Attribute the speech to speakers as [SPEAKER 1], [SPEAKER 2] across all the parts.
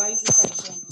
[SPEAKER 1] Devices അടിച്ചുകൊണ്ട്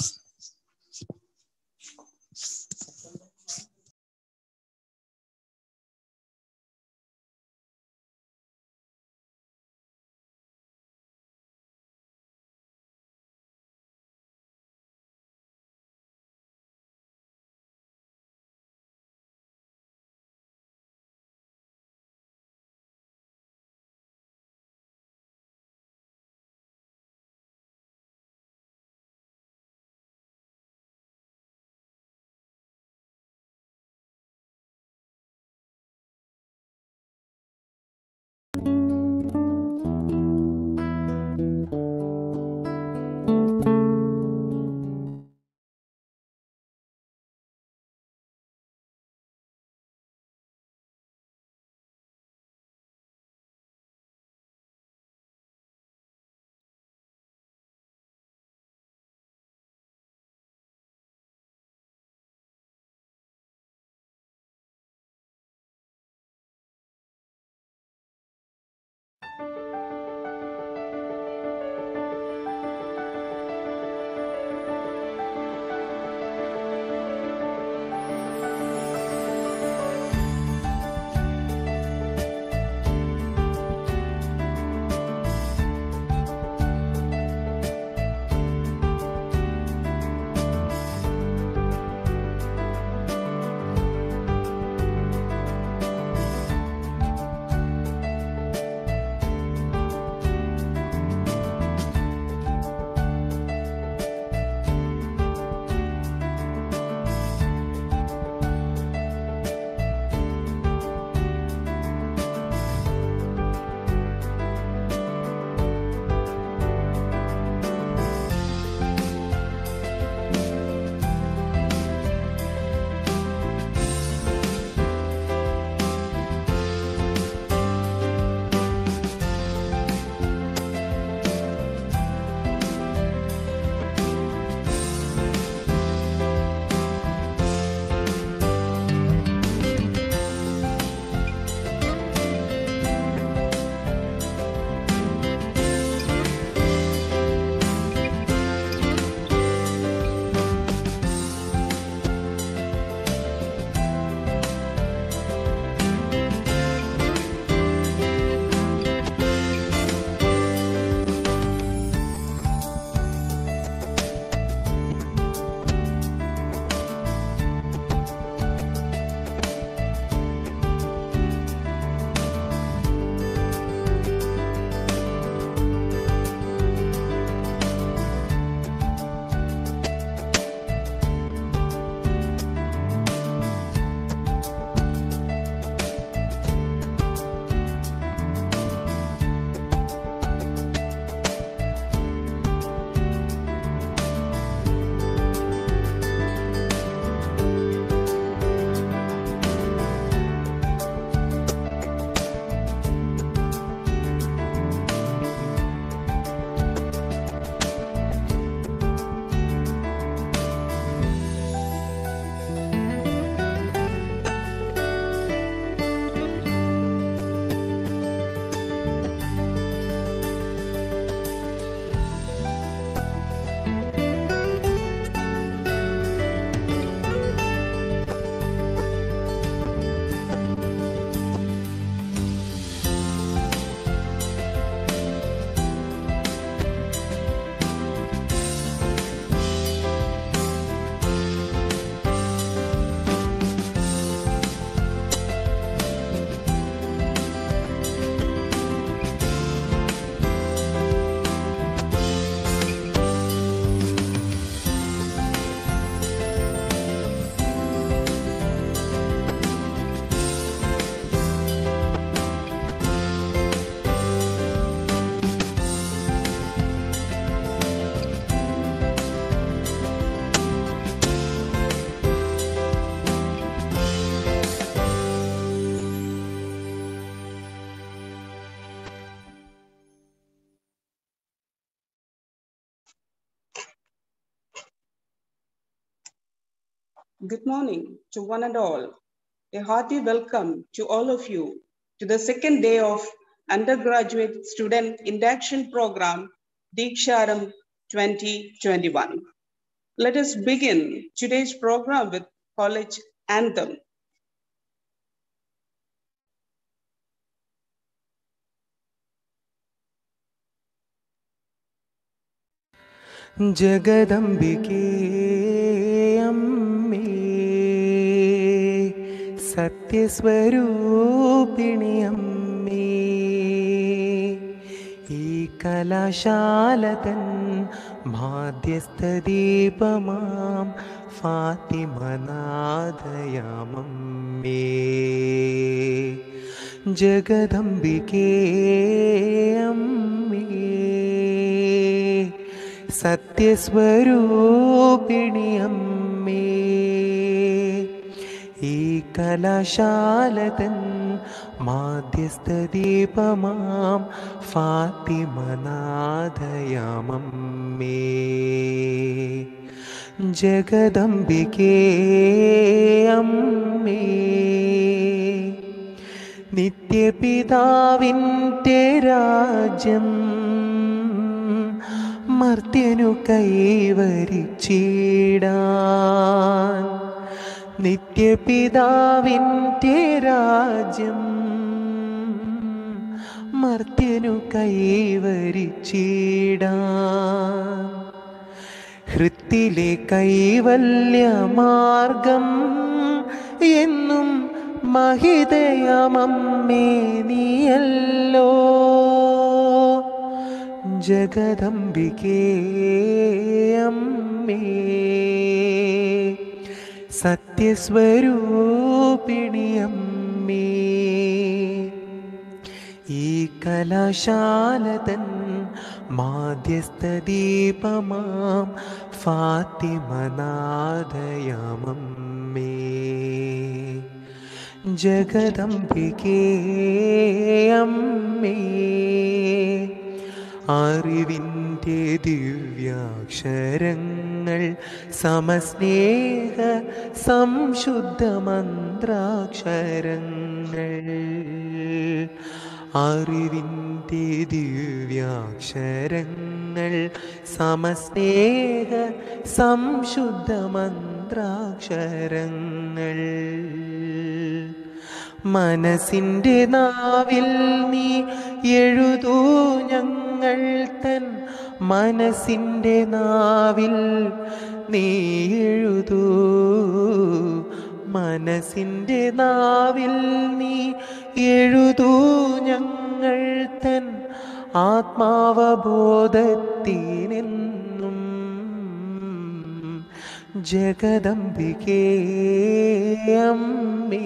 [SPEAKER 1] Good morning to one and all. A hearty welcome to all of you to the second day of undergraduate student induction program Diksharam 2021. Let us begin today's program with college anthem.
[SPEAKER 2] ജഗദംബികേ അമ്മേ സത്യസ്വരൂപിണി അമ്മേ ഈ കലാശാലതൻ മാധ്യസ്ഥദീപമാം ഫാത്തിമനാഥയാമമ്മേ ജഗദംബികേ അമ്മേ സത്യസ്വരൂപിണി അമ്മേ ഈ കലാശാലതൻ മാധ്യസ്ഥദീപമാം ഫാത്തിമനാഥയാമമ്മേ ജഗദംബികേ അമ്മേ നിത്യപിതാവിൻ്റെ രാജ്യം മർത്യനു കൈവരിച്ചിടാൻ നിത്യപിതാവിൻ്റെ രാജ്യം മർത്യനു കൈവരിച്ചിടാൻ ഹൃത്തിലെ കൈവല്യമാർഗം എന്നും മഹിതയമമ്മേ നീയല്ലോ ജഗദംബികേ അമ്മേ സത്യസ്വരൂപിണി അമ്മേ ഈ കലാശാലതൻ മാധ്യസ്ഥദീപമാം ഫാത്തിമനാഥയമമ്മേ ജഗദംബികേ അമ്മേ അറിവിൻ്റെ ദിവ്യാക്ഷരങ്ങൾ സമസ്നേഹ സംശുദ്ധ മന്ത്രാക്ഷരങ്ങൾ അറിവിൻ്റെ ദിവ്യാക്ഷരങ്ങൾ സമസ്നേഹ സംശുദ്ധ മന്ത്രാക്ഷരങ്ങൾ മനസ്സിൻ്റെ നാവിൽ നീ എഴുതൂ ഞങ്ങൾ തൻ മനസ്സിൻ്റെ നാവിൽ നീ എഴുതൂ മനസ്സിൻ്റെ നാവിൽ നീ എഴുതൂ ഞങ്ങൾ തൻ ആത്മാവബോധത്തിനെന്നും ജഗദംബികേ അമ്മേ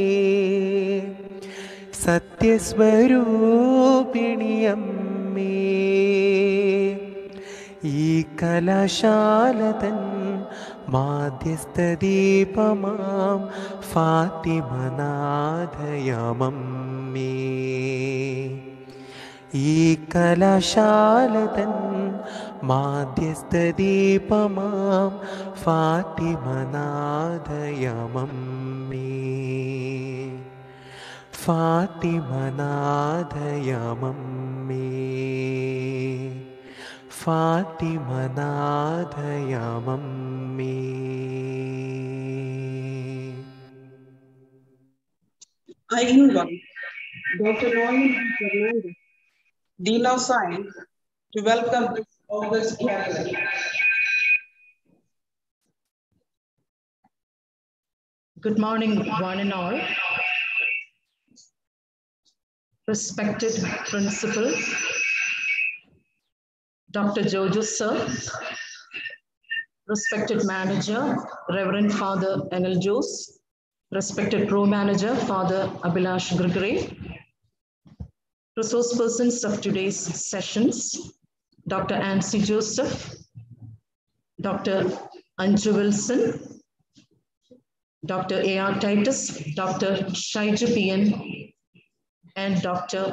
[SPEAKER 2] സത്യസ്വരൂപിണി അമ്മേ ഈ കലാശാലതൻ മാധ്യസ്ഥദീപമാം ഫാത്തിമനാഥയമമ്മേ ഈ കലാശാലതൻ മാധ്യസ്ഥദീപമാം ഫാത്തിമനാഥയമമ്മേ ഫാത്തിമനാഥയമമ്മേ ഫാത്തിമനാഥയമമ്മേ
[SPEAKER 1] I invite Dr. Norman B. Fernandez, Dean of Science, to welcome this August gathering.
[SPEAKER 3] Good morning, one and all. Respected Principal, Dr. Jojo Sir, respected Manager, Reverend Father Enel Jose, respected Pro Manager, Father Abhilash Gregory, resource persons of today's sessions, Dr. Ansi Joseph, Dr. Anju Wilson, Dr. A.R. Titus, Dr. Shaiju PN, and Dr.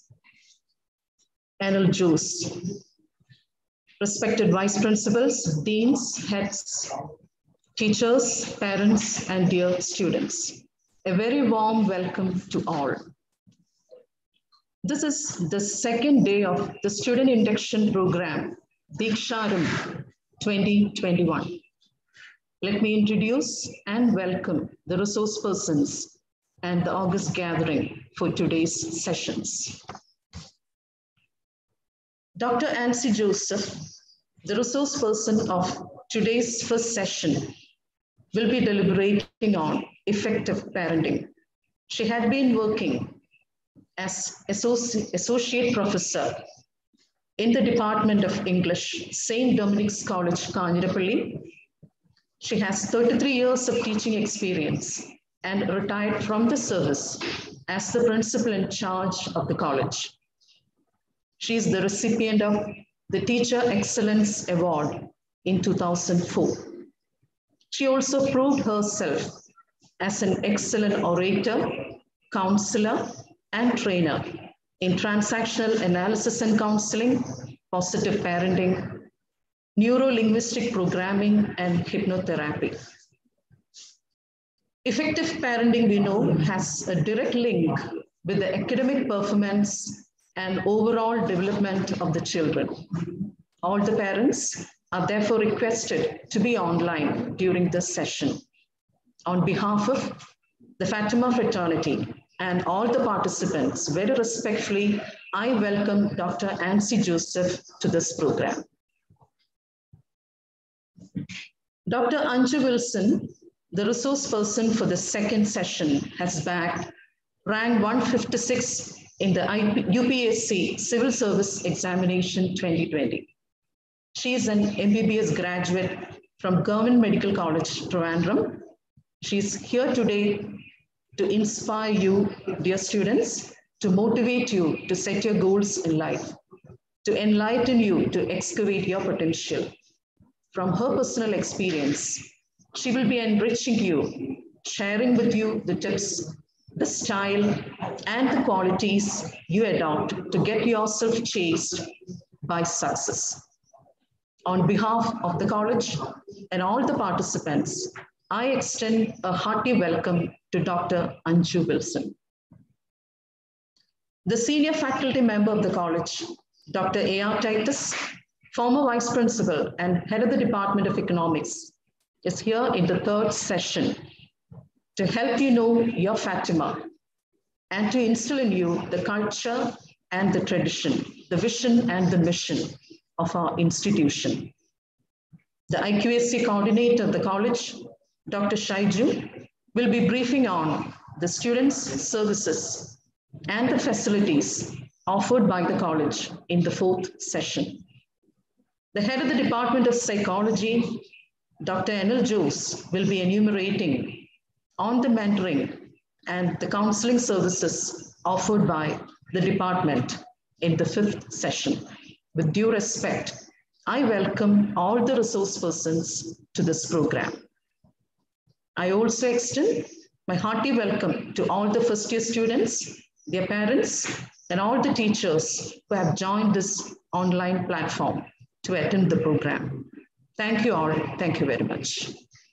[SPEAKER 3] Anil Juice. Respected vice principals, deans, heads, teachers, parents, and dear students. A very warm welcome to all. This is the second day of the student induction program Diksharam 2021. Let me introduce and welcome the resource persons and the August gathering for today's sessions. Dr. Ansi Joseph, the resource person of today's first session, will be deliberating on effective parenting. She had been working as associ- associate professor in the Department of English, St. Dominic's College, Kanjirapalli. She has 33 years of teaching experience and retired from the service as the principal in charge of the college. She is the recipient of the Teacher Excellence Award in 2004. She also proved herself as an excellent orator, counselor, and trainer in transactional analysis and counseling, positive parenting, neuro-linguistic programming, and hypnotherapy. Effective parenting, we know, has a direct link with the academic performance and overall development of the children. All the parents are therefore requested to be online during this session. On behalf of the Fatima fraternity and all the participants, very respectfully, I welcome Dr. Ansi Joseph to this program. Dr. Anju Wilson, the resource person for the second session, has bagged rank 156 in the UPSC Civil Service Examination 2020. She is an MBBS graduate from Government Medical College, Trivandrum. She is here today to inspire you, dear students, to motivate you to set your goals in life, to enlighten you to excavate your potential. From her personal experience, she will be enriching you, sharing with you the tips, the style, and the qualities you adopt to get yourself chased by success. On behalf of the college and all the participants, I extend a hearty welcome to Dr. Anju Wilson. The senior faculty member of the college, Dr. A.R. Titus, former vice principal and head of the Department of Economics, is here in the third session to help you know your Fatima and to instill in you the culture and the tradition, the vision and the mission of our institution. The IQAC coordinator of the college, Dr. Shaiju, will be briefing on the students' services and the facilities offered by the college in the fourth session. The head of the Department of Psychology, Dr. Enel Jose, will be enumerating on the mentoring and the counseling services offered by the department in the fifth session. With due respect, I welcome all the resource persons to this program. I also extend my hearty welcome to all the first year students, their parents, and all the teachers who have joined this online platform to attend the program. Thank you all. Thank you very much.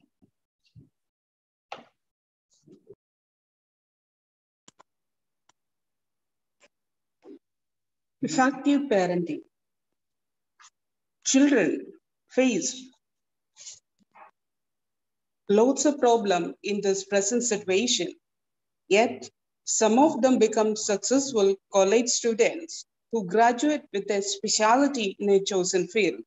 [SPEAKER 1] Effective parenting. Children face loads of problem in this present situation. Yet, some of them become successful college students who graduate with a specialty in a chosen field.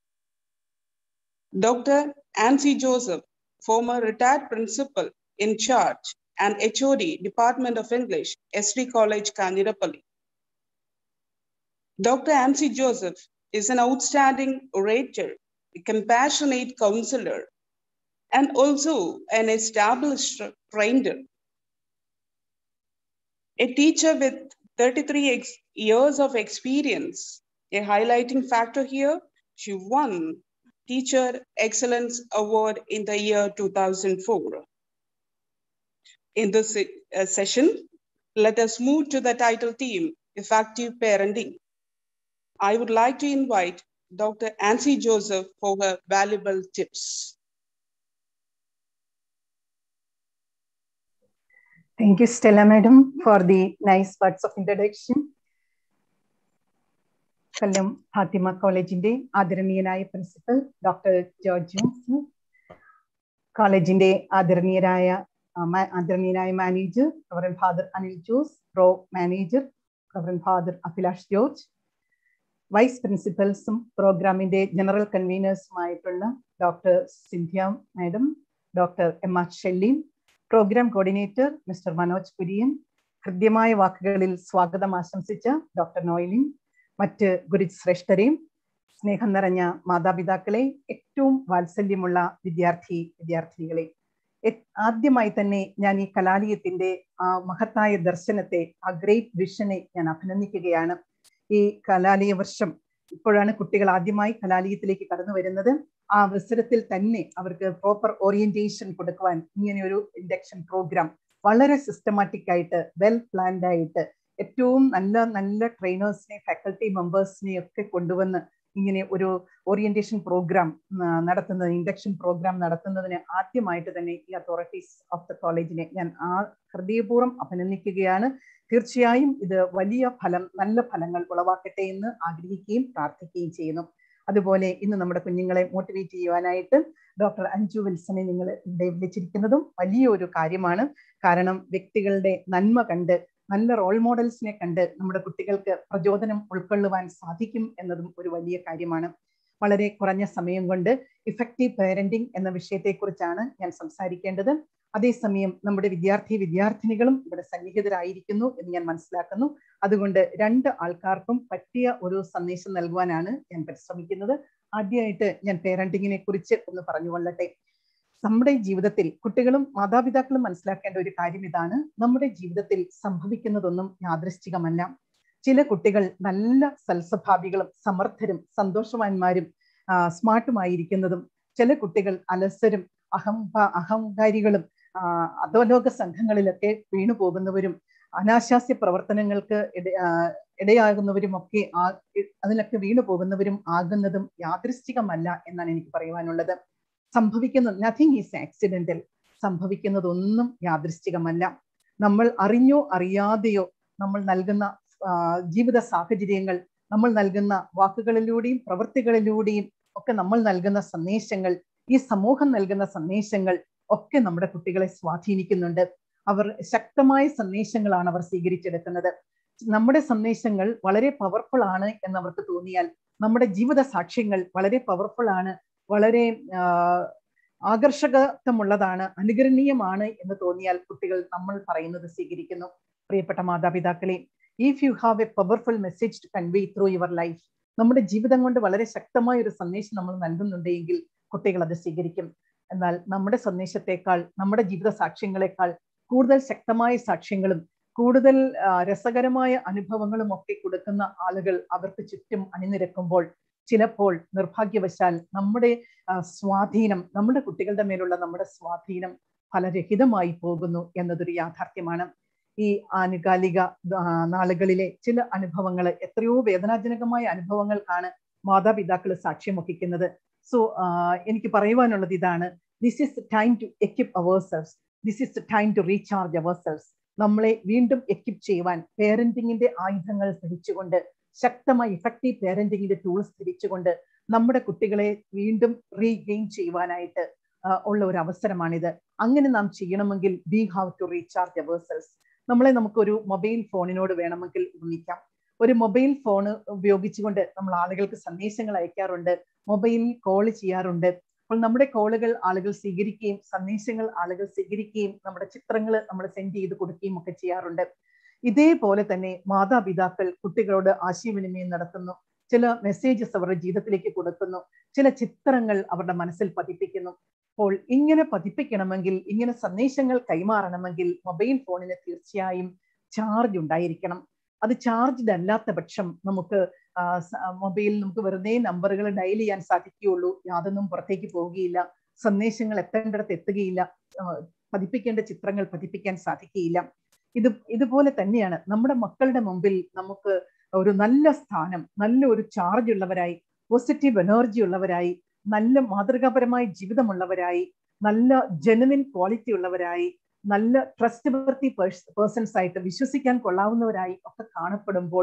[SPEAKER 1] Dr. Ansi Joseph, former retired principal in charge and HOD, Department of English, SD College, Kanjirapalli. Dr. Ansi Joseph is an outstanding orator, a compassionate counselor, and also an established trainer. A teacher with 33 ex- years of experience. A highlighting factor here, she won Teacher Excellence Award in the year 2004. In this se- uh, session, let us move to the title theme, Effective Parenting. I would like to invite Dr. Ansi Joseph for her valuable tips.
[SPEAKER 4] Thank you, Stella Madam, for the nice words of introduction. കൊല്ലം ഫാത്തിമ കോളേജിന്റെ ആദരണീയനായ principal doctor George Johnson കോളേജിന്റെ ആദരണീയരായ ആ, മാ- ആദരണീയനായ manager reverend father Anil Jose pro manager reverend father Abhilash George vice പ്രിൻസിപ്പൽസും പ്രോഗ്രാമിന്റെ general കൺവീനേഴ്സുമായിട്ടുള്ള doctor Cynthia madam doctor M R Shelleen program coordinator mister Manoj Kurian ഹൃദ്യമായ വാക്കുകളിൽ സ്വാഗതം ആശംസിച്ച ഡോക്ടർ നോയിലിൻ മറ്റ് ഗുരുശ്രേഷ്ഠരെയും സ്നേഹം നിറഞ്ഞ മാതാപിതാക്കളെ ഏറ്റവും വാത്സല്യമുള്ള വിദ്യാർത്ഥി വിദ്യാർത്ഥിനികളെ എ- ആദ്യമായി തന്നെ ഞാൻ ഈ കലാലയത്തിന്റെ ആ മഹത്തായ ദർശനത്തെ ആ ഗ്രേറ്റ് വിഷനെ ഞാൻ അഭിനന്ദിക്കുകയാണ് ഈ കലാലയ വർഷം ഇപ്പോഴാണ് കുട്ടികൾ ആദ്യമായി കലാലയത്തിലേക്ക് കടന്നു വരുന്നത് ആ അവസരത്തിൽ തന്നെ അവർക്ക് പ്രോപ്പർ ഓറിയന്റേഷൻ കൊടുക്കുവാൻ ഇങ്ങനെ ഒരു ഇൻഡക്ഷൻ പ്രോഗ്രാം വളരെ സിസ്റ്റമാറ്റിക് ആയിട്ട് വെൽ പ്ലാൻഡ് ആയിട്ട് ഏറ്റവും നല്ല നല്ല ട്രെയിനേഴ്സിനെ ഫാക്കൽറ്റി മെമ്പേഴ്സിനെ ഒക്കെ കൊണ്ടുവന്ന് ഇങ്ങനെ ഒരു ഓറിയന്റേഷൻ പ്രോഗ്രാം നടത്തുന്നത് ഇൻഡക്ഷൻ പ്രോഗ്രാം നടത്തുന്നതിന് ആദ്യമായിട്ട് തന്നെ ഈ അതോറിറ്റീസ് ഓഫ് ദ കോളേജിനെ ഞാൻ ആ ഹൃദയപൂർവ്വം അഭിനന്ദിക്കുകയാണ് തീർച്ചയായും ഇത് വലിയ ഫലം നല്ല ഫലങ്ങൾ ഉളവാക്കട്ടെ എന്ന് ആഗ്രഹിക്കുകയും പ്രാർത്ഥിക്കുകയും ചെയ്യുന്നു അതുപോലെ ഇന്ന് നമ്മുടെ കുഞ്ഞുങ്ങളെ മോട്ടിവേറ്റ് ചെയ്യുവാനായിട്ട് ഡോക്ടർ അഞ്ജു വിൽസനെ നിങ്ങൾ ഇവിടെ വിളിച്ചിരിക്കുന്നതും വലിയൊരു കാര്യമാണ് കാരണം വ്യക്തികളുടെ നന്മ കണ്ട് നല്ല റോൾ മോഡൽസിനെ കണ്ട് നമ്മുടെ കുട്ടികൾക്ക് പ്രചോദനം ഉൾക്കൊള്ളുവാൻ സാധിക്കും എന്നതും ഒരു വലിയ കാര്യമാണ് വളരെ കുറഞ്ഞ സമയം കൊണ്ട് ഇഫക്റ്റീവ് പേരന്റിംഗ് എന്ന വിഷയത്തെക്കുറിച്ചാണ് ഞാൻ സംസാരിക്കേണ്ടത് അതേസമയം നമ്മുടെ വിദ്യാർത്ഥി വിദ്യാർത്ഥിനികളും ഇവിടെ സന്നിഹിതരായിരിക്കുന്നു എന്ന് ഞാൻ മനസ്സിലാക്കുന്നു അതുകൊണ്ട് രണ്ട് ആൾക്കാർക്കും പറ്റിയ ഒരു സന്ദേശം നൽകുവാനാണ് ഞാൻ പരിശ്രമിക്കുന്നത് ആദ്യമായിട്ട് ഞാൻ പേരന്റിങ്ങിനെ കുറിച്ച് ഒന്ന് പറഞ്ഞുകൊള്ളട്ടെ നമ്മുടെ ജീവിതത്തിൽ കുട്ടികളും മാതാപിതാക്കളും മനസ്സിലാക്കേണ്ട ഒരു കാര്യം ഇതാണ് നമ്മുടെ ജീവിതത്തിൽ സംഭവിക്കുന്നതൊന്നും യാദൃശ്ചികമല്ല ചില കുട്ടികൾ നല്ല സൽസ്വഭാവികളും സമർത്ഥരും സന്തോഷവാന്മാരും ആ, സ്മാർട്ടുമായിരിക്കുന്നതും ചില കുട്ടികൾ അലസരും അഹം അഹങ്കാരികളും ആ, അധോലോക സംഘങ്ങളിലൊക്കെ വീണു പോകുന്നവരും അനാശാസ്യ പ്രവർത്തനങ്ങൾക്ക് ഇട ആ, ഇടയാകുന്നവരും ഒക്കെ ആ അതിലൊക്കെ വീണു പോകുന്നവരും ആകുന്നതും യാദൃശ്ചികമല്ല എന്നാണ് എനിക്ക് പറയുവാനുള്ളത് സംഭവിക്കുന്ന നത്തിങ് ഈസ് ആക്സിഡന്റൽ സംഭവിക്കുന്നതൊന്നും യാദൃശ്ചികമല്ല നമ്മൾ അറിഞ്ഞോ അറിയാതെയോ നമ്മൾ നൽകുന്ന ആ, ജീവിത സാഹചര്യങ്ങൾ നമ്മൾ നൽകുന്ന വാക്കുകളിലൂടെയും പ്രവൃത്തികളിലൂടെയും ഒക്കെ നമ്മൾ നൽകുന്ന സന്ദേശങ്ങൾ ഈ സമൂഹം നൽകുന്ന സന്ദേശങ്ങൾ ഒക്കെ നമ്മുടെ കുട്ടികളെ സ്വാധീനിക്കുന്നുണ്ട് അവർ ശക്തമായ സന്ദേശങ്ങളാണ് അവർ സ്വീകരിച്ചെടുക്കുന്നത് നമ്മുടെ സന്ദേശങ്ങൾ വളരെ പവർഫുൾ ആണ് എന്നവർക്ക് തോന്നിയാൽ നമ്മുടെ ജീവിത സാക്ഷ്യങ്ങൾ വളരെ പവർഫുൾ ആണ് വളരെ ആഹ് ആകർഷകത്വമുള്ളതാണ് അനുകരണീയമാണ് എന്ന് തോന്നിയാൽ കുട്ടികൾ നമ്മൾ പറയുന്നത് സ്വീകരിക്കുന്നു പ്രിയപ്പെട്ട മാതാപിതാക്കളെ if you have a powerful message to convey through your life നമ്മുടെ ജീവിതം കൊണ്ട് വളരെ ശക്തമായ ഒരു സന്ദേശം നമ്മൾ നൽകുന്നുണ്ടെങ്കിൽ കുട്ടികൾ അത് സ്വീകരിക്കും എന്നാൽ നമ്മുടെ സന്ദേശത്തെക്കാൾ നമ്മുടെ ജീവിത സാക്ഷ്യങ്ങളെക്കാൾ കൂടുതൽ ശക്തമായ സാക്ഷ്യങ്ങളും കൂടുതൽ ആ, രസകരമായ അനുഭവങ്ങളും ഒക്കെ കൊടുക്കുന്ന ആളുകൾ അവർക്ക് ചുറ്റും അണിനിരക്കുമ്പോൾ ചിലപ്പോൾ നിർഭാഗ്യവശാൽ നമ്മുടെ ആ, സ്വാധീനം നമ്മുടെ കുട്ടികളുടെ മേലുള്ള നമ്മുടെ സ്വാധീനം ഫലരഹിതമായി പോകുന്നു എന്നതൊരു യാഥാർത്ഥ്യമാണ് ഈ ആനുകാലിക ആ, നാളുകളിലെ ചില അനുഭവങ്ങൾ എത്രയോ വേദനാജനകമായ അനുഭവങ്ങൾക്കാണ് മാതാപിതാക്കൾ സാക്ഷ്യം വഹിക്കുന്നത് സോ എനിക്ക് പറയുവാനുള്ളത് ഇതാണ് this is time to equip our selves this is time to recharge our selves നമ്മളെ വീണ്ടും എക്യുപ്പ് ചെയ്യുവാൻ പേരന്റിങ്ങിന്റെ ആയുധങ്ങൾ ധരിച്ചുകൊണ്ട് ശക്തമായ ഇഫക്റ്റീവ് പേരന്റിങ്ങിന്റെ ടൂൾസ് ധരിച്ചുകൊണ്ട് നമ്മുടെ കുട്ടികളെ വീണ്ടും റീഗെയിൻ ചെയ്യുവാനായിട്ട് ആ, ഉള്ള ഒരു അവസരമാണിത് അങ്ങനെ നാം ചെയ്യണമെങ്കിൽ we have to recharge our selves നമ്മളെ നമുക്കൊരു മൊബൈൽ ഫോണിനോട് വേണമെങ്കിൽ ഉപമിക്കാം ഒരു മൊബൈൽ ഫോൺ ഉപയോഗിച്ചുകൊണ്ട് നമ്മൾ ആളുകൾക്ക് സന്ദേശങ്ങൾ അയക്കാറുണ്ട് മൊബൈലിൽ കോൾ ചെയ്യാറുണ്ട് അപ്പോൾ നമ്മുടെ കോളുകൾ ആളുകൾ സ്വീകരിക്കുകയും സന്ദേശങ്ങൾ ആളുകൾ സ്വീകരിക്കുകയും നമ്മുടെ ചിത്രങ്ങൾ നമ്മൾ സെൻഡ് ചെയ്ത് കൊടുക്കുകയും ഒക്കെ ചെയ്യാറുണ്ട് ഇതേപോലെ തന്നെ മാതാപിതാക്കൾ കുട്ടികളോട് ആശയവിനിമയം നടത്തുന്നു ചില മെസ്സേജസ് അവരുടെ ജീവിതത്തിലേക്ക് കൊടുക്കുന്നു ചില ചിത്രങ്ങൾ അവരുടെ മനസ്സിൽ പതിപ്പിക്കുന്നു അപ്പോൾ ഇങ്ങനെ പതിപ്പിക്കണമെങ്കിൽ ഇങ്ങനെ സന്ദേശങ്ങൾ കൈമാറണമെങ്കിൽ മൊബൈൽ ഫോണിന് തീർച്ചയായും ചാർജ് ഉണ്ടായിരിക്കണം അത് ചാർജ്ഡ് അല്ലാത്ത പക്ഷം നമുക്ക് മൊബൈൽ നമുക്ക് വെറുതെ നമ്പറുകൾ ഡയൽ ചെയ്യാൻ സാധിക്കുകയുള്ളൂ യാതൊന്നും പുറത്തേക്ക് പോവുകയില്ല സന്ദേശങ്ങൾ എത്തേണ്ടിടത്ത് എത്തുകയില്ല ആ, പതിപ്പിക്കേണ്ട ചിത്രങ്ങൾ പതിപ്പിക്കാൻ സാധിക്കുകയില്ല ഇത് ഇതുപോലെ തന്നെയാണ് നമ്മുടെ മക്കളുടെ മുമ്പിൽ നമുക്ക് ഒരു നല്ല സ്ഥാനം നല്ല ഒരു ചാർജ് ഉള്ളവരായി പോസിറ്റീവ് എനർജി ഉള്ളവരായി നല്ല മാതൃകാപരമായ ജീവിതമുള്ളവരായി നല്ല ജെനുവിൻ ക്വാളിറ്റി ഉള്ളവരായി നല്ല ട്രസ്റ്റ് വർത്തി പേഴ്സൺസ് ആയിട്ട് വിശ്വസിക്കാൻ കൊള്ളാവുന്നവരായി ഒക്കെ കാണപ്പെടുമ്പോൾ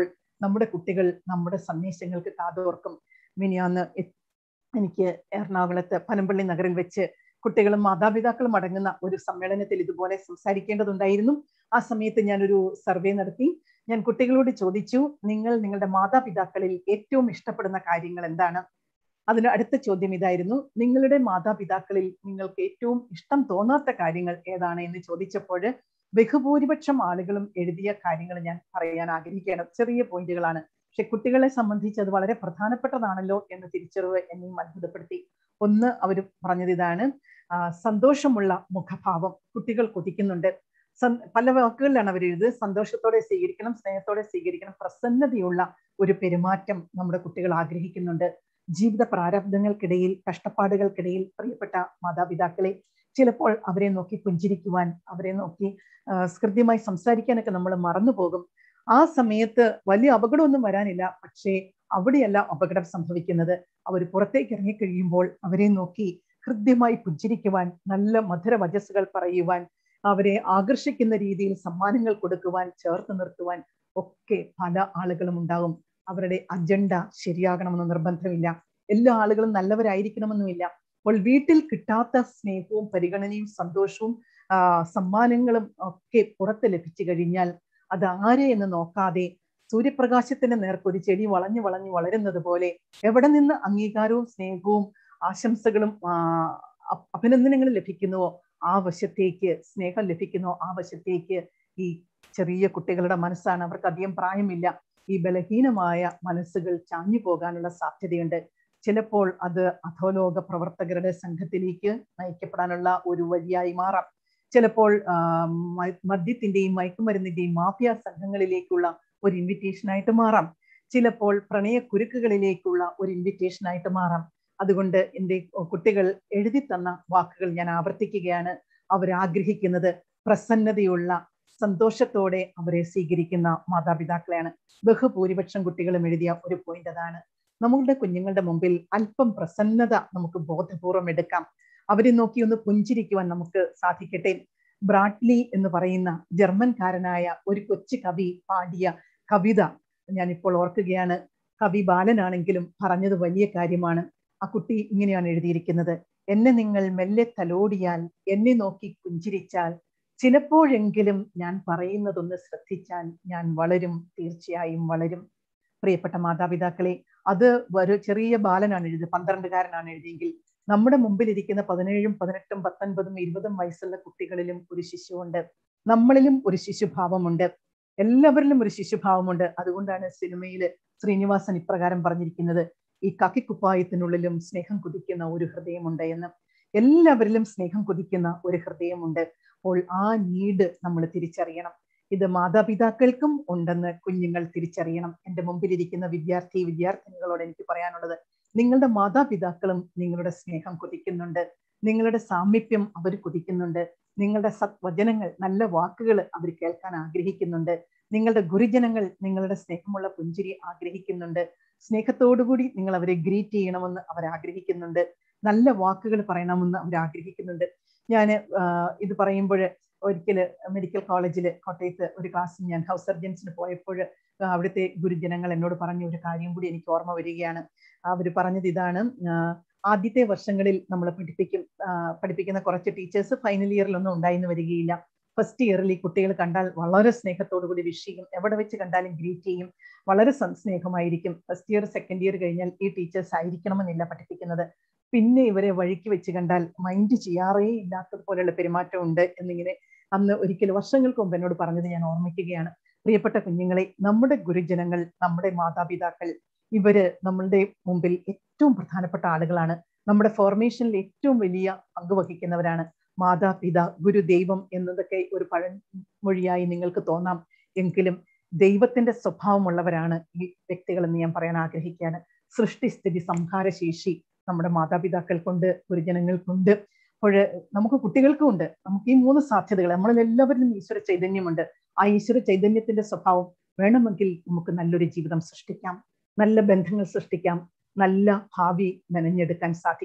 [SPEAKER 4] നമ്മുടെ കുട്ടികൾ നമ്മുടെ സന്ദേശങ്ങൾക്ക് കാതോർക്കും മിനിയാന്ന് എ- എനിക്ക് എറണാകുളത്ത് പനമ്പള്ളി നഗറിൽ വെച്ച് കുട്ടികളും മാതാപിതാക്കളും അടങ്ങുന്ന ഒരു സമ്മേളനത്തിൽ ഇതുപോലെ സംസാരിക്കേണ്ടതുണ്ടായിരുന്നു ആ സമയത്ത് ഞാനൊരു സർവേ നടത്തി ഞാൻ കുട്ടികളോട് ചോദിച്ചു നിങ്ങൾ നിങ്ങളുടെ മാതാപിതാക്കളിൽ ഏറ്റവും ഇഷ്ടപ്പെടുന്ന കാര്യങ്ങൾ എന്താണ് അതിന് അടുത്ത ചോദ്യം ഇതായിരുന്നു നിങ്ങളുടെ മാതാപിതാക്കളിൽ നിങ്ങൾക്ക് ഏറ്റവും ഇഷ്ടം തോന്നാത്ത കാര്യങ്ങൾ ഏതാണ് എന്ന് ചോദിച്ചപ്പോൾ ബഹുഭൂരിപക്ഷം ആളുകളും എഴുതിയ കാര്യങ്ങൾ ഞാൻ പറയാൻ ആഗ്രഹിക്കുകയാണ് ചെറിയ പോയിന്റുകളാണ് പക്ഷെ കുട്ടികളെ സംബന്ധിച്ച് അത് വളരെ പ്രധാനപ്പെട്ടതാണല്ലോ എന്ന തിരിച്ചറിവ് എന്നെയും അത്ഭുതപ്പെടുത്തി ഒന്ന് അവർ പറഞ്ഞത് ഇതാണ് ആ, സന്തോഷമുള്ള മുഖഭാവം കുട്ടികൾ കൊതിക്കുന്നുണ്ട് സന്- പല വാക്കുകളിലാണ് അവർ എഴുതുന്നത് സന്തോഷത്തോടെ സ്വീകരിക്കണം സ്നേഹത്തോടെ സ്വീകരിക്കണം പ്രസന്നതയുള്ള ഒരു പെരുമാറ്റം നമ്മുടെ കുട്ടികൾ ആഗ്രഹിക്കുന്നുണ്ട് ജീവിത പ്രാരബ്ധങ്ങൾക്കിടയിൽ കഷ്ടപ്പാടുകൾക്കിടയിൽ പ്രിയപ്പെട്ട മാതാപിതാക്കളെ ചിലപ്പോൾ അവരെ നോക്കി പുഞ്ചിരിക്കുവാൻ അവരെ നോക്കി ആ, കൃത്യമായി സംസാരിക്കാനൊക്കെ നമ്മൾ മറന്നുപോകും ആ സമയത്ത് വലിയ അപകടമൊന്നും വരാനില്ല പക്ഷേ അവിടെയല്ല അപകടം സംഭവിക്കുന്നത് അവർ പുറത്തേക്ക് ഇറങ്ങിക്കഴിയുമ്പോൾ അവരെ നോക്കി ഹൃദ്യമായി പുഞ്ചിരിക്കുവാൻ നല്ല മധുര വചസ്സുകൾ പറയുവാൻ അവരെ ആകർഷിക്കുന്ന രീതിയിൽ സമ്മാനങ്ങൾ കൊടുക്കുവാൻ ചേർത്ത് നിർത്തുവാൻ ഒക്കെ പല ആളുകളും ഉണ്ടാകും അവരുടെ അജണ്ട ശരിയാകണമെന്ന് നിർബന്ധമില്ല എല്ലാ ആളുകളും നല്ലവരായിരിക്കണമെന്നുമില്ല അപ്പോൾ വീട്ടിൽ കിട്ടാത്ത സ്നേഹവും പരിഗണനയും സന്തോഷവും ആ, സമ്മാനങ്ങളും ഒക്കെ പുറത്ത് ലഭിച്ചു കഴിഞ്ഞാൽ അത് ആരെ എന്ന് നോക്കാതെ സൂര്യപ്രകാശത്തിന്റെ നേർക്ക് ഒരു ചെടി വളഞ്ഞു വളഞ്ഞു വളരുന്നത് പോലെ എവിടെ നിന്ന് അംഗീകാരവും സ്നേഹവും ആശംസകളും ആ, അ- അഭിനന്ദനങ്ങളും ലഭിക്കുന്നുവോ ആ വശത്തേക്ക് സ്നേഹം ലഭിക്കുന്നോ ആ വശത്തേക്ക് ഈ ചെറിയ കുട്ടികളുടെ മനസ്സാണ് അവർക്ക് അധികം പ്രായമില്ല ഈ ബലഹീനമായ മനസ്സുകൾ ചാഞ്ഞു പോകാനുള്ള സാധ്യതയുണ്ട് ചിലപ്പോൾ അത് അധോലോക പ്രവർത്തകരുടെ സംഘത്തിലേക്ക് നയിക്കപ്പെടാനുള്ള ഒരു വഴിയായി മാറാം ചിലപ്പോൾ ആ, മ- മദ്യത്തിന്റെയും മയക്കുമരുന്നിന്റെയും മാഫിയ സംഘങ്ങളിലേക്കുള്ള ഒരു ഇൻവിറ്റേഷൻ ആയിട്ട് മാറാം ചിലപ്പോൾ പ്രണയ കുരുക്കുകളിലേക്കുള്ള ഒരു ഇൻവിറ്റേഷൻ ആയിട്ട് മാറാം അതുകൊണ്ട് എൻ്റെ കുട്ടികൾ എഴുതി തന്ന വാക്കുകൾ ഞാൻ ആവർത്തിക്കുകയാണ് അവരാഗ്രഹിക്കുന്നത് പ്രസന്നതയുള്ള സന്തോഷത്തോടെ അവരെ സ്വീകരിക്കുന്ന മാതാപിതാക്കളെയാണ് ബഹുഭൂരിപക്ഷം കുട്ടികളും എഴുതിയ ഒരു പോയിന്റ് അതാണ് നമ്മളുടെ കുഞ്ഞുങ്ങളുടെ മുമ്പിൽ അല്പം പ്രസന്നത നമുക്ക് ബോധപൂർവം എടുക്കാം അവരെ നോക്കി ഒന്ന് പുഞ്ചിരിക്കുവാൻ നമുക്ക് സാധിക്കട്ടെ ബ്രാഡ്ലി എന്ന് പറയുന്ന ജർമ്മൻകാരനായ ഒരു കൊച്ചു കവി പാടിയ കവിത ഞാനിപ്പോൾ ഓർക്കുകയാണ് കവി ബാലനാണെങ്കിലും പറഞ്ഞത് വലിയ കാര്യമാണ് ആ കുട്ടി ഇങ്ങനെയാണ് എഴുതിയിരിക്കുന്നത് എന്നെ നിങ്ങൾ മെല്ലെ തലോടിയാൽ എന്നെ നോക്കി പുഞ്ചിരിച്ചാൽ ചിലപ്പോഴെങ്കിലും ഞാൻ പറയുന്നതൊന്ന് ശ്രദ്ധിച്ചാൽ ഞാൻ വളരും തീർച്ചയായും വളരും പ്രിയപ്പെട്ട മാതാപിതാക്കളെ അത് ഒരു ചെറിയ ബാലനാണ് എഴുതിയത് പന്ത്രണ്ടുകാരനാണ് എഴുതിയെങ്കിൽ നമ്മുടെ മുമ്പിൽ ഇരിക്കുന്ന പതിനേഴും പതിനെട്ടും പത്തൊൻപതും ഇരുപതും വയസ്സുള്ള കുട്ടികളിലും ഒരു ശിശുവുണ്ട് നമ്മളിലും ഒരു ശിശുഭാവമുണ്ട് എല്ലാവരിലും ഒരു ശിശുഭാവമുണ്ട് അതുകൊണ്ടാണ് സിനിമയിൽ ശ്രീനിവാസൻ ഇപ്രകാരം പറഞ്ഞിരിക്കുന്നത് ഈ കക്കിക്കുപ്പായത്തിനുള്ളിലും സ്നേഹം കുതിക്കുന്ന ഒരു ഹൃദയമുണ്ട് എന്ന് എല്ലാവരിലും സ്നേഹം കുതിക്കുന്ന ഒരു ഹൃദയമുണ്ട് അപ്പോൾ ആ നീഡ് നമ്മൾ തിരിച്ചറിയണം ഇത് മാതാപിതാക്കൾക്കും ഉണ്ടെന്ന് കുഞ്ഞുങ്ങൾ തിരിച്ചറിയണം എൻ്റെ മുമ്പിലിരിക്കുന്ന വിദ്യാർത്ഥി വിദ്യാർത്ഥിനികളോട് എനിക്ക് പറയാനുള്ളത് നിങ്ങളുടെ മാതാപിതാക്കളും നിങ്ങളുടെ സ്നേഹം കുതിക്കുന്നുണ്ട് നിങ്ങളുടെ സാമീപ്യം അവർ കുതിക്കുന്നുണ്ട് നിങ്ങളുടെ സത്വചനങ്ങൾ നല്ല വാക്കുകൾ അവർ കേൾക്കാൻ ആഗ്രഹിക്കുന്നുണ്ട് നിങ്ങളുടെ ഗുരുജനങ്ങൾ നിങ്ങളുടെ സ്നേഹമുള്ള പുഞ്ചിരി ആഗ്രഹിക്കുന്നുണ്ട് സ്നേഹത്തോടുകൂടി നിങ്ങൾ അവരെ ഗ്രീറ്റ് ചെയ്യണമെന്ന് അവർ ആഗ്രഹിക്കുന്നുണ്ട് നല്ല വാക്കുകൾ പറയണമെന്ന് അവർ ആഗ്രഹിക്കുന്നുണ്ട് ഞാൻ ഇത് പറയുമ്പോൾ ഒരിക്കല് മെഡിക്കൽ കോളേജിൽ കോട്ടയത്ത് ഒരു ക്ലാസ്സിൽ ഞാൻ ഹൗസ് സർജൻസിന് പോയപ്പോൾ അവിടുത്തെ ഗുരുജനങ്ങൾ എന്നോട് പറഞ്ഞ ഒരു കാര്യം കൂടി എനിക്ക് ഓർമ്മ വരികയാണ് അവർ പറഞ്ഞത് ഇതാണ് ആദ്യത്തെ വർഷങ്ങളിൽ നമ്മൾ പഠിപ്പിക്കും പഠിപ്പിക്കുന്ന കുറച്ച് ടീച്ചേഴ്സ് ഫൈനൽ ഇയറിലൊന്നും ഉണ്ടായിന്ന് വരികയില്ല ഫസ്റ്റ് ഇയറിൽ ഈ കുട്ടികൾ കണ്ടാൽ വളരെ സ്നേഹത്തോടു കൂടി വിഷ് ചെയ്യും എവിടെ വെച്ച് കണ്ടാലും ഗ്രീറ്റ് ചെയ്യും വളരെ സ്നേഹമായിരിക്കും ഫസ്റ്റ് ഇയർ സെക്കൻഡ് ഇയർ കഴിഞ്ഞാൽ ഈ ടീച്ചേഴ്സ് ആയിരിക്കണമെന്നില്ല പഠിപ്പിക്കുന്നത് പിന്നെ ഇവരെ വഴിക്ക് വെച്ച് കണ്ടാൽ മൈൻഡ് ചെയ്യാറേ ഇല്ലാത്തതുപോലെയുള്ള പെരുമാറ്റം ഉണ്ട് എന്നിങ്ങനെ അന്ന് ഒരിക്കൽ വർഷങ്ങൾക്ക് മുമ്പ് എന്നോട് പറഞ്ഞത് ഞാൻ ഓർമ്മിക്കുകയാണ് പ്രിയപ്പെട്ട കുഞ്ഞുങ്ങളെ നമ്മുടെ ഗുരുജനങ്ങൾ നമ്മുടെ മാതാപിതാക്കൾ ഇവര് നമ്മളുടെ മുമ്പിൽ ഏറ്റവും പ്രധാനപ്പെട്ട ആളുകളാണ് നമ്മുടെ ഫോർമേഷനിൽ ഏറ്റവും വലിയ പങ്ക് വഹിക്കുന്നവരാണ് മാതാപിത ഗുരു ദൈവം എന്നതൊക്കെ ഒരു പഴമൊഴിയായി നിങ്ങൾക്ക് തോന്നാം എങ്കിലും ദൈവത്തിന്റെ സ്വഭാവമുള്ളവരാണ് ഈ വ്യക്തികൾ എന്ന് ഞാൻ പറയാൻ ആഗ്രഹിക്കുകയാണ് സൃഷ്ടിസ്ഥിതി സംഹാരശേഷി നമ്മുടെ മാതാപിതാക്കൾക്കുണ്ട് ഗുരുജനങ്ങൾക്കുണ്ട് അപ്പോൾ നമുക്ക് കുട്ടികൾക്കും ഉണ്ട് നമുക്ക് ഈ മൂന്ന് സാധ്യതകൾ നമ്മളിൽ എല്ലാവരിലും ഈശ്വര ചൈതന്യമുണ്ട് ആ ഈശ്വര ചൈതന്യത്തിന്റെ സ്വഭാവം വേണമെങ്കിൽ നമുക്ക് നല്ലൊരു ജീവിതം സൃഷ്ടിക്കാം നല്ല ബന്ധങ്ങൾ സൃഷ്ടിക്കാം നല്ല ഭാവി മെനഞ്ഞെടുക്കാൻ സാധിക്കും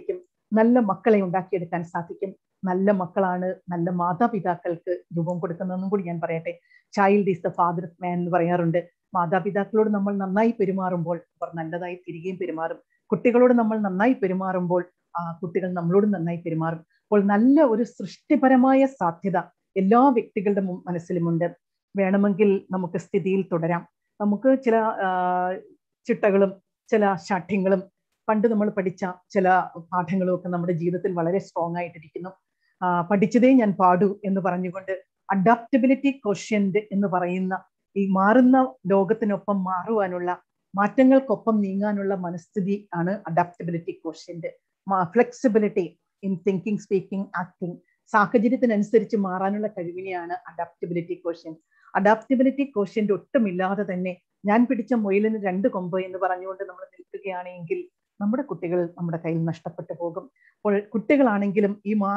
[SPEAKER 4] നല്ല മക്കളെ ഉണ്ടാക്കിയെടുക്കാൻ സാധിക്കും നല്ല മക്കളാണ് നല്ല മാതാപിതാക്കൾക്ക് രൂപം കൊടുക്കുന്നതെന്നും കൂടി ഞാൻ പറയട്ടെ child is the father of man എന്ന് പറയാറുണ്ട് മാതാപിതാക്കളോട് നമ്മൾ നന്നായി പെരുമാറുമ്പോൾ അവർ നല്ലതായി തിരികെയും പെരുമാറും കുട്ടികളോട് നമ്മൾ നന്നായി പെരുമാറുമ്പോൾ ആ കുട്ടികൾ നമ്മളോട് നന്നായി പെരുമാറും അപ്പോൾ നല്ല ഒരു സൃഷ്ടിപരമായ സാധ്യത എല്ലാ വ്യക്തികളുടെ മു- മനസ്സിലുമുണ്ട് വേണമെങ്കിൽ നമുക്ക് സ്ഥിതിയിൽ തുടരാം നമുക്ക് ചില ആ, ചിട്ടകളും ചില ശാഠ്യങ്ങളും പണ്ട് നമ്മൾ പഠിച്ച ചില പാഠങ്ങളും ഒക്കെ നമ്മുടെ ജീവിതത്തിൽ വളരെ സ്ട്രോങ് ആയിട്ടിരിക്കുന്നു ആ, പഠിച്ചതേ ഞാൻ പാടൂ എന്ന് പറഞ്ഞുകൊണ്ട് അഡാപ്റ്റബിലിറ്റി ക്വഷ്യന്റ് എന്ന് പറയുന്ന ഈ മാറുന്ന ലോകത്തിനൊപ്പം മാറുവാനുള്ള മാറ്റങ്ങൾക്കൊപ്പം നീങ്ങാനുള്ള മനസ്ഥിതി ആണ് adaptability quotient flexibility in thinking speaking acting സാഹചര്യത്തിനനുസരിച്ച് മാറാനുള്ള കഴിവിനെയാണ് അഡാപ്റ്റബിലിറ്റി ക്വഷ്യൻ അഡാപ്റ്റബിലിറ്റി ക്വഷ്യന്റ് ഒട്ടുമില്ലാതെ തന്നെ ഞാൻ പിടിച്ച മുയലിന് രണ്ട് കൊമ്പ് എന്ന് പറഞ്ഞുകൊണ്ട് നമ്മൾ നിൽക്കുകയാണെങ്കിൽ നമ്മുടെ കുട്ടികൾ നമ്മുടെ കയ്യിൽ നഷ്ടപ്പെട്ടു പോകും അപ്പോൾ കുട്ടികളാണെങ്കിലും ഈ മാ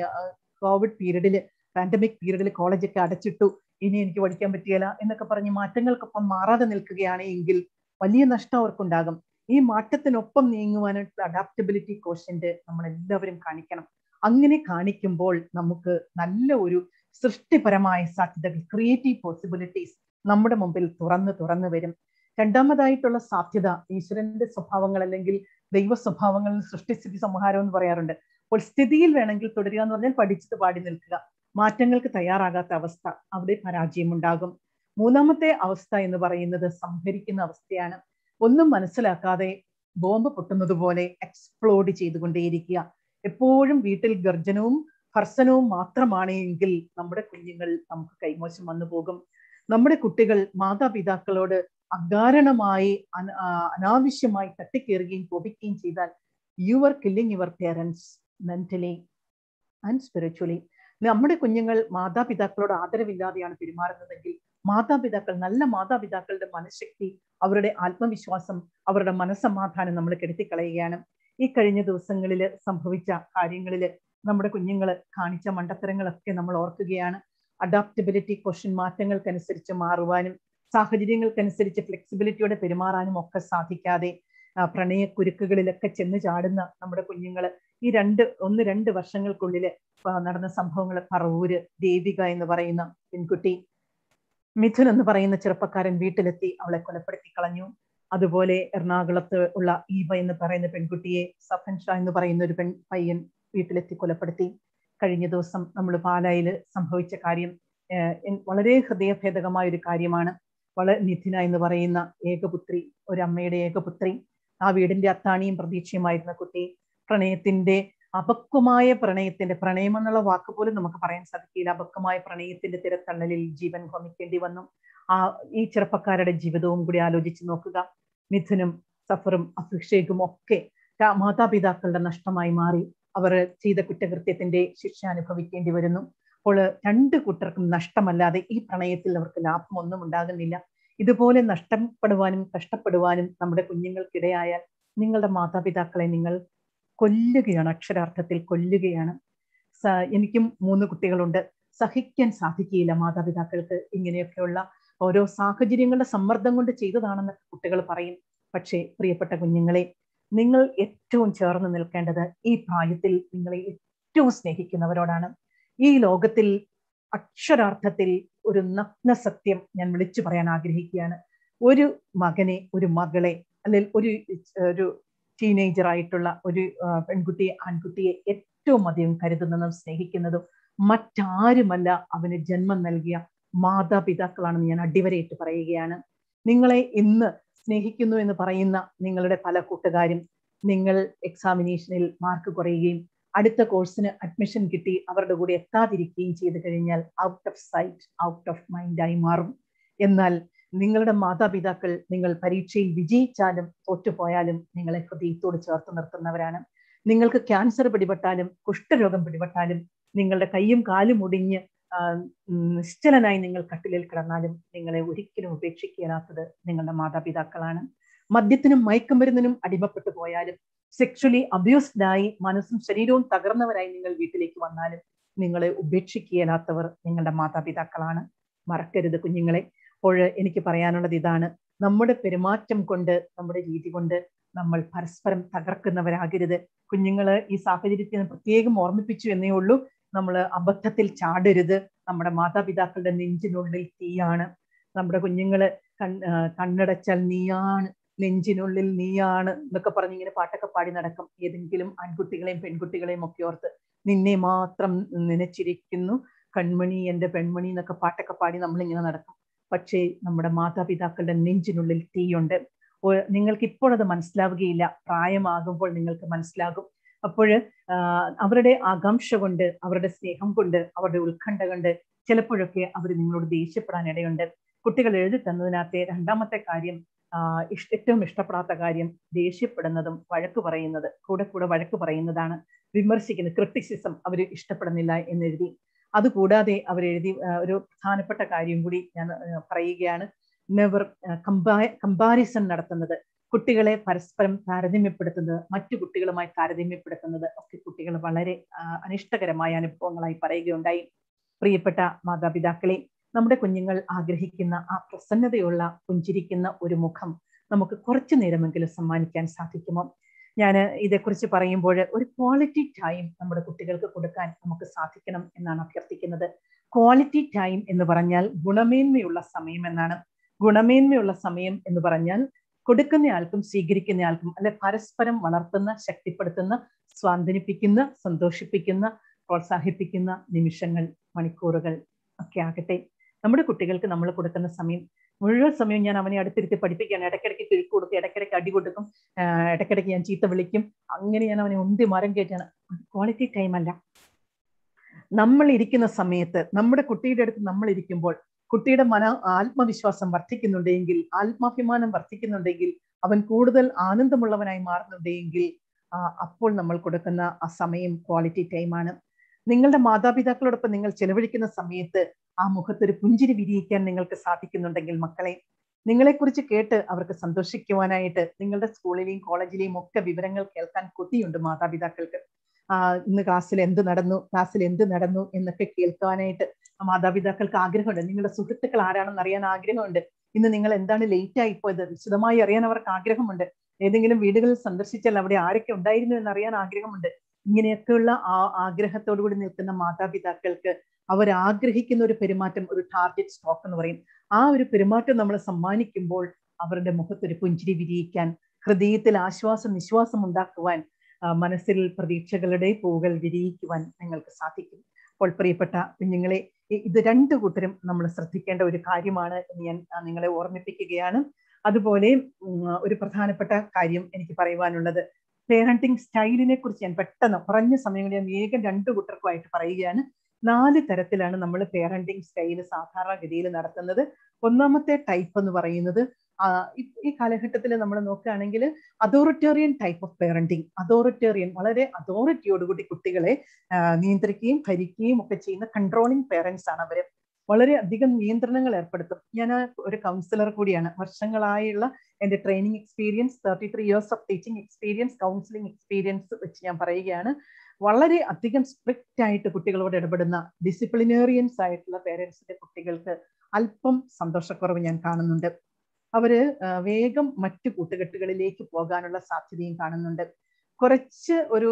[SPEAKER 4] കോവിഡ് പീരീഡിൽ പാൻഡമിക് പീരീഡിൽ കോളേജൊക്കെ അടച്ചിട്ടു ഇനി എനിക്ക് പഠിക്കാൻ പറ്റിയല്ല എന്നൊക്കെ പറഞ്ഞ് മാറ്റങ്ങൾക്കൊപ്പം മാറാതെ നിൽക്കുകയാണ് എങ്കിൽ വലിയ നഷ്ടം അവർക്കുണ്ടാകും ഈ മാറ്റത്തിനൊപ്പം നീങ്ങുവാനായിട്ടുള്ള അഡാപ്റ്റബിലിറ്റി കോഷ്യന്റ് നമ്മൾ എല്ലാവരും കാണിക്കണം അങ്ങനെ കാണിക്കുമ്പോൾ നമുക്ക് നല്ല ഒരു സൃഷ്ടിപരമായ സാധ്യതകൾ ക്രിയേറ്റീവ് പോസിബിലിറ്റീസ് നമ്മുടെ മുമ്പിൽ തുറന്നു തുറന്നു വരും രണ്ടാമതായിട്ടുള്ള സാധ്യത ഈശ്വരന്റെ സ്വഭാവങ്ങൾ അല്ലെങ്കിൽ ദൈവ സ്വഭാവങ്ങളിൽ സൃഷ്ടിസ്ഥിതി സംഹാരം എന്ന് പറയാറുണ്ട് അപ്പോൾ സ്ഥിതിയിൽ വേണമെങ്കിൽ തുടരുക എന്ന് പറഞ്ഞാൽ പഠിച്ചത് പാടി നിൽക്കുക മാറ്റങ്ങൾക്ക് തയ്യാറാകാത്ത അവസ്ഥ അവിടെ പരാജയം ഉണ്ടാകും മൂന്നാമത്തെ അവസ്ഥ എന്ന് പറയുന്നത് സംഭരിക്കുന്ന അവസ്ഥയാണ് ഒന്നും മനസ്സിലാക്കാതെ ബോംബ് പൊട്ടുന്നത് പോലെ എക്സ്പ്ലോഡ് ചെയ്തുകൊണ്ടേയിരിക്കുക എപ്പോഴും വീട്ടിൽ ഗർജനവും ഭർസനവും മാത്രമാണ് എങ്കിൽ നമ്മുടെ കുഞ്ഞുങ്ങൾ നമുക്ക് കൈമോശം വന്നു പോകും നമ്മുടെ കുട്ടികൾ മാതാപിതാക്കളോട് അകാരണമായി അന- ആ, അനാവശ്യമായി തട്ടിക്കേറുകയും കോപിക്കുകയും ചെയ്താൽ you are killing your parents mentally and spiritually നമ്മുടെ കുഞ്ഞുങ്ങൾ മാതാപിതാക്കളോട് ആദരവില്ലാതെയാണ് പെരുമാറുന്നതെങ്കിൽ മാതാപിതാക്കൾ നല്ല മാതാപിതാക്കളുടെ മനഃശക്തി അവരുടെ ആത്മവിശ്വാസം അവരുടെ മനസ്സമാധാനം നമ്മൾ കെടുത്തിക്കളയുകയാണ് ഈ കഴിഞ്ഞ ദിവസങ്ങളിൽ സംഭവിച്ച കാര്യങ്ങളിൽ നമ്മുടെ കുഞ്ഞുങ്ങൾ കാണിച്ച മണ്ടത്തരങ്ങളൊക്കെ നമ്മൾ ഓർക്കുകയാണ് അഡാപ്റ്റബിലിറ്റി ക്വസ്റ്റ്യൻ മാറ്റങ്ങൾക്കനുസരിച്ച് മാറുവാനും സാഹചര്യങ്ങൾക്കനുസരിച്ച് ഫ്ലെക്സിബിലിറ്റിയോടെ പെരുമാറാനും ഒക്കെ സാധിക്കാതെ ആ, പ്രണയക്കുരുക്കുകളിലൊക്കെ ചെന്ന് ചാടുന്ന നമ്മുടെ കുഞ്ഞുങ്ങൾ ഈ രണ്ട് ഒന്ന് രണ്ട് വർഷങ്ങൾക്കുള്ളിൽ നടന്ന സംഭവങ്ങൾ പറവൂര് ദേവിക എന്ന് പറയുന്ന പെൺകുട്ടി മിഥുൻ എന്ന് പറയുന്ന ചെറുപ്പക്കാരൻ വീട്ടിലെത്തി അവളെ കൊലപ്പെടുത്തി കളഞ്ഞു അതുപോലെ എറണാകുളത്ത് ഉള്ള ഈവ എന്ന് പറയുന്ന പെൺകുട്ടിയെ സഫൻ ഷാ എന്ന് പറയുന്ന ഒരു പെൺ പയ്യൻ വീട്ടിലെത്തി കൊലപ്പെടുത്തി കഴിഞ്ഞ ദിവസം നമ്മൾ പാലായിൽ സംഭവിച്ച കാര്യം ഏഹ്, എൻ- വളരെ ഹൃദയഭേദകമായ ഒരു കാര്യമാണ് വളരെ നിധിന എന്ന് പറയുന്ന ഏകപുത്രി ഒരു അമ്മയുടെ ഏകപുത്രി ആ വീടിന്റെ അത്താണിയും പ്രതീക്ഷയുമായിരുന്ന കുട്ടി പ്രണയത്തിന്റെ അപക്വമായ പ്രണയത്തിന്റെ പ്രണയം എന്നുള്ള വാക്ക് പോലും നമുക്ക് പറയാൻ സാധിക്കില്ല അപക്വമായ പ്രണയത്തിന്റെ തിരത്തള്ളലിൽ ജീവൻ ഹോമിക്കേണ്ടി വന്നു ആ ഈ ചെറുപ്പക്കാരുടെ ജീവിതവും കൂടി ആലോചിച്ച് നോക്കുക മിഥുനും സഫറും അഭിഷേകും ഒക്കെ ര- മാതാപിതാക്കളുടെ നഷ്ടമായി മാറി അവർ ചെയ്ത കുറ്റകൃത്യത്തിന്റെ ശിക്ഷ അനുഭവിക്കേണ്ടി വരുന്നു അപ്പോൾ രണ്ട് കൂട്ടർക്കും നഷ്ടമല്ലാതെ ഈ പ്രണയത്തിൽ അവർക്ക് ലാഭമൊന്നും ഉണ്ടാകുന്നില്ല ഇതുപോലെ നഷ്ടപ്പെടുവാനും കഷ്ടപ്പെടുവാനും നമ്മുടെ കുഞ്ഞുങ്ങൾക്കിടയായാൽ നിങ്ങളുടെ മാതാപിതാക്കളെ നിങ്ങൾ കൊല്ലുകയാണ് അക്ഷരാർത്ഥത്തിൽ കൊല്ലുകയാണ് സ- എനിക്കും മൂന്ന് കുട്ടികളുണ്ട് സഹിക്കാൻ സാധിക്കുകയില്ല മാതാപിതാക്കൾക്ക് ഇങ്ങനെയൊക്കെയുള്ള ഓരോ സാഹചര്യങ്ങളുടെ സമ്മർദ്ദം കൊണ്ട് ചെയ്തതാണെന്ന് കുട്ടികൾ പറയും പക്ഷേ പ്രിയപ്പെട്ട കുഞ്ഞുങ്ങളെ നിങ്ങൾ ഏറ്റവും ചേർന്ന് നിൽക്കേണ്ടത് ഈ പ്രായത്തിൽ നിങ്ങളെ ഏറ്റവും സ്നേഹിക്കുന്നവരോടാണ് ഈ ലോകത്തിൽ അക്ഷരാർത്ഥത്തിൽ ഒരു നഗ്ന സത്യം ഞാൻ വിളിച്ചു പറയാൻ ആഗ്രഹിക്കുകയാണ് ഒരു മകനെ ഒരു മകളെ അല്ലെങ്കിൽ ഒരു ഒരു ടീനേജർ ആയിട്ടുള്ള ഒരു ആ, പെൺകുട്ടിയെ ആൺകുട്ടിയെ ഏറ്റവും അധികം കരുതുന്നതും സ്നേഹിക്കുന്നതും മറ്റാരുമല്ല അവന് ജന്മം നൽകിയ മാതാപിതാക്കളാണെന്ന് ഞാൻ അടിവരയിട്ട് പറയുകയാണ് നിങ്ങളെ ഇന്ന് സ്നേഹിക്കുന്നു എന്ന് പറയുന്ന നിങ്ങളുടെ പല കൂട്ടുകാരും നിങ്ങൾ എക്സാമിനേഷനിൽ മാർക്ക് കുറയുകയും അടുത്ത കോഴ്സിന് അഡ്മിഷൻ കിട്ടി അവരുടെ കൂടെ എത്താതിരിക്കുകയും ചെയ്തു കഴിഞ്ഞാൽ out of sight out of മൈൻഡായി മാറും എന്നാൽ നിങ്ങളുടെ മാതാപിതാക്കൾ നിങ്ങൾ പരീക്ഷയിൽ വിജയിച്ചാലും തോറ്റുപോയാലും നിങ്ങളെ ഹൃദയത്തോട് ചേർത്ത് നിർത്തുന്നവരാണ് നിങ്ങൾക്ക് ക്യാൻസർ പിടിപെട്ടാലും കുഷ്ഠരോഗം പിടിപെട്ടാലും നിങ്ങളുടെ കൈയും കാലും ഒടിഞ്ഞ് ആ, ഉം, നിശ്ചലനായി നിങ്ങൾ കട്ടിലിൽ കിടന്നാലും നിങ്ങളെ ഒരിക്കലും ഉപേക്ഷിക്കാത്തത് നിങ്ങളുടെ മാതാപിതാക്കളാണ് മദ്യത്തിനും മയക്കുമരുന്നിനും അടിമപ്പെട്ടു പോയാലും സെക്ഷലി അബ്യൂസ്ഡ് ആയി മനസ്സും ശരീരവും തകർന്നവരായി നിങ്ങൾ വീട്ടിലേക്ക് വന്നാലും നിങ്ങളെ ഉപേക്ഷിക്കാത്തവർ നിങ്ങളുടെ മാതാപിതാക്കളാണ് മറക്കരുത് കുഞ്ഞുങ്ങളെ അപ്പോൾ എനിക്ക് പറയാനുള്ളത് ഇതാണ് നമ്മുടെ പെരുമാറ്റം കൊണ്ട് നമ്മുടെ രീതി കൊണ്ട് നമ്മൾ പരസ്പരം തകർക്കുന്നവരാകരുത് കുഞ്ഞുങ്ങൾ ഈ സാഹചര്യത്തിൽ നിന്ന് പ്രത്യേകം ഓർമ്മിപ്പിച്ചു എന്നേ ഉള്ളൂ നമ്മൾ അബദ്ധത്തിൽ ചാടരുത് നമ്മുടെ മാതാപിതാക്കളുടെ നെഞ്ചിനുള്ളിൽ തീയാണ് നമ്മുടെ കുഞ്ഞുങ്ങള് കൺ ആ, കണ്ണടച്ചാൽ നീയാണ് നെഞ്ചിനുള്ളിൽ നീയാണ് എന്നൊക്കെ പറഞ്ഞ് ഇങ്ങനെ പാട്ടൊക്കെ പാടി നടക്കും ഏതെങ്കിലും ആൺകുട്ടികളെയും പെൺകുട്ടികളെയും ഒക്കെ ഓർത്ത് നിന്നെ മാത്രം നനച്ചിരിക്കുന്നു കൺമണി എൻ്റെ പെൺമണി എന്നൊക്കെ പാട്ടൊക്കെ പാടി നമ്മളിങ്ങനെ നടക്കും പക്ഷേ നമ്മുടെ മാതാപിതാക്കളുടെ നെഞ്ചിനുള്ളിൽ തീയുണ്ട് ഓ- നിങ്ങൾക്ക് ഇപ്പോഴത് മനസ്സിലാവുകയില്ല പ്രായമാകുമ്പോൾ നിങ്ങൾക്ക് മനസ്സിലാകും അപ്പോൾ അവരുടെ ആകാംക്ഷ കൊണ്ട് അവരുടെ സ്നേഹം കൊണ്ട് അവരുടെ ഉത്കണ്ഠ കൊണ്ട് ചിലപ്പോഴൊക്കെ അവർ നിങ്ങളോട് ദേഷ്യപ്പെടാൻ ഇടയുണ്ട് കുട്ടികൾ എഴുതി തന്നതിനകത്തെ രണ്ടാമത്തെ കാര്യം ആ, ഇഷ്- ഏറ്റവും ഇഷ്ടപ്പെടാത്ത കാര്യം ദേഷ്യപ്പെടുന്നതും വഴക്ക് പറയുന്നത് കൂടെ കൂടെ വഴക്ക് പറയുന്നതാണ് വിമർശിക്കുന്നത് ക്രിട്ടിസിസം അവർ ഇഷ്ടപ്പെടുന്നില്ല എന്നെഴുതി അതുകൂടാതെ അവരെഴുതി ആ, ഒരു പ്രധാനപ്പെട്ട കാര്യം കൂടി ഞാൻ ആ, പറയുകയാണ് നെവർ കമ്പാരിസൺ നടത്തുന്നത് കുട്ടികളെ പരസ്പരം താരതമ്യപ്പെടുത്തുന്നത് മറ്റു കുട്ടികളുമായി താരതമ്യപ്പെടുത്തുന്നത് ഒക്കെ കുട്ടികൾ വളരെ ആ, അനിഷ്ടകരമായ അനുഭവങ്ങളായി പറയുകയുണ്ടായി പ്രിയപ്പെട്ട മാതാപിതാക്കളെ നമ്മുടെ കുഞ്ഞുങ്ങൾ ആഗ്രഹിക്കുന്ന ആ പ്രസന്നതയുള്ള പുഞ്ചിരിക്കുന്ന ഒരു മുഖം നമുക്ക് കുറച്ചു നേരമെങ്കിലും സമ്മാനിക്കാൻ സാധിക്കുമോ ഞാൻ ഇതേക്കുറിച്ച് പറയുമ്പോൾ ഒരു ക്വാളിറ്റി ടൈം നമ്മുടെ കുട്ടികൾക്ക് കൊടുക്കാൻ നമുക്ക് സാധിക്കണം എന്നാണ് അഭ്യർത്ഥിക്കുന്നത് ക്വാളിറ്റി ടൈം എന്ന് പറഞ്ഞാൽ ഗുണമേന്മയുള്ള സമയം എന്നാണ് ഗുണമേന്മയുള്ള സമയം എന്ന് പറഞ്ഞാൽ കൊടുക്കുന്നയാൾക്കും സ്വീകരിക്കുന്നയാൾക്കും അല്ലെ പരസ്പരം വളർത്തുന്ന ശക്തിപ്പെടുത്തുന്ന സ്വാന്തനിപ്പിക്കുന്ന സന്തോഷിപ്പിക്കുന്ന പ്രോത്സാഹിപ്പിക്കുന്ന നിമിഷങ്ങൾ മണിക്കൂറുകൾ ഒക്കെ ആകട്ടെ നമ്മുടെ കുട്ടികൾക്ക് നമ്മൾ കൊടുക്കുന്ന സമയം മുഴുവൻ സമയം ഞാൻ അവനെ അടുത്തിരുത്തി പഠിപ്പിക്കുകയാണ് ഇടയ്ക്കിടയ്ക്ക് കിഴുക്ക് കൊടുക്കും ഇടയ്ക്കിടയ്ക്ക് അടി കൊടുക്കും ആഹ് ഇടയ്ക്കിടയ്ക്ക് ഞാൻ ചീത്ത വിളിക്കും അങ്ങനെ ഞാൻ അവനെ ഉന്തി മരം കയറ്റാണ് ക്വാളിറ്റി ടൈം അല്ല നമ്മൾ ഇരിക്കുന്ന സമയത്ത് നമ്മുടെ കുട്ടിയുടെ അടുത്ത് നമ്മൾ ഇരിക്കുമ്പോൾ കുട്ടിയുടെ മന ആത്മവിശ്വാസം വർദ്ധിക്കുന്നുണ്ടെങ്കിൽ ആത്മാഭിമാനം വർദ്ധിക്കുന്നുണ്ടെങ്കിൽ അവൻ കൂടുതൽ ആനന്ദമുള്ളവനായി മാറുന്നുണ്ടെങ്കിൽ ആ, അപ്പോൾ നമ്മൾ കൊടുക്കുന്ന ആ സമയം ക്വാളിറ്റി ടൈമാണ് നിങ്ങളുടെ മാതാപിതാക്കളോടൊപ്പം നിങ്ങൾ ചെലവഴിക്കുന്ന സമയത്ത് ആ മുഖത്തൊരു പുഞ്ചിരി വിരിയിക്കാൻ നിങ്ങൾക്ക് സാധിക്കുന്നുണ്ടെങ്കിൽ മക്കളെ നിങ്ങളെക്കുറിച്ച് കേട്ട് അവർക്ക് സന്തോഷിക്കുവാനായിട്ട് നിങ്ങളുടെ സ്കൂളിലെയും കോളേജിലെയും ഒക്കെ വിവരങ്ങൾ കേൾക്കാൻ കൊതിയുണ്ട് മാതാപിതാക്കൾക്ക് ആ ഇന്ന് ക്ലാസ്സിൽ എന്ത് നടന്നു ക്ലാസ്സിൽ എന്ത് നടന്നു എന്നൊക്കെ കേൾക്കാനായിട്ട് മാതാപിതാക്കൾക്ക് ആഗ്രഹമുണ്ട് നിങ്ങളുടെ സുഹൃത്തുക്കൾ ആരാണെന്ന് അറിയാൻ ആഗ്രഹമുണ്ട് ഇന്ന് നിങ്ങൾ എന്താണ് ലേറ്റ് ആയി പോയത് വിശദമായി അറിയാൻ അവർക്ക് ആഗ്രഹമുണ്ട് ഏതെങ്കിലും വീടുകളിൽ സന്ദർശിച്ചാൽ അവിടെ ആരൊക്കെ ഉണ്ടായിരുന്നു എന്ന് അറിയാൻ ആഗ്രഹമുണ്ട് ഇങ്ങനെയൊക്കെയുള്ള ആ ആഗ്രഹത്തോടു കൂടി നിൽക്കുന്ന മാതാപിതാക്കൾക്ക് അവർ ആഗ്രഹിക്കുന്ന ഒരു പെരുമാറ്റം ഒരു ടാർഗറ്റ് സ്റ്റോക്ക് എന്ന് പറയും ആ ഒരു പെരുമാറ്റം നമ്മൾ സമ്മാനിക്കുമ്പോൾ അവരുടെ മുഖത്തൊരു പുഞ്ചിരി വിരിയിക്കാൻ ഹൃദയത്തിൽ ആശ്വാസം വിശ്വാസം ഉണ്ടാക്കുവാൻ ആ, മനസ്സിൽ പ്രതീക്ഷകളുടെ പൂകൾ വിരിയിക്കുവാൻ നിങ്ങൾക്ക് സാധിക്കും അപ്പോൾ പ്രിയപ്പെട്ട കുഞ്ഞുങ്ങളെ ഇ- ഇത് രണ്ടു കൂട്ടരും നമ്മൾ ശ്രദ്ധിക്കേണ്ട ഒരു കാര്യമാണ് എന്ന് ഞാൻ ആ, നിങ്ങളെ ഓർമ്മിപ്പിക്കുകയാണ് അതുപോലെ ഉം, ഒരു പ്രധാനപ്പെട്ട കാര്യം എനിക്ക് പറയുവാനുള്ളത് പേരന്റിങ് സ്റ്റൈലിനെ കുറിച്ച് ഞാൻ പെട്ടെന്ന് കുറഞ്ഞ സമയം കൊണ്ട് ഞാൻ വേഗം രണ്ടു കൂട്ടർക്കുമായിട്ട് പറയുകയാണ് നാല് തരത്തിലാണ് നമ്മൾ പേരന്റിങ് സ്റ്റൈൽ സാധാരണഗതിയിൽ നടത്തുന്നത് ഒന്നാമത്തെ ടൈപ്പ് എന്ന് പറയുന്നത് ആ, ഈ- ഈ കാലഘട്ടത്തിൽ നമ്മൾ നോക്കുകയാണെങ്കിൽ authoritarian type of parenting authoritarian വളരെ അതോറിറ്റിയോടുകൂടി കുട്ടികളെ ആ, നിയന്ത്രിക്കുകയും ഭരിക്കുകയും ഒക്കെ ചെയ്യുന്ന കൺട്രോളിങ് പേരൻസ് ആണ് അവര് വളരെ അധികം നിയന്ത്രണങ്ങൾ ഏർപ്പെടുത്തും ഞാൻ ഒരു കൗൺസിലർ കൂടിയാണ് വർഷങ്ങളായുള്ള എന്റെ training experience thirty three years of teaching experience counselling experience വെച്ച് ഞാൻ പറയുകയാണ് വളരെ അധികം സ്ട്രിക്റ്റ് ആയിട്ട് കുട്ടികളോട് ഇടപെടുന്ന ഡിസിപ്ലിനേറിയൻസ് ആയിട്ടുള്ള പേരൻസിന്റെ കുട്ടികൾക്ക് അല്പം സന്തോഷക്കുറവ് ഞാൻ കാണുന്നുണ്ട് അവര് ആ, വേഗം മറ്റു കൂട്ടുകെട്ടുകളിലേക്ക് പോകാനുള്ള സാധ്യതയും കാണുന്നുണ്ട് കുറച്ച് ഒരു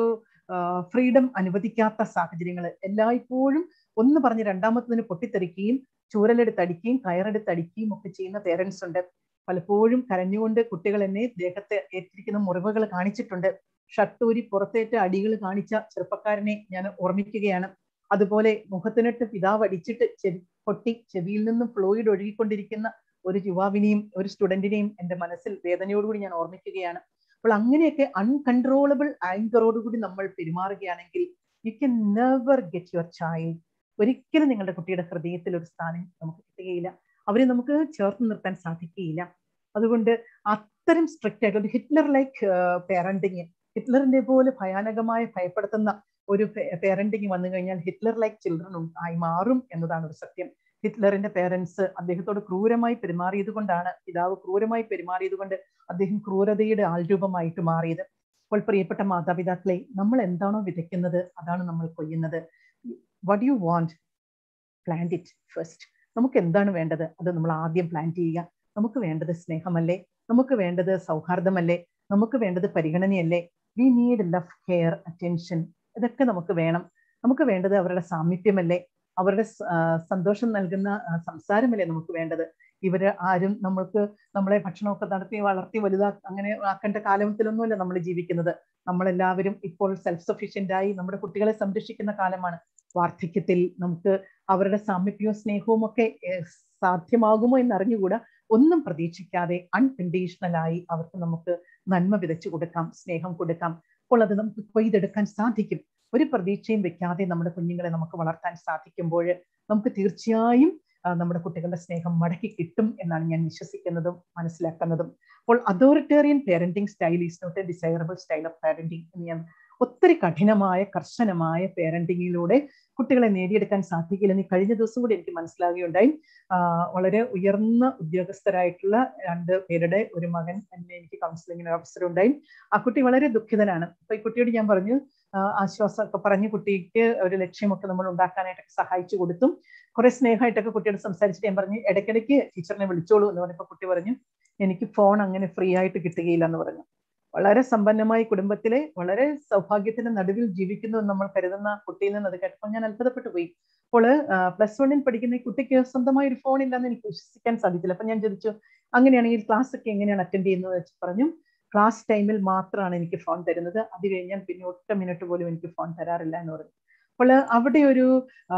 [SPEAKER 4] ഫ്രീഡം അനുവദിക്കാത്ത സാഹചര്യങ്ങൾ എല്ലായ്പ്പോഴും ഒന്ന് പറഞ്ഞ് രണ്ടാമത്തതിന് പൊട്ടിത്തെറിക്കുകയും ചൂരലെടുത്തടിക്കുകയും കയറെടുത്തടിക്കുകയും ഒക്കെ ചെയ്യുന്ന പേരൻസ് ഉണ്ട് പലപ്പോഴും കരഞ്ഞുകൊണ്ട് കുട്ടികൾ എന്നെ ദേഹത്തെ ഏറ്റിരിക്കുന്ന മുറിവുകൾ കാണിച്ചിട്ടുണ്ട് ഷട്ടൂരി പുറത്തേറ്റ അടികൾ കാണിച്ച ചെറുപ്പക്കാരനെ ഞാൻ ഓർമ്മിക്കുകയാണ് അതുപോലെ മുഖത്തിനിട്ട് പിതാവ് അടിച്ചിട്ട് ചെവി പൊട്ടി ചെവിയിൽ നിന്നും ഫ്ലൂയിഡ് ഒഴുകിക്കൊണ്ടിരിക്കുന്ന ഒരു യുവാവിനെയും ഒരു സ്റ്റുഡന്റിനെയും എന്റെ മനസ്സിൽ വേദനയോടുകൂടി ഞാൻ ഓർമ്മിക്കുകയാണ് അപ്പോൾ അങ്ങനെയൊക്കെ അൺകൺട്രോളബിൾ ആങ്കറോടുകൂടി നമ്മൾ പെരുമാറുകയാണെങ്കിൽ you can never get your child ഒരിക്കലും നിങ്ങളുടെ കുട്ടിയുടെ ഹൃദയത്തിൽ ഒരു സ്ഥാനം നമുക്ക് കിട്ടുകയില്ല അവരെ നമുക്ക് ചേർത്ത് നിർത്താൻ സാധിക്കുകയില്ല അതുകൊണ്ട് അത്തരം സ്ട്രിക്റ്റ് ആയിട്ട് ഒരു ഹിറ്റ്ലർ ലൈക്ക് പേരന്റിങ് ഹിറ്റ്ലറിന്റെ പോലെ ഭയാനകമായ ഭയപ്പെടുത്തുന്ന ഒരു പേരന്റിങ് വന്നു കഴിഞ്ഞാൽ ഹിറ്റ്ലർ ലൈക്ക് ചിൽഡ്രൻ ആയി മാറും എന്നതാണ് ഒരു സത്യം ഹിറ്റ്ലറിന്റെ പേരൻസ് അദ്ദേഹത്തോട് ക്രൂരമായി പെരുമാറിയത് കൊണ്ടാണ് പിതാവ് ക്രൂരമായി പെരുമാറിയത് കൊണ്ട് അദ്ദേഹം ക്രൂരതയുടെ ആൾരൂപമായിട്ട് മാറിയത് അപ്പോൾ പ്രിയപ്പെട്ട മാതാപിതാക്കളെ നമ്മൾ എന്താണോ വിതയ്ക്കുന്നത് അതാണ് നമ്മൾ കൊയ്യുന്നത് what you want plan it first നമുക്ക് എന്താണ് വേണ്ടത് അത് നമ്മൾ ആദ്യം പ്ലാൻ ചെയ്യുക നമുക്ക് വേണ്ടത് സ്നേഹമല്ലേ നമുക്ക് വേണ്ടത് സൗഹാർദ്ദമല്ലേ നമുക്ക് വേണ്ടത് പരിഗണനയല്ലേ we need love care attention ഇതൊക്കെ നമുക്ക് വേണം നമുക്ക് വേണ്ടത് അവരുടെ സാമീപ്യമല്ലേ അവരുടെ സ- ആ, സന്തോഷം നൽകുന്ന ആ, സംസാരമല്ലേ നമുക്ക് വേണ്ടത് ഇവര് ആരും നമ്മൾക്ക് നമ്മളെ ഭക്ഷണമൊക്കെ നടത്തി വളർത്തി വലുതാ അങ്ങനെ ആക്കേണ്ട കാലത്തിലൊന്നുമല്ല നമ്മൾ ജീവിക്കുന്നത് നമ്മളെല്ലാവരും ഇപ്പോൾ സെൽഫ് സഫീഷ്യന്റ് ആയി നമ്മുടെ കുട്ടികളെ സംരക്ഷിക്കുന്ന കാലമാണ് വാർദ്ധക്യത്തിൽ നമുക്ക് അവരുടെ സാമീപ്യവും സ്നേഹവും ഒക്കെ ഏഹ്, സാധ്യമാകുമോ എന്ന് അറിഞ്ഞുകൂടാ ഒന്നും പ്രതീക്ഷിക്കാതെ അൺകണ്ടീഷണൽ ആയി അവർക്ക് നമുക്ക് നന്മ വിതച്ചു കൊടുക്കാം സ്നേഹം കൊടുക്കാം അപ്പോൾ അത് നമുക്ക് കൊയ്തെടുക്കാൻ സാധിക്കും ഒരു പ്രതീക്ഷയും വെക്കാതെ നമ്മുടെ കുഞ്ഞുങ്ങളെ നമുക്ക് വളർത്താൻ സാധിക്കുമ്പോൾ നമുക്ക് തീർച്ചയായും ആ, നമ്മുടെ കുട്ടികളുടെ സ്നേഹം മടക്കി കിട്ടും എന്നാണ് ഞാൻ വിശ്വസിക്കുന്നതും മനസ്സിലാക്കുന്നതും അപ്പോൾ authoritarian parenting style is not a desirable style of parenting എന്ന് ഞാൻ ഒത്തിരി കഠിനമായ കർശനമായ പേരന്റിങ്ങിലൂടെ കുട്ടികളെ നേടിയെടുക്കാൻ സാധിക്കില്ലെന്ന് ഈ കഴിഞ്ഞ ദിവസം കൂടി എനിക്ക് മനസ്സിലാകുകയുണ്ടായി ആ, വളരെ ഉയർന്ന ഉദ്യോഗസ്ഥരായിട്ടുള്ള രണ്ട് പേരുടെ ഒരു മകൻ എന്നെ എനിക്ക് കൗൺസിലിങ്ങിന് അവസരം ഉണ്ടായി ആ കുട്ടി വളരെ ദുഃഖിതനാണ് അപ്പൊ ഈ കുട്ടിയോട് ഞാൻ പറഞ്ഞു ആ, ആശ്വാസമൊക്കെ പറഞ്ഞ് കുട്ടിക്ക് ഒരു ലക്ഷ്യമൊക്കെ നമ്മൾ ഉണ്ടാക്കാനായിട്ടൊക്കെ സഹായിച്ചു കൊടുത്തു കുറെ സ്നേഹമായിട്ടൊക്കെ കുട്ടിയോട് സംസാരിച്ചിട്ട് ഞാൻ പറഞ്ഞു ഇടയ്ക്കിടയ്ക്ക് ടീച്ചറിനെ വിളിച്ചോളൂ എന്ന് പറഞ്ഞപ്പോൾ കുട്ടി പറഞ്ഞു എനിക്ക് ഫോൺ അങ്ങനെ ഫ്രീ ആയിട്ട് കിട്ടുകയില്ല എന്ന് പറഞ്ഞു വളരെ സമ്പന്നമായ കുടുംബത്തിലെ വളരെ സൗഭാഗ്യത്തിന്റെ നടുവിൽ ജീവിക്കുന്നു എന്ന് നമ്മൾ കരുതുന്ന കുട്ടിയിൽ നിന്ന് അത് കേട്ടപ്പോൾ ഞാൻ അത്ഭുതപ്പെട്ടു പോയി അപ്പോൾ പ്ലസ് വണ്ണിൽ പഠിക്കുന്ന ഈ കുട്ടിക്ക് സ്വന്തമായി ഒരു ഫോൺ ഇല്ലെന്ന് എനിക്ക് വിശ്വസിക്കാൻ സാധിച്ചില്ല അപ്പൊ ഞാൻ ചോദിച്ചു അങ്ങനെയാണെങ്കിൽ ക്ലാസ് ഒക്കെ എങ്ങനെയാണ് അറ്റൻഡ് ചെയ്യുന്നത് വെച്ച് പറഞ്ഞു ക്ലാസ് ടൈമിൽ മാത്രമാണ് എനിക്ക് ഫോൺ തരുന്നത് അത് കഴിഞ്ഞാൽ പിന്നെ ഒറ്റ മിനിറ്റ് പോലും എനിക്ക് ഫോൺ തരാറില്ല എന്ന് പറഞ്ഞു അപ്പോൾ അവിടെ ഒരു ആ,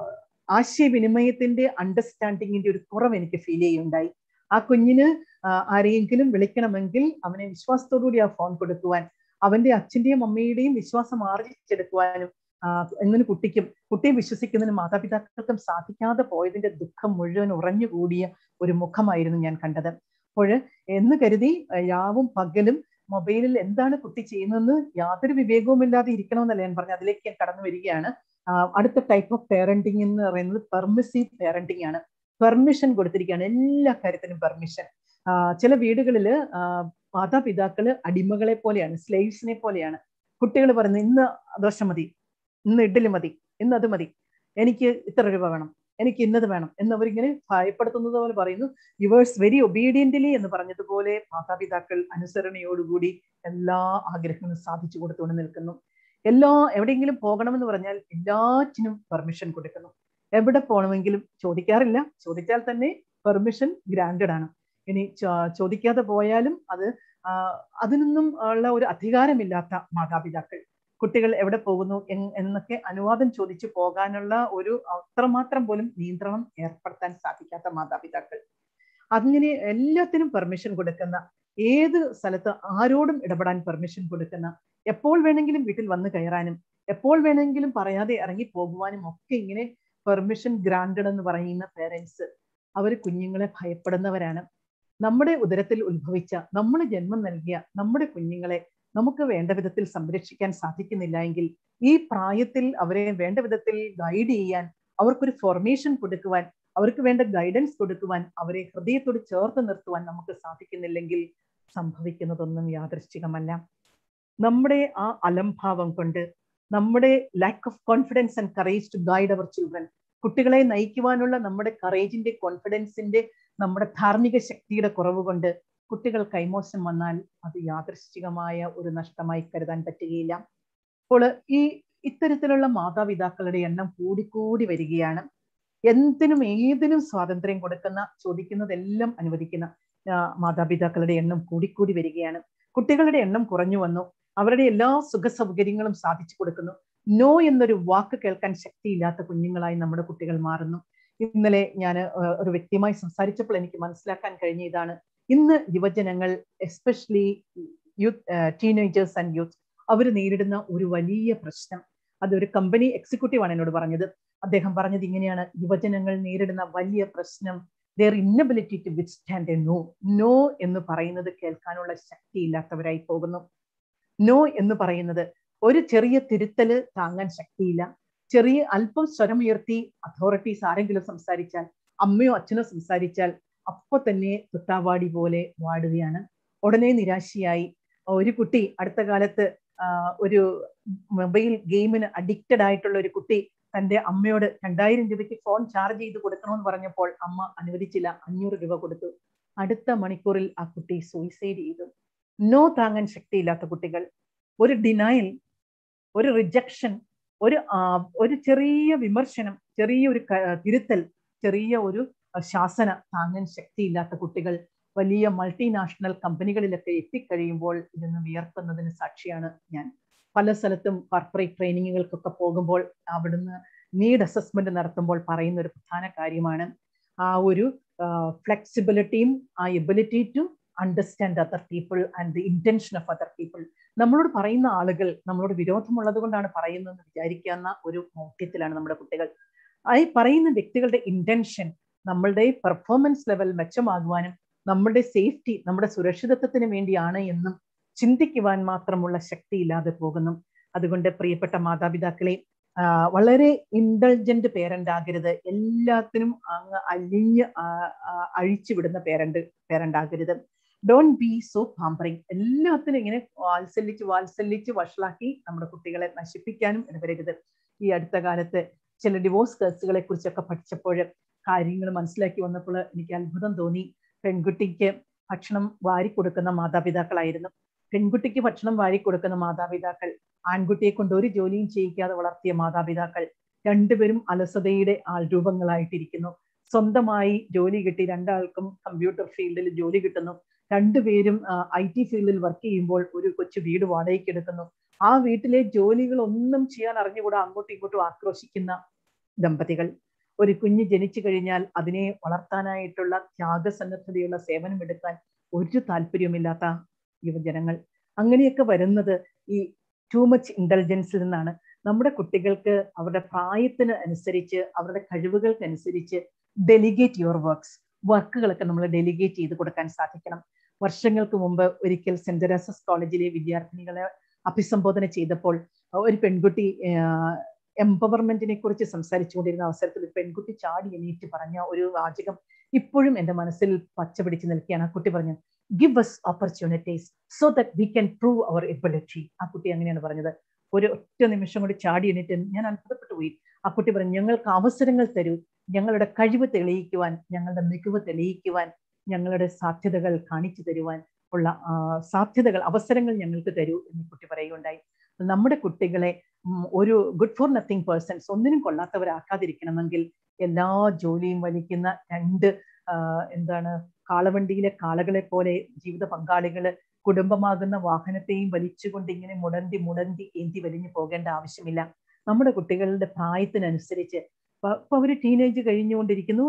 [SPEAKER 4] ആശയവിനിമയത്തിന്റെ അണ്ടർസ്റ്റാൻഡിങ്ങിന്റെ ഒരു കുറവ് എനിക്ക് ഫീൽ ചെയ്യുണ്ടായി ആ കുഞ്ഞിന് ആ, ആരെയെങ്കിലും വിളിക്കണമെങ്കിൽ അവനെ വിശ്വാസത്തോടുകൂടി ആ ഫോൺ കൊടുക്കുവാൻ അവന്റെ അച്ഛന്റെയും അമ്മയുടെയും വിശ്വാസം ആർജിച്ചെടുക്കുവാനും ആ, എങ്ങനെ കുട്ടിക്കും കുട്ടിയെ വിശ്വസിക്കുന്നതിന് മാതാപിതാക്കൾക്കും സാധിക്കാതെ പോയതിന്റെ ദുഃഖം മുഴുവൻ ഉറഞ്ഞുകൂടിയ ഒരു മുഖമായിരുന്നു ഞാൻ കണ്ടത് അപ്പോൾ എന്ന് കരുതി ആ, രാവും പകലും മൊബൈലിൽ എന്താണ് കുട്ടി ചെയ്യുന്നതെന്ന് യാതൊരു വിവേകവുമില്ലാതെ ഇരിക്കണമെന്നല്ല ഞാൻ പറഞ്ഞു അതിലേക്ക് ഞാൻ കടന്നു വരികയാണ് ആ, അടുത്ത ടൈപ്പ് ഓഫ് പേരന്റിംഗ് എന്ന് പറയുന്നത് പെർമിസീവ് പേരന്റിംഗ് ആണ് പെർമിഷൻ കൊടുത്തിരിക്കുകയാണ് എല്ലാ കാര്യത്തിനും പെർമിഷൻ ചില വീടുകളിൽ മാതാപിതാക്കള് അടിമകളെ പോലെയാണ് സ്ലേവ്സിനെ പോലെയാണ് കുട്ടികൾ പറയുന്നത് ഇന്ന് ദോശ മതി ഇന്ന് ഇഡ്ഡലി മതി ഇന്ന് അത് മതി എനിക്ക് ഇത്ര രൂപ വേണം എനിക്ക് ഇന്നത് വേണം എന്നവരിങ്ങനെ ഭയപ്പെടുത്തുന്നത് പോലെ പറയുന്നു യുവേഴ്സ് വെരി ഒബീഡിയന്റലി എന്ന് പറഞ്ഞതുപോലെ മാതാപിതാക്കൾ അനുസരണയോടുകൂടി എല്ലാ ആഗ്രഹങ്ങളും സാധിച്ചു കൊടുത്തുകൊണ്ട് നിൽക്കുന്നു എല്ലാ എവിടെയെങ്കിലും പോകണമെന്ന് പറഞ്ഞാൽ എല്ലാറ്റിനും പെർമിഷൻ കൊടുക്കുന്നു എവിടെ പോകണമെങ്കിലും ചോദിക്കാറില്ല ചോദിച്ചാൽ തന്നെ പെർമിഷൻ ഗ്രാൻഡഡ് ആണ് ഇനി ചോ- ചോദിക്കാതെ പോയാലും അത് ആ, അതിനൊന്നും ഉള്ള ഒരു അധികാരമില്ലാത്ത മാതാപിതാക്കൾ കുട്ടികൾ എവിടെ പോകുന്നു എൻ- എന്നൊക്കെ അനുവാദം ചോദിച്ചു പോകാനുള്ള ഒരു അത്രമാത്രം പോലും നിയന്ത്രണം ഏർപ്പെടുത്താൻ സാധിക്കാത്ത മാതാപിതാക്കൾ അങ്ങനെ എല്ലാത്തിനും പെർമിഷൻ കൊടുക്കുന്ന ഏത് സ്ഥലത്ത് ആരോടും ഇടപെടാൻ പെർമിഷൻ കൊടുക്കുന്ന എപ്പോൾ വേണമെങ്കിലും വീട്ടിൽ വന്ന് കയറാനും എപ്പോൾ വേണമെങ്കിലും പറയാതെ ഇറങ്ങി പോകുവാനും ഒക്കെ ഇങ്ങനെ പെർമിഷൻ ഗ്രാൻഡഡ് എന്ന് പറയുന്ന പേരൻസ് അവർ കുഞ്ഞുങ്ങളെ ഭയപ്പെടുന്നവരാണ് നമ്മുടെ ഉദരത്തിൽ ഉത്ഭവിച്ച നമ്മൾ ജന്മം നൽകിയ നമ്മുടെ കുഞ്ഞുങ്ങളെ നമുക്ക് വേണ്ട വിധത്തിൽ സംരക്ഷിക്കാൻ സാധിക്കുന്നില്ല എങ്കിൽ ഈ പ്രായത്തിൽ അവരെ വേണ്ട വിധത്തിൽ ഗൈഡ് ചെയ്യാൻ അവർക്കൊരു ഫോർമേഷൻ കൊടുക്കുവാൻ അവർക്ക് വേണ്ട ഗൈഡൻസ് കൊടുക്കുവാൻ അവരെ ഹൃദയത്തോട് ചേർത്ത് നിർത്തുവാൻ നമുക്ക് സാധിക്കുന്നില്ലെങ്കിൽ സംഭവിക്കുന്നതൊന്നും യാദൃശ്ചികമല്ല നമ്മുടെ ആ അലംഭാവം കൊണ്ട് നമ്മുടെ lack of confidence and courage to guide our children കുട്ടികളെ നയിക്കുവാനുള്ള നമ്മുടെ കറേജിന്റെ കോൺഫിഡൻസിന്റെ നമ്മുടെ ധാർമ്മിക ശക്തിയുടെ കുറവ് കൊണ്ട് കുട്ടികൾ കൈമോശം വന്നാൽ അത് യാദൃശ്ചികമായ ഒരു നഷ്ടമായി കരുതാൻ പറ്റുകയില്ല അപ്പോൾ ഈ ഇത്തരത്തിലുള്ള മാതാപിതാക്കളുടെ എണ്ണം കൂടിക്കൂടി വരികയാണ് എന്തിനും ഏതിനും സ്വാതന്ത്ര്യം കൊടുക്കുന്ന ചോദിക്കുന്നതെല്ലാം അനുവദിക്കുന്ന ആ, മാതാപിതാക്കളുടെ എണ്ണം കൂടിക്കൂടി വരികയാണ് കുട്ടികളുടെ എണ്ണം കുറഞ്ഞു വന്നു അവരുടെ എല്ലാ സുഖ സൗകര്യങ്ങളും സാധിച്ചു കൊടുക്കുന്നു നോ എന്നൊരു വാക്ക് കേൾക്കാൻ ശക്തിയില്ലാത്ത കുഞ്ഞുങ്ങളായി നമ്മുടെ കുട്ടികൾ മാറുന്നു ഇന്നലെ ഞാൻ ഒരു വ്യക്തിയുമായി സംസാരിച്ചപ്പോൾ എനിക്ക് മനസ്സിലാക്കാൻ കഴിഞ്ഞ ഇതാണ് ഇന്ന് യുവജനങ്ങൾ especially youth teenagers and youth അവർ നേരിടുന്ന ഒരു വലിയ പ്രശ്നം അതൊരു കമ്പനി എക്സിക്യൂട്ടീവ് ആണ് എന്നോട് പറഞ്ഞത് അദ്ദേഹം പറഞ്ഞത് ഇങ്ങനെയാണ് യുവജനങ്ങൾ നേരിടുന്ന വലിയ പ്രശ്നം their inability to withstand a no no എന്ന് പറയുന്നത് കേൾക്കാനുള്ള ശക്തിയില്ലാത്തവരായി പോകുന്നു നോ എന്ന് പറയുന്നത് ഒരു ചെറിയ തിരുത്തല് താങ്ങാൻ ശക്തിയില്ല ചെറിയ അല്പം സ്വരമുയർത്തി അതോറിറ്റീസ് ആരെങ്കിലും സംസാരിച്ചാൽ അമ്മയോ അച്ഛനോ സംസാരിച്ചാൽ അപ്പൊ തന്നെ തൊട്ടാവാടി പോലെ വാടുകയാണ് ഉടനെ നിരാശയായി ഒരു കുട്ടി അടുത്ത കാലത്ത് ആ, ഒരു മൊബൈൽ ഗെയിമിന് അഡിക്റ്റഡ് ആയിട്ടുള്ള ഒരു കുട്ടി തന്റെ അമ്മയോട് രണ്ടായിരം രൂപയ്ക്ക് ഫോൺ ചാർജ് ചെയ്ത് കൊടുക്കണമെന്ന് പറഞ്ഞപ്പോൾ അമ്മ അനുവദിച്ചില്ല അഞ്ഞൂറ് രൂപ കൊടുത്തു അടുത്ത മണിക്കൂറിൽ ആ കുട്ടി സൂയിസൈഡ് ചെയ്തു നോ താങ്ങാൻ ശക്തിയില്ലാത്ത കുട്ടികൾ ഒരു ഡിനയൽ ഒരു റിജക്ഷൻ ഒരു ആ, ഒരു ചെറിയ വിമർശനം ചെറിയ ഒരു ക- തിരുത്തൽ ചെറിയ ഒരു ആ, ശാസന താങ്ങാൻ ശക്തിയില്ലാത്ത കുട്ടികൾ വലിയ മൾട്ടിനാഷണൽ കമ്പനികളിലൊക്കെ എത്തിക്കഴിയുമ്പോൾ ഇതൊന്ന് വിയർക്കുന്നതിന് സാക്ഷിയാണ് ഞാൻ പല സ്ഥലത്തും കോർപ്പറേറ്റ് ട്രെയിനിങ്ങുകൾക്കൊക്കെ പോകുമ്പോൾ അവിടുന്ന് നീഡ് അസസ്മെന്റ് നടത്തുമ്പോൾ പറയുന്ന ഒരു പ്രധാന കാര്യമാണ് ആ ഒരു ഫ്ലെക്സിബിലിറ്റിയും ആ ability to understand other people and the intention of other people നമ്മളോട് പറയുന്ന ആളുകൾ നമ്മളോട് വിരോധമുള്ളത് കൊണ്ടാണ് പറയുന്നതെന്ന് വിചാരിക്കാവുന്ന ഒരു മൗഢ്യത്തിലാണ് നമ്മുടെ കുട്ടികൾ ആ ഈ പറയുന്ന വ്യക്തികളുടെ ഇന്റൻഷൻ നമ്മളുടെ പെർഫോമൻസ് ലെവൽ മെച്ചമാകുവാനും നമ്മുടെ സേഫ്റ്റി നമ്മുടെ സുരക്ഷിതത്വത്തിന് വേണ്ടിയാണ് എന്നും ചിന്തിക്കുവാൻ മാത്രമുള്ള ശക്തി ഇല്ലാതെ പോകുന്നു അതുകൊണ്ട് പ്രിയപ്പെട്ട മാതാപിതാക്കളെ ആ, വളരെ ഇൻഡൾജന്റ് പേരന്റ് ആകരുത് എല്ലാത്തിനും അങ്ങ് അലിഞ്ഞ് ആ, ആ, അഴിച്ചുവിടുന്ന പേരന്റ് പേരന്റ് ആകരുത് ഡോണ്ട് ബി സോ പാമ്പറിങ് എല്ലാത്തിനും ഇങ്ങനെ വാത്സല്യിച്ച് വാത്സല്യിച്ച് വഷളാക്കി നമ്മുടെ കുട്ടികളെ നശിപ്പിക്കാനും ഇടവരരുത് ഈ അടുത്ത കാലത്ത് ചില ഡിവോഴ്സ് കേസുകളെ കുറിച്ചൊക്കെ പഠിച്ചപ്പോൾ കാര്യങ്ങൾ മനസ്സിലാക്കി വന്നപ്പോൾ എനിക്ക് അത്ഭുതം തോന്നി പെൺകുട്ടിക്ക് ഭക്ഷണം വാരി കൊടുക്കുന്ന മാതാപിതാക്കളായിരുന്നു പെൺകുട്ടിക്ക് ഭക്ഷണം വാരി കൊടുക്കുന്ന മാതാപിതാക്കൾ ആൺകുട്ടിയെ കൊണ്ട് ഒരു ജോലിയും ചെയ്യിക്കാതെ വളർത്തിയ മാതാപിതാക്കൾ രണ്ടുപേരും അലസതയുടെ ആൾരൂപങ്ങളായിട്ടിരിക്കുന്നു സ്വന്തമായി ജോലി കിട്ടി രണ്ടാൾക്കും കമ്പ്യൂട്ടർ ഫീൽഡിൽ ജോലി കിട്ടുന്നു രണ്ടുപേരും ഐ ടി ഫീൽഡിൽ വർക്ക് ചെയ്യുമ്പോൾ ഒരു കൊച്ചു വീട് വാടകയ്ക്ക് എടുക്കുന്നു ആ വീട്ടിലെ ജോലികൾ ഒന്നും ചെയ്യാൻ അറിഞ്ഞുകൂടാ അങ്ങോട്ടും ഇങ്ങോട്ടും ആക്രോശിക്കുന്ന ദമ്പതികൾ ഒരു കുഞ്ഞ് ജനിച്ചു കഴിഞ്ഞാൽ അതിനെ വളർത്താനായിട്ടുള്ള ത്യാഗസന്നദ്ധതയുള്ള സേവനം എടുക്കാൻ ഒരു താല്പര്യവുമില്ലാത്ത യുവജനങ്ങൾ അങ്ങനെയൊക്കെ വരുന്നത് ഈ ടു മച്ച് ഇന്റലിജൻസിൽ നിന്നാണ് നമ്മുടെ കുട്ടികൾക്ക് അവരുടെ പ്രായത്തിന് അനുസരിച്ച് അവരുടെ കഴിവുകൾക്ക് അനുസരിച്ച് ഡെലിഗേറ്റ് യുവർ വർക്ക്സ് വർക്കുകളൊക്കെ നമ്മൾ ഡെലിഗേറ്റ് ചെയ്ത് കൊടുക്കാൻ സാധിക്കണം വർഷങ്ങൾക്ക് മുമ്പ് ഒരിക്കൽ സെന്റ് തെരേസസ് കോളേജിലെ വിദ്യാർത്ഥിനികളെ അഭിസംബോധന ചെയ്തപ്പോൾ ഒരു പെൺകുട്ടി എംപവർമെന്റിനെ കുറിച്ച് സംസാരിച്ചുകൊണ്ടിരുന്ന അവസരത്തിൽ ഒരു പെൺകുട്ടി ചാടി എണീറ്റ് പറഞ്ഞ ഒരു വാചകം ഇപ്പോഴും എൻ്റെ മനസ്സിൽ പച്ച പിടിച്ച് നിൽക്കുകയാണ് ആ കുട്ടി പറഞ്ഞു give us opportunities so that we can prove our ability ആ കുട്ടി അങ്ങനെയാണ് പറഞ്ഞത് ഒരു ഒറ്റ നിമിഷം കൂടി ചാടി എണീറ്റ് ഞാൻ അത്ഭുതപ്പെട്ടു പോയി ആ കുട്ടി പറഞ്ഞു ഞങ്ങൾക്ക് അവസരങ്ങൾ തരൂ ഞങ്ങളുടെ കഴിവ് തെളിയിക്കുവാൻ ഞങ്ങളുടെ മികവ് തെളിയിക്കുവാൻ ഞങ്ങളുടെ സാധ്യതകൾ കാണിച്ചു തരുവാൻ ഉള്ള ആ, സാധ്യതകൾ അവസരങ്ങൾ ഞങ്ങൾക്ക് തരൂ എന്ന് കുട്ടി പറയുകയുണ്ടായി നമ്മുടെ കുട്ടികളെ ഉം, ഒരു ഗുഡ് ഫോർ നത്തിങ് പേഴ്സൺസ് ഒന്നിനും കൊള്ളാത്തവരാക്കാതിരിക്കണമെങ്കിൽ എല്ലാ ജോലിയും വലിക്കുന്ന രണ്ട് ആ, എന്താണ് കാളവണ്ടിയിലെ കാളകളെ പോലെ ജീവിത പങ്കാളികള് കുടുംബമാകുന്ന വാഹനത്തെയും വലിച്ചുകൊണ്ട് ഇങ്ങനെ മുടന്തി മുടന്തി ഏന്തി വലിഞ്ഞു പോകേണ്ട ആവശ്യമില്ല നമ്മുടെ കുട്ടികളുടെ പ്രായത്തിനനുസരിച്ച് ഇപ്പൊ- ഇപ്പൊ അവര് ടീനേജ് കഴിഞ്ഞുകൊണ്ടിരിക്കുന്നു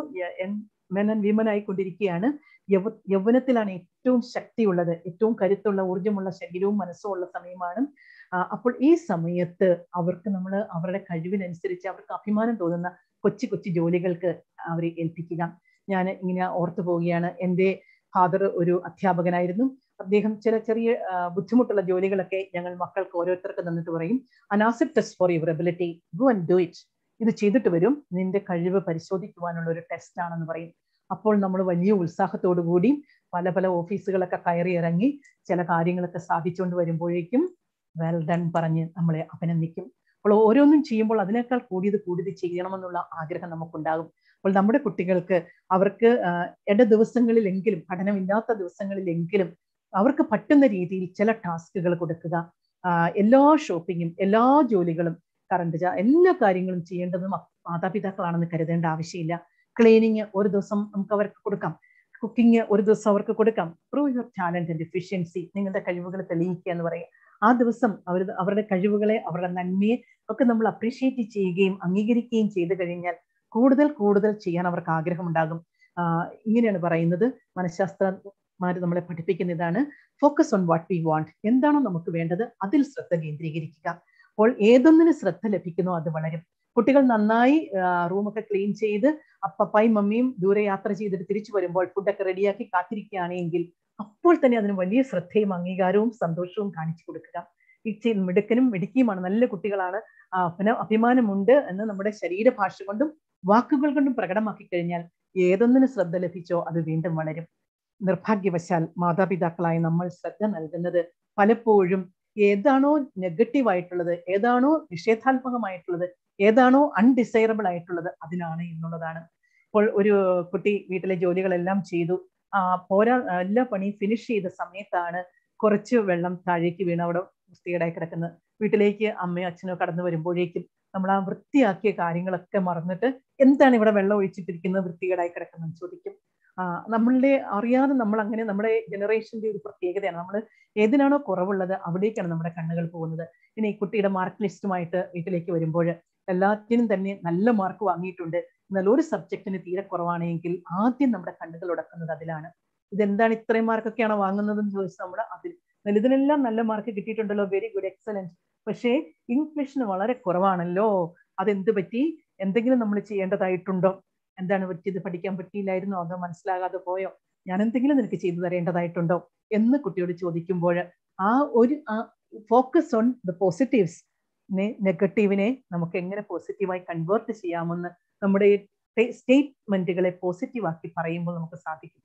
[SPEAKER 4] മെൻ ആൻഡ് വിമൻ ആയിക്കൊണ്ടിരിക്കുകയാണ് യവ യൗവനത്തിലാണ് ഏറ്റവും ശക്തിയുള്ളത് ഏറ്റവും കരുത്തുള്ള ഊർജ്ജമുള്ള ശരീരവും മനസ്സും ഉള്ള സമയമാണ് ആ, അപ്പോൾ ഈ സമയത്ത് അവർക്ക് നമ്മൾ അവരുടെ കഴിവിനനുസരിച്ച് അവർക്ക് അഭിമാനം തോന്നുന്ന കൊച്ചു കൊച്ചു ജോലികൾക്ക് അവരെ ഏൽപ്പിക്കുക ഞാൻ ഇങ്ങനെ ഓർത്തു പോവുകയാണ് എൻ്റെ ഫാദർ ഒരു അധ്യാപകനായിരുന്നു അദ്ദേഹം ചില ചെറിയ ആ, ബുദ്ധിമുട്ടുള്ള ജോലികളൊക്കെ ഞങ്ങൾ മക്കൾക്ക് ഓരോരുത്തർക്ക് തന്നിട്ട് പറയും an acid test for your ability go and do it ഇത് ചെയ്തിട്ട് വരും നിന്റെ കഴിവ് പരിശോധിക്കുവാനുള്ള ഒരു ടെസ്റ്റ് ആണെന്ന് പറയും അപ്പോൾ നമ്മൾ വലിയ ഉത്സാഹത്തോടു കൂടി പല പല ഓഫീസുകളൊക്കെ കയറി ഇറങ്ങി ചില കാര്യങ്ങളൊക്കെ സാധിച്ചുകൊണ്ട് വരുമ്പോഴേക്കും വെൽ ഡൺ പറഞ്ഞ് നമ്മളെ അഭിനന്ദിക്കും അപ്പോൾ ഓരോന്നും ചെയ്യുമ്പോൾ അതിനേക്കാൾ കൂടിയത് കൂടിയത് ചെയ്യണമെന്നുള്ള ആഗ്രഹം നമുക്കുണ്ടാകും അപ്പോൾ നമ്മുടെ കുട്ടികൾക്ക് അവർക്ക് ആഹ് ഇട ദിവസങ്ങളിലെങ്കിലും പഠനമില്ലാത്ത ദിവസങ്ങളിലെങ്കിലും അവർക്ക് പറ്റുന്ന രീതിയിൽ ചില ടാസ്കുകൾ കൊടുക്കുക ആഹ് എല്ലാ ഷോപ്പിങ്ങും എല്ലാ ജോലികളും കറണ്ട് ചാ എല്ലാ കാര്യങ്ങളും ചെയ്യേണ്ടത് മ- മാതാപിതാക്കളാണെന്ന് കരുതേണ്ട ആവശ്യമില്ല ക്ലീനിങ് ഒരു ദിവസം നമുക്ക് അവർക്ക് കൊടുക്കാം കുക്കിംഗ് ഒരു ദിവസം അവർക്ക് കൊടുക്കാം prove your talent and efficiency നിങ്ങളുടെ കഴിവുകൾ തെളിയിക്കുക എന്ന് പറയും ആ ദിവസം അവർ അവരുടെ കഴിവുകളെ അവരുടെ നന്മയെ ഒക്കെ നമ്മൾ അപ്രീഷിയേറ്റ് ചെയ്യുകയും അംഗീകരിക്കുകയും ചെയ്തു കഴിഞ്ഞാൽ കൂടുതൽ കൂടുതൽ ചെയ്യാൻ അവർക്ക് ആഗ്രഹമുണ്ടാകും ആഹ് ഇങ്ങനെയാണ് പറയുന്നത് മനഃശാസ്ത്രജ്ഞന്മാർ നമ്മളെ പഠിപ്പിക്കുന്ന ഇതാണ് focus on what we want എന്താണോ നമുക്ക് വേണ്ടത് അതിൽ ശ്രദ്ധ കേന്ദ്രീകരിക്കുക അപ്പോൾ ഏതൊന്നിന് ശ്രദ്ധ ലഭിക്കുന്നോ അത് വളരും കുട്ടികൾ നന്നായി റൂമൊക്കെ ക്ലീൻ ചെയ്ത് അപ്പപ്പായും മമ്മിയും ദൂരെ യാത്ര ചെയ്തിട്ട് തിരിച്ചു വരുമ്പോൾ ഫുഡൊക്കെ റെഡിയാക്കി കാത്തിരിക്കുകയാണെങ്കിൽ അപ്പോൾ തന്നെ അതിന് വലിയ ശ്രദ്ധയും അംഗീകാരവും സന്തോഷവും കാണിച്ചു കൊടുക്കുക ഈ ചെ- മിടുക്കനും മിടുക്കിയുമാണ് നല്ല കുട്ടികളാണ് ആ, അഭിന- അഭിമാനമുണ്ട് എന്ന് നമ്മുടെ ശരീരഭാഷ കൊണ്ടും വാക്കുകൾ കൊണ്ടും പ്രകടമാക്കി കഴിഞ്ഞാൽ ഏതൊന്നിന് ശ്രദ്ധ ലഭിച്ചോ അത് വീണ്ടും വളരും നിർഭാഗ്യവശാൽ മാതാപിതാക്കളായി നമ്മൾ ശ്രദ്ധ നൽകുന്നത് പലപ്പോഴും ഏതാണോ നെഗറ്റീവ് ആയിട്ടുള്ളത് ഏതാണോ നിഷേധാത്മകമായിട്ടുള്ളത് ഏതാണോ അൺഡിസൈറബിൾ ആയിട്ടുള്ളത് അതിനാണ് എന്നുള്ളതാണ് ഇപ്പോൾ ഒരു കുട്ടി വീട്ടിലെ ജോലികളെല്ലാം ചെയ്തു ആ പോരാ എല്ലാ പണിയും ഫിനിഷ് ചെയ്ത സമയത്താണ്
[SPEAKER 5] കുറച്ച് വെള്ളം താഴേക്ക് വീണ് അവിടെ വൃത്തികേടായി കിടക്കുന്നത് വീട്ടിലേക്ക് അമ്മയോ അച്ഛനോ കടന്നു വരുമ്പോഴേക്കും നമ്മൾ ആ വൃത്തിയാക്കിയ കാര്യങ്ങളൊക്കെ മറന്നിട്ട് എന്താണ് ഇവിടെ വെള്ളം ഒഴിച്ചിട്ടിരിക്കുന്നത് വൃത്തികേടായി കിടക്കുന്നത് ചോദിക്കും ആ നമ്മളുടെ അറിയാതെ നമ്മൾ അങ്ങനെ നമ്മുടെ ജനറേഷന്റെ ഒരു പ്രത്യേകതയാണ് നമ്മൾ ഏതിനാണോ കുറവുള്ളത് അവിടേക്കാണ് നമ്മുടെ കണ്ണുകൾ പോകുന്നത് ഇനി ഈ കുട്ടിയുടെ മാർക്ക് ലിസ്റ്റുമായിട്ട് വീട്ടിലേക്ക് വരുമ്പോൾ എല്ലാത്തിനും തന്നെ നല്ല മാർക്ക് വാങ്ങിയിട്ടുണ്ട് എന്നാൽ ഒരു സബ്ജക്റ്റിന് തീരെ കുറവാണെങ്കിൽ ആദ്യം നമ്മുടെ കണ്ണുകൾ ഉടക്കുന്നത് അതിലാണ് ഇതെന്താണ് ഇത്രയും മാർക്കൊക്കെയാണ് വാങ്ങുന്നതെന്ന് ചോദിച്ചാൽ നമ്മൾ അതിൽ എന്നാൽ ഇതിനെല്ലാം നല്ല മാർക്ക് കിട്ടിയിട്ടുണ്ടല്ലോ വെരി ഗുഡ് എക്സലന്റ് പക്ഷേ ഇംഗ്ലീഷിന് വളരെ കുറവാണല്ലോ അതെന്ത് പറ്റി എന്തെങ്കിലും നമ്മൾ ചെയ്യേണ്ടതായിട്ടുണ്ടോ എന്താണ് പറ്റിയത് പഠിക്കാൻ പറ്റിയില്ലായിരുന്നോ അതോ മനസ്സിലാകാതെ പോയോ ഞാൻ എന്തെങ്കിലും നിനക്ക് ചെയ്തു തരേണ്ടതായിട്ടുണ്ടോ എന്ന് കുട്ടിയോട് ചോദിക്കുമ്പോൾ ആ ഒരു ഫോക്കസ് ഓൺ ദ പോസിറ്റീവ്സ് നെഗറ്റീവിനെ നമുക്ക് എങ്ങനെ പോസിറ്റീവായി കൺവേർട്ട് ചെയ്യാമെന്ന് നമ്മുടെ സ്റ്റേറ്റ്മെന്റുകളെ പോസിറ്റീവ് ആക്കി പറയുമ്പോൾ നമുക്ക് സാധിക്കും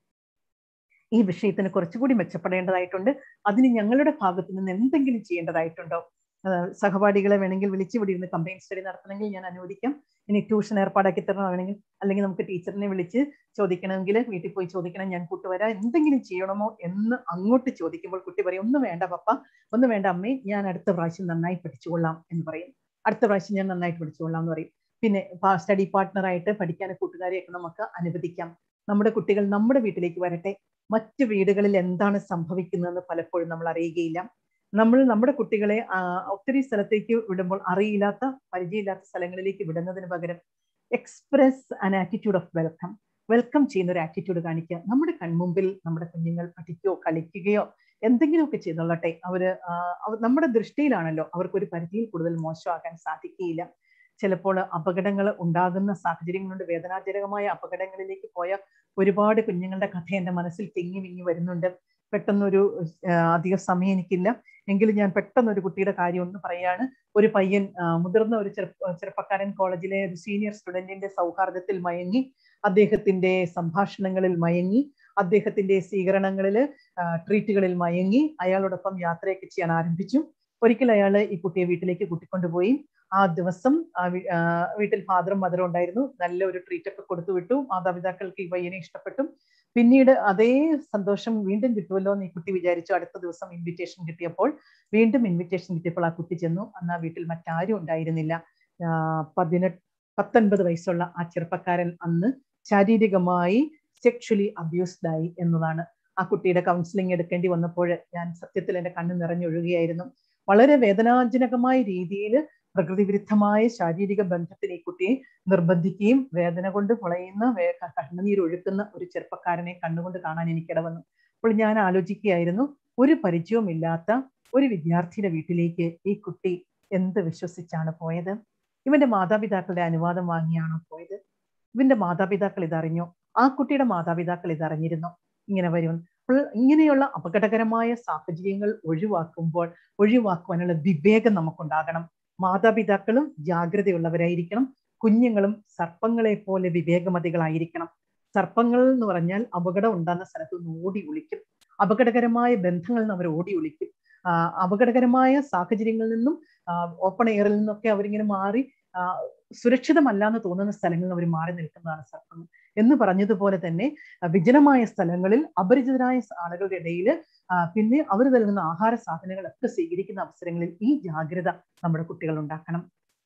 [SPEAKER 5] ഈ വിഷയത്തിന് കുറച്ചുകൂടി മെച്ചപ്പെടേണ്ടതായിട്ടുണ്ട് അതിന് ഞങ്ങളുടെ ഭാഗത്ത് നിന്ന് എന്തെങ്കിലും ചെയ്യേണ്ടതായിട്ടുണ്ടോ സഹപാഠികളെ വേണമെങ്കിൽ വിളിച്ചു ഇവിടെ ഇരുന്ന് കമ്പൈൻ സ്റ്റഡി നടത്തണമെങ്കിൽ ഞാൻ അനുവദിക്കാം ഇനി ട്യൂഷൻ ഏർപ്പാടാക്കി തരണം വേണമെങ്കിൽ അല്ലെങ്കിൽ നമുക്ക് ടീച്ചറിനെ വിളിച്ച് ചോദിക്കണമെങ്കിൽ വീട്ടിൽ പോയി ചോദിക്കണം ഞാൻ കൂട്ടുവരാം എന്തെങ്കിലും ചെയ്യണമോ എന്ന് അങ്ങോട്ട് ചോദിക്കുമ്പോൾ കുട്ടി പറയും ഒന്നും വേണ്ട പപ്പ ഒന്നും വേണ്ട അമ്മേ ഞാൻ അടുത്ത പ്രാവശ്യം നന്നായി പഠിച്ചുകൊള്ളാം എന്ന് പറയും അടുത്ത പ്രാവശ്യം ഞാൻ നന്നായിട്ട് പഠിച്ചുകൊള്ളാം എന്ന് പറയും പിന്നെ സ്റ്റഡി പാർട്ട്ണറായിട്ട് പഠിക്കാൻ കൂട്ടുകാരെയൊക്കെ നമുക്ക് അനുവദിക്കാം നമ്മുടെ കുട്ടികൾ നമ്മുടെ വീട്ടിലേക്ക് വരട്ടെ മറ്റു വീടുകളിൽ എന്താണ് സംഭവിക്കുന്നതെന്ന് പലപ്പോഴും നമ്മൾ അറിയുകയില്ല നമ്മൾ നമ്മുടെ കുട്ടികളെ ഒത്തിരി സ്ഥലത്തേക്ക് വിടുമ്പോൾ അറിയില്ലാത്ത പരിചയമില്ലാത്ത സ്ഥലങ്ങളിലേക്ക് വിടുന്നതിന് പകരം express an attitude of welcome welcome ചെയ്യുന്ന ഒരു ആറ്റിറ്റ്യൂഡ് കാണിക്കുക നമ്മുടെ കൺമുമ്പിൽ നമ്മുടെ കുഞ്ഞുങ്ങൾ പഠിക്കുകയോ കളിക്കുകയോ എന്തെങ്കിലുമൊക്കെ ചെയ്തോളട്ടെ അവര് നമ്മുടെ ദൃഷ്ടിയിലാണല്ലോ അവർക്ക് ഒരു പരിധിയിൽ കൂടുതൽ മോശമാകാൻ സാധിക്കുകയില്ല ചിലപ്പോൾ അപകടങ്ങൾ ഉണ്ടാകുന്ന സാഹചര്യങ്ങളുണ്ട് വേദനാജനകമായ അപകടങ്ങളിലേക്ക് പോയ ഒരുപാട് കുഞ്ഞുങ്ങളുടെ കഥ എൻ്റെ മനസ്സിൽ തിങ്ങി വിങ്ങി വരുന്നുണ്ട് പെട്ടെന്നൊരു അധിക സമയം എനിക്കില്ല എങ്കിലും ഞാൻ പെട്ടെന്ന് ഒരു കുട്ടിയുടെ കാര്യം ഒന്ന് പറയാണ് ഒരു പയ്യൻ മുതിർന്ന ഒരു ചെറുപ്പ ചെറുപ്പക്കാരൻ കോളേജിലെ ഒരു സീനിയർ സ്റ്റുഡന്റിന്റെ സൗഹാർദ്ദത്തിൽ മയങ്ങി അദ്ദേഹത്തിന്റെ സംഭാഷണങ്ങളിൽ മയങ്ങി അദ്ദേഹത്തിന്റെ സ്വീകരണങ്ങളിൽ ട്രീറ്റുകളിൽ മയങ്ങി അയാളോടൊപ്പം യാത്രയൊക്കെ ചെയ്യാൻ ആരംഭിച്ചു ഒരിക്കൽ അയാൾ ഈ കുട്ടിയെ വീട്ടിലേക്ക് കൂട്ടിക്കൊണ്ടുപോയി ആ ദിവസം വീട്ടിൽ ഫാദറും മദറും ഉണ്ടായിരുന്നു നല്ല ഒരു ട്രീറ്റ് ഒക്കെ കൊടുത്തു വിട്ടു മാതാപിതാക്കൾക്ക് ഈ പയ്യനെ ഇഷ്ടപ്പെട്ടു പിന്നീട് അതേ സന്തോഷം വീണ്ടും കിട്ടുമല്ലോ എന്ന് ഈ കുട്ടി വിചാരിച്ചു അടുത്ത ദിവസം ഇൻവിറ്റേഷൻ കിട്ടിയപ്പോൾ വീണ്ടും ഇൻവിറ്റേഷൻ കിട്ടിയപ്പോൾ ആ കുട്ടി ചെന്നു അന്ന് ആ വീട്ടിൽ മറ്റാരും ഉണ്ടായിരുന്നില്ല പതിനെട്ട് പത്തൊൻപത് വയസ്സുള്ള ആ ചെറുപ്പക്കാരൻ അന്ന് ശാരീരികമായി സെക്ഷലി അബ്യൂസ്ഡ് ആയി എന്നതാണ് ആ കുട്ടിയുടെ കൗൺസിലിംഗ് എടുക്കേണ്ടി വന്നപ്പോൾ ഞാൻ സത്യത്തിൽ എൻ്റെ കണ്ണ് നിറഞ്ഞൊഴുകുകയായിരുന്നു വളരെ വേദനാജനകമായ രീതിയിൽ പ്രകൃതി വിരുദ്ധമായ ശാരീരിക ബന്ധത്തിന് ഈ കുട്ടിയെ നിർബന്ധിക്കുകയും വേദന കൊണ്ട് പൊളയുന്ന കണ്ണുനീരൊഴുക്കുന്ന ഒരു ചെറുപ്പക്കാരനെ കണ്ണുകൊണ്ട് കാണാൻ എനിക്കിട വന്നു അപ്പോൾ ഞാൻ ആലോചിക്കുകയായിരുന്നു ഒരു പരിചയവുമില്ലാത്ത ഒരു വിദ്യാർത്ഥിയുടെ വീട്ടിലേക്ക് ഈ കുട്ടി എന്ത് വിശ്വസിച്ചാണ് പോയത് ഇവന്റെ മാതാപിതാക്കളുടെ അനുവാദം വാങ്ങിയാണോ പോയത് ഇവന്റെ മാതാപിതാക്കൾ ഇതറിഞ്ഞോ ആ കുട്ടിയുടെ മാതാപിതാക്കൾ ഇതറിഞ്ഞിരുന്നോ ഇങ്ങനെ വരും അപ്പോൾ ഇങ്ങനെയുള്ള അപകടകരമായ സാഹചര്യങ്ങൾ ഒഴിവാക്കുമ്പോൾ ഒഴിവാക്കുവാനുള്ള വിവേകം നമുക്കുണ്ടാകണം മാതാപിതാക്കളും ജാഗ്രതയുള്ളവരായിരിക്കണം കുഞ്ഞുങ്ങളും സർപ്പങ്ങളെ പോലെ വിവേകമതികളായിരിക്കണം സർപ്പങ്ങൾ എന്ന് പറഞ്ഞാൽ അപകടം ഉണ്ടാകുന്ന സ്ഥലത്ത് നിന്ന് ഓടി ഒളിക്കും അപകടകരമായ ബന്ധങ്ങളിൽ നിന്ന് അവർ ഓടി ഒളിക്കും അപകടകരമായ സാഹചര്യങ്ങളിൽ നിന്നും ഓപ്പൺ എയറിൽ നിന്നൊക്കെ അവരിങ്ങനെ മാറി സുരക്ഷിതമല്ല എന്ന് തോന്നുന്ന സ്ഥലങ്ങളിൽ അവർ മാറി നിൽക്കുന്നതാണ് സർപ്പങ്ങൾ എന്ന് പറഞ്ഞതുപോലെ തന്നെ വിജനമായ സ്ഥലങ്ങളിൽ അപരിചിതരായ ആളുകളുടെ ഇടയിൽ പിന്നെ അവർ നൽകുന്ന ആഹാര സാധനങ്ങളൊക്കെ സ്വീകരിക്കുന്ന അവസരങ്ങളിൽ ഈ ജാഗ്രത നമ്മുടെ കുട്ടികൾ ഉണ്ടാക്കണം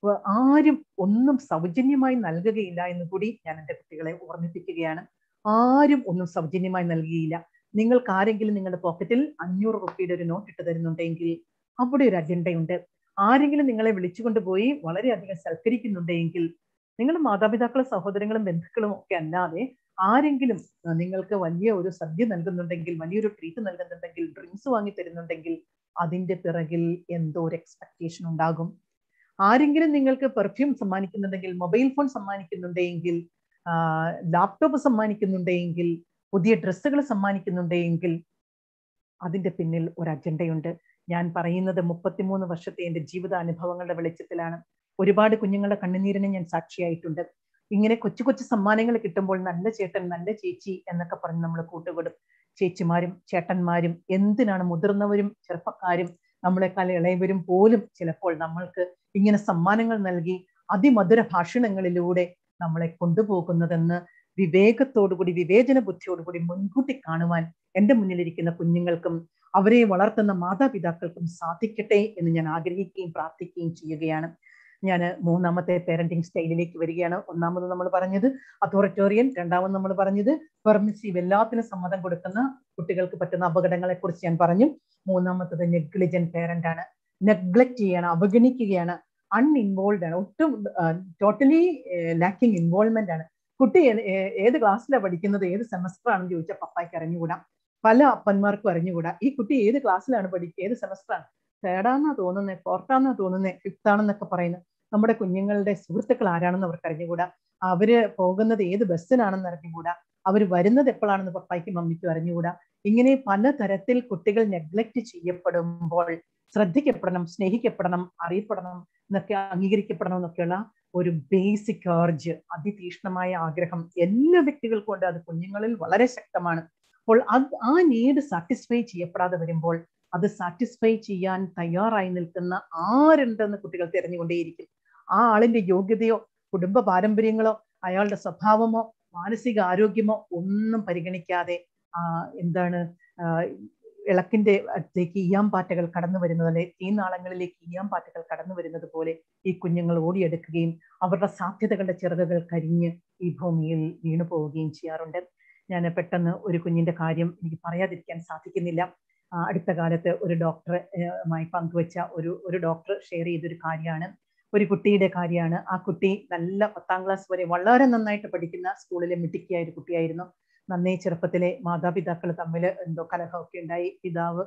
[SPEAKER 5] ആരും ഒന്നും സൗജന്യമായി നൽകുകയില്ല എന്ന് കൂടി ഞാൻ എൻ്റെ കുട്ടികളെ ഓർമ്മിപ്പിക്കുകയാണ് ആരും ഒന്നും സൗജന്യമായി നൽകുകയില്ല നിങ്ങൾക്ക് ആരെങ്കിലും നിങ്ങളുടെ പോക്കറ്റിൽ അഞ്ഞൂറ് റുപ്പിയുടെ ഒരു നോട്ട് ഇട്ട് തരുന്നുണ്ടെങ്കിൽ അവിടെ ഒരു അജണ്ടയുണ്ട് ആരെങ്കിലും നിങ്ങളെ വിളിച്ചുകൊണ്ടുപോയി വളരെയധികം സൽക്കരിക്കുന്നുണ്ടെങ്കിൽ നിങ്ങളുടെ മാതാപിതാക്കളും സഹോദരങ്ങളും ബന്ധുക്കളും ഒക്കെ അല്ലാതെ ആരെങ്കിലും നിങ്ങൾക്ക് വലിയ ഒരു സദ്യ നൽകുന്നുണ്ടെങ്കിൽ വലിയൊരു ട്രീറ്റ് നൽകുന്നുണ്ടെങ്കിൽ ഡ്രിങ്ക്സ് വാങ്ങി തരുന്നുണ്ടെങ്കിൽ അതിന്റെ പിറകിൽ എന്തോ ഒരു എക്സ്പെക്ടേഷൻ ഉണ്ടാകും ആരെങ്കിലും നിങ്ങൾക്ക് പെർഫ്യൂം സമ്മാനിക്കുന്നുണ്ടെങ്കിൽ മൊബൈൽ ഫോൺ സമ്മാനിക്കുന്നുണ്ടെങ്കിൽ ലാപ്ടോപ്പ് സമ്മാനിക്കുന്നുണ്ടെങ്കിൽ പുതിയ ഡ്രസ്സുകൾ സമ്മാനിക്കുന്നുണ്ടെങ്കിൽ അതിന്റെ പിന്നിൽ ഒരു അജണ്ടയുണ്ട് ഞാൻ പറയുന്നത് മുപ്പത്തിമൂന്ന് വർഷത്തെ എൻ്റെ ജീവിതാനുഭവങ്ങളുടെ വെളിച്ചത്തിലാണ് ഒരുപാട് കുഞ്ഞുങ്ങളുടെ കണ്ണുനീരിനെ ഞാൻ സാക്ഷിയായിട്ടുണ്ട് ഇങ്ങനെ കൊച്ചു കൊച്ചു സമ്മാനങ്ങൾ കിട്ടുമ്പോൾ നല്ല ചേട്ടൻ നല്ല ചേച്ചി എന്നൊക്കെ പറഞ്ഞ് നമ്മൾ കൂട്ടുകൊടും ചേച്ചിമാരും ചേട്ടന്മാരും എന്തിനാണ് മുതിർന്നവരും ചെറുപ്പക്കാരും നമ്മളെക്കാൾ ഇളയവരും പോലും ചിലപ്പോൾ നമ്മൾക്ക് ഇങ്ങനെ സമ്മാനങ്ങൾ നൽകി അതിമധുര ഭാഷണങ്ങളിലൂടെ നമ്മളെ കൊണ്ടുപോകുന്നതെന്ന് വിവേകത്തോടുകൂടി വിവേചന ബുദ്ധിയോടുകൂടി മുൻകൂട്ടി കാണുവാൻ എൻ്റെ മുന്നിലിരിക്കുന്ന കുഞ്ഞുങ്ങൾക്കും അവരെ വളർത്തുന്ന മാതാപിതാക്കൾക്കും സാധിക്കട്ടെ എന്ന് ഞാൻ ആഗ്രഹിക്കുകയും പ്രാർത്ഥിക്കുകയും ചെയ്യുകയാണ് ഞാൻ മൂന്നാമത്തെ പേരന്റിങ് സ്റ്റൈലിലേക്ക് വരികയാണ് ഒന്നാമത് നമ്മൾ പറഞ്ഞത് അതോറിറ്റോറിയൻ രണ്ടാമത് നമ്മൾ പറഞ്ഞത് പെർമിസീവ് എല്ലാത്തിനും സമ്മതം കൊടുക്കുന്ന കുട്ടികൾക്ക് പറ്റുന്ന അപകടങ്ങളെ കുറിച്ച് ഞാൻ പറഞ്ഞു മൂന്നാമത്തത് നെഗ്ലിജന്റ് പേരന്റ് ആണ് നെഗ്ലക്ട് ചെയ്യാണ് അവഗണിക്കുകയാണ് അൺഇൻവോൾവ് ആണ് ഒട്ടും ടോട്ടലി ലാക്കിംഗ് ഇൻവോൾവ്മെന്റ് ആണ് കുട്ടി ഏത് ക്ലാസ്സിലാണ് പഠിക്കുന്നത് ഏത് സെമസ്റ്റർ ആണെന്ന് ചോദിച്ചാൽ പപ്പായ്ക്ക് അറിഞ്ഞുകൂടാ പല അപ്പന്മാർക്കും അറിഞ്ഞുകൂടാ ഈ കുട്ടി ഏത് ക്ലാസ്സിലാണ് പഠിക്കുക ഏത് സെമസ്റ്റർ ആണ് തേർഡാന്നാ തോന്നുന്നത് ഫോർത്താന്നാ തോന്നുന്നത് ഫിഫ്ത്ത് ആണെന്നൊക്കെ പറയുന്നത് നമ്മുടെ കുഞ്ഞുങ്ങളുടെ സുഹൃത്തുക്കൾ ആരാണെന്ന് അവർക്ക് അറിഞ്ഞുകൂടാ അവര് പോകുന്നത് ഏത് ബസ്സിനാണെന്ന് അറിഞ്ഞുകൂടാ അവർ വരുന്നത് എപ്പോഴാണെന്ന് പപ്പായ്ക്കും മമ്മിക്കും അറിഞ്ഞുകൂടാ ഇങ്ങനെ പലതരത്തിൽ കുട്ടികൾ നെഗ്ലക്ട് ചെയ്യപ്പെടുമ്പോൾ ശ്രദ്ധിക്കപ്പെടണം സ്നേഹിക്കപ്പെടണം അറിയപ്പെടണം എന്നൊക്കെ അംഗീകരിക്കപ്പെടണം എന്നൊക്കെയുള്ള ഒരു ബേസിക് ഏർജ് അതിതീഷ്ണമായ ആഗ്രഹം എല്ലാ വ്യക്തികൾക്കും ഉണ്ട് അത് കുഞ്ഞുങ്ങളിൽ വളരെ ശക്തമാണ് അപ്പോൾ അത് ആ നീഡ് സാറ്റിസ്ഫൈ ചെയ്യപ്പെടാതെ വരുമ്പോൾ അത് സാറ്റിസ്ഫൈ ചെയ്യാൻ തയ്യാറായി നിൽക്കുന്ന ആരുണ്ടെന്ന് കുട്ടികൾ തിരഞ്ഞുകൊണ്ടേയിരിക്കും ആ ആളിന്റെ യോഗ്യതയോ കുടുംബ പാരമ്പര്യങ്ങളോ അയാളുടെ സ്വഭാവമോ മാനസിക ആരോഗ്യമോ ഒന്നും പരിഗണിക്കാതെ ആ എന്താണ് ഇളക്കിന്റെ അടുത്തേക്ക് ഈയാമ്പാറ്റകൾ കടന്നു വരുന്നത് അല്ലെ തീനാളങ്ങളിലേക്ക് ഈയാമ്പാറ്റകൾ കടന്നു വരുന്നത് പോലെ ഈ കുഞ്ഞുങ്ങൾ ഓടിയെടുക്കുകയും അവരുടെ സാധ്യതകളുടെ ചിറകുകൾ കരിഞ്ഞ് ഈ ഭൂമിയിൽ വീണു പോവുകയും ചെയ്യാറുണ്ട് ഞാൻ പെട്ടെന്ന് ഒരു കുഞ്ഞിന്റെ കാര്യം എനിക്ക് പറയാതിരിക്കാൻ സാധിക്കുന്നില്ല അടുത്ത കാലത്ത് ഒരു ഡോക്ടറുമായി പങ്കുവച്ച ഒരു ഒരു ഡോക്ടർ ഷെയർ ചെയ്തൊരു കാര്യമാണ് ഒരു കുട്ടിയുടെ കാര്യമാണ് ആ കുട്ടി നല്ല പത്താം ക്ലാസ് വരെ വളരെ നന്നായിട്ട് പഠിക്കുന്ന സ്കൂളിലെ മിടുക്കിയായ ഒരു കുട്ടിയായിരുന്നു നന്നേ ചെറുപ്പത്തിലെ മാതാപിതാക്കൾ തമ്മിൽ എന്തോ കലഹമൊക്കെ ഉണ്ടായി പിതാവ്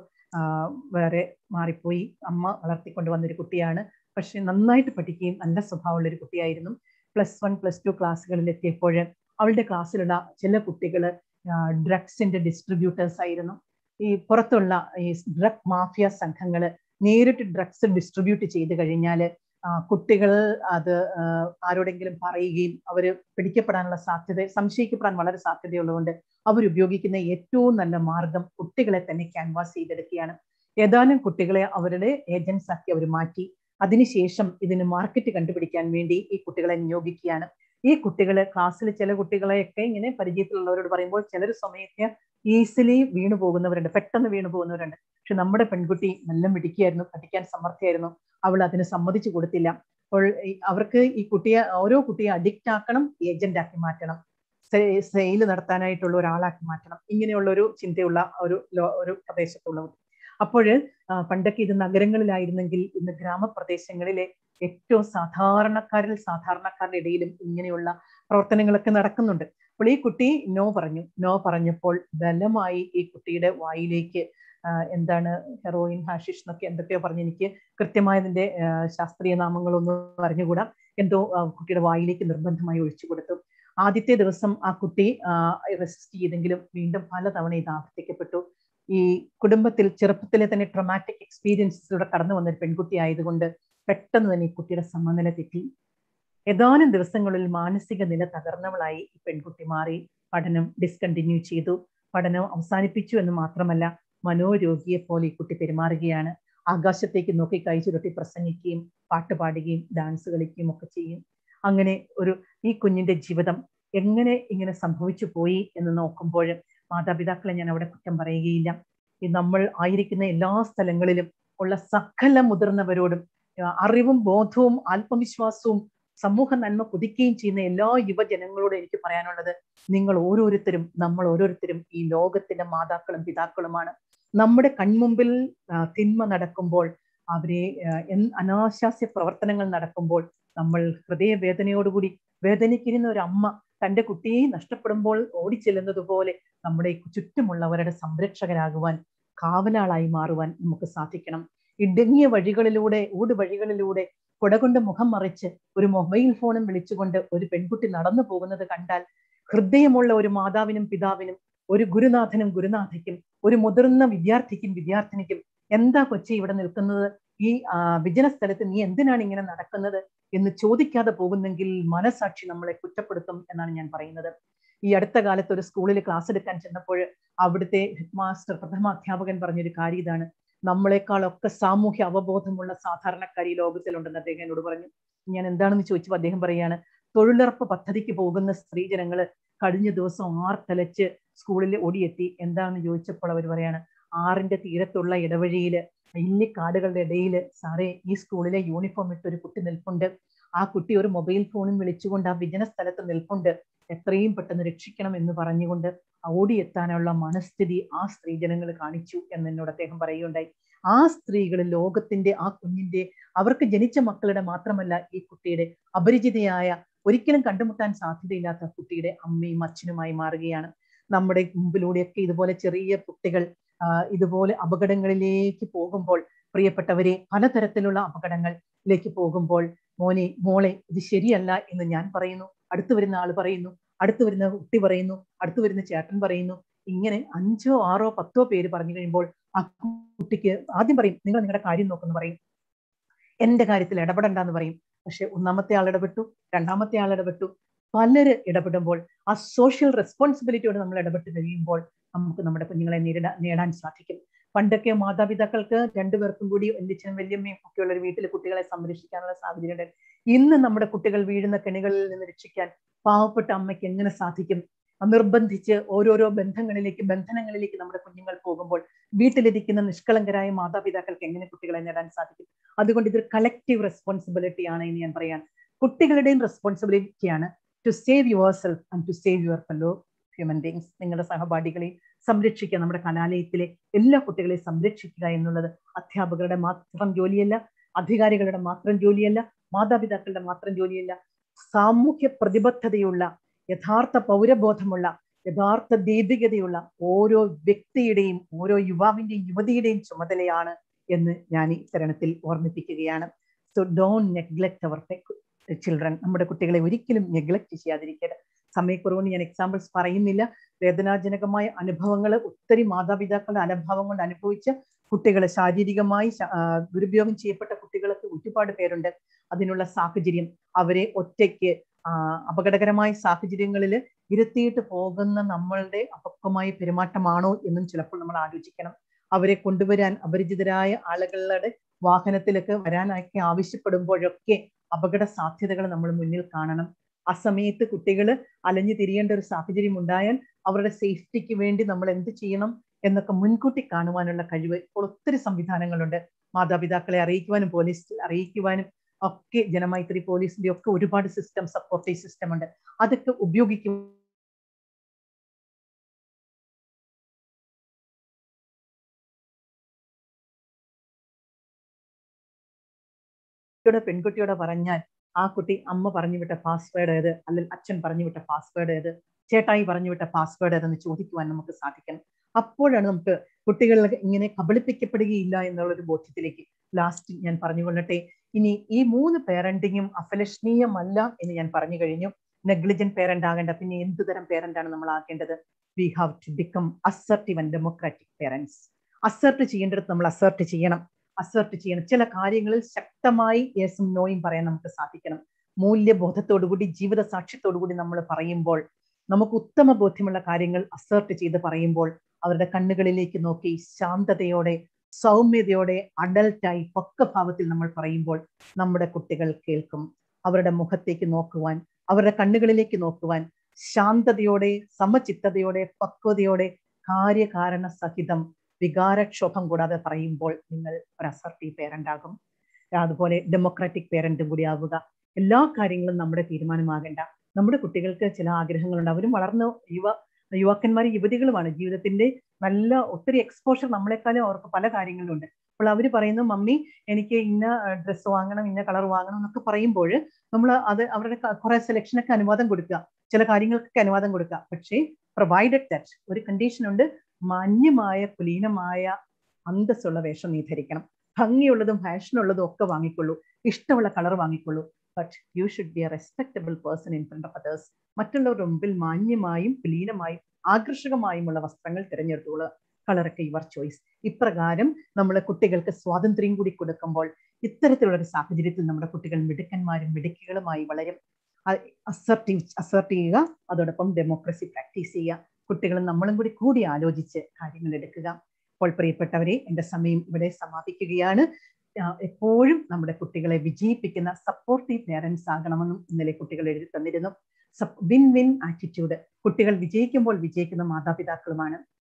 [SPEAKER 5] വേറെ മാറിപ്പോയി അമ്മ വളർത്തിക്കൊണ്ട് വന്നൊരു കുട്ടിയാണ് പക്ഷെ നന്നായിട്ട് പഠിക്കുകയും നല്ല സ്വഭാവമുള്ള ഒരു കുട്ടിയായിരുന്നു പ്ലസ് വൺ പ്ലസ് ടു ക്ലാസ്സുകളിൽ എത്തിയപ്പോൾ അവളുടെ ക്ലാസ്സിലുള്ള ചില കുട്ടികൾ ഡ്രഗ്സിന്റെ ഡിസ്ട്രിബ്യൂട്ടേഴ്സ് ആയിരുന്നു ഈ പുറത്തുള്ള ഈ ഡ്രഗ് മാഫിയ സംഘങ്ങൾ നേരിട്ട് ഡ്രഗ്സ് ഡിസ്ട്രിബ്യൂട്ട് ചെയ്ത് കഴിഞ്ഞാൽ കുട്ടികൾ അത് ആരോടെങ്കിലും പറയുകയും അവർ പിടിക്കപ്പെടാനുള്ള സാധ്യത സംശയിക്കപ്പെടാൻ വളരെ സാധ്യതയുള്ളതുകൊണ്ട് അവർ ഉപയോഗിക്കുന്ന ഏറ്റവും നല്ല മാർഗം കുട്ടികളെ തന്നെ ക്യാൻവാസ് ചെയ്തെടുക്കുകയാണ് ഏതാനും കുട്ടികളെ അവരുടെ ഏജൻസ് ആക്കി അവർ മാറ്റി അതിനുശേഷം ഇതിന് മാർക്കറ്റ് കണ്ടുപിടിക്കാൻ വേണ്ടി ഈ കുട്ടികളെ നിയോഗിക്കുകയാണ് ഈ കുട്ടികളെ ക്ലാസ്സിൽ ചില കുട്ടികളെയൊക്കെ ഇങ്ങനെ പരിചയത്തിലുള്ളവരോട് പറയുമ്പോൾ ചിലർ സമയത്ത് ഈസിലി വീണു പോകുന്നവരുണ്ട് പെട്ടെന്ന് വീണു പോകുന്നവരുണ്ട് പക്ഷെ നമ്മുടെ പെൺകുട്ടി നല്ല മിടുക്കിയായിരുന്നു പഠിക്കാൻ സമർത്ഥയായിരുന്നു അവൾ അതിന് സമ്മതിച്ചു കൊടുത്തില്ല അപ്പോൾ അവർക്ക് ഈ കുട്ടിയെ ഓരോ കുട്ടിയെ അഡിക്റ്റ് ആക്കണം ഏജന്റ് ആക്കി മാറ്റണം സെയിൽ നടത്താനായിട്ടുള്ള ഒരാളാക്കി മാറ്റണം ഇങ്ങനെയുള്ള ഒരു ചിന്തയുള്ള ഒരു ഒരു പ്രദേശത്തുള്ളവർ അപ്പോൾ പണ്ടൊക്കെ ഇത് നഗരങ്ങളിലായിരുന്നെങ്കിൽ ഇന്ന് ഗ്രാമപ്രദേശങ്ങളിലെ ഏറ്റവും സാധാരണക്കാരിൽ സാധാരണക്കാരുടെ ഇടയിലും ഇങ്ങനെയുള്ള പ്രവർത്തനങ്ങളൊക്കെ നടക്കുന്നുണ്ട് അപ്പോൾ ഈ കുട്ടി നോ പറഞ്ഞു നോ പറഞ്ഞപ്പോൾ ബലമായി ഈ കുട്ടിയുടെ വായിലേക്ക് എന്താണ് ഹെറോയിൻ ഹാഷിഷ് എന്നൊക്കെ എന്തൊക്കെയോ പറഞ്ഞ് എനിക്ക് കൃത്യമായതിന്റെ ശാസ്ത്രീയ നാമങ്ങളൊന്നും അറിഞ്ഞുകൂടാ എന്തോ കുട്ടിയുടെ വായിലേക്ക് നിർബന്ധമായി ഒഴിച്ചു കൊടുത്തു ആദ്യത്തെ ദിവസം ആ കുട്ടി റെസിസ്റ്റ് ചെയ്തെങ്കിലും വീണ്ടും പലതവണ ഇത് ആവർത്തിക്കപ്പെട്ടു ഈ കുടുംബത്തിൽ ചെറുപ്പത്തിലെ തന്നെ ട്രൊമാറ്റിക് എക്സ്പീരിയൻസിലൂടെ കടന്നു വന്ന ഒരു പെൺകുട്ടി ആയതുകൊണ്ട് പെട്ടെന്ന് തന്നെ ഈ കുട്ടിയുടെ സമനില തെറ്റി ഏതാനും ദിവസങ്ങളിൽ മാനസിക നില തകർന്നവളായി ഈ പെൺകുട്ടി മാറി പഠനം ഡിസ്കണ്ടിന്യൂ ചെയ്തു പഠനം അവസാനിപ്പിച്ചു എന്ന് മാത്രമല്ല മനോരോഗിയെ പോലെ ഈ കുട്ടി പെരുമാറുകയാണ് ആകാശത്തേക്ക് നോക്കി കൈ ചുരുട്ടി പ്രസംഗിക്കുകയും പാട്ട് പാടുകയും ഡാൻസ് കളിക്കുകയും ഒക്കെ ചെയ്യും അങ്ങനെ ഒരു ഈ കുഞ്ഞിന്റെ ജീവിതം എങ്ങനെ ഇങ്ങനെ സംഭവിച്ചു പോയി എന്ന് നോക്കുമ്പോൾ മാതാപിതാക്കളെ ഞാൻ അവിടെ കുറ്റം പറയുകയില്ല ഈ നമ്മൾ ആയിരിക്കുന്ന എല്ലാ സ്ഥലങ്ങളിലും ഉള്ള സകല മുതിർന്നവരോടും അറിവും ബോധവും ആത്മവിശ്വാസവും സമൂഹ നന്മ കുതിക്കുകയും ചെയ്യുന്ന എല്ലാ യുവജനങ്ങളോടും എനിക്ക് പറയാനുള്ളത് നിങ്ങൾ ഓരോരുത്തരും നമ്മൾ ഓരോരുത്തരും ഈ ലോകത്തിന്റെ മാതാക്കളും പിതാക്കളുമാണ് നമ്മുടെ കൺമുമ്പിൽ തിന്മ നടക്കുമ്പോൾ അവരെ അനാശാസ്യ പ്രവർത്തനങ്ങൾ നടക്കുമ്പോൾ നമ്മൾ ഹൃദയവേദനയോടുകൂടി വേദനിക്കുന്ന ഒരു അമ്മ തന്റെ കുട്ടിയെ നഷ്ടപ്പെടുമ്പോൾ ഓടിച്ചെല്ലുന്നത് പോലെ നമ്മുടെ ചുറ്റുമുള്ളവരുടെ സംരക്ഷകരാകുവാൻ കാവലാളായി മാറുവാൻ നമുക്ക് സാധിക്കണം ഇടുങ്ങിയ വഴികളിലൂടെ ഊട് വഴികളിലൂടെ കുടകൊണ്ട് മുഖം മറിച്ച് ഒരു മൊബൈൽ ഫോണും വിളിച്ചുകൊണ്ട് ഒരു പെൺകുട്ടി നടന്നു പോകുന്നത് കണ്ടാൽ ഹൃദയമുള്ള ഒരു മാതാവിനും പിതാവിനും ഒരു ഗുരുനാഥനും ഗുരുനാഥയ്ക്കും ഒരു മുതിർന്ന വിദ്യാർത്ഥിക്കും വിദ്യാർത്ഥിനിക്കും എന്താ കൊച്ചി ഇവിടെ നിൽക്കുന്നത് ഈ വിജന സ്ഥലത്ത് നീ എന്തിനാണ് ഇങ്ങനെ നടക്കുന്നത് എന്ന് ചോദിക്കാതെ പോകുന്നെങ്കിൽ മനസാക്ഷി നമ്മളെ കുറ്റപ്പെടുത്തും എന്നാണ് ഞാൻ പറയുന്നത് ഈ അടുത്ത കാലത്ത് ഒരു സ്കൂളിൽ ക്ലാസ് എടുക്കാൻ ചെന്നപ്പോൾ അവിടുത്തെ ഹെഡ് മാസ്റ്റർ പ്രഥമ അധ്യാപകൻ പറഞ്ഞൊരു കാര്യം ഇതാണ് നമ്മളെക്കാളൊക്കെ സാമൂഹ്യ അവബോധമുള്ള സാധാരണക്കാർ ഈ ലോകത്തിലുണ്ടെന്ന് അദ്ദേഹം എന്നോട് പറഞ്ഞു ഞാൻ എന്താണെന്ന് ചോദിച്ചപ്പോൾ അദ്ദേഹം പറയാണ് തൊഴിലുറപ്പ് പദ്ധതിക്ക് പോകുന്ന സ്ത്രീജനങ്ങൾ കഴിഞ്ഞ ദിവസം ആർത്തലച്ച് സ്കൂളിൽ ഓടിയെത്തി എന്താണെന്ന് ചോദിച്ചപ്പോൾ അവർ പറയാണ് ആറിന്റെ തീരത്തുള്ള ഇടവഴിയില് ഇല്ലിക്കാടുകളുടെ ഇടയിൽ സാറേ ഈ സ്കൂളിലെ യൂണിഫോം ഇട്ട് ഒരു കുട്ടി നിൽപ്പുണ്ട് ആ കുട്ടി ഒരു മൊബൈൽ ഫോണും വിളിച്ചുകൊണ്ട് ആ വിജന സ്ഥലത്ത് നിൽപ്പുണ്ട് എത്രയും പെട്ടെന്ന് രക്ഷിക്കണം എന്ന് പറഞ്ഞുകൊണ്ട് ഓടിയെത്താനുള്ള മനസ്ഥിതി ആ സ്ത്രീജനങ്ങൾ കാണിച്ചു എന്ന് എന്നോട് അദ്ദേഹം പറയുകയുണ്ടായി ആ സ്ത്രീകൾ ലോകത്തിന്റെ ആ കുഞ്ഞിന്റെ അവർക്ക് ജനിച്ച മക്കളുടെ മാത്രമല്ല ഈ കുട്ടിയുടെ അപരിചിതയായ ഒരിക്കലും കണ്ടുമുട്ടാൻ സാധ്യതയില്ലാത്ത കുട്ടിയുടെ അമ്മയും അച്ഛനുമായി മാറുകയാണ് നമ്മുടെ മുമ്പിലൂടെയൊക്കെ ഇതുപോലെ ചെറിയ കുട്ടികൾ ഇതുപോലെ അപകടങ്ങളിലേക്ക് പോകുമ്പോൾ പ്രിയപ്പെട്ടവരെ പലതരത്തിലുള്ള അപകടങ്ങളിലേക്ക് പോകുമ്പോൾ മോനെ മോളെ ഇത് ശരിയല്ല എന്ന് ഞാൻ പറയുന്നു അടുത്തു വരുന്ന ആൾ പറയുന്നു അടുത്തു വരുന്ന കുട്ടി പറയുന്നു അടുത്തു വരുന്ന ചേട്ടൻ പറയുന്നു ഇങ്ങനെ അഞ്ചോ ആറോ പത്തോ പേര് പറഞ്ഞു കഴിയുമ്പോൾ ആ കുട്ടിക്ക് ആദ്യം പറയും നിങ്ങൾ നിങ്ങളുടെ കാര്യം നോക്കുന്നു പറയും എന്റെ കാര്യത്തിൽ ഇടപെടണ്ടെന്ന് പറയും പക്ഷെ ഒന്നാമത്തെ ആൾ ഇടപെട്ടു രണ്ടാമത്തെ ആൾ ഇടപെട്ടു പലര് ഇടപെടുമ്പോൾ ആ സോഷ്യൽ റെസ്പോൺസിബിലിറ്റിയോട് നമ്മൾ ഇടപെട്ട് കഴിയുമ്പോൾ നമുക്ക് നമ്മുടെ കുഞ്ഞുങ്ങളെ നേരിടാൻ നേടാൻ സാധിക്കും പണ്ടൊക്കെ മാതാപിതാക്കൾക്ക് രണ്ടുപേർക്കും കൂടി വല്യച്ഛനും വല്യമ്മയും ഒക്കെ ഉള്ള ഒരു വീട്ടിൽ കുട്ടികളെ സംരക്ഷിക്കാനുള്ള സാഹചര്യം ഉണ്ട് ഇന്ന് നമ്മുടെ കുട്ടികൾ വീഴുന്ന കെണികളിൽ നിന്ന് രക്ഷിക്കാൻ പാവപ്പെട്ട അമ്മയ്ക്ക് എങ്ങനെ സാധിക്കും നിർബന്ധിച്ച് ഓരോരോ ബന്ധങ്ങളിലേക്ക് ബന്ധനങ്ങളിലേക്ക് നമ്മുടെ കുഞ്ഞുങ്ങൾ പോകുമ്പോൾ വീട്ടിലിരിക്കുന്ന നിഷ്കളങ്കരായ മാതാപിതാക്കൾക്ക് എങ്ങനെ കുട്ടികളെ നേടാൻ സാധിക്കും അതുകൊണ്ട് ഇതൊരു കളക്റ്റീവ് റെസ്പോൺസിബിലിറ്റി ആണ് എന്ന് ഞാൻ പറയാൻ കുട്ടികളുടെയും റെസ്പോൺസിബിലിറ്റിയാണ് to save your self and to save your fellow human beings നിങ്ങളുടെ സഹപാഠികളെ സംരക്ഷിക്കുക നമ്മുടെ കലാലയത്തിലെ എല്ലാ കുട്ടികളെയും സംരക്ഷിക്കുക എന്നുള്ളത് അധ്യാപകരുടെ മാത്രം ജോലിയല്ല അധികാരികളുടെ മാത്രം ജോലിയല്ല മാതാപിതാക്കളുടെ മാത്രം ജോലിയല്ല സാമൂഹ്യ പ്രതിബദ്ധതയുള്ള യഥാർത്ഥ പൗരബോധമുള്ള യഥാർത്ഥ ദീപികതയുള്ള ഓരോ വ്യക്തിയുടെയും ഓരോ യുവാവിന്റെയും യുവതിയുടെയും ചുമതലയാണ് എന്ന് ഞാൻ ഈ തരണത്തിൽ ഓർമ്മിപ്പിക്കുകയാണ് so don't neglect our children നമ്മുടെ കുട്ടികളെ ഒരിക്കലും നെഗ്ലക്ട് ചെയ്യാതിരിക്കരുത് സമയക്കുറവുകൊണ്ട് ഞാൻ എക്സാമ്പിൾസ് പറയുന്നില്ല വേദനാജനകമായ അനുഭവങ്ങൾ ഒത്തിരി മാതാപിതാക്കളുടെ അനുഭവം കൊണ്ട് അനുഭവിച്ച കുട്ടികൾ ശാരീരികമായി ദുരുപയോഗം ചെയ്യപ്പെട്ട കുട്ടികൾക്ക് ഒരുപാട് പേരുണ്ട് അതിനുള്ള സാഹചര്യം അവരെ ഒറ്റയ്ക്ക് അപകടകരമായ സാഹചര്യങ്ങളിൽ ഇരുത്തിയിട്ട് പോകുന്ന നമ്മളുടെ അപക്വമായ പെരുമാറ്റമാണോ എന്നും ചിലപ്പോൾ നമ്മൾ ആലോചിക്കണം അവരെ കൊണ്ടുവരാൻ അപരിചിതരായ ആളുകളുടെ വാഹനത്തിലൊക്കെ വരാനൊക്കെ ആവശ്യപ്പെടുമ്പോഴൊക്കെ അപകട സാധ്യതകൾ നമ്മൾ മുന്നിൽ കാണണം ആ സമയത്ത് കുട്ടികൾ അലഞ്ഞു തിരിയേണ്ട ഒരു സാഹചര്യം ഉണ്ടായാൽ അവരുടെ സേഫ്റ്റിക്ക് വേണ്ടി നമ്മൾ എന്ത് ചെയ്യണം എന്നൊക്കെ മുൻകൂട്ടി കാണുവാനുള്ള കഴിവ് ഇപ്പോൾ ഒത്തിരി സംവിധാനങ്ങളുണ്ട് മാതാപിതാക്കളെ അറിയിക്കുവാനും പോലീസ് അറിയിക്കുവാനും ഒക്കെ ജനമൈത്രി പോലീസിന്റെ ഒക്കെ ഒരുപാട് സിസ്റ്റം സപ്പോർട്ടീവ് സിസ്റ്റം ഉണ്ട് അതൊക്കെ ഉപയോഗിക്കും പെൺകുട്ടിയോട് പറഞ്ഞാൽ ആ കുട്ടി അമ്മ പറഞ്ഞു വിട്ട പാസ്വേഡ് ഏത് അല്ലെങ്കിൽ അച്ഛൻ പറഞ്ഞു വിട്ട പാസ്വേഡ് ഏത് ചേട്ടായി പറഞ്ഞു വിട്ട പാസ്വേഡ് ഏതെന്ന് ചോദിക്കുവാൻ നമുക്ക് സാധിക്കണം അപ്പോഴാണ് നമുക്ക് കുട്ടികൾ ഇങ്ങനെ കബളിപ്പിക്കപ്പെടുകയില്ല എന്നുള്ളൊരു ബോധ്യത്തിലേക്ക് ലാസ്റ്റ് ഞാൻ പറഞ്ഞുകൊള്ളട്ടെ ഇനി ഈ മൂന്ന് പേരന്റിങ്ങും അഫലഷണീയമല്ല എന്ന് ഞാൻ പറഞ്ഞു കഴിഞ്ഞു നെഗ്ലിജന്റ് പേരന്റ് ആകേണ്ട പിന്നെ എന്ത് തരം പേരന്റ് ആണ് നമ്മൾ ആക്കേണ്ടത് we have to become assertive and democratic parents assert ചെയ്യേണ്ടത് നമ്മൾ അസർട്ട് ചെയ്യണം അസർട്ട് ചെയ്യണം ചില കാര്യങ്ങളിൽ ശക്തമായി യെസും നോയും പറയാൻ നമുക്ക് സാധിക്കണം മൂല്യബോധത്തോടുകൂടി ജീവിത സാക്ഷ്യത്തോടുകൂടി നമ്മൾ പറയുമ്പോൾ നമുക്ക് ഉത്തമ ബോധ്യമുള്ള കാര്യങ്ങൾ അസർട്ട് ചെയ്ത് പറയുമ്പോൾ അവരുടെ കണ്ണുകളിലേക്ക് നോക്കി ശാന്തതയോടെ സൗമ്യതയോടെ അഡൽട്ടായി പക്കഭാവത്തിൽ നമ്മൾ പറയുമ്പോൾ നമ്മുടെ കുട്ടികൾ കേൾക്കും അവരുടെ മുഖത്തേക്ക് നോക്കുവാൻ അവരുടെ കണ്ണുകളിലേക്ക് നോക്കുവാൻ ശാന്തതയോടെ സമചിത്തതയോടെ പക്വതയോടെ കാര്യകാരണ സഹിതം വികാരക്ഷോഭം കൂടാതെ പറയുമ്പോൾ നിങ്ങൾ ഒരു അസർട്ടീവ് പേരന്റ് ആകും അതുപോലെ ഡെമോക്രാറ്റിക് പേരന്റും കൂടി ആവുക എല്ലാ കാര്യങ്ങളും നമ്മുടെ തീരുമാനമാകേണ്ട നമ്മുടെ കുട്ടികൾക്ക് ചില ആഗ്രഹങ്ങളുണ്ട് അവരും വളർന്ന യുവ യുവാക്കന്മാരും യുവതികളുമാണ് ജീവിതത്തിന്റെ നല്ല ഒത്തിരി എക്സ്പോഷർ നമ്മളെക്കാളും അവർക്ക് പല കാര്യങ്ങളുണ്ട് അപ്പോൾ അവർ പറയുന്നു മമ്മി എനിക്ക് ഇന്ന ഡ്രസ്സ് വാങ്ങണം ഇന്ന കളർ വാങ്ങണം എന്നൊക്കെ പറയുമ്പോൾ നമ്മൾ അത് അവരുടെ കുറെ സെലക്ഷനൊക്കെ അനുവാദം കൊടുക്കുക ചില കാര്യങ്ങൾക്കൊക്കെ അനുവാദം കൊടുക്കുക പക്ഷേ പ്രൊവൈഡഡ് ദാറ്റ് ഒരു കണ്ടീഷൻ ഉണ്ട് മാന്യമായ കുലീനമായ അന്തസ്സുള്ള വേഷം നീ ധരിക്കണം ഭംഗിയുള്ളതും ഫാഷനുള്ളതും ഒക്കെ വാങ്ങിക്കൊള്ളൂ ഇഷ്ടമുള്ള കളർ വാങ്ങിക്കൊള്ളൂ but you should be a respectable person in front of others മറ്റുള്ളവരുടെ മുമ്പിൽ മാന്യമായും കുലീനമായും ആകർഷകമായുമുള്ള വസ്ത്രങ്ങൾ തിരഞ്ഞെടുത്തുകൊള്ളുക കളറൊക്കെ യുവർ ചോയ്സ് ഇപ്രകാരം നമ്മൾ കുട്ടികൾക്ക് സ്വാതന്ത്ര്യം കൂടി കൊടുക്കുമ്പോൾ ഇത്തരത്തിലുള്ള ഒരു സാഹചര്യത്തിൽ നമ്മുടെ കുട്ടികൾ മിടുക്കന്മാരും മിടുക്കികളുമായി വളരും അസർട്ടീവ് അസർട്ട് ചെയ്യുക അതോടൊപ്പം ഡെമോക്രസി പ്രാക്ടീസ് ചെയ്യുക കുട്ടികളും നമ്മളും കൂടി കൂടി ആലോചിച്ച് കാര്യങ്ങൾ എടുക്കുക അപ്പോൾ പ്രിയപ്പെട്ടവരെ എൻ്റെ സമയം ഇവിടെ സമാപിക്കുകയാണ് എപ്പോഴും നമ്മുടെ കുട്ടികളെ വിജയിപ്പിക്കുന്ന സപ്പോർട്ടീവ് പേരൻസ് ആകണമെന്നും ഇന്നലെ കുട്ടികൾ എഴുതി തന്നിരുന്നു വിൻ വിൻ ആറ്റിറ്റ്യൂഡ് കുട്ടികൾ വിജയിക്കുമ്പോൾ വിജയിക്കുന്ന മാതാപിതാക്കളുമാണ്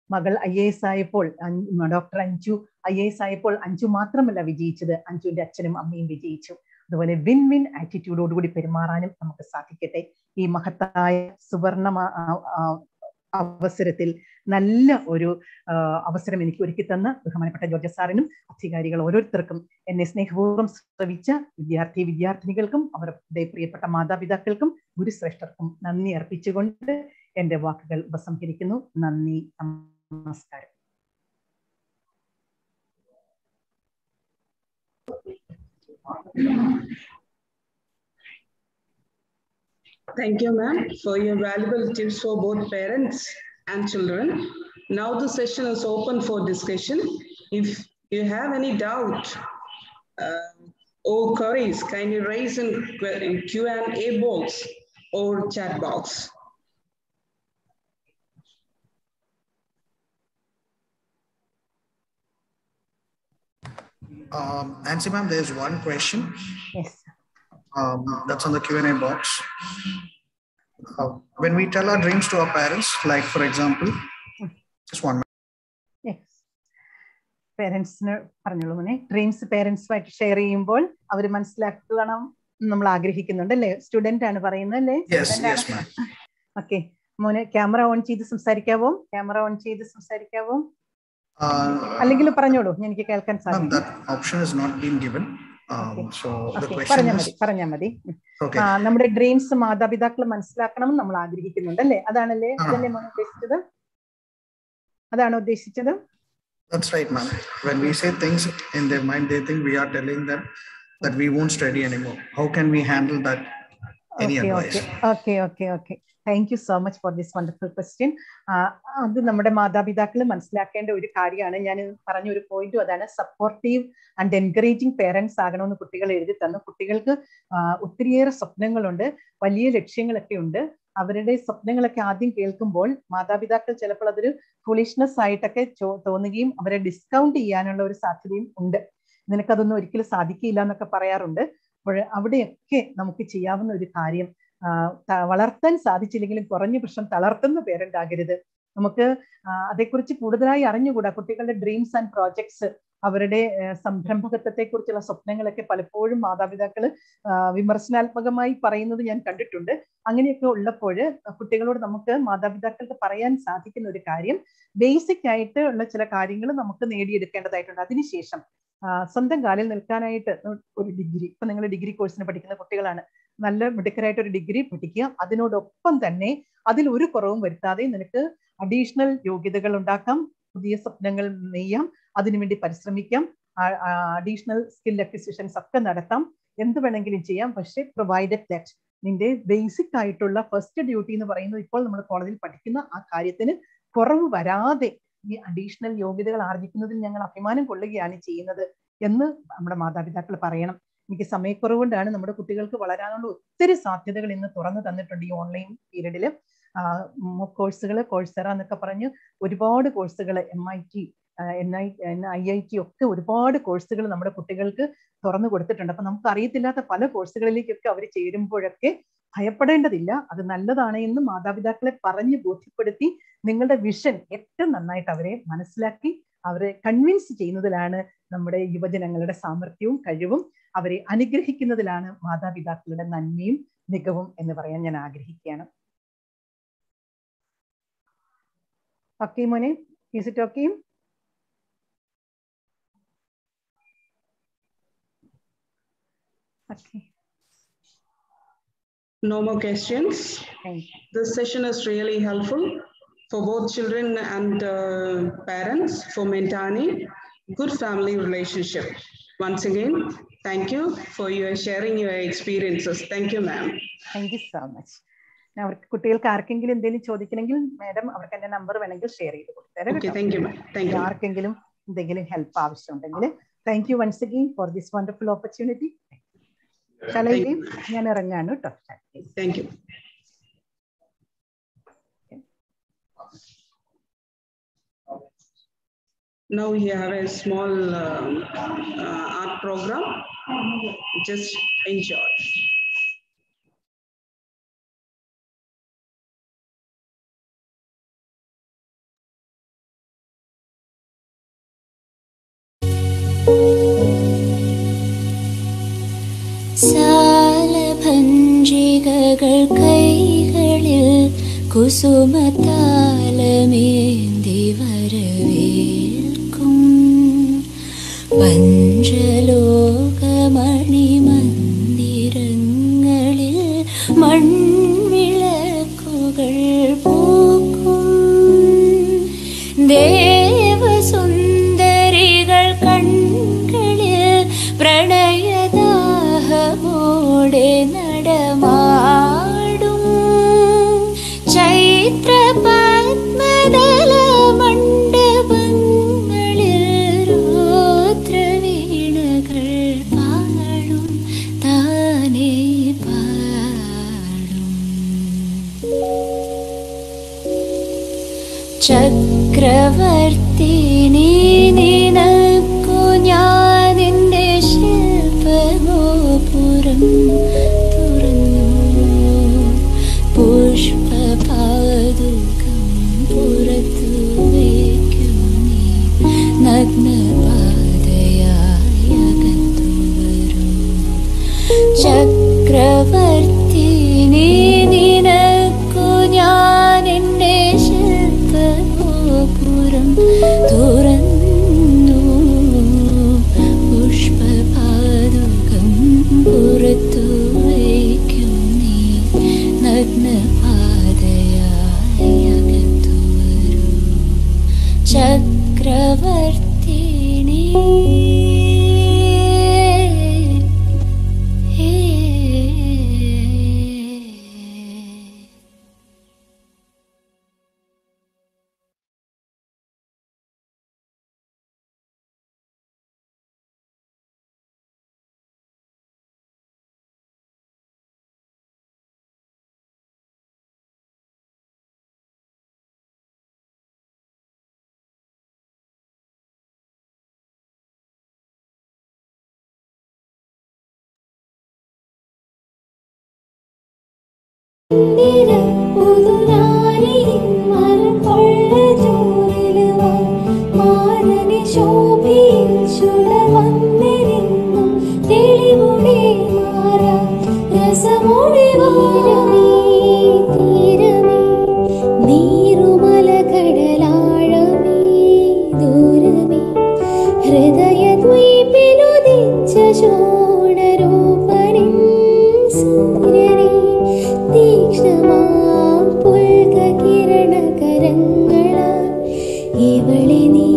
[SPEAKER 5] മകൾ ഐ എ എസ് ആയപ്പോൾ doctor Anju I A S ആയപ്പോൾ അഞ്ജു മാത്രമല്ല വിജയിച്ചത് അഞ്ജുവിന്റെ അച്ഛനും അമ്മയും വിജയിച്ചു അതുപോലെ വിൻ വിൻ ആറ്റിറ്റ്യൂഡോടുകൂടി പെരുമാറാനും നമുക്ക് സാധിക്കട്ടെ ഈ മഹത്തായ സുവർണ അവസരത്തിൽ നല്ല ഒരു അവസരം എനിക്ക് ഒരുക്കി തന്ന ബഹുമാനപ്പെട്ട ജോർജ സാറിനും അധികാരികൾ ഓരോരുത്തർക്കും എന്നെ സ്നേഹപൂർവ്വം ശ്രവിച്ച വിദ്യാർത്ഥി വിദ്യാർത്ഥിനികൾക്കും അവരുടെ പ്രിയപ്പെട്ട മാതാപിതാക്കൾക്കും ഗുരുശ്രേഷ്ഠർക്കും നന്ദി അർപ്പിച്ചുകൊണ്ട് എന്റെ വാക്കുകൾ ഉപസംഹരിക്കുന്നു നന്ദി നമസ്കാരം
[SPEAKER 1] Thank you, ma'am, for your valuable tips for both parents and children. Now the session is open for discussion. If you have any doubt uh, or queries, kindly raise in, in Q&A box or chat box.
[SPEAKER 6] Um, Nancy ma'am, there's one question.
[SPEAKER 5] Yes.
[SPEAKER 6] Um, that's on the Q&A box. Uh, when we tell our dreams to our parents, like for example, just one minute.
[SPEAKER 5] Yes. പേരൻസിന് പറഞ്ഞോളൂ മോനെ dreams പേരൻസുമായിട്ട് share ചെയ്യുമ്പോൾ അവർ മനസ്സിലാക്കണം നമ്മൾ ആഗ്രഹിക്കുന്നുണ്ട് അല്ലേ student ആണ് പറയുന്നത് അല്ലേ
[SPEAKER 6] Yes, yes, ma'am.
[SPEAKER 5] ഓക്കെ മോനെ ക്യാമറ ഓൺ ചെയ്ത് സംസാരിക്കാവോ ക്യാമറ ഓൺ ചെയ്ത് സംസാരിക്കാവോ
[SPEAKER 6] Uh,
[SPEAKER 5] അല്ലെങ്കിൽ പറഞ്ഞോളൂ എനിക്ക് കേൾക്കാൻ
[SPEAKER 6] ma'am,
[SPEAKER 5] സാധിക്കും
[SPEAKER 6] that option has not been given. Um, so the
[SPEAKER 5] okay
[SPEAKER 6] question
[SPEAKER 5] പറഞ്ഞാൽ
[SPEAKER 6] is,
[SPEAKER 5] മതി പറഞ്ഞാൽ മതി
[SPEAKER 6] okay,
[SPEAKER 5] ആ നമ്മുടെ ഡ്രീംസ് മാതാപിതാക്കൾ മനസ്സിലാക്കണം എന്ന് നമ്മൾ ആഗ്രഹിക്കുന്നുണ്ട് അല്ലേ അതാണല്ലേ
[SPEAKER 6] ആ.
[SPEAKER 5] അതല്ലേ മോനെ ഉദ്ദേശിച്ചത് അതാണോ ഉദ്ദേശിച്ചത്
[SPEAKER 6] that's right, ma'am. When we say things in their mind, they think we are telling them that we won't study anymore. How can we handle that? Any
[SPEAKER 5] okay
[SPEAKER 6] advice?
[SPEAKER 5] Okay okay okay okay thank you so much for this wonderful question അത് നമ്മുടെ മാതാപിതാക്കൾ മനസ്സിലാക്കേണ്ട ഒരു കാര്യമാണ് ഞാൻ പറഞ്ഞ ഒരു പോയിന്റും അതാണ് സപ്പോർട്ടീവ് ആൻഡ് എൻകറേജിങ് പേരൻസ് ആകണമെന്ന് കുട്ടികൾ എഴുതി തന്നു കുട്ടികൾക്ക് ആ, ഒത്തിരിയേറെ സ്വപ്നങ്ങളുണ്ട് വലിയ ലക്ഷ്യങ്ങളൊക്കെ ഉണ്ട് അവരുടെ സ്വപ്നങ്ങളൊക്കെ ആദ്യം കേൾക്കുമ്പോൾ മാതാപിതാക്കൾ ചിലപ്പോൾ അതൊരു ഫുളിഷ്നെസ് ആയിട്ടൊക്കെ ചോ- തോന്നുകയും അവരെ ഡിസ്കൗണ്ട് ചെയ്യാനുള്ള ഒരു സാധ്യതയും ഉണ്ട് നിനക്കതൊന്നും ഒരിക്കലും സാധിക്കില്ല എന്നൊക്കെ പറയാറുണ്ട് അപ്പോൾ അവിടെയൊക്കെ നമുക്ക് ചെയ്യാവുന്ന ഒരു കാര്യം ആ, ത- വളർത്താൻ സാധിച്ചില്ലെങ്കിലും കുറഞ്ഞ പക്ഷം തളർത്തുന്ന പേരന്റ് ആകരുത് നമുക്ക് ആ, അതേക്കുറിച്ച് കൂടുതലായി അറിഞ്ഞുകൂടാ കുട്ടികളുടെ ഡ്രീംസ് ആൻഡ് പ്രോജക്ട്സ് അവരുടെ സംരംഭകത്വത്തെ കുറിച്ചുള്ള സ്വപ്നങ്ങളൊക്കെ പലപ്പോഴും മാതാപിതാക്കൾ വിമർശനാത്മകമായി പറയുന്നത് ഞാൻ കണ്ടിട്ടുണ്ട് അങ്ങനെയൊക്കെ ഉള്ളപ്പോൾ കുട്ടികളോട് നമുക്ക് മാതാപിതാക്കൾക്ക് പറയാൻ സാധിക്കുന്ന ഒരു കാര്യം ബേസിക് ആയിട്ട് ഉള്ള ചില കാര്യങ്ങൾ നമുക്ക് നേടിയെടുക്കേണ്ടതായിട്ടുണ്ട് അതിനുശേഷം ആ, സ്വന്തം കാലിൽ നിൽക്കാനായിട്ട് ഒരു ഡിഗ്രി ഇപ്പൊ നിങ്ങൾ ഡിഗ്രി കോഴ്സിന് പഠിക്കുന്ന കുട്ടികളാണ് നല്ല മിടുക്കരായിട്ട് ഒരു ഡിഗ്രി പഠിക്കുക അതിനോടൊപ്പം തന്നെ അതിൽ ഒരു കുറവും വരുത്താതെ നിനക്ക് അഡീഷണൽ യോഗ്യതകൾ ഉണ്ടാക്കാം പുതിയ സ്വപ്നങ്ങൾ നെയ്യാം അതിനുവേണ്ടി പരിശ്രമിക്കാം അഡീഷണൽ സ്കിൽ അക്വിസിഷൻസ് ഒക്കെ നടത്താം എന്ത് വേണമെങ്കിലും ചെയ്യാം പക്ഷെ പ്രൊവൈഡഡ് ദാറ്റ് നിന്റെ ബേസിക് ആയിട്ടുള്ള ഫസ്റ്റ് ഡ്യൂട്ടി എന്ന് പറയുന്നത് ഇപ്പോൾ നമ്മൾ കോളേജിൽ പഠിക്കുന്ന ആ കാര്യത്തിന് കുറവ് വരാതെ ഈ അഡീഷണൽ യോഗ്യതകൾ ആർജിക്കുന്നതിൽ ഞങ്ങൾ അഭിമാനം കൊള്ളുകയാണ് ചെയ്യുന്നത് എന്ന് നമ്മുടെ മാതാപിതാക്കൾ പറയണം എനിക്ക് സമയക്കുറവുകൊണ്ടാണ് നമ്മുടെ കുട്ടികൾക്ക് വളരാനുള്ള ഒത്തിരി സാധ്യതകൾ ഇന്ന് തുറന്നു തന്നിട്ടുണ്ട് ഈ ഓൺലൈൻ പീരീഡിൽ കോഴ്സുകൾ കോഴ്സറ എന്നൊക്കെ പറഞ്ഞ് ഒരുപാട് കോഴ്സുകൾ M I T N I N I I T ഒക്കെ ഒരുപാട് കോഴ്സുകൾ നമ്മുടെ കുട്ടികൾക്ക് തുറന്നു കൊടുത്തിട്ടുണ്ട് അപ്പൊ നമുക്ക് അറിയത്തില്ലാത്ത പല കോഴ്സുകളിലേക്കൊക്കെ അവർ ചേരുമ്പോഴൊക്കെ ഭയപ്പെടേണ്ടതില്ല അത് നല്ലതാണ് എന്ന് മാതാപിതാക്കളെ പറഞ്ഞ് ബോധ്യപ്പെടുത്തി നിങ്ങളുടെ വിഷൻ ഏറ്റവും നന്നായിട്ട് അവരെ മനസ്സിലാക്കി അവരെ കൺവിൻസ് ചെയ്യുന്നതിലാണ് നമ്മുടെ യുവജനങ്ങളുടെ സാമർഥ്യവും കഴിവും അവരെ അനുഗ്രഹിക്കുന്നതിലാണ് മാതാപിതാക്കളുടെ നന്മയും മികവും എന്ന് പറയാൻ ഞാൻ ആഗ്രഹിക്കുകയാണ് ഓക്കെ മോനെ is it okay okay
[SPEAKER 1] No more questions.
[SPEAKER 5] Thank you
[SPEAKER 1] This session is really helpful for both children and uh, parents for maintaining good family relationship. Once again, thank you for your sharing your experiences. Thank you, ma'am.
[SPEAKER 5] Thank you so much അവർക്ക് കുട്ടികൾക്ക് ആർക്കെങ്കിലും എന്തെങ്കിലും ചോദിക്കണമെങ്കിൽ madam അവർക്ക് എന്റെ number വേണമെങ്കിൽ share ചെയ്ത് കൊടുത്തേരെ
[SPEAKER 1] Okay,
[SPEAKER 5] കേട്ടോ.
[SPEAKER 1] thank you, ma'am. Thank you.
[SPEAKER 5] ആർക്കെങ്കിലും എന്തെങ്കിലും ഹെൽപ്പ് ആവശ്യമുണ്ടെങ്കിൽ thank you once again for this wonderful opportunity ശലൈലി ഞാൻ ഇറങ്ങാണ് കേട്ടോ
[SPEAKER 1] Thank you. Now we have a small um, uh, art program. Just enjoy.
[SPEAKER 7] ചിന്തകൾ കൈകളിൽ കുസുമത്താലമേന്തി വരവേൽക്കും പഞ്ചലോകമണിമന്ദിരങ്ങളിൽ മൺവിളക്കുകൾ പൂക്കും ദേവസുന്ദരികൾ കൺകളിൽ പ്രണയദാഹമോടെ നടമാടും ചൈത്ര പത്മദല മണ്ഡപങ്ങളിൽ രുദ്രവീണകൾ പാടും താനേ പാടും ചക്രവർത്തിനി നിനക്കു ഞാനിൻ്റെ ശില്പഗോപുരം തുറന്നു പുഷ്പപാതുകം പുറത്തു വയ്ക്കും നീ നഗ്നപാതയായി അകത്തു വരും ചക്രവർത്തിനി നിനക്കു ഞാൻ എൻ്റെ ശില്പഗോപുരം തുറന്നു പുഷ്പപാതുകം പുറത്തു വയ്ക്കും നീ നഗ്നപാതയായി അകത്തു വരൂ ചക്രവർത്തിനി ഹൃദയദ്വീപിനുദിച്ച ശോണരൂപണിൻ സൂര്യനെ തീക്ഷ്ണമാം പുൽകിരണകരങ്ങളാൽ ഇവളെ നീ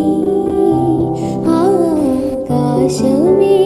[SPEAKER 7] ആകാശമേ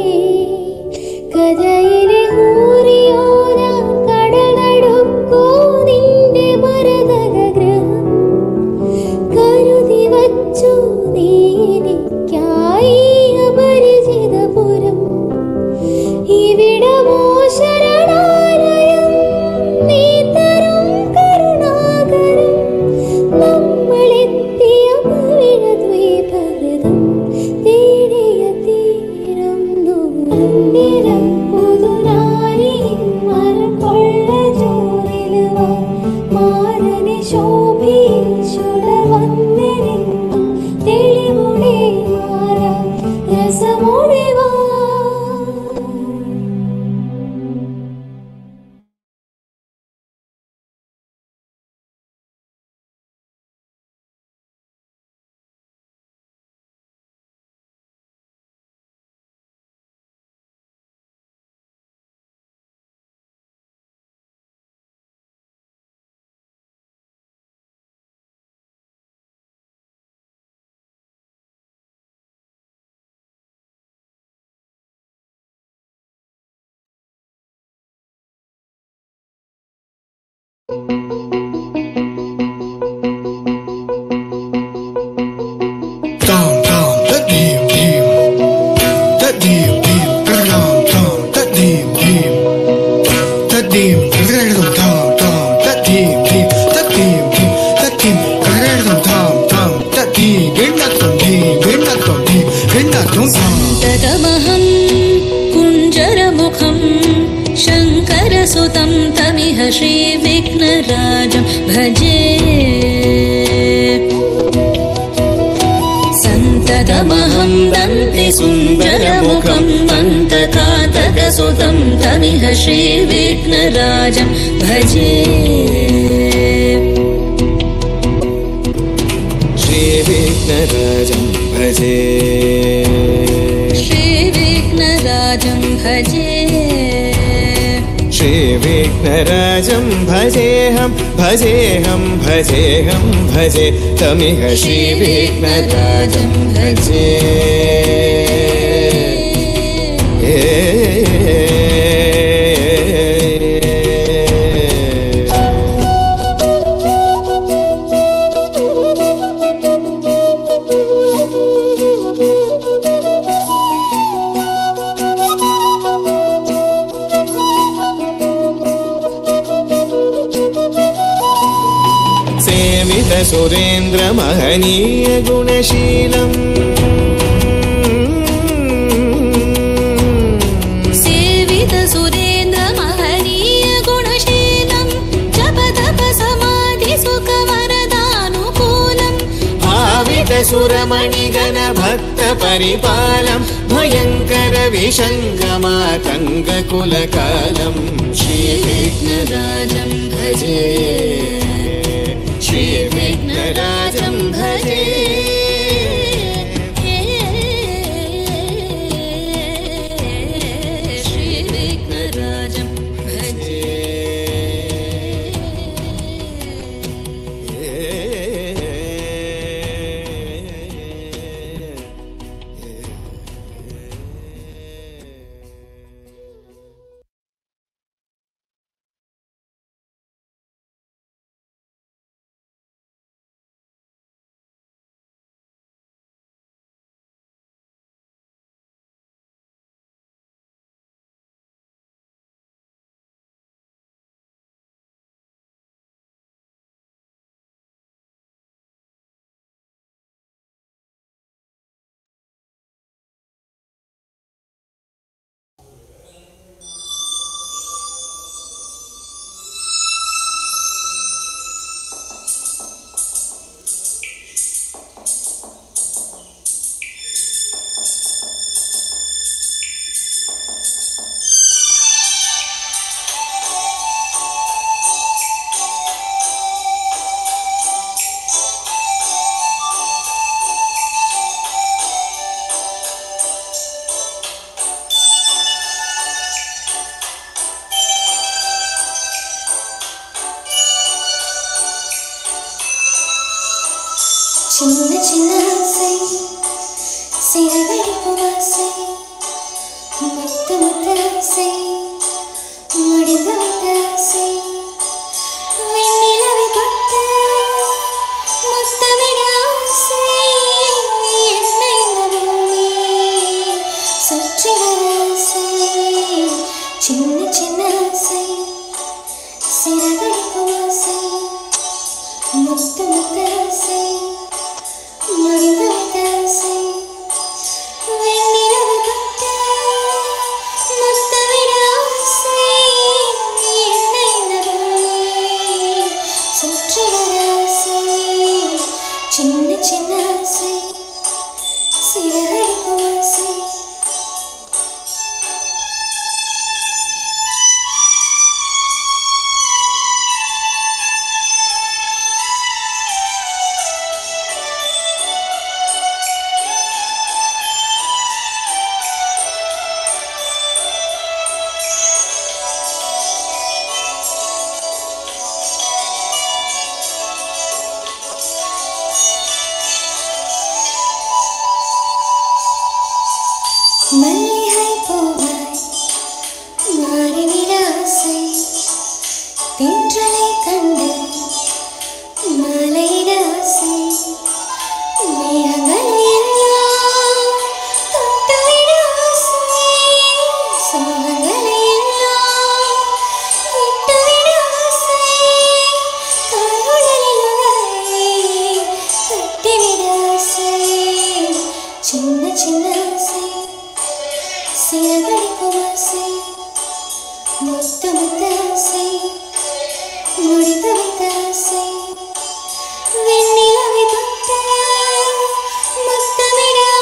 [SPEAKER 7] കഥയിലെ ഹൂറിയോരാ കടലടുക്കോ നിന്റെ മരതകഗ്രഹം കരുതി വച്ചു നീ എനിക്കായി അപരിചിതപുരം ഇവിടമോ ശരണാലയം നീ തരും കരുണാകരം നമ്മളെത്തിയ പവിഴദ്വീപഹൃതം തേടിയ തീരം ദൂരം നിരം പുതുനാരിൻ മരക്കൊള്ള ചോറിലുവാ മാരനെ ശോഭയിൽ ചുട വന്നിരുന്നു തെളിവുടെ മാറാ രസമോടെ വാ
[SPEAKER 8] Tom, tom, that dim, dim. That dim, dim. Tom, tom, that dim, dim. That dim, tom, tom, that dim, dim. That dim, dim. That dim, tom, tom, that dim. गिणतुं dim, गिणतुं dim, गिणतुं tom.
[SPEAKER 7] तदमहं कुञ्जरमुखं शङ्करसुतं तमिह श्रीविघ्नराजं भजे तमहं दन्ते सुन्दरमुखं दन्तकातकसुतं तमिह श्रीविघ्नराजं भजे
[SPEAKER 2] श्रीविघ्नराजं भजे
[SPEAKER 7] श्रीविघ्नराजं भजे
[SPEAKER 2] श्रीविघ्नराजं भजेऽहं भजेऽहं भजेऽहं भजे तमिह श्रीविघ्नराजं भजे सेवित सुरेन्द्र महनीय गुणशीलम्
[SPEAKER 7] सेवित सुरेन्द्र महनीय गुणशीलं जपतप समाधि सुखवरदानुकूलम्
[SPEAKER 2] भावित सुरमणिगण भक्त परिपालं भयङ्कर विशङ्गमातङ्गकुलकालं
[SPEAKER 7] श्रीविघ्नराजं भजे
[SPEAKER 2] श्रीविघ्नराजं भजे
[SPEAKER 7] श्रीविघ्नराजं भजे
[SPEAKER 9] சின்ன சின்ன ஆசை சிறகடிக்கும் ஆசை முத்த முத்த ஆசை முடிந்து விட்ட ஆசை வெண்ணிலவை தொட்ட முத்தமிட ஆசை என்னை நடுவே சுற்றி வர ஆசை சின்ன சின்ன ஆசை சிறகடிக்கும் ஆசை முத்த முத்த ஆசை முடிந்து விட்ட ஆசை வெண்ணிலவு தொட்ட முத்தமிட ஆசை என்னை நடுவே சுற்றி வர ஆசை சின்ன சின்ன ஆசை சிறகடிக்கும் ஆசை மல்லிகை பூவாய் மாறிவிட ஆசை தென்றலை கண்டு மாலையிட ஆசை மேகங்களை எல்லாம் தொட்டுவிட ஆசை சோகங்களை எல்லாம் விட்டுவிட ஆசை கருணலில் உலகை கட்டிவிட ஆசை சின்ன சின்ன ஆசை சிறகடிக்கும் ஆசை முத்த முத்த ஆசை முடித்து வைத்த ஆசை வெண்ணிலவை தொட்ட முத்தமிட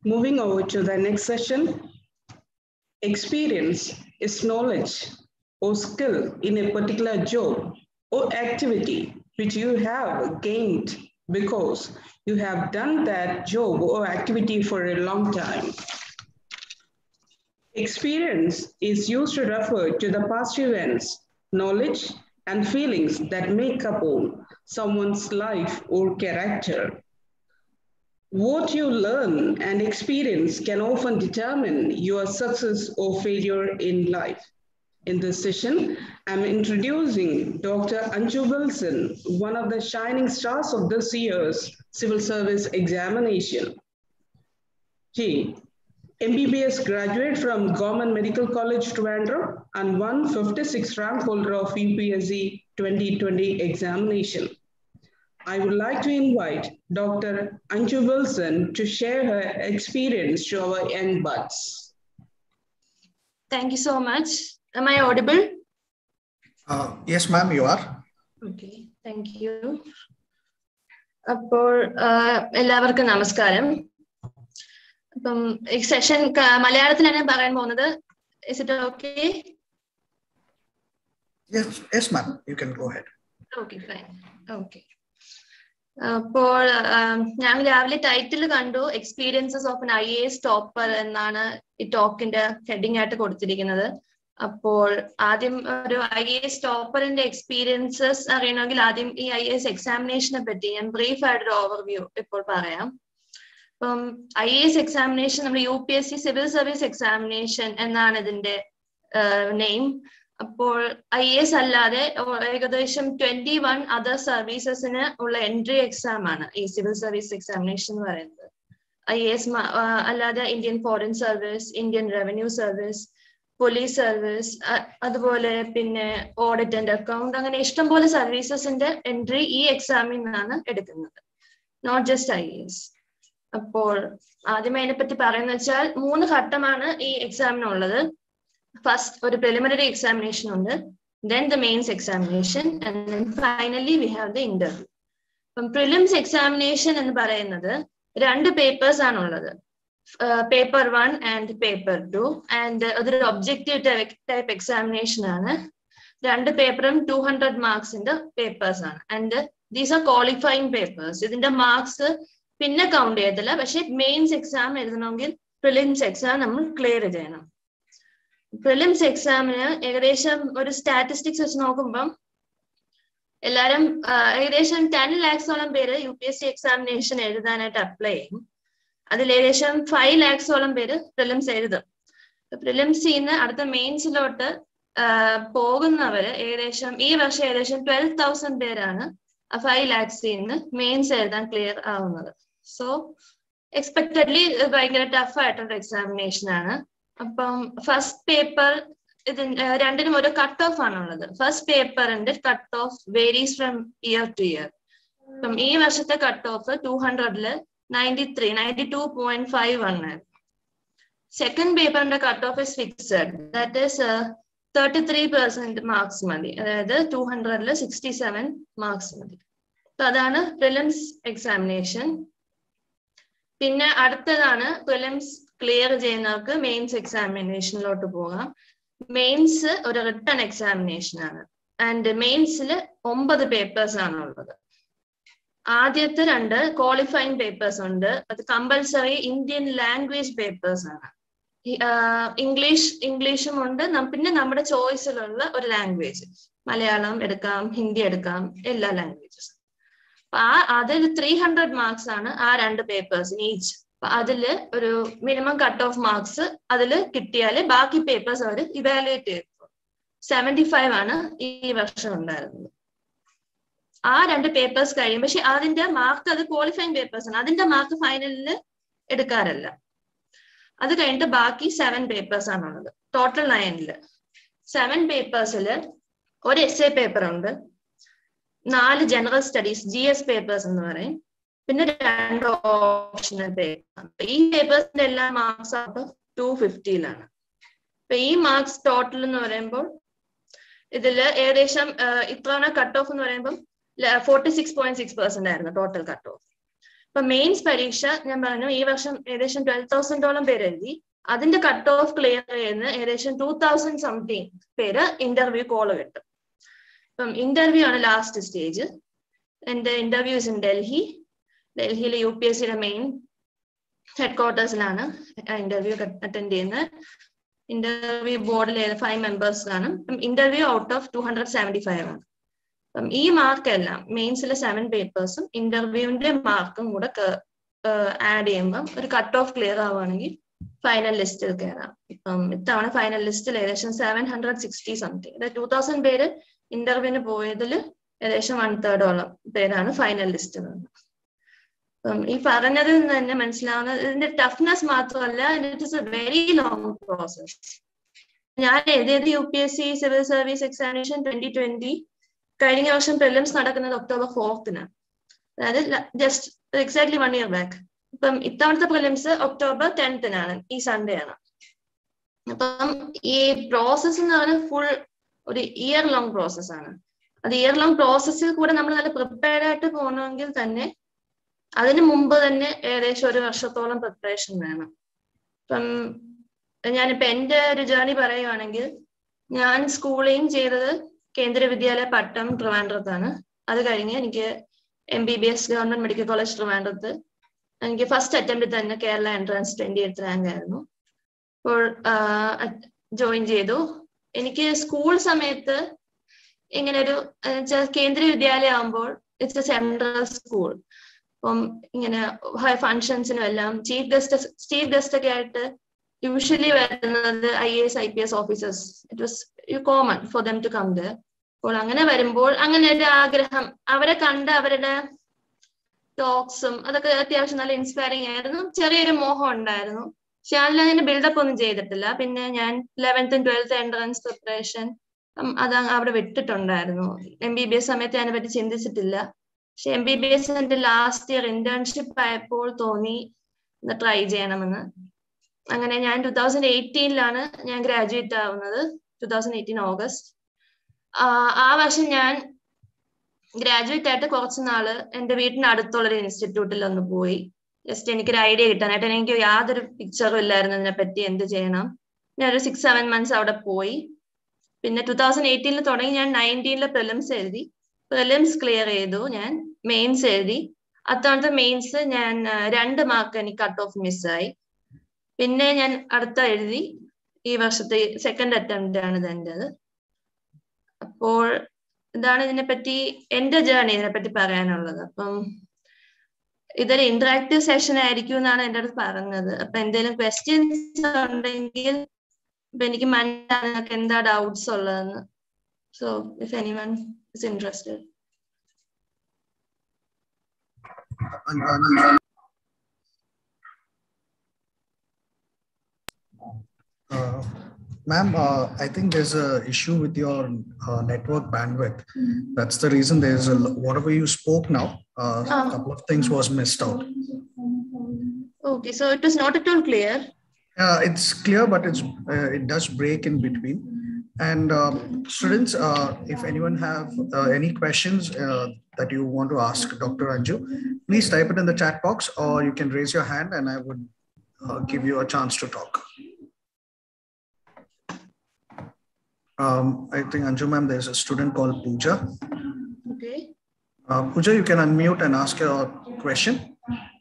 [SPEAKER 1] Moving over to the next session. Experience is knowledge or skill in a particular job or activity which you have gained because you have done that job or activity for a long time. Experience is used to refer to the past events, knowledge, and feelings that make up on someone's life or character. What you learn and experience can often determine your success or failure in life. In this session, I'm introducing Dr. Anju Wilson, one of the shining stars of this year's civil service examination. He, MBBS graduate from Government Medical College Trivandrum and 156 rank holder of UPSC 2020 examination. I would like to invite Dr. Anju Wilson to share her experience to our young buds.
[SPEAKER 10] Thank you so much. Am I audible?
[SPEAKER 6] Uh, yes, ma'am, you are.
[SPEAKER 10] Okay thank you അപ്പോൾ ആഹ്, എല്ലാവർക്കും നമസ്കാരം അപ്പം ഈ session മലയാളത്തിലാണ് ഞാൻ പറയാൻ പോകുന്നത് is it okay
[SPEAKER 6] Yes, yes, ma'am. You can go ahead.
[SPEAKER 10] Okay fine okay അപ്പോൾ ആം, ഞാൻ രാവിലെ ടൈറ്റിൽ കണ്ടു experiences of an I A S topper എന്നാണ് ഈ ടോക്കിന്റെ ഹെഡിങ് ആയിട്ട് കൊടുത്തിരിക്കുന്നത് അപ്പോൾ ആദ്യം ഒരു ഐ എ എസ് ടോപ്പറിന്റെ എക്സ്പീരിയൻസസ് അറിയണമെങ്കിൽ ആദ്യം ഈ ഐ എ എസ് എക്സാമിനേഷനെ പറ്റി ഞാൻ ബ്രീഫ് ആയിട്ടൊരു ഓവർവ്യൂ ഇപ്പോൾ പറയാം അപ്പം ഐ എ എസ് എക്സാമിനേഷൻ നമ്മൾ U P S C civil service examination എന്നാണ് ഇതിന്റെ നെയിം അപ്പോൾ ഐ എസ് അല്ലാതെ ഓ- ഏകദേശം ട്വന്റി വൺ അതർ സർവീസസിന് ഉള്ള എൻട്രി എക്സാം ആണ് ഈ സിവിൽ സർവീസ് എക്സാമിനേഷൻ എന്ന് പറയുന്നത് ഐ എസ് അല്ലാതെ Indian foreign service Indian revenue service police service അതുപോലെ പിന്നെ ഓഡിറ്റ് ആൻഡ് അക്കൗണ്ട് അങ്ങനെ ഇഷ്ടംപോലെ സർവീസസിന്റെ എൻട്രി ഈ എക്സാമിൽ നിന്നാണ് എടുക്കുന്നത് നോട്ട് ജസ്റ്റ് ഐ എസ് അപ്പോൾ ആദ്യമേ അതിനെപ്പറ്റി പറയുന്ന വെച്ചാൽ മൂന്ന് ഘട്ടമാണ് ഈ എക്സാമിനുള്ളത് ഫസ്റ്റ് ഒരു പ്രിലിമിനറി എക്സാമിനേഷൻ ഉണ്ട് then the mains examination and then finally we have the interview അപ്പം പ്രിലിംസ് എക്സാമിനേഷൻ എന്ന് പറയുന്നത് രണ്ട് പേപ്പേഴ്സ് ആണുള്ളത് paper one and paper two and അതൊരു ഒബ്ജക്റ്റീവ് ടൈപ്പ് എക്സാമിനേഷൻ ആണ് രണ്ട് പേപ്പറും ടു ഹൺഡ്രഡ് മാർക്സിന്റെ പേപ്പേഴ്സ് ആണ് and these are qualifying papers ഇതിന്റെ മാർക്സ് പിന്നെ കൗണ്ട് ചെയ്യത്തില്ല പക്ഷെ മെയിൻസ് എക്സാം എഴുതണമെങ്കിൽ പ്രിലിംസ് എക്സാം നമ്മൾ ക്ലിയർ ചെയ്യണം പ്രിലിംസ് എക്സാമിന് ഏകദേശം ഒരു സ്റ്റാറ്റിസ്റ്റിക്സ് വെച്ച് നോക്കുമ്പം എല്ലാരും ആ, ഏകദേശം ടെൻ ലാക്സോളം പേര് U P S C examination എഴുതാനായിട്ട് അപ്ലൈ ചെയ്യും അതിൽ ഏകദേശം ഫൈവ് ലാക്സോളം പേര് പ്രിലിംസ് എഴുതും പ്രിലിംസിൽ നിന്ന് അടുത്ത മെയിൻസിലോട്ട് പോകുന്നവര് ഏകദേശം ഈ വർഷം ഏകദേശം ട്വൽവ് തൗസൻഡ് പേരാണ് ആ ഫൈവ് ലാക്സിൽ നിന്ന് മെയിൻസ് എഴുതാൻ ക്ലിയർ ആവുന്നത് സോ എക്സ്പെക്ടഡ്ലി ഭയങ്കര ടഫ് ആയിട്ടുള്ള എക്സാമിനേഷൻ ആണ് അപ്പം ഫസ്റ്റ് പേപ്പർ ഇതിന് രണ്ടിനും ഒരു കട്ട് ഓഫ് ആണുള്ളത് ഫസ്റ്റ് പേപ്പറിന്റെ cut off varies from year to year അപ്പം ഈ വർഷത്തെ കട്ട് ഓഫ് ടു ഹൺഡ്രഡില് ninety three ninety two point five one ആയിരുന്നു സെക്കൻഡ് പേപ്പറിന്റെ cut off is fixed that is thirty three percent marks മതി അതായത് ടു ഹൺഡ്രഡില് സിക്സ്റ്റി സെവൻ മാർക്സ് മതി അപ്പൊ അതാണ് പ്രിലിംസ് എക്സാമിനേഷൻ പിന്നെ അടുത്തതാണ് പ്രിലിംസ് ക്ലിയർ ചെയ്യുന്നവർക്ക് മെയിൻസ് എക്സാമിനേഷനിലോട്ട് പോകാം മെയിൻസ് ഒരു റിട്ടേൺ എക്സാമിനേഷൻ ആണ് ആൻഡ് മെയിൻസിൽ ഒമ്പത് പേപ്പേഴ്സ് ആണ് ഉള്ളത് ആദ്യത്തെ രണ്ട് ക്വാളിഫൈങ് പേപ്പേഴ്സ് ഉണ്ട് അത് കമ്പൽസറി ഇന്ത്യൻ ലാംഗ്വേജ് പേപ്പേഴ്സ് ആണ് ഇംഗ്ലീഷ് ഇംഗ്ലീഷും ഉണ്ട് നം- പിന്നെ നമ്മുടെ ചോയ്സിലുള്ള ഒരു ലാംഗ്വേജ് മലയാളം എടുക്കാം ഹിന്ദി എടുക്കാം എല്ലാ ലാംഗ്വേജസും അപ്പൊ ആ അതിൽ ത്രീ ഹൺഡ്രഡ് മാർക്സ് ആണ് ആ രണ്ട് പേപ്പേഴ്സ് ഈച്ച് അപ്പൊ അതില് ഒരു മിനിമം കട്ട് ഓഫ് മാർക്സ് അതിൽ കിട്ടിയാല് ബാക്കി പേപ്പേഴ്സ് അവർ ഇവാലുവേറ്റ് ചെയ്തു സെവന്റി ഫൈവ് ആണ് ഈ വർഷം ഉണ്ടായിരുന്നത് ആ രണ്ട് പേപ്പേഴ്സ് കഴിയും പക്ഷെ അതിന്റെ മാർക്ക് അത് ക്വാളിഫൈങ് പേപ്പേഴ്സ് ആണ് അതിന്റെ മാർക്ക് ഫൈനലിൽ എടുക്കാറില്ല അത് കഴിഞ്ഞിട്ട് ബാക്കി സെവൻ പേപ്പേഴ്സ് ആണുള്ളത് ടോട്ടൽ നയനില് സെവൻ പേപ്പേഴ്സിൽ ഒരു എസ് എ പേപ്പർ ഉണ്ട് നാല് general studies G S papers എന്ന് പറയും പിന്നെ രണ്ട് ഓപ്ഷണൽ പേപ്പർ ഈ പേപ്പേഴ്സിന്റെ എല്ലാ മാർക്സ് ആയിട്ട് ടു ഫിഫ്റ്റിയിലാണ് അപ്പൊ ഈ മാർക്സ് ടോട്ടൽ എന്ന് പറയുമ്പോൾ ഇതില് ഏകദേശം ഇത്തവണ കട്ട് ഓഫ് എന്ന് പറയുമ്പോൾ forty six point six percent ആയിരുന്നു ടോട്ടൽ കട്ട് ഓഫ് ഇപ്പൊ മെയിൻസ് പരീക്ഷ ഞാൻ പറഞ്ഞു ഈ വർഷം ഏകദേശം ട്വൽവ് തൗസൻഡോളം പേര് എഴുതി അതിന്റെ കട്ട് ഓഫ് ക്ലിയർ ചെയ്യുന്ന ഏകദേശം ടൂ തൗസൻഡ് സംതിങ് പേര് ഇന്റർവ്യൂ കോള് കിട്ടും ഇപ്പം ഇന്റർവ്യൂ ആണ് ലാസ്റ്റ് സ്റ്റേജ് എന്റെ ഇന്റർവ്യൂസ് ഇൻ ഡൽഹി ഡൽഹിയിലെ യു പി എസ് സിയുടെ മെയിൻ ഹെഡ് ക്വാർട്ടേഴ്സിലാണ് ഇന്റർവ്യൂ അറ്റൻഡ് ചെയ്യുന്നത് ഇന്റർവ്യൂ ബോർഡിൽ ഫൈവ് മെമ്പേഴ്സ് കാണും interview out of two hundred seventy five ആണ് അപ്പം ഈ മാർക്ക് എല്ലാം മെയിൻസിലെ സെവൻ പേപ്പേഴ്സും ഇന്റർവ്യൂവിന്റെ മാർക്കും കൂടെ ആഡ് ചെയ്യുമ്പം ഒരു കട്ട് ഓഫ് ക്ലിയർ ആവുകയാണെങ്കിൽ ഫൈനൽ ലിസ്റ്റിൽ കയറാം ഇപ്പം ഇത്തവണ ഫൈനൽ ലിസ്റ്റിൽ ഏകദേശം സെവൻ ഹൺഡ്രഡ് സിക്സ്റ്റി സംതിങ് അതായത് ടൂ തൗസൻഡ് പേര് ഇന്റർവ്യൂവിന് പോയതിൽ ഏകദേശം വൺ തേർഡോളം പേരാണ് ഫൈനൽ ലിസ്റ്റിൽ നിന്ന് അപ്പം ഈ പറഞ്ഞതിൽ നിന്ന് തന്നെ മനസ്സിലാവുന്നത് ഇതിന്റെ ടഫ്നെസ് മാത്രമല്ല it is a very long process ഞാൻ എഴുതിയത് U P S C civil service examination twenty twenty കഴിഞ്ഞ വർഷം പ്രിലിംസ് നടക്കുന്നത് ഒക്ടോബർ ഫോർത്തിനാണ് അതായത് just exactly one year back ഇപ്പം ഇത്തവണത്തെ പ്രിലിംസ് ഒക്ടോബർ ടെൻത്തിനാണ് ഈ സൺഡേ ആണ് അപ്പം ഈ പ്രോസസ് എന്ന് പറഞ്ഞാൽ ഫുൾ ഒരു ഇയർ ലോങ് പ്രോസസ് ആണ് അത് ഇയർ ലോങ് പ്രോസസ്സിൽ കൂടെ നമ്മൾ നല്ല പ്രിപ്പയർഡ് ആയിട്ട് പോകണമെങ്കിൽ തന്നെ അതിന് മുമ്പ് തന്നെ ഏകദേശം ഒരു വർഷത്തോളം പ്രിപ്പറേഷൻ വേണം ഇപ്പം ഞാനിപ്പോ എന്റെ ഒരു ജേർണി പറയുവാണെങ്കിൽ ഞാൻ സ്കൂളിങ് ചെയ്തത് കേന്ദ്ര വിദ്യാലയ പട്ടം ട്രിവാൻഡ്രത്താണ് അത് കഴിഞ്ഞ് എനിക്ക് M B B S government medical college ട്രിവാൻഡ്രത്ത് എനിക്ക് ഫസ്റ്റ് അറ്റംപ്റ്റ് തന്നെ Kerala entrance twenty eighth rank ആയിരുന്നു അപ്പോൾ ജോയിൻ ചെയ്തു എനിക്ക് സ്കൂൾ സമയത്ത് ഇങ്ങനെ ഒരു കേന്ദ്രീയ വിദ്യാലയം ആകുമ്പോൾ ഇറ്റ്സ് എ സെൻട്രൽ സ്കൂൾ അപ്പം ഇങ്ങനെ ഫങ്ഷൻസിനും എല്ലാം ചീഫ് ഗസ്റ്റ് ചീഫ് ഗസ്റ്റ് ഒക്കെ ആയിട്ട് യൂഷ്വലി വരുന്നത് I S I P S officers it was you common for them to come there അപ്പോൾ അങ്ങനെ വരുമ്പോൾ അങ്ങനെ ഒരു ആഗ്രഹം അവരെ കണ്ട് അവരുടെ ടോക്സും അതൊക്കെ അത്യാവശ്യം നല്ല ഇൻസ്പയറിംഗ് ആയിരുന്നു ചെറിയൊരു മോഹം ഉണ്ടായിരുന്നു പക്ഷെ അതിൽ അങ്ങനെ ബിൽഡപ്പ് ഒന്നും ചെയ്തിട്ടില്ല പിന്നെ ഞാൻ ലെവൻത്തും ട്വൽത്ത് എൻട്രൻസ് പ്രിപ്പറേഷൻ അത് അവിടെ വിട്ടിട്ടുണ്ടായിരുന്നു എം ബി ബി എസ് സമയത്ത് അതിനെ പറ്റി ചിന്തിച്ചിട്ടില്ല പക്ഷെ എം ബി ബി എസ് എന്റെ ലാസ്റ്റ് ഇയർ ഇന്റേൺഷിപ്പ് ആയപ്പോൾ തോന്നി ഒന്ന് ട്രൈ ചെയ്യണമെന്ന് അങ്ങനെ ഞാൻ ടൂ തൗസൻഡ് എയ്റ്റീനിലാണ് ഞാൻ ഗ്രാജുവേറ്റ് ആവുന്നത് ടൂ തൗസൻഡ് എയ്റ്റീൻ ഓഗസ്റ്റ് ആ വർഷം ഞാൻ ഗ്രാജുവേറ്റ് ആയിട്ട് കുറച്ച് നാള് എന്റെ വീടിന് അടുത്തുള്ള ഒരു ഇൻസ്റ്റിറ്റ്യൂട്ടിൽ ഒന്ന് പോയി ജസ്റ്റ് എനിക്കൊരു ഐഡിയ കിട്ടാനായിട്ട് എനിക്ക് യാതൊരു പിക്ചറും ഇല്ലായിരുന്നു ഇതിനെ പറ്റി എന്ത് ചെയ്യണം ഞാൻ ഒരു സിക്സ് സെവൻ മന്ത്സ് അവിടെ പോയി പിന്നെ ടൂ തൗസൻഡ് എയ്റ്റീനിൽ തുടങ്ങി ഞാൻ നയൻറ്റീനിലെ പ്രിലിംസ് എഴുതി പ്രിലിംസ് ക്ലിയർ ചെയ്തു ഞാൻ മെയിൻസ് എഴുതി അത്തവണത്തെ മെയിൻസ് ഞാൻ രണ്ട് മാർക്ക് എനിക്ക് കട്ട് ഓഫ് മിസ്സായി പിന്നെ ഞാൻ അടുത്ത എഴുതി ഈ വർഷത്തെ സെക്കൻഡ് അറ്റംപ്റ്റ് ആണ് ഇതെൻ്റെത് അപ്പോൾ ഇതാണ് ഇതിനെപ്പറ്റി എന്റെ ജേർണി ഇതിനെപ്പറ്റി പറയാനുള്ളത് അപ്പം ഇതൊരു ഇന്ററാക്റ്റീവ് സെഷൻ ആയിരിക്കും എന്നാണ് എൻ്റെ അടുത്ത് പറഞ്ഞത് അപ്പൊ എന്തെങ്കിലും ക്വസ്റ്റ്യൻസ് ഉണ്ടെങ്കിൽ ഇപ്പൊ എനിക്ക് മനസ്സിലാകുന്ന എന്താ ഡൗട്ട്സ് ഉള്ളതെന്ന് so if anyone is interested
[SPEAKER 6] Uh, ma'am, uh, I think there's a issue with your uh, network bandwidth. That's the reason there's a whatever you spoke now. Uh, a couple of things was missed out.
[SPEAKER 10] Okay, so it was not at all clear.
[SPEAKER 6] Uh, it's clear, but it's uh, it does break in between. And um, students, uh, if anyone have uh, any questions uh, that you want to ask Dr. Anju, please type it in the chat box, or you can raise your hand, and I would uh, give you a chance to talk. Um, I think Anju ma'am, there's a student called Pooja.
[SPEAKER 10] Okay.
[SPEAKER 6] Uh, Pooja, you can unmute and ask your question.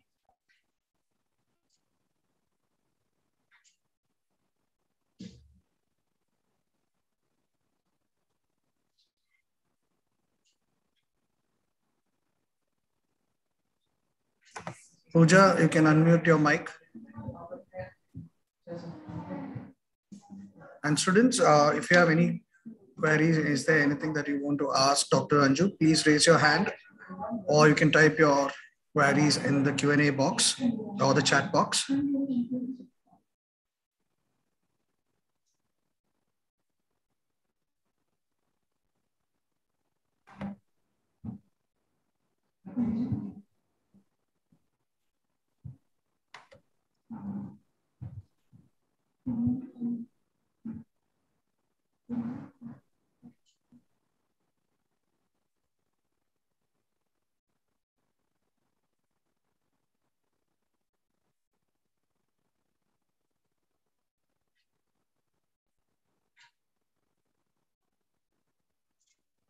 [SPEAKER 6] Pooja, you can unmute your mic. And students, uh, if you have any queries, is there anything that you want to ask Dr. Anju, please raise your hand or you can type your queries in the Q&A box or the chat box.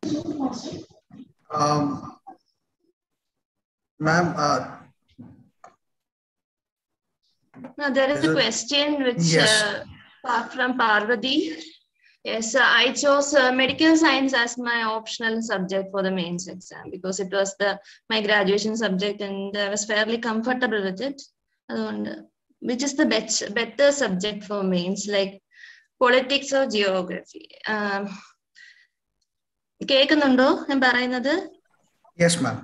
[SPEAKER 6] Um, ma'am, uh,
[SPEAKER 10] No, there is
[SPEAKER 6] Is
[SPEAKER 10] a
[SPEAKER 6] it-
[SPEAKER 10] question which
[SPEAKER 6] Yes.
[SPEAKER 10] uh, pa- from Parvati. Yes, uh, I chose uh, medical science as my optional subject for the mains exam because it was the my graduation subject and I was fairly comfortable with it. അതുകൊണ്ട് which is the best better subject for mains like politics or geography. Um, കേൾക്കുന്നുണ്ടോ ഞാൻ പറയുന്നത്
[SPEAKER 6] yes, ma'am.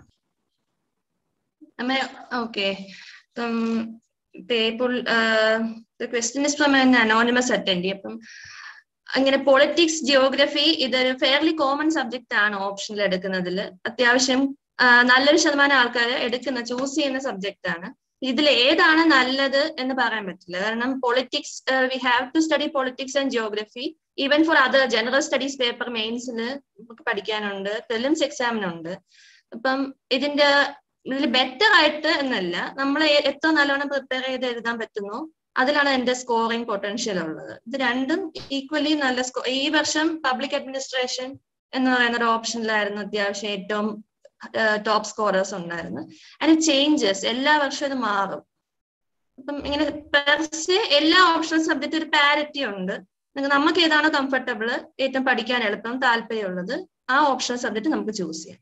[SPEAKER 10] Am I okay? Um, people, uh, the question is from an anonymous attendee. അപ്പം അങ്ങനെ politics geography ഇതൊരു fairly common subject ആണ് ഓപ്ഷനിൽ എടുക്കുന്നതിൽ അത്യാവശ്യം ആ, നല്ലൊരു ശതമാനം ആൾക്കാർ എടുക്കുന്ന ചൂസ് ചെയ്യുന്ന സബ്ജക്റ്റ് ആണ് ഇതിൽ ഏതാണ് നല്ലത് എന്ന് പറയാൻ പറ്റില്ല കാരണം politics we have to study politics and geography even for other general studies paper മെയിൻസിൽ നമുക്ക് പഠിക്കാനുണ്ട് പ്രിലിംസ് എക്സാമിനുണ്ട് അപ്പം ഇതിന്റെ ഇതിൽ ബെറ്റർ ആയിട്ട് എന്നല്ല നമ്മൾ എത്ര നല്ലോണം പ്രിപ്പയർ ചെയ്ത് എഴുതാൻ പറ്റുന്നു അതിലാണ് എന്റെ സ്കോറിംഗ് പൊട്ടൻഷ്യൽ ഉള്ളത് ഇത് രണ്ടും ഈക്വലി നല്ല സ്കോ ഈ വർഷം പബ്ലിക് അഡ്മിനിസ്ട്രേഷൻ എന്ന് പറയുന്ന ഒരു ഓപ്ഷനിലായിരുന്നു അത്യാവശ്യം ഏറ്റവും ടോപ്പ് സ്കോറേഴ്സ് ഉണ്ടായിരുന്നു ആൻഡ് ചേഞ്ചസ് എല്ലാ വർഷവും ഇത് മാറും അപ്പം ഇങ്ങനെ പെർസെ എല്ലാ ഓപ്ഷണൽ സബ്ജക്റ്റ് ഒരു പാരിറ്റി ഉണ്ട് നിങ്ങൾക്ക് നമുക്ക് ഏതാണോ കംഫർട്ടബിൾ ഏറ്റവും പഠിക്കാൻ എളുപ്പം താല്പര്യമുള്ളത് ആ ഓപ്ഷണൽ സബ്ജക്ട് നമുക്ക് ചൂസ് ചെയ്യാം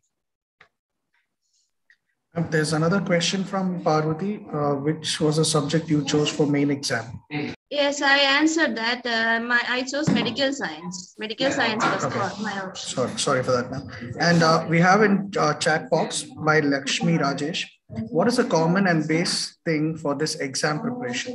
[SPEAKER 6] Ma'am, There's another question from Parvati, uh, which was a subject you chose for main exam.
[SPEAKER 10] Yes, I answered that. Uh, my I chose medical science. Medical science was
[SPEAKER 6] Okay.
[SPEAKER 10] for my option.
[SPEAKER 6] Sorry, sorry for that, ma'am. And uh, we have in uh, chat box by Lakshmi Rajesh. What is a common and base thing for this exam preparation?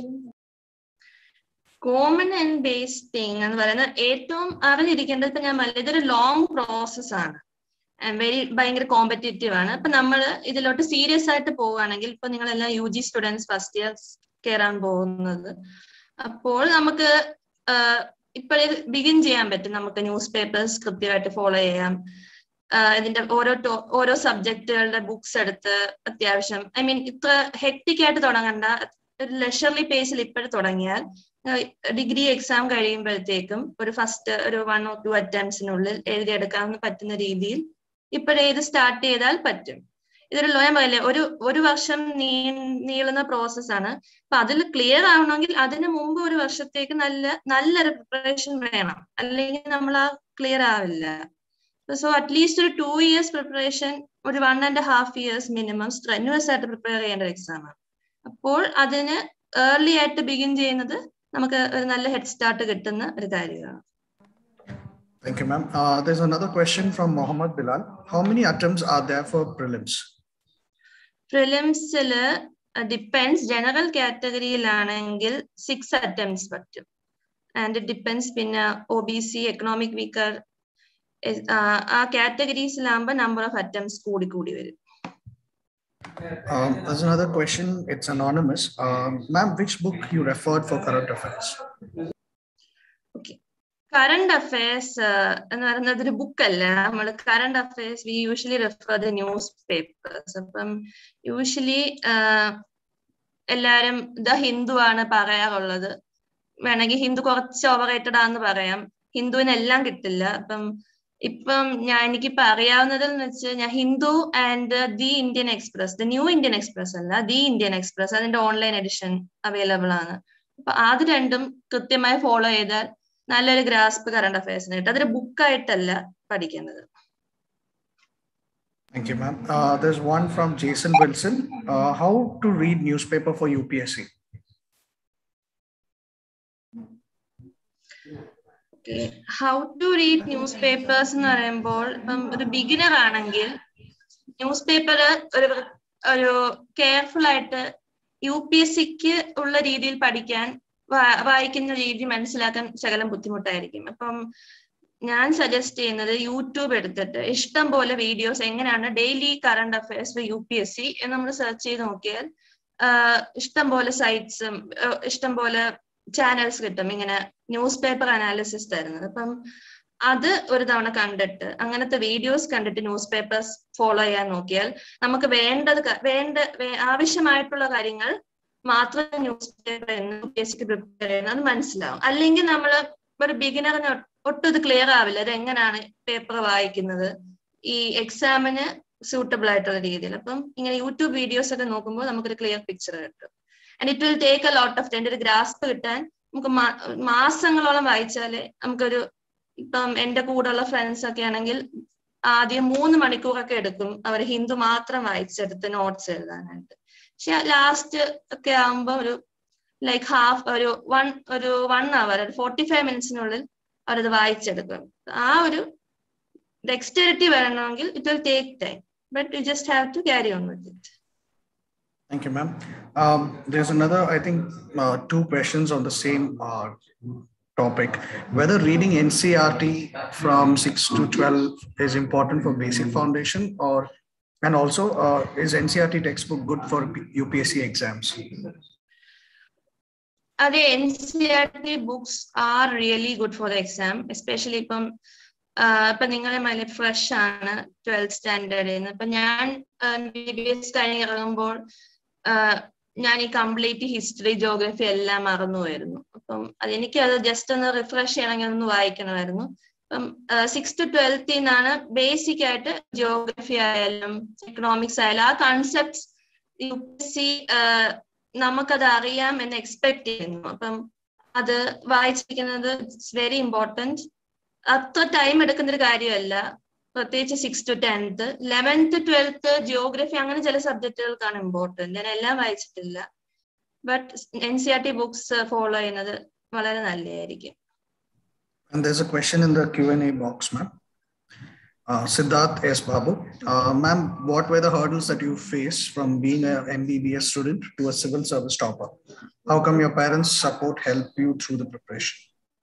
[SPEAKER 10] Common and base thing എന്ന് പറയുന്നത് ഏറ്റവും അറിഞ്ഞിരിക്കേണ്ടത് ഇപ്പൊ ഞാൻ പറഞ്ഞില്ലേ, ഇതൊരു long process ആണ് very ഭയങ്കര കോമ്പറ്റേറ്റീവ് ആണ് അപ്പൊ നമ്മൾ ഇതിലോട്ട് സീരിയസ് ആയിട്ട് പോവുകയാണെങ്കിൽ ഇപ്പൊ നിങ്ങളെല്ലാം U G students first year കയറാൻ പോകുന്നത് അപ്പോൾ നമുക്ക് ഇപ്പോഴേ ബിഗിൻ ചെയ്യാൻ പറ്റും നമുക്ക് ന്യൂസ് പേപ്പേഴ്സ് കൃത്യമായിട്ട് ഫോളോ ചെയ്യാം ആഹ് ഇതിന്റെ ഓരോ ടോ- ഓരോ സബ്ജക്റ്റുകളുടെ ബുക്സ് എടുത്ത് അത്യാവശ്യം ഐ മീൻ ഇത്ര ഹെക്ടിക് ആയിട്ട് തുടങ്ങണ്ട ഒരു ലെഷർലി പേസിൽ ഇപ്പോഴും തുടങ്ങിയാൽ ഡിഗ്രി എക്സാം കഴിയുമ്പോഴത്തേക്കും ഒരു ഫസ്റ്റ് ഒരു വൺ ഓർ ടു അറ്റംപ്റ്റ്സിനുള്ളിൽ എഴുതിയെടുക്കാൻ പറ്റുന്ന രീതിയിൽ ഇപ്പോഴേ ഇത് സ്റ്റാർട്ട് ചെയ്താൽ പറ്റും ഇതൊരു ലോയം പറയില്ലേ ഒരു ഒരു വർഷം നീ നീളുന്ന പ്രോസസ് ആണ് അപ്പൊ അതിൽ ക്ലിയർ ആവണമെങ്കിൽ അതിന് മുമ്പ് ഒരു വർഷത്തേക്ക് നല്ല നല്ലൊരു പ്രിപ്പറേഷൻ വേണം അല്ലെങ്കിൽ നമ്മൾ ആ ക്ലിയർ ആവില്ല സോ അറ്റ്ലീസ്റ്റ് ഒരു ടു ഇയേഴ്സ് പ്രിപ്പറേഷൻ ഒരു one and half years minimum strenuous ആയിട്ട് പ്രിപ്പയർ ചെയ്യേണ്ട ഒരു എക്സാം ആണ് അപ്പോൾ അതിന് ഏർലി ആയിട്ട് ബിഗിൻ ചെയ്യുന്നത് നമുക്ക് ഒരു നല്ല ഹെഡ് സ്റ്റാർട്ട് കിട്ടുന്ന ഒരു കാര്യമാണ്
[SPEAKER 6] Thank you, ma'am. Uh, there's another question from Mohammed Bilal. How many attempts are there for prelims?
[SPEAKER 10] പ്രിലിംസിൽ ഡിപ്പെൻസ് ജനറൽ കാറ്റഗറിയിലാണെങ്കിൽ സിക്സ് അറ്റംപ്റ്റ്സ് പറ്റും ആൻഡ് ഇറ്റ് ഡിപ്പെൻസ് പിന്നെ O B C economic weaker ആ കാറ്റഗറീസിലാകുമ്പോൾ number of attempts കൂടി കൂടി വരും
[SPEAKER 6] Um, there's another question. It's anonymous. Um, ma'am, which book you referred for current affairs?
[SPEAKER 10] Current affairs എന്ന് പറയുന്നത് ഒരു ബുക്കല്ല നമ്മൾ current affairs we usually refer the newspapers അപ്പം യൂഷ്വലി എല്ലാരും ദ ഹിന്ദു ആണ് പറയാറുള്ളത് വേണമെങ്കിൽ ഹിന്ദു കുറച്ച് ഓവർ റേറ്റഡ് ആണെന്ന് പറയാം ഹിന്ദുവിനെല്ലാം കിട്ടില്ല അപ്പം ഇപ്പം ഞാൻ എനിക്കിപ്പോ അറിയാവുന്നതിൽ എന്ന് വെച്ച് ഞാൻ Hindu and the Indian Express the New Indian Express അല്ല ദി ഇന്ത്യൻ എക്സ്പ്രസ് അതിന്റെ ഓൺലൈൻ എഡിഷൻ അവൈലബിൾ ആണ് അപ്പൊ അത് രണ്ടും കൃത്യമായി ഫോളോ ചെയ്താൽ നല്ലൊരു ഗ്രാസ്പ് കറണ്ട് അഫയേഴ്സിന് കിട്ടും അതൊരു ബുക്കായിട്ടല്ല പഠിക്കുന്നത്
[SPEAKER 6] Thank you, ma'am. Uh, there's one from Jason Wilson. Uh, how to read newspaper for UPSC?
[SPEAKER 10] How to read newspapers എന്ന് പറയുമ്പോൾ ഇപ്പം ഒരു ബിഗിനർ ആണെങ്കിൽ ന്യൂസ് പേപ്പർ ഒരു ഒരു കെയർഫുൾ ആയിട്ട് യു പി എസ് സിക്ക് ഉള്ള രീതിയിൽ പഠിക്കാൻ വാ- വായിക്കുന്ന രീതി മനസ്സിലാക്കാൻ ശകലം ബുദ്ധിമുട്ടായിരിക്കും അപ്പം ഞാൻ സജസ്റ്റ് ചെയ്യുന്നത് യൂട്യൂബ് എടുത്തിട്ട് ഇഷ്ടം പോലെ വീഡിയോസ് എങ്ങനെയാണ് daily current affairs for U P S C എന്ന് നമ്മൾ സെർച്ച് ചെയ്ത് നോക്കിയാൽ ആഹ് ഇഷ്ടം പോലെ സൈറ്റ്സും ഇഷ്ടം പോലെ ചാനൽസ് കിട്ടും ഇങ്ങനെ ന്യൂസ് പേപ്പർ അനാലിസിസ് തരുന്നത് അപ്പം അത് ഒരു തവണ കണ്ടിട്ട് അങ്ങനത്തെ വീഡിയോസ് കണ്ടിട്ട് ന്യൂസ് പേപ്പേഴ്സ് ഫോളോ ചെയ്യാൻ നോക്കിയാൽ നമുക്ക് വേണ്ടത് ക- വേണ്ട വേ- ആവശ്യമായിട്ടുള്ള കാര്യങ്ങൾ മാത്രം newspaper U P S സിക്ക് പ്രിപ്പയർ ചെയ്യുന്നത് അത് മനസ്സിലാവും അല്ലെങ്കിൽ നമ്മൾ ഒരു ബിഗിനറിന് ഒട്ടും ഇത് ക്ലിയർ ആവില്ല ഇത് എങ്ങനെയാണ് പേപ്പർ വായിക്കുന്നത് ഈ എക്സാമിന് സൂട്ടബിൾ ആയിട്ടുള്ള രീതിയിൽ അപ്പം ഇങ്ങനെ യൂട്യൂബ് വീഡിയോസ് ഒക്കെ നോക്കുമ്പോൾ നമുക്കൊരു ക്ലിയർ പിക്ചർ കിട്ടും and it will take a lot of time ഒരു ഗ്രാസ്പ് കിട്ടാൻ നമുക്ക് മാ- മാസങ്ങളോളം വായിച്ചാലേ നമുക്കൊരു ഇപ്പം എന്റെ കൂടെയുള്ള ഫ്രണ്ട്സ് ഒക്കെ ആണെങ്കിൽ ആദ്യം മൂന്ന് മണിക്കൂറൊക്കെ എടുക്കും അവർ ഹിന്ദു മാത്രം വായിച്ചെടുത്ത് നോട്ട്സ് എഴുതാനായിട്ട് പക്ഷെ ലാസ്റ്റ് ഒക്കെ ആകുമ്പോൾ ഒരു ലൈക്ക് ഹാഫ് ഒരു വൺ ഒരു വൺ അവർ ഒരു ഫോർട്ടി ഫൈവ് മിനിറ്റ്സിനുള്ളിൽ അവരത് വായിച്ചെടുക്കും ആ ഒരു ഡെക്സ്റ്ററിറ്റി വരണമെങ്കിൽ it will take time but you just have to carry on with it
[SPEAKER 6] Thank you, ma'am. Um, there's another, I think, uh, two questions on the same uh, topic. Whether reading NCRT from 6 to 12 is important for basic foundation or, and also, uh, is NCRT textbook good for UPSC exams?
[SPEAKER 10] അതെ N C R T books are really good for exam especially ഇപ്പം ആഹ് ഇപ്പൊ നിങ്ങളെ mind fresh ആണ് twelfth സ്റ്റാൻഡേർഡിൽ നിന്ന് ഇപ്പൊ ഞാൻ ബി ബി എസ് കഴിഞ്ഞ് ഇറങ്ങുമ്പോൾ ആഹ് ഞാൻ ഈ കംപ്ലീറ്റ് ഹിസ്റ്ററി ജോഗ്രഫി എല്ലാം മറന്നു പോയിരുന്നു അപ്പം അതെനിക്ക് അത് ജസ്റ്റ് ഒന്ന് റിഫ്രഷ് ചെയ്യണമെങ്കിൽ ഒന്ന് വായിക്കണമായിരുന്നു അപ്പം സിക്സ് ടു ട്വൽത്തിൽ നിന്നാണ് ബേസിക് ആയിട്ട് ജോഗ്രഫി ആയാലും എക്കണോമിക്സ് ആയാലും ആ കൺസെപ്റ്റ്സ് യു പി സി നമുക്കത് അറിയാം എന്ന് എക്സ്പെക്ട് ചെയ്യുന്നു അപ്പം അത് വായിച്ചിരിക്കുന്നത് ഇറ്റ്സ് വെരി ഇമ്പോർട്ടൻറ്റ് അത്ര ടൈം എടുക്കുന്ന ഒരു കാര്യമല്ല പ്രത്യേകിച്ച് six to tenth eleventh twelfth geography അങ്ങനെ ചില സബ്ജക്റ്റുകൾക്കാണ് ഇമ്പോർട്ടൻറ്റ് ഞാൻ എല്ലാം വായിച്ചിട്ടില്ല but N C R T books follow ചെയ്യുന്നത് വളരെ നല്ലതായിരിക്കും
[SPEAKER 6] And there's a question in the Q&A box, ma'am. Uh, Siddharth S. Babu. Uh, ma'am, what were the hurdles that you faced from being a MBBS student to a civil service topper? How come your parents' support helped you through the preparation?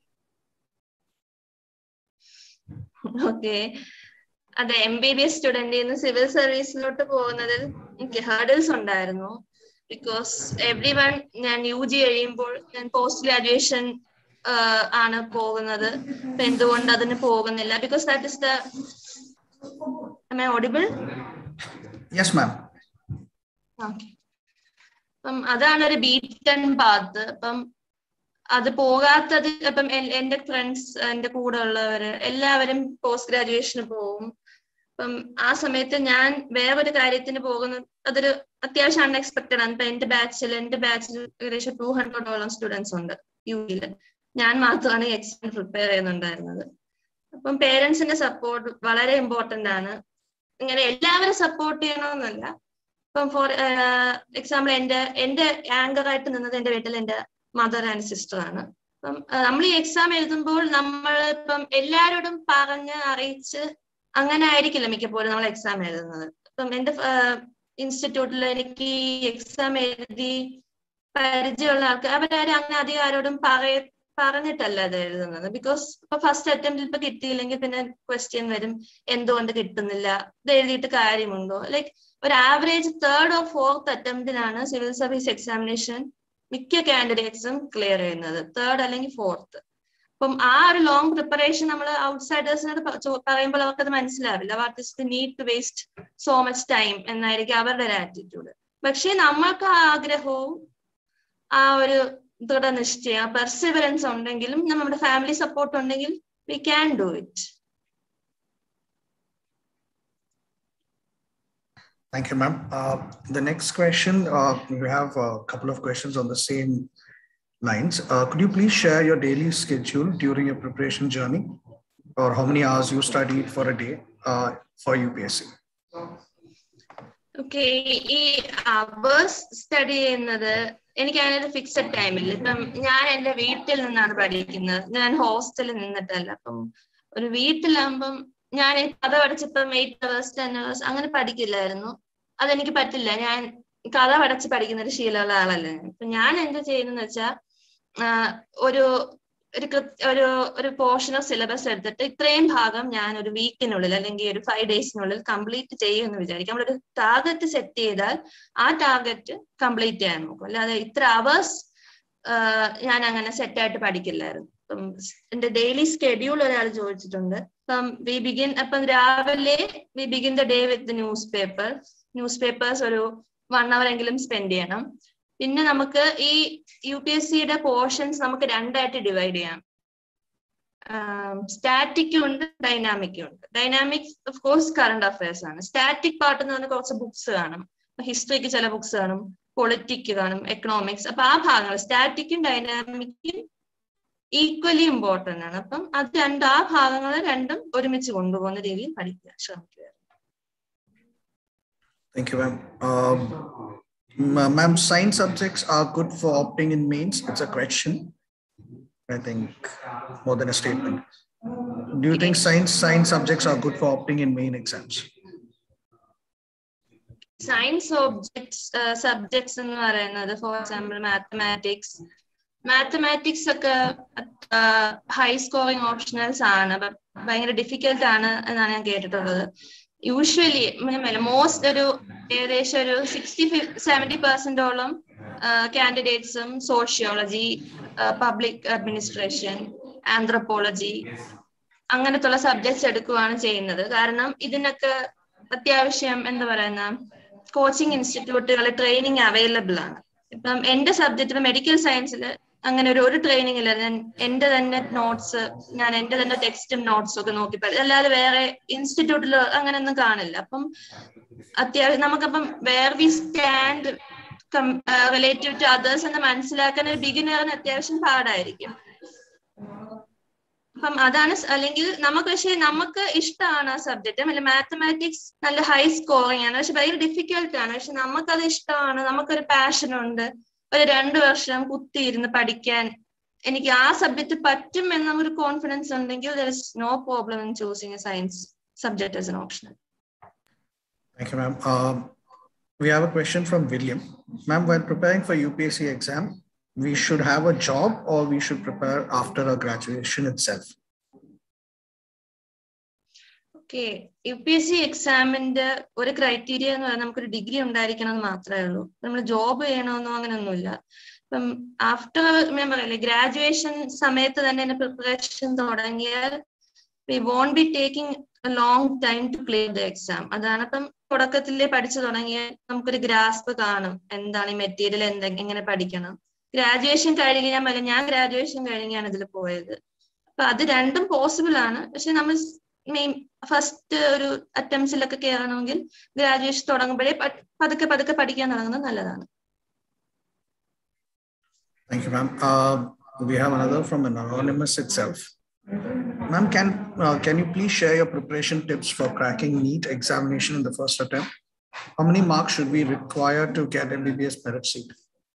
[SPEAKER 10] Okay അതെ M B B S സ്റ്റുഡന്റിൽ നിന്ന് സിവിൽ സർവീസിലോട്ട് പോകുന്നതിൽ എനിക്ക് hurdles ഉണ്ടായിരുന്നു because everyone ഞാൻ U G കഴിയുമ്പോൾ ഞാൻ പോസ്റ്റ് ഗ്രാജുവേഷൻ ആണ് പോകുന്നത് അപ്പൊ എന്തുകൊണ്ട് അതിന് പോകുന്നില്ല because that is the audible
[SPEAKER 6] Yes, ma'am.
[SPEAKER 10] Okay അപ്പം അതാണ് ഒരു ബീറ്റൺ പാത്ത് അപ്പം അത് പോകാത്തത് ഇപ്പം എൻ- എന്റെ ഫ്രണ്ട്സ് എന്റെ കൂടെ ഉള്ളവര് എല്ലാവരും പോസ്റ്റ് ഗ്രാജുവേഷന് പോകും അപ്പം ആ സമയത്ത് ഞാൻ വേറൊരു കാര്യത്തിന് പോകുന്ന അതൊരു അത്യാവശ്യം അൺഎക്സ്പെക്ടഡ് ആണ് ഇപ്പൊ എന്റെ ബാച്ചിൽ എന്റെ ബാച്ചിൽ ഏകദേശം ടു ഹൺഡ്രഡോളം സ്റ്റുഡൻസ് ഉണ്ട് യു യില് ഞാൻ മാത്രമാണ് എക്സാം പ്രിപ്പയർ ചെയ്യുന്നുണ്ടായിരുന്നത് അപ്പം പേരൻസിന്റെ സപ്പോർട്ട് വളരെ ഇമ്പോർട്ടന്റ് ആണ് ഇങ്ങനെ എല്ലാവരും സപ്പോർട്ട് ചെയ്യണമെന്നല്ല ഇപ്പം ഫോർ എക്സാമ്പിൾ എന്റെ എന്റെ ആങ്കർ ആയിട്ട് നിന്നത് എന്റെ വീട്ടിൽ എന്റെ മദർ ആൻഡ് സിസ്റ്റർ ആണ് അപ്പം നമ്മൾ ഈ എക്സാം എഴുതുമ്പോൾ നമ്മൾ ഇപ്പം എല്ലാവരോടും പറഞ്ഞ് അറിയിച്ച് അങ്ങനെ ആയിരിക്കില്ല മിക്കപ്പോഴും നമ്മൾ എക്സാം എഴുതുന്നത് ഇപ്പം എന്റെ ഇൻസ്റ്റിറ്റ്യൂട്ടിൽ എനിക്ക് ഈ എക്സാം എഴുതി പരിചയമുള്ള ആൾക്കാർ അവരാരും അങ്ങനെ അധികം ആരോടും പറയ പറഞ്ഞിട്ടല്ല അത് എഴുതുന്നത് ബിക്കോസ് ഇപ്പൊ ഫസ്റ്റ് അറ്റംപ്റ്റിൽ ഇപ്പൊ കിട്ടിയില്ലെങ്കിൽ പിന്നെ ക്വസ്റ്റ്യൻ വരും എന്തുകൊണ്ട് കിട്ടുന്നില്ല ഇത് എഴുതിയിട്ട് കാര്യമുണ്ടോ ലൈക്ക് ഒരു ആവറേജ് തേർഡ് ഓർ ഫോർത്ത് അറ്റംപ്റ്റിനാണ് സിവിൽ സർവീസ് എക്സാമിനേഷൻ മിക്ക കാൻഡിഡേറ്റ്സും ക്ലിയർ ചെയ്യുന്നത് തേർഡ് അല്ലെങ്കിൽ ഫോർത്ത് അപ്പം ആ ഒരു ലോങ് പ്രിപ്പറേഷൻ നമ്മൾ ഔട്ട്സൈഡേഴ്സിനോട് പറയുമ്പോൾ അവർക്കത് മനസ്സിലാവില്ല what is the need to waste so much time എന്നായിരിക്കും അവരുടെ ഒരു ആറ്റിറ്റ്യൂഡ് പക്ഷെ നമ്മൾക്ക് ആ ആഗ്രഹവും ആ ഒരു ദൃഢനിശ്ചയം പെർസിവറൻസ് ഉണ്ടെങ്കിലും നമ്മുടെ ഫാമിലി സപ്പോർട്ട് ഉണ്ടെങ്കിൽ we can do it
[SPEAKER 6] Thank you, ma'am. Uh, the next question, uh, we have a couple of questions on the same lines. Uh, could you please share your daily schedule during your preparation journey or how many hours you studied for a day uh, for UPSC?
[SPEAKER 10] Okay ഈ hours study ചെയ്യുന്നത് എനിക്ക് അങ്ങനെ ഒരു fixed ടൈമില്ല ഇപ്പം ഞാൻ എന്റെ വീട്ടിൽ നിന്നാണ് പഠിക്കുന്നത് ഞാൻ ഹോസ്റ്റലിൽ നിന്നിട്ടല്ല അപ്പം ഒരു വീട്ടിലാകുമ്പം ഞാൻ ഈ കഥ പഠിച്ചപ്പം എയ്റ്റ് അവേഴ്സ് ടെൻ അവേഴ്സ് അങ്ങനെ പഠിക്കില്ലായിരുന്നു അതെനിക്ക് പറ്റില്ല ഞാൻ കഥ പഠിച്ച് പഠിക്കുന്ന ഒരു ശീലമുള്ള ആളല്ല ഞാൻ അപ്പൊ ഞാൻ എന്ത് ചെയ്യുന്നെന്ന് വെച്ചാൽ ഒരു ഒരു കൃത്യ ഒരു ഒരു പോർഷൻ ഓഫ് സിലബസ് എടുത്തിട്ട് ഇത്രയും ഭാഗം ഞാൻ ഒരു വീക്കിനുള്ളിൽ അല്ലെങ്കിൽ ഒരു ഫൈവ് ഡേയ്സിനുള്ളിൽ കംപ്ലീറ്റ് ചെയ്യുമെന്ന് വിചാരിക്കും നമ്മളൊരു ടാർഗറ്റ് സെറ്റ് ചെയ്താൽ ആ ടാർഗറ്റ് കംപ്ലീറ്റ് ചെയ്യാൻ നോക്കും അല്ലാതെ ഇത്ര അവേഴ്സ് ഞാൻ അങ്ങനെ സെറ്റായിട്ട് പഠിക്കില്ലായിരുന്നു അപ്പം എന്റെ ഡെയിലി സ്കെഡ്യൂൾ ഒരാൾ ചോദിച്ചിട്ടുണ്ട് അപ്പം വി ബിഗിൻ അപ്പം രാവിലെ we begin the day with newspaper newspapers ഒരു വൺ അവർ എങ്കിലും സ്പെൻഡ് ചെയ്യണം പിന്നെ നമുക്ക് ഈ യു പി എസ് സിയുടെ പോർഷൻസ് നമുക്ക് രണ്ടായിട്ട് ഡിവൈഡ് ചെയ്യാം സ്റ്റാറ്റിക്കും ഉണ്ട് ഡൈനാമിക്കും ഉണ്ട് dynamics of course current affairs ആണ് സ്റ്റാറ്റിക് പാർട്ട് എന്ന് പറഞ്ഞാൽ കുറച്ച് ബുക്സ് കാണും ഹിസ്റ്ററിക്ക് ചില ബുക്സ് കാണും പൊളിറ്റിക് കാണും എക്കണോമിക്സ് അപ്പൊ ആ ഭാഗങ്ങൾ സ്റ്റാറ്റിക്കും ഡൈനാമിക്കും ഈക്വലി ഇമ്പോർട്ടന്റ് ആണ് അപ്പം അത് രണ്ട് ആ ഭാഗങ്ങൾ രണ്ടും ഒരുമിച്ച് കൊണ്ടുപോകുന്ന രീതിയിൽ പഠിക്കുക ശ്രമിക്കുക
[SPEAKER 6] Thank you, ma'am. Um, ma- ma'am, science subjects are good for opting in mains. It's a question. I think more than a statement. Do you think science science subjects are good for opting in main exams?
[SPEAKER 10] Science objects subjects എന്ന് പറയുന്നത് for example mathematics mathematics ഒക്കെ high scoring optionals ആണ് but ഭയങ്കര difficult ആണ് എന്നാണ് ഞാൻ കേട്ടിട്ടുള്ളത് usually most ഒരു ഏകദേശം ഒരു സിക്സ്റ്റി സെവന്റി പെർസെന്റോളം കാൻഡിഡേറ്റ്സും സോഷ്യോളജി പബ്ലിക് അഡ്മിനിസ്ട്രേഷൻ ആന്ത്രപ്പോളജി അങ്ങനത്തുള്ള സബ്ജക്ട്സ് എടുക്കുകയാണ് ചെയ്യുന്നത് കാരണം ഇതിനൊക്കെ അത്യാവശ്യം എന്താ പറയുന്ന കോച്ചിങ് ഇൻസ്റ്റിറ്റ്യൂട്ടുകൾ ട്രെയിനിങ് അവൈലബിൾ ആണ് ഇപ്പം എന്റെ സബ്ജക്ട് മെഡിക്കൽ സയൻസിൽ അങ്ങനെ ഒരു ഒരു ട്രെയിനിങ് ഇല്ല ഞാൻ എന്റെ തന്നെ നോട്ട്സ് ഞാൻ എന്റെ തന്നെ ടെക്സ്റ്റും നോട്ട്സും ഒക്കെ നോക്കി പഠി- അല്ലാതെ വേറെ ഇൻസ്റ്റിറ്റ്യൂട്ടിൽ അങ്ങനെയൊന്നും കാണില്ല അപ്പം അത്യാവശ്യം നമുക്കപ്പം where we stand relative to others എന്ന് മനസ്സിലാക്കാൻ ഒരു ബിഗിനറിന് അത്യാവശ്യം പാടായിരിക്കും അപ്പം അതാണ് സ് അല്ലെങ്കിൽ നമുക്ക് പക്ഷേ നമുക്ക് ഇഷ്ടമാണ് ആ സബ്ജക്റ്റ് അല്ലെ മാത്തമാറ്റിക്സ് നല്ല ഹൈ സ്കോറിംഗ് ആണ് പക്ഷെ ഭയങ്കര ഡിഫിക്കൽട്ട് ആണ് പക്ഷെ നമുക്കത് ഇഷ്ടമാണ് നമുക്കൊരു പാഷൻ ഉണ്ട് ഒരു രണ്ടു വർഷം കുത്തിയിരുന്ന് പഠിക്കാൻ എനിക്ക് ആ സബ്ജക്ട് പറ്റും എന്നൊരു കോൺഫിഡൻസ് ഉണ്ടെങ്കിൽ there is no problem in choosing a science subject as an option
[SPEAKER 6] Thank you, ma'am. Um, we have a question from William. Ma'am, while preparing for UPSC exam, we should have a job or we should prepare after our graduation itself?
[SPEAKER 10] Okay U P S C എക്സാമിന്റെ ഒരു criteria എന്ന് പറഞ്ഞാൽ നമുക്കൊരു degree ഉണ്ടായിരിക്കണം എന്ന് മാത്രമേ ഉള്ളൂ നമ്മൾ ജോബ് ചെയ്യണമെന്നോ അങ്ങനെയൊന്നുമില്ല ഇപ്പം ആഫ്റ്റർ ഞാൻ പറയില്ലേ ഗ്രാജുവേഷൻ സമയത്ത് തന്നെ എന്റെ പ്രിപ്പറേഷൻ തുടങ്ങിയാൽ we won't be taking long time to clear the exam അതാണ് ഇപ്പം തുടക്കത്തിലേ പഠിച്ചു തുടങ്ങിയാൽ നമുക്കൊരു ഗ്രാസ്പ് കാണും എന്താണ് ഈ മെറ്റീരിയൽ എന്തെ എങ്ങനെ പഠിക്കണം ഗ്രാജുവേഷൻ കഴിഞ്ഞ് ഞാൻ പറയാം ഞാൻ ഗ്രാജുവേഷൻ കഴിഞ്ഞാണ് ഇതിൽ പോയത് അപ്പൊ അത് രണ്ടും പോസിബിൾ ആണ് പക്ഷെ നമ്മൾ മെയിൻ ഫസ്റ്റ് ഒരു അറ്റംപ്റ്റ്സിലൊക്കെ കയറണമെങ്കിൽ ഗ്രാജുവേഷൻ തുടങ്ങുമ്പോഴേ പ- പതുക്കെ പതുക്കെ പഠിക്കാൻ തുടങ്ങുന്നത് നല്ലതാണ്
[SPEAKER 6] Thank you, ma'am. Uh, we have another from anonymous itself. Ma'am, can uh, can you please share your preparation tips for cracking NEET examination in the first attempt? How many marks should we require to get MBBS merit seat?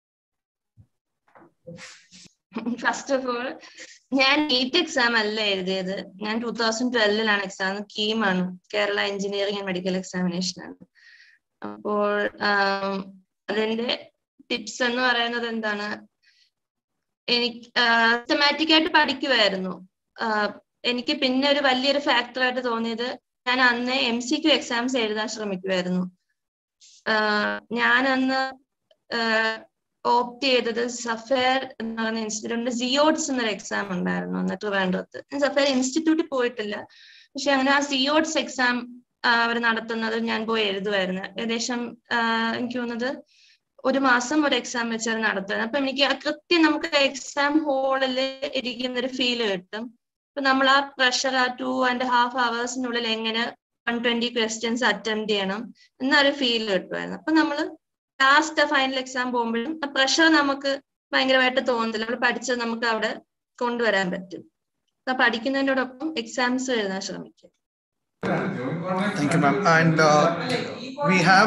[SPEAKER 10] First of all ഞാൻ NEET exam അല്ല എഴുതിയത് ഞാൻ two thousand ട്വൽവിലാണ് exam കീമാണ് Kerala engineering and medical examination ആണ് അപ്പോൾ ആം, അതിന്റെ tips എന്ന് പറയുന്നത് എന്താണ് എനിക്ക് സിസ്റ്റമാറ്റിക് ആയിട്ട് പഠിക്കുമായിരുന്നു ആഹ് എനിക്ക് പിന്നെ ഒരു വലിയൊരു ഫാക്ടർ ആയിട്ട് തോന്നിയത് ഞാൻ അന്ന് എം സി ക്യു എക്സാംസ് എഴുതാൻ ശ്രമിക്കുമായിരുന്നു ആഹ് ഞാൻ അന്ന് ഓപ്റ്റ് ചെയ്തത് സഫയർ എന്ന് പറയുന്ന ഇൻസ്റ്റിറ്റ്യൂട്ടിന്റെ ജിയോഡ്സ് എന്നൊരു എക്സാം ഉണ്ടായിരുന്നു അന്ന് ട്രിവാൻഡ്രത്ത് ഞാൻ സഫയർ ഇൻസ്റ്റിറ്റ്യൂട്ടിൽ പോയിട്ടില്ല പക്ഷെ അങ്ങനെ ആ സിയോഡ്സ് എക്സാം അവർ നടത്തുന്നത് ഞാൻ പോയി എഴുതുമായിരുന്നു ഏകദേശം ആഹ് എനിക്ക് തോന്നുന്നത് ഒരു മാസം ഒരു എക്സാം വെച്ചാണ് നടത്തുന്നത് അപ്പൊ എനിക്ക് ആ കൃത്യം നമുക്ക് എക്സാം ഹാളിൽ ഇരിക്കുന്ന ഒരു ഫീല് കിട്ടും അപ്പൊ നമ്മൾ ആ പ്രഷർ ആ ടു ആൻഡ് ഹാഫ് അവേഴ്സിനുള്ളിൽ എങ്ങനെ വൺ ട്വന്റി ക്വസ്റ്റ്യൻസ് അറ്റംപ്റ്റ് ചെയ്യണം എന്നൊരു ഫീൽ കിട്ടുമായിരുന്നു അപ്പൊ നമ്മൾ ലാസ്റ്റ് ഫൈനൽ എക്സാം പോകുമ്പോഴും ആ പ്രഷർ നമുക്ക് ഭയങ്കരമായിട്ട് തോന്നുന്നില്ല നമ്മൾ പഠിച്ചത് നമുക്ക് അവിടെ കൊണ്ടുവരാൻ പറ്റും അപ്പൊ പഠിക്കുന്നതിനോടൊപ്പം എക്സാംസ് എഴുതാൻ ശ്രമിക്കുക
[SPEAKER 6] Thank you, ma'am. And uh, we have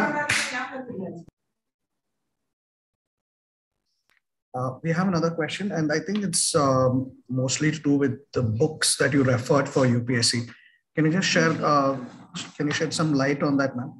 [SPEAKER 6] uh, we have another question, and I think it's um, mostly to do with the books that you referred for UPSC. Can you just share? Uh, can you shed some light on that, ma'am?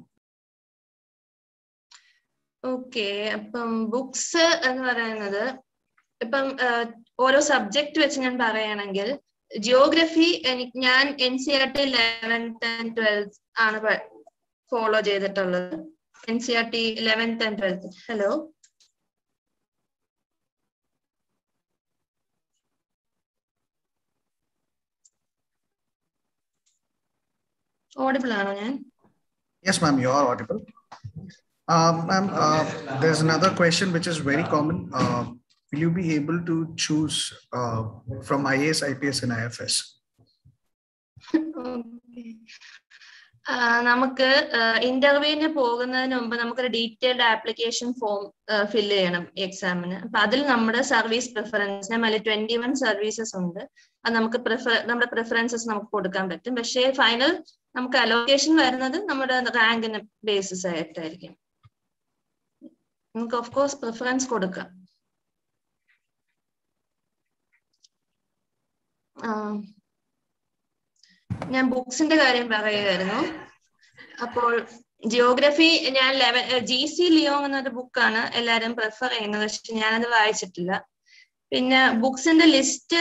[SPEAKER 10] Okay അപ്പം books എന്ന് പറയുന്നത് ഇപ്പം ആഹ്, ഓരോ subject വെച്ച് ഞാൻ പറയുകയാണെങ്കിൽ geography എനിക്ക് ഞാൻ N C R T eleventh and twelfth ആണ് ഫോളോ ചെയ്തിട്ടുള്ളത് N C R T eleventh and twelfth hello audible ആണോ ഞാൻ
[SPEAKER 6] Yes, ma'am, you are audible. Um, ma'am, uh, there's another question which is very common. Uh, will you be able to choose uh, from IAS, IPS, and IFS?
[SPEAKER 10] നമുക്ക് ഇന്റർവ്യൂവിന് പോകുന്നതിന് മുമ്പ് നമുക്കൊരു detailed application form fill ചെയ്യണം എക്സാമിന് അപ്പൊ അതിൽ നമ്മുടെ സർവീസ് പ്രിഫറൻസ് ഞാൻ ട്വന്റി വൺ സർവീസസ് ഉണ്ട് അത് നമുക്ക് പ്രിഫർ നമ്മുടെ പ്രിഫറൻസസ് നമുക്ക് കൊടുക്കാൻ പറ്റും പക്ഷേ ഫൈനൽ നമുക്ക് അലോക്കേഷൻ വരുന്നത് നമ്മുടെ റാങ്കിന് ബേസിസ് ആയിട്ടായിരിക്കും നമുക്ക് ഓഫ് കോഴ്സ് പ്രിഫറൻസ് കൊടുക്കാം ഞാൻ ബുക്സിന്റെ കാര്യം പറയുമായിരുന്നു അപ്പോൾ ജിയോഗ്രഫി ഞാൻ ലെവൻ ജി സി ലിയോ എന്നൊരു ബുക്കാണ് എല്ലാരും പ്രിഫർ ചെയ്യുന്നത് പക്ഷെ ഞാനത് വായിച്ചിട്ടില്ല പിന്നെ ബുക്സിന്റെ ലിസ്റ്റ്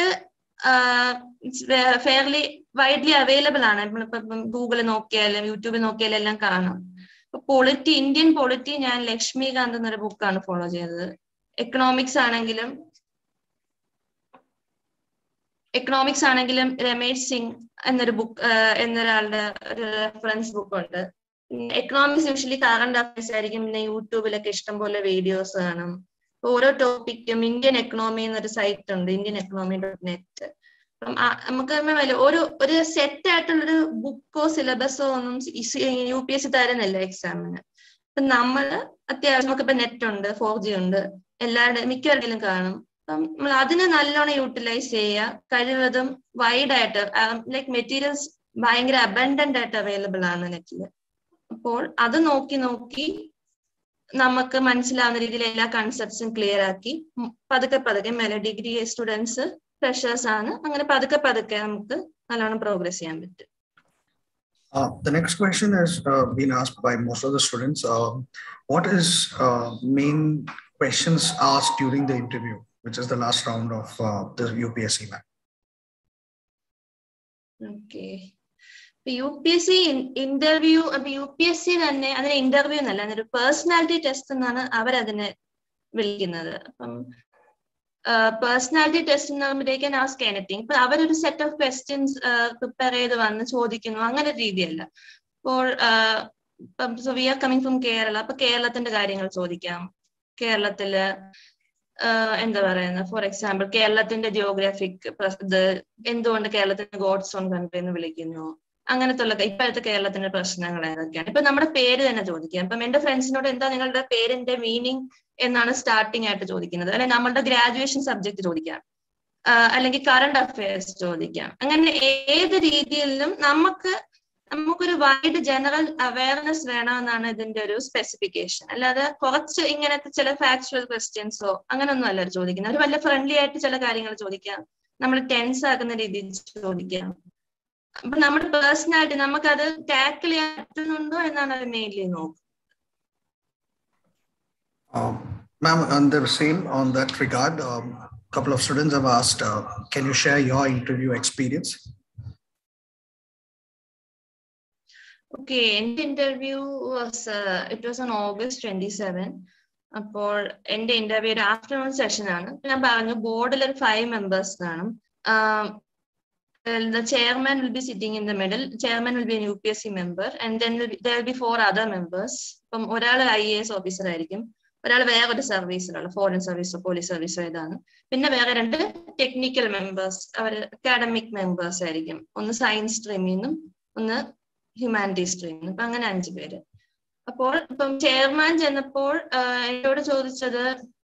[SPEAKER 10] ഫെയർലി വൈഡ്ലി അവൈലബിൾ ആണ് നമ്മളിപ്പം ഗൂഗിളിൽ നോക്കിയാലും യൂട്യൂബിൽ നോക്കിയാലും എല്ലാം കാണാം പൊളിറ്റി ഇന്ത്യൻ പൊളിറ്റി ഞാൻ ലക്ഷ്മികാന്ത് എന്നൊരു ബുക്കാണ് ഫോളോ ചെയ്തത് എക്കണോമിക്സ് ആണെങ്കിലും എക്കണോമിക്സ് ആണെങ്കിലും രമേശ് സിംഗ് എന്നൊരു ബുക്ക് എന്നൊരാളുടെ ഒരു റെഫറൻസ് ബുക്ക് ഉണ്ട് എക്കണോമിക്സ് യൂഷ്വലി കറണ്ട് അഫയേഴ്സ് ആയിരിക്കും പിന്നെ യൂട്യൂബിലൊക്കെ ഇഷ്ടംപോലെ വീഡിയോസ് കാണും ഓരോ ടോപ്പിക്കും ഇന്ത്യൻ എക്കണോമി എന്നൊരു സൈറ്റ് ഉണ്ട് ഇന്ത്യൻ എക്കണോമി ഡോട്ട് നെറ്റ് അപ്പം നമുക്ക് ഒരു ഒരു സെറ്റ് ആയിട്ടുള്ളൊരു ബുക്കോ സിലബസോ ഒന്നും യു പി എസ് സി തരുന്നില്ല എക്സാമിന് അപ്പൊ നമ്മള് അത്യാവശ്യം നമുക്കിപ്പോ നെറ്റ് ഉണ്ട് ഫോർ ജി ഉണ്ട് എല്ലാവരുടെ മിക്കവരുടെയും കാണും അപ്പം നമ്മൾ അതിനെ നല്ലോണം യൂട്ടിലൈസ് ചെയ്യുക കഴിവതും വൈഡ് ആയിട്ട് ലൈക്ക് മെറ്റീരിയൽസ് ഭയങ്കര അബൻഡന്റ് ആയിട്ട് അവൈലബിൾ ആണ് നെറ്റിൽ അപ്പോൾ അത് നോക്കി നോക്കി നമുക്ക് മനസ്സിലാവുന്ന രീതിയിൽ എല്ലാ കൺസെപ്റ്റ്സും ക്ലിയർ ആക്കി പതുക്കെ പതുക്കെ മേലെ ഡിഗ്രി സ്റ്റുഡൻസ് ഫ്രഷേഴ്സ് ആണ് അങ്ങനെ പതുക്കെ പതുക്കെ നമുക്ക് നല്ലോണം പ്രോഗ്രസ് ചെയ്യാൻ പറ്റും
[SPEAKER 6] Uh, the next question has uh, been asked by most of the students. Uh, what is uh, main questions asked during the interview, which is the last round of uh, the UPSC map?
[SPEAKER 10] Okay U P S C interview അപ്പൊ U P S C തന്നെ അതിന് interview എന്നല്ല അതൊരു personality test എന്നാണ് അവരതിനെ വിളിക്കുന്നത് അപ്പം personality test എന്ന് പറയുമ്പോഴേക്കും ആസ്ക് എനിത്തിങ് ഇപ്പൊ അവരൊരു സെറ്റ് ഓഫ് ക്വസ്റ്റ്യൻസ് പ്രിപ്പയർ ചെയ്ത് വന്ന് ചോദിക്കുന്നു അങ്ങനെ ഒരു രീതിയല്ല അപ്പോൾ so we are coming from Kerala അപ്പൊ കേരളത്തിന്റെ കാര്യങ്ങൾ ചോദിക്കാം കേരളത്തില് എന്താ പറയുന്നത് ഫോർ എക്സാമ്പിൾ കേരളത്തിന്റെ ജിയോഗ്രാഫിക് ഇത് എന്തുകൊണ്ട് കേരളത്തിന് ഗോഡ്സ് ഓൺ കൺട്രി എന്ന് വിളിക്കുന്നു അങ്ങനത്തെ ഇപ്പോഴത്തെ കേരളത്തിന്റെ പ്രശ്നങ്ങൾ ഏതൊക്കെയാണ് ഇപ്പൊ നമ്മുടെ പേര് തന്നെ ചോദിക്കാം ഇപ്പം എന്റെ ഫ്രണ്ട്സിനോട് എന്താ നിങ്ങളുടെ പേരിന്റെ മീനിങ് എന്നാണ് സ്റ്റാർട്ടിങ് ആയിട്ട് ചോദിക്കുന്നത് അല്ലെങ്കിൽ നമ്മളുടെ ഗ്രാജുവേഷൻ സബ്ജക്ട് ചോദിക്കാം അല്ലെങ്കിൽ കറണ്ട് അഫയേഴ്സ് ചോദിക്കാം അങ്ങനെ ഏത് രീതിയിലും നമുക്ക് നമുക്കൊരു വൈഡ് ജനറൽ അവയർനെസ് വേണമെന്നാണ് ഇതിന്റെ ഒരു സ്പെസിഫിക്കേഷൻ അല്ലാതെ കുറച്ച് ഇങ്ങനത്തെ ചില ഫാക്ച്വൽ ക്വസ്റ്റ്യൻസോ അങ്ങനെയൊന്നും അല്ല ചോദിക്കുന്നത് ഒരു വല്ല ഫ്രണ്ട്ലി ആയിട്ട് ചില കാര്യങ്ങൾ ചോദിക്കാം നമ്മൾ ടെൻസ് ആക്കുന്ന രീതിയിൽ ചോദിക്കാം അപ്പൊ നമ്മുടെ പേഴ്സണാലിറ്റി നമുക്കത് ടാക്കിൾ ചെയ്യാൻ പറ്റുന്നുണ്ടോ എന്നാണ് അവർ മെയിൻലി നോക്കുന്നത്
[SPEAKER 6] Um, ma'am, on the same, on that regard, a um, couple of students have asked, uh, can you share your interview experience?
[SPEAKER 10] Okay എന്റെ interview was it was on August twenty seven അപ്പോൾ എന്റെ interview ഒരു afternoon session ആണ് ഞാൻ പറഞ്ഞു ബോർഡിൽ ഒരു five members കാണും the chairman will be sitting in the middle. Chairman will be an UPSC member, and then will be, there will be four other members. ഇപ്പം ഒരാൾ ഐ എ എസ് ഓഫീസർ ആയിരിക്കും ഒരാൾ വേറൊരു സർവീസിലുള്ള ഫോറിൻ സർവീസോ പോലീസ് സർവീസോ ഇതാണ് പിന്നെ വേറെ രണ്ട് ടെക്നിക്കൽ മെമ്പേഴ്സ് അവർ അക്കാഡമിക് മെമ്പേഴ്സ് ആയിരിക്കും ഒന്ന് സയൻസ് സ്ട്രീമിൽ നിന്നും ഒന്ന് ഹ്യൂമാനിറ്റീസ് സ്ട്രീമിൽ നിന്നും അപ്പൊ അങ്ങനെ അഞ്ചു പേര് അപ്പോൾ ഇപ്പം ചെയർമാൻ ചെന്നപ്പോൾ എന്നോട് ചോദിച്ചത്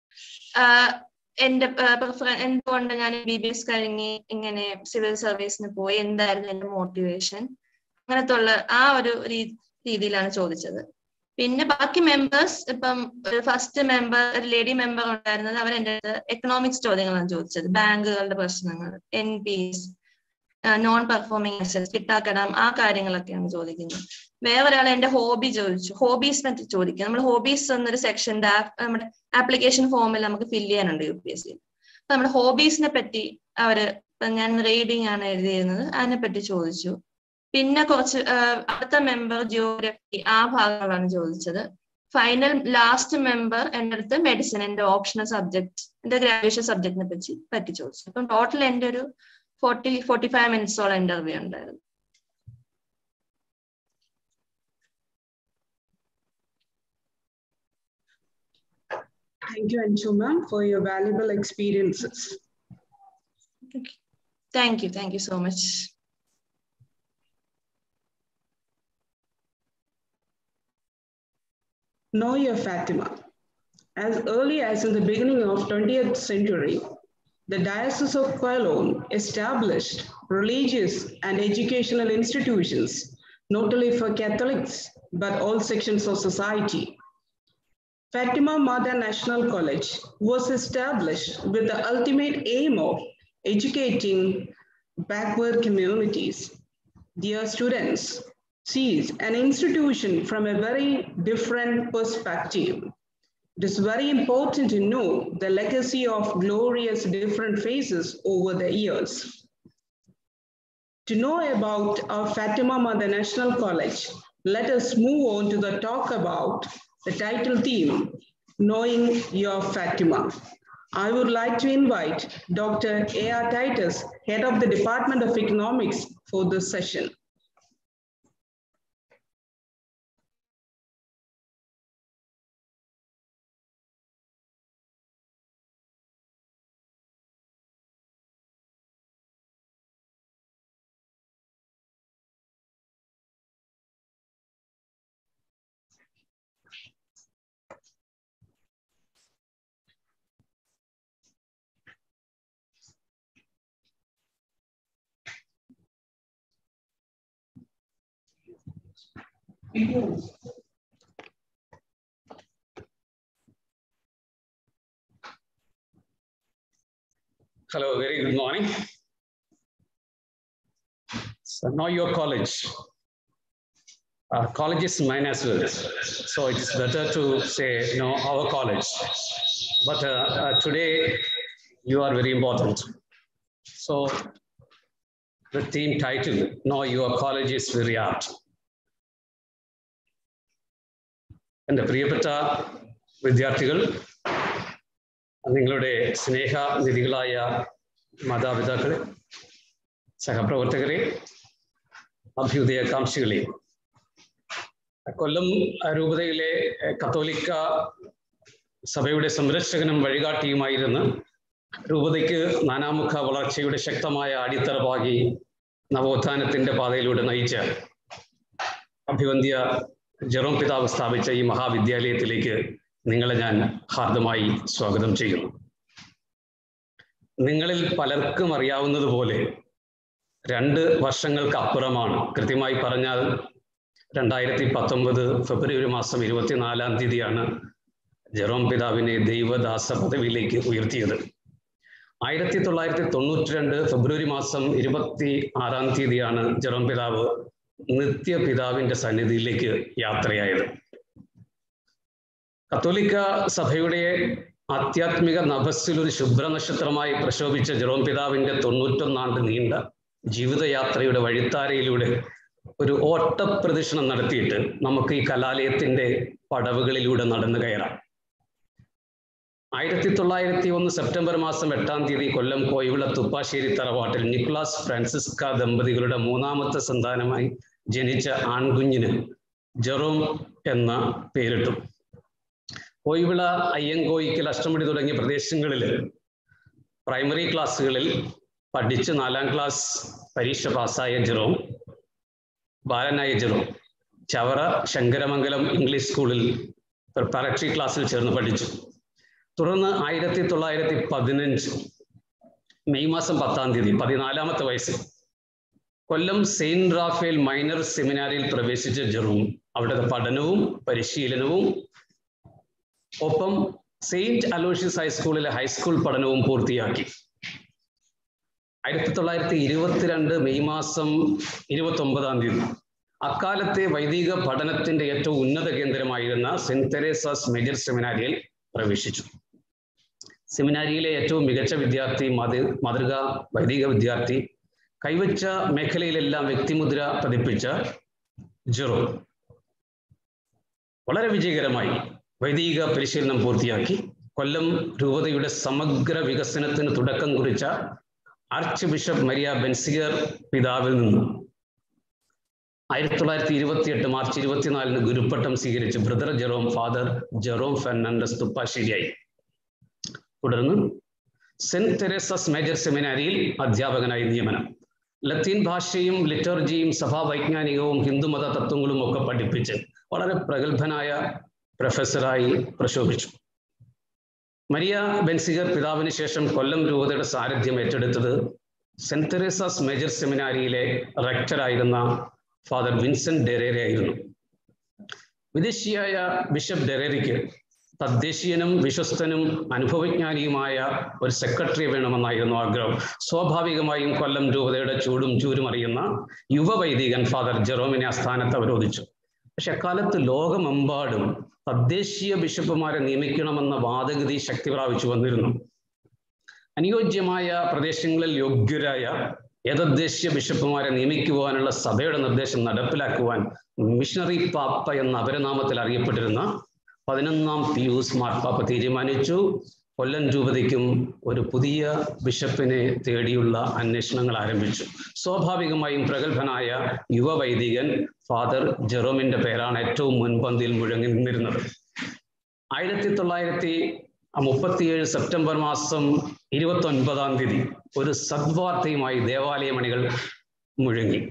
[SPEAKER 10] എന്റെ എന്തുകൊണ്ട് ഞാൻ ബി ബി എസ് കഴിഞ്ഞ് ഇങ്ങനെ സിവിൽ സർവീസിന് പോയി എന്തായിരുന്നു എന്റെ മോട്ടിവേഷൻ അങ്ങനത്തെ ഉള്ള ആ ഒരു രീതിയിലാണ് ചോദിച്ചത് പിന്നെ ബാക്കി മെമ്പേഴ്സ് ഇപ്പം ഒരു ഫസ്റ്റ് മെമ്പർ ഒരു ലേഡി മെമ്പർ ഉണ്ടായിരുന്നത് അവർ എൻ്റെ അടുത്ത് എക്കണോമിക്സ് ചോദ്യങ്ങളാണ് ചോദിച്ചത് ബാങ്കുകളുടെ പ്രശ്നങ്ങൾ NPAs non performing assets കിട്ടാക്കടം ആ കാര്യങ്ങളൊക്കെയാണ് ചോദിക്കുന്നത് വേറൊരാൾ എന്റെ ഹോബി ചോദിച്ചു ഹോബീസ് പറ്റി ചോദിക്കുക നമ്മൾ ഹോബീസ് എന്നൊരു സെക്ഷൻ്റെ നമ്മുടെ ആപ്ലിക്കേഷൻ ഫോമിൽ നമുക്ക് ഫില്ല് ചെയ്യാനുണ്ട് യു പി എസ് സി അപ്പൊ നമ്മുടെ ഹോബീസിനെ പറ്റി അവര് ഞാൻ റീഡിംഗ് ആണ് എഴുതിയിരുന്നത് അതിനെ പറ്റി ചോദിച്ചു പിന്നെ കുറച്ച് അടുത്ത മെമ്പർ ജിയോഗ്രഫി ആ ഭാഗങ്ങളാണ് ചോദിച്ചത് ഫൈനൽ ലാസ്റ്റ് മെമ്പർ എൻ്റെ അടുത്ത് മെഡിസിൻ എന്റെ ഓപ്ഷണൽ സബ്ജക്ട് എന്റെ ഗ്രാജുവേഷൻ സബ്ജക്റ്റിനെ പറ്റി പറ്റി ചോദിച്ചു അപ്പം ടോട്ടൽ എൻ്റെ ഒരു ഫോർട്ടി ഫോർട്ടി ഫൈവ് മിനിറ്റ്സോളം ഇന്റർവ്യൂ ഉണ്ടായിരുന്നു
[SPEAKER 1] Thank you, Anshu ma'am, for your valuable experiences.
[SPEAKER 10] Thank you. Thank you so much.
[SPEAKER 1] Know your Fatima. As early as in the beginning of 20th century, the Diocese of Cologne established religious and educational institutions, not only for Catholics, but all sections of society. Fatima Mother National College was established with the ultimate aim of educating backward communities. Dear students, sees an institution from a very different perspective. It is very important to know the legacy of glorious different phases over the years. To know about our Fatima Mother National College, let us move on to the talk about the title theme, Knowing Your Fatima. I would like to invite Dr. A.R. Titus, Head of the Department of Economics for this session.
[SPEAKER 11] Hello, very good morning. So now your college. Uh, college is mine as well. So it is better to say, you know, our college. But uh, uh, today you are very important. So the theme title, Know Your College is very apt. എൻ്റെ പ്രിയപ്പെട്ട വിദ്യാർത്ഥികൾ നിങ്ങളുടെ സ്നേഹനിധികളായ മാതാപിതാക്കളെ സഹപ്രവർത്തകരെ അഭ്യുദയകാംക്ഷികളെ കൊല്ലം രൂപതയിലെ കത്തോലിക്ക സഭയുടെ സംരക്ഷകനും വഴികാട്ടിയുമായിരുന്ന് രൂപതയ്ക്ക് നാനാമുഖ വളർച്ചയുടെ ശക്തമായ അടിത്തറ പാകി നവോത്ഥാനത്തിന്റെ പാതയിലൂടെ നയിച്ച അഭിവന്ധ്യ ജെറോം പിതാവ് സ്ഥാപിച്ച ഈ മഹാവിദ്യാലയത്തിലേക്ക് നിങ്ങളെ ഞാൻ ഹാർദമായി സ്വാഗതം ചെയ്യുന്നു നിങ്ങളിൽ പലർക്കും അറിയാവുന്നതുപോലെ രണ്ട് വർഷങ്ങൾക്ക് അപ്പുറമാണ് കൃത്യമായി പറഞ്ഞാൽ രണ്ടായിരത്തി പത്തൊമ്പത് ഫെബ്രുവരി മാസം ഇരുപത്തിനാലാം തീയതിയാണ് ജെറോം പിതാവിനെ ദൈവദാസ പദവിയിലേക്ക് ഉയർത്തിയത് ആയിരത്തി തൊള്ളായിരത്തി തൊണ്ണൂറ്റി രണ്ട് ഫെബ്രുവരി മാസം ഇരുപത്തി ആറാം തീയതിയാണ് ജെറോം പിതാവ് നിത്യപിതാവിന്റെ സന്നിധിയിലേക്ക് യാത്രയായത് കത്തോലിക്ക സഭയുടെ ആധ്യാത്മിക നഭസ്സിൽ ഒരു ശുഭ്ര നക്ഷത്രമായി പ്രശോഭിച്ച ജെറോം പിതാവിന്റെ തൊണ്ണൂറ്റൊന്നാണ്ട് നീണ്ട ജീവിതയാത്രയുടെ വഴിത്താരയിലൂടെ ഒരു ഓട്ടപ്രദക്ഷിണം നടത്തിയിട്ട് നമുക്ക് ഈ കലാലയത്തിന്റെ പടവുകളിലൂടെ നടന്നു കയറാം ആയിരത്തി തൊള്ളായിരത്തി ഒന്ന് സെപ്റ്റംബർ മാസം എട്ടാം തീയതി കൊല്ലം കോയിവിള തുപ്പാശ്ശേരി തറവാട്ടിൽ നിക്കുളാസ് ഫ്രാൻസിസ്ക ദമ്പതികളുടെ മൂന്നാമത്തെ സന്താനമായി ജനിച്ച ആൺകുഞ്ഞിന് ജെറോം എന്ന പേരിട്ടു കോയിവിള അയ്യങ്കോയിക്കൽ അഷ്ടമടി തുടങ്ങിയ പ്രദേശങ്ങളിൽ പ്രൈമറി ക്ലാസ്സുകളിൽ പഠിച്ച് നാലാം ക്ലാസ് പരീക്ഷ പാസ്സായ ജെറോം ബാലനായ ജെറോം ചവറ ശങ്കരമംഗലം ഇംഗ്ലീഷ് സ്കൂളിൽ പ്രിപ്പറേറ്ററി ക്ലാസ്സിൽ ചേർന്ന് പഠിച്ചു തുടർന്ന് ആയിരത്തി തൊള്ളായിരത്തി പതിനഞ്ച് മെയ് മാസം പത്താം തീയതി പതിനാലാമത്തെ വയസ്സിൽ കൊല്ലം സെയിന്റ് റാഫേൽ മൈനർ സെമിനാരിയിൽ പ്രവേശിച്ച ജെറൂം അവിടുത്തെ പഠനവും പരിശീലനവും ഒപ്പം സെയിന്റ് അലോഷ്യസ് ഹൈസ്കൂളിലെ ഹൈസ്കൂൾ പഠനവും പൂർത്തിയാക്കി ആയിരത്തി തൊള്ളായിരത്തി ഇരുപത്തിരണ്ട് മെയ് മാസം ഇരുപത്തി ഒമ്പതാം തീയതി അക്കാലത്തെ വൈദിക പഠനത്തിന്റെ ഏറ്റവും ഉന്നത കേന്ദ്രമായിരുന്ന സെന്റ് തെരേസാസ് മേജർ സെമിനാരിയിൽ പ്രവേശിച്ചു സെമിനാരിയിലെ ഏറ്റവും മികച്ച വിദ്യാർത്ഥി മാതൃ മാതൃക വൈദിക വിദ്യാർത്ഥി കൈവച്ച മേഖലയിലെല്ലാം വ്യക്തിമുദ്ര പതിപ്പിച്ച ജെറോ വളരെ വിജയകരമായി വൈദിക പരിശീലനം പൂർത്തിയാക്കി കൊല്ലം രൂപതയുടെ സമഗ്ര വികസനത്തിന് തുടക്കം കുറിച്ച ആർച്ച് ബിഷപ്പ് മരിയ ബെൻസിഗർ പിതാവിൽ നിന്നും ആയിരത്തി തൊള്ളായിരത്തി ഇരുപത്തിയെട്ട് മാർച്ച് ഇരുപത്തിനാലിന് ഗുരുപ്പട്ടം സ്വീകരിച്ച് brother Jerome father Jerome Fernandez തുപ്പാശ്ശേരിയായി തുടർന്ന് സെന്റ് തെരേസസ് മേജർ സെമിനാരിയിൽ അധ്യാപകനായി നിയമനം ലത്തീൻ ഭാഷയും ലിറ്റർജിയും സഭാവൈജ്ഞാനികവും ഹിന്ദുമത തത്വങ്ങളും ഒക്കെ പഠിപ്പിച്ച് വളരെ പ്രഗത്ഭനായ പ്രൊഫസറായി പ്രശോഭിച്ചു മരിയ ബെൻസിഗർ പിതാവിന് ശേഷം കൊല്ലം രൂപതയുടെ സാരഥ്യം ഏറ്റെടുത്തത് സെന്റ് തെരേസാസ് മേജർ സെമിനാരിയിലെ റെക്ടറായിരുന്ന ഫാദർ വിൻസെന്റ് ഡെറേറെ ആയിരുന്നു വിദേശിയായ ബിഷപ്പ് ഡെറേറിക്ക് തദ്ദേശീയനും വിശ്വസ്തനും അനുഭവജ്ഞാനിയുമായ ഒരു സെക്രട്ടറി വേണമെന്നായിരുന്നു ആഗ്രഹം സ്വാഭാവികമായും കൊല്ലം രൂപതയുടെ ചൂടും ചൂരും അറിയുന്ന യുവവൈദികൻ ഫാദർ ജെറോമിനെ ആ സ്ഥാനത്ത് അവരോധിച്ചു പക്ഷെ അക്കാലത്ത് ലോകമെമ്പാടും തദ്ദേശീയ ബിഷപ്പുമാരെ നിയമിക്കണമെന്ന വാദഗതി ശക്തി പ്രാപിച്ചു വന്നിരുന്നു അനുയോജ്യമായ പ്രദേശങ്ങളിൽ യോഗ്യരായ ഏതദ്ദേശീയ ബിഷപ്പുമാരെ നിയമിക്കുവാനുള്ള സഭയുടെ നിർദ്ദേശം നടപ്പിലാക്കുവാൻ മിഷണറി പാപ്പ എന്ന അപരനാമത്തിൽ അറിയപ്പെട്ടിരുന്ന പതിനൊന്നാം പിയൂസ് മാർപ്പാപ്പ തീരുമാനിച്ചു കൊല്ലം രൂപതയ്ക്കും ഒരു പുതിയ ബിഷപ്പിനെ തേടിയുള്ള അന്വേഷണങ്ങൾ ആരംഭിച്ചു സ്വാഭാവികമായും പ്രഗത്ഭനായ യുവവൈദികൻ ഫാദർ ജെറോമിന്റെ പേരാണ് ഏറ്റവും മുൻപന്തിയിൽ മുഴങ്ങി നിന്നിരുന്നത് ആയിരത്തി തൊള്ളായിരത്തി മുപ്പത്തിയേഴ് സെപ്റ്റംബർ മാസം ഇരുപത്തി ഒൻപതാം തീയതി ഒരു സദ്വാർത്തയുമായി ദേവാലയമണികൾ മുഴങ്ങി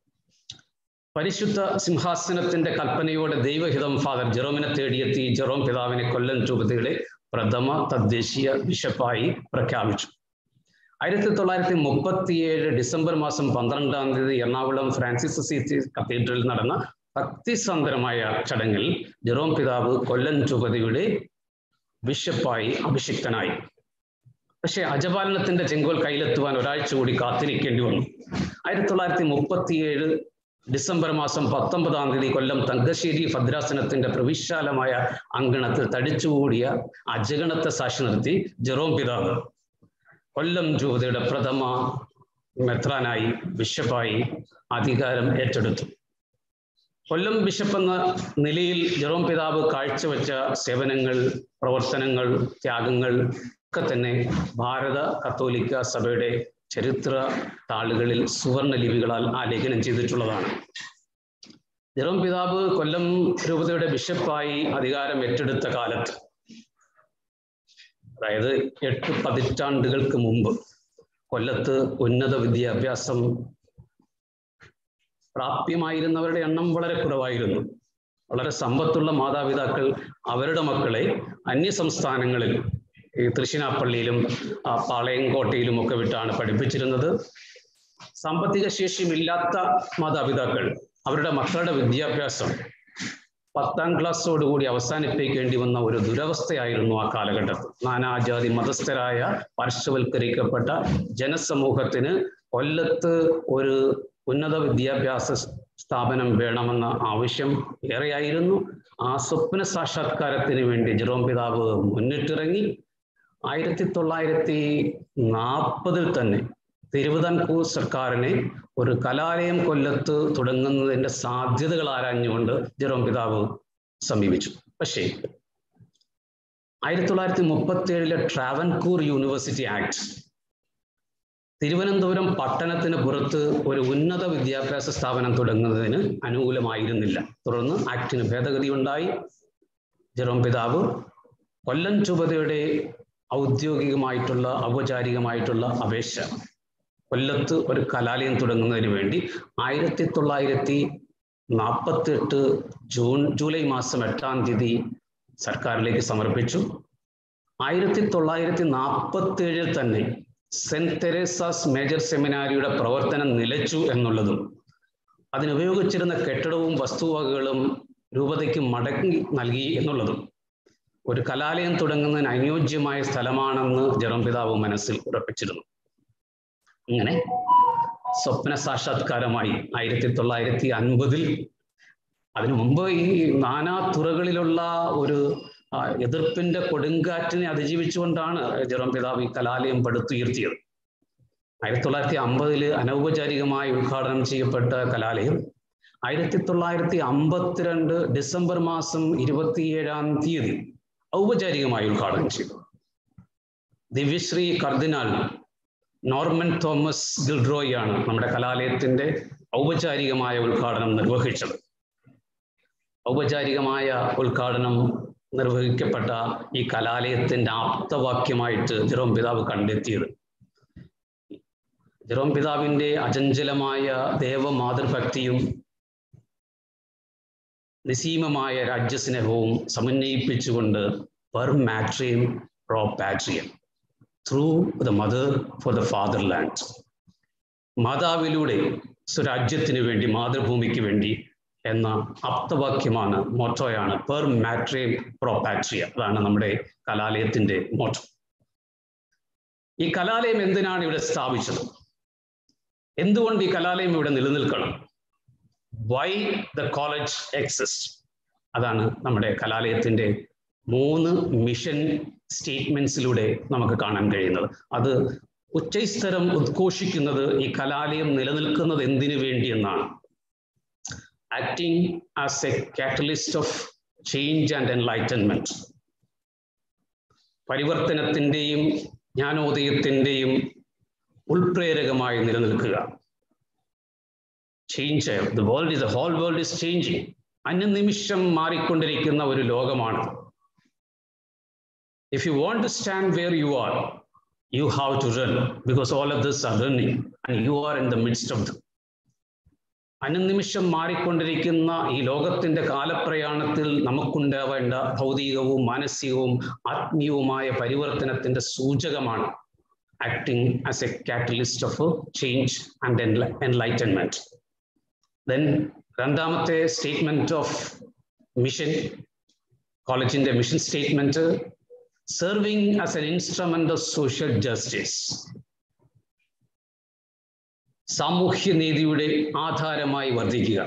[SPEAKER 11] പരിശുദ്ധ സിംഹാസനത്തിന്റെ കൽപ്പനയോടെ ദൈവഹിതം ഫാദർ ജെറോമിനെ തേടിയെത്തി ജെറോം പിതാവിനെ കൊല്ലം രൂപതയുടെ പ്രഥമ തദ്ദേശീയ ബിഷപ്പായി പ്രഖ്യാപിച്ചു ആയിരത്തി തൊള്ളായിരത്തി മുപ്പത്തിയേഴ് ഡിസംബർ മാസം പന്ത്രണ്ടാം തീയതി എറണാകുളം ഫ്രാൻസിസ് അസീസി കത്തീഡ്രലിൽ നടന്ന ഭക്തിസാന്ദ്രമായ ചടങ്ങിൽ ജെറോം പിതാവ് കൊല്ലം രൂപതയുടെ ബിഷപ്പായി അഭിഷിക്തനായി പക്ഷേ അജപാലനത്തിന്റെ ചെങ്കോൽ കയ്യിലെത്തുവാൻ ഒരാഴ്ച കൂടി കാത്തിരിക്കേണ്ടി വന്നു ആയിരത്തി തൊള്ളായിരത്തി മുപ്പത്തിയേഴ് ഡിസംബർ മാസം പത്തൊമ്പതാം തീയതി കൊല്ലം തങ്കശ്ശേരി ഭദ്രാസനത്തിന്റെ പ്രവിശാലമായ അങ്കണത്തിൽ തടിച്ചുകൂടിയ അജഗണത്തെ സാക്ഷി നിർത്തി ജെറോം പിതാവ് കൊല്ലം രൂപതയുടെ പ്രഥമ മെത്രാനായി ബിഷപ്പായി അധികാരം ഏറ്റെടുത്തു കൊല്ലം ബിഷപ്പ് എന്ന നിലയിൽ ജെറോം പിതാവ് കാഴ്ചവെച്ച സേവനങ്ങൾ പ്രവർത്തനങ്ങൾ ത്യാഗങ്ങൾ ഒക്കെ തന്നെ ഭാരത കത്തോലിക്ക സഭയുടെ ചരിത്ര താളുകളിൽ സുവർണ ലിപികളാൽ ആലേഖനം ചെയ്തിട്ടുള്ളതാണ് ജെറോം പിതാവ് കൊല്ലം രൂപതയുടെ ബിഷപ്പായി അധികാരം ഏറ്റെടുത്ത കാലത്ത് അതായത് എട്ട് പതിറ്റാണ്ടുകൾക്ക് മുമ്പ് കൊല്ലത്ത് ഉന്നത വിദ്യാഭ്യാസം പ്രാപ്യമായിരുന്നവരുടെ എണ്ണം വളരെ കുറവായിരുന്നു വളരെ സമ്പത്തുള്ള മാതാപിതാക്കൾ അവരുടെ മക്കളെ അന്യ സംസ്ഥാനങ്ങളിൽ ഈ തൃശ്ശിനാപ്പള്ളിയിലും ആ, പാളയംകോട്ടയിലും ഒക്കെ വിട്ടാണ് പഠിപ്പിച്ചിരുന്നത് സാമ്പത്തിക ശേഷിയില്ലാത്ത മാതാപിതാക്കൾ അവരുടെ മക്കളുടെ വിദ്യാഭ്യാസം പത്താം ക്ലാസ്സോടുകൂടി അവസാനിപ്പിക്കേണ്ടി വന്ന ഒരു ദുരവസ്ഥയായിരുന്നു ആ കാലഘട്ടത്തിൽ നാനാജാതി മതസ്ഥരായ പാർശ്വവൽക്കരിക്കപ്പെട്ട ജനസമൂഹത്തിന് കൊല്ലത്ത് ഒരു ഉന്നത വിദ്യാഭ്യാസ സ്ഥാപനം വേണമെന്ന ആവശ്യം ഏറെയായിരുന്നു ആ സ്വപ്ന സാക്ഷാത്കാരത്തിന് വേണ്ടി ജെറോം പിതാവ് മുന്നിട്ടിറങ്ങി ആയിരത്തി തൊള്ളായിരത്തി നാൽപ്പതിൽ തന്നെ തിരുവിതാംകൂർ സർക്കാരിനെ ഒരു കലാലയം കൊല്ലത്ത് തുടങ്ങുന്നതിന്റെ സാധ്യതകൾ ആരാഞ്ഞുകൊണ്ട് ജെറോം പിതാവ് സമീപിച്ചു പക്ഷേ ആയിരത്തി തൊള്ളായിരത്തി മുപ്പത്തി ഏഴിലെ ട്രാവൻകൂർ യൂണിവേഴ്സിറ്റി ആക്ട് തിരുവനന്തപുരം പട്ടണത്തിന് പുറത്ത് ഒരു ഉന്നത വിദ്യാഭ്യാസ സ്ഥാപനം തുടങ്ങുന്നതിന് അനുകൂലമായിരുന്നില്ല തുടർന്ന് ആക്ടിന് ഭേദഗതി ഉണ്ടായി ജെറോം പിതാവ് കൊല്ലം ചുബതയുടെ ഔദ്യോഗികമായിട്ടുള്ള ഔപചാരികമായിട്ടുള്ള അപേക്ഷ കൊല്ലത്ത് ഒരു കലാലയം തുടങ്ങുന്നതിന് വേണ്ടി ആയിരത്തി തൊള്ളായിരത്തി നാൽപ്പത്തി എട്ട് ജൂൺ ജൂലൈ മാസം എട്ടാം തീയതി സർക്കാരിലേക്ക് സമർപ്പിച്ചു ആയിരത്തി തൊള്ളായിരത്തി നാൽപ്പത്തി ഏഴിൽ തന്നെ സെന്റ് തെരേസാസ് മേജർ സെമിനാരിയുടെ പ്രവർത്തനം നിലച്ചു എന്നുള്ളതും അതിനുപയോഗിച്ചിരുന്ന കെട്ടിടവും വസ്തുവകകളും രൂപതയ്ക്ക് മടക്കി നൽകി എന്നുള്ളതും ഒരു കലാലയം തുടങ്ങുന്നതിന് അനുയോജ്യമായ സ്ഥലമാണെന്ന് ജെറോം പിതാവ് മനസ്സിൽ ഉറപ്പിച്ചിരുന്നു അങ്ങനെ സ്വപ്ന സാക്ഷാത്കാരമായി ആയിരത്തി തൊള്ളായിരത്തി അൻപതിൽ അതിനു മുമ്പ് ഈ നാനാ തുറകളിലുള്ള ഒരു ആ, എതിർപ്പിന്റെ കൊടുങ്കാറ്റിനെ അതിജീവിച്ചുകൊണ്ടാണ് ജെറോം പിതാവ് ഈ കലാലയം പടുത്തുയർത്തിയത് ആയിരത്തി തൊള്ളായിരത്തി അമ്പതില് അനൗപചാരികമായി ഉദ്ഘാടനം ചെയ്യപ്പെട്ട കലാലയം ആയിരത്തി തൊള്ളായിരത്തി അമ്പത്തിരണ്ട് ഡിസംബർ മാസം ഇരുപത്തിയേഴാം തീയതി ഔപചാരികമായി ഉദ്ഘാടനം ചെയ്തു ദിവ്യശ്രീ കർദിനാൾ നോർമൻ തോമസ് ഗിൽഡ്രോയ് ആണ് നമ്മുടെ കലാലയത്തിന്റെ ഔപചാരികമായ ഉദ്ഘാടനം നിർവഹിച്ചത് ഔപചാരികമായ ഉദ്ഘാടനം നിർവഹിക്കപ്പെട്ട ഈ കലാലയത്തിന്റെ ആപ്തവാക്യമായിട്ട് ജെറോം പിതാവ് കണ്ടെത്തിയത് ജെറോം പിതാവിന്റെ അചഞ്ചലമായ ദേവമാതൃഭക്തിയും നിസീമമായ രാജ്യസ്നേഹവും സമന്വയിപ്പിച്ചുകൊണ്ട് പെർ മാട്രിയം പ്രോ പാട്രിയം through the mother for the fatherland മാതാവിലൂടെ സ്വരാജ്യത്തിന് വേണ്ടി മാതൃഭൂമിക്ക് വേണ്ടി എന്ന ആപ്തവാക്യമാണ് മോട്ടോയാണ് പെർ മാട്രിയം പ്രോ പാട്രിയ അതാണ് നമ്മുടെ കലാലയത്തിന്റെ മോട്ടോ ഈ കലാലയം എന്തിനാണ് ഇവിടെ സ്ഥാപിച്ചത് എന്തുകൊണ്ട് ഈ കലാലയം ഇവിടെ നിലനിൽക്കണം വൈ ദ കോളേജ് എക്സിസ്റ്റ് അതാണ് നമ്മുടെ കലാലയത്തിന്റെ മൂന്ന് മിഷൻ സ്റ്റേറ്റ്മെന്റ്സിലൂടെ നമുക്ക് കാണാൻ കഴിയുന്നത് അത് ഉച്ചൈസ്തരം ഉദ്ഘോഷിക്കുന്നത് ഈ കലാലയം നിലനിൽക്കുന്നത് എന്തിനു വേണ്ടി എന്നാണ് acting as a catalyst of change and enlightenment പരിവർത്തനത്തിന്റെയും ജ്ഞാനോദയത്തിന്റെയും ഉൾപ്രേരകമായി നിലനിൽക്കുക change the world is the whole world is changing അന്യനിമിഷം മാറിക്കൊണ്ടിരിക്കുന്ന ഒരു ലോകമാണ് if you want to stand where you are you have to run because all of this are running and you are in the midst of the അനുനിമിഷം മാറിക്കൊണ്ടിരിക്കുന്ന ഈ ലോകത്തിന്റെ കാലപ്രയാണത്തിൽ നമുക്കുണ്ടാവേണ്ട ഭൗതികവും മാനസികവും ആത്മീയവുമായ പരിവർത്തനത്തിന്റെ സൂചകമാണ് acting as a catalyst of change and enlightenment then രണ്ടാമത്തെ സ്റ്റേറ്റ്മെന്റ് ഓഫ് മിഷൻ കോളേജിന്റെ mission statement serving as an instrument of social justice സാമൂഹ്യനീതിയുടെ ആധാരമായി വർദ്ധിക്കുക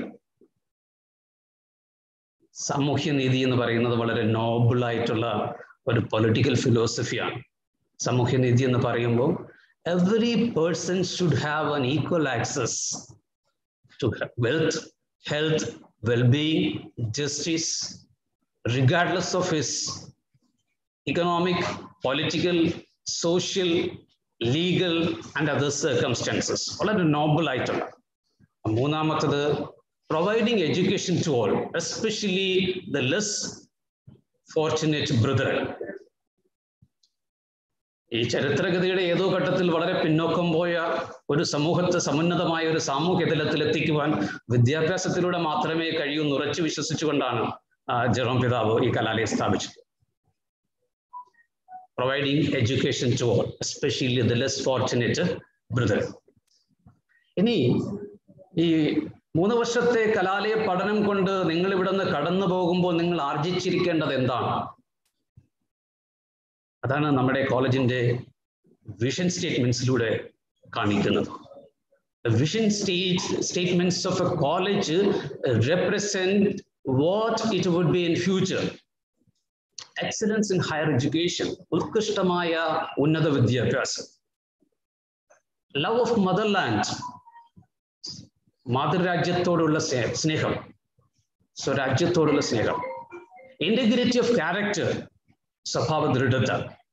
[SPEAKER 11] സാമൂഹ്യനീതി എന്ന് പറയുന്നത് വളരെ നോബിൾ ആയിട്ടുള്ള ഒരു പൊളിറ്റിക്കൽ ഫിലോസഫിയാണ് സാമൂഹ്യനീതി എന്ന് പറയുമ്പോൾ every person should have an equal access to wealth health wellbeing justice regardless of his economic political social legal and other circumstances വളരെ നോബിൾ ആയിട്ടുള്ള മൂന്നാമത്തത് providing education to all especially the less fortunate brother ഈ ചരിത്രഗതിയുടെ ഏതോ ഘട്ടത്തിൽ വളരെ പിന്നോക്കം പോയ ഒരു സമൂഹത്തെ സമുന്നതമായ ഒരു സാമൂഹ്യ തലത്തിൽ എത്തിക്കുവാൻ വിദ്യാഭ്യാസത്തിലൂടെ മാത്രമേ കഴിയൂ എന്ന് ഉറച്ചു വിശ്വസിച്ചുകൊണ്ടാണ് ജെറോം പിതാവ് ഈ കലാലയം സ്ഥാപിച്ചത് providing education to all, especially the less fortunate brother. ഇനി ഈ മൂന്ന് വർഷത്തെ കലാലയ പഠനം കൊണ്ട് നിങ്ങൾ ഇവിടെ നിന്ന് കടന്നു പോകുമ്പോൾ നിങ്ങൾ ആർജിച്ചിരിക്കേണ്ടത് എന്താണ് അതാണ് നമ്മുടെ കോളേജിന്റെ വിഷൻ സ്റ്റേറ്റ്മെന്റ്സിലൂടെ കാണിക്കുന്നത് vision state statements of a college represent what it would be in future excellence in higher education ഉത്കൃഷ്ടമായ ഉന്നത വിദ്യാഭ്യാസം ലവ് ഓഫ് മദർലാൻഡ് മാതൃരാജ്യത്തോടുള്ള സ്നേഹം സ്വരാജ്യത്തോടുള്ള സ്നേഹം ഇന്റഗ്രിറ്റി ഓഫ് ക്യാരക്ടർ സ്വഭാവ ദൃഢത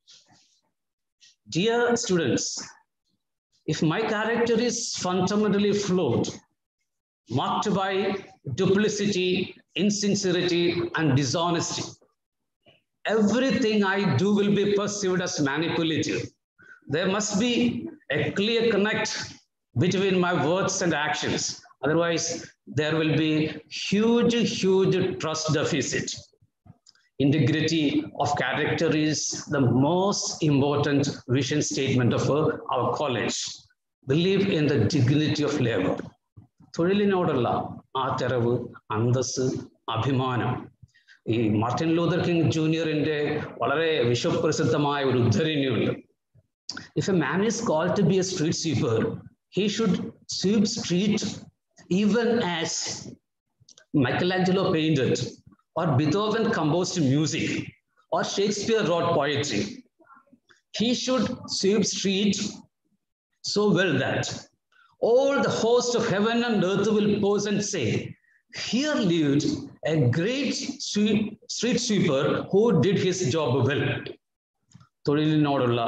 [SPEAKER 11] dear students if my character is fundamentally flawed marked by duplicity insincerity and dishonesty everything I do will be perceived as manipulative. There must be a clear connect between my words and actions. Otherwise, there will be huge, huge trust deficit. Integrity of character is the most important vision statement of uh, our college. Believe in the dignity of labor. തൊഴിലിനോടുള്ള ആദരവ് അന്തസ് അഭിമാനം ഈ Martin Luther king ജൂനിയറിന്റെ വളരെ വിശ്വപ്രസിദ്ധമായ ഒരു ഉദ്ധരണിയുണ്ട് if a man is call to be a street sweeper he should sweep street even as Michelangelo painted or Beethoven composed music or Shakespeare wrote poetry. He should sweep street so well that all the host of heaven and earth will pause and say, Here lived a great sweep, street sweeper who did his job well. തൊഴിലിനോടുള്ള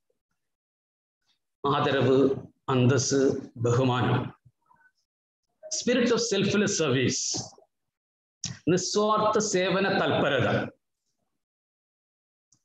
[SPEAKER 11] ആദരവ് അന്തസ് ബഹുമാനം spirit of selfless service നിസ്വാർത്ഥ സേവന തൽപരത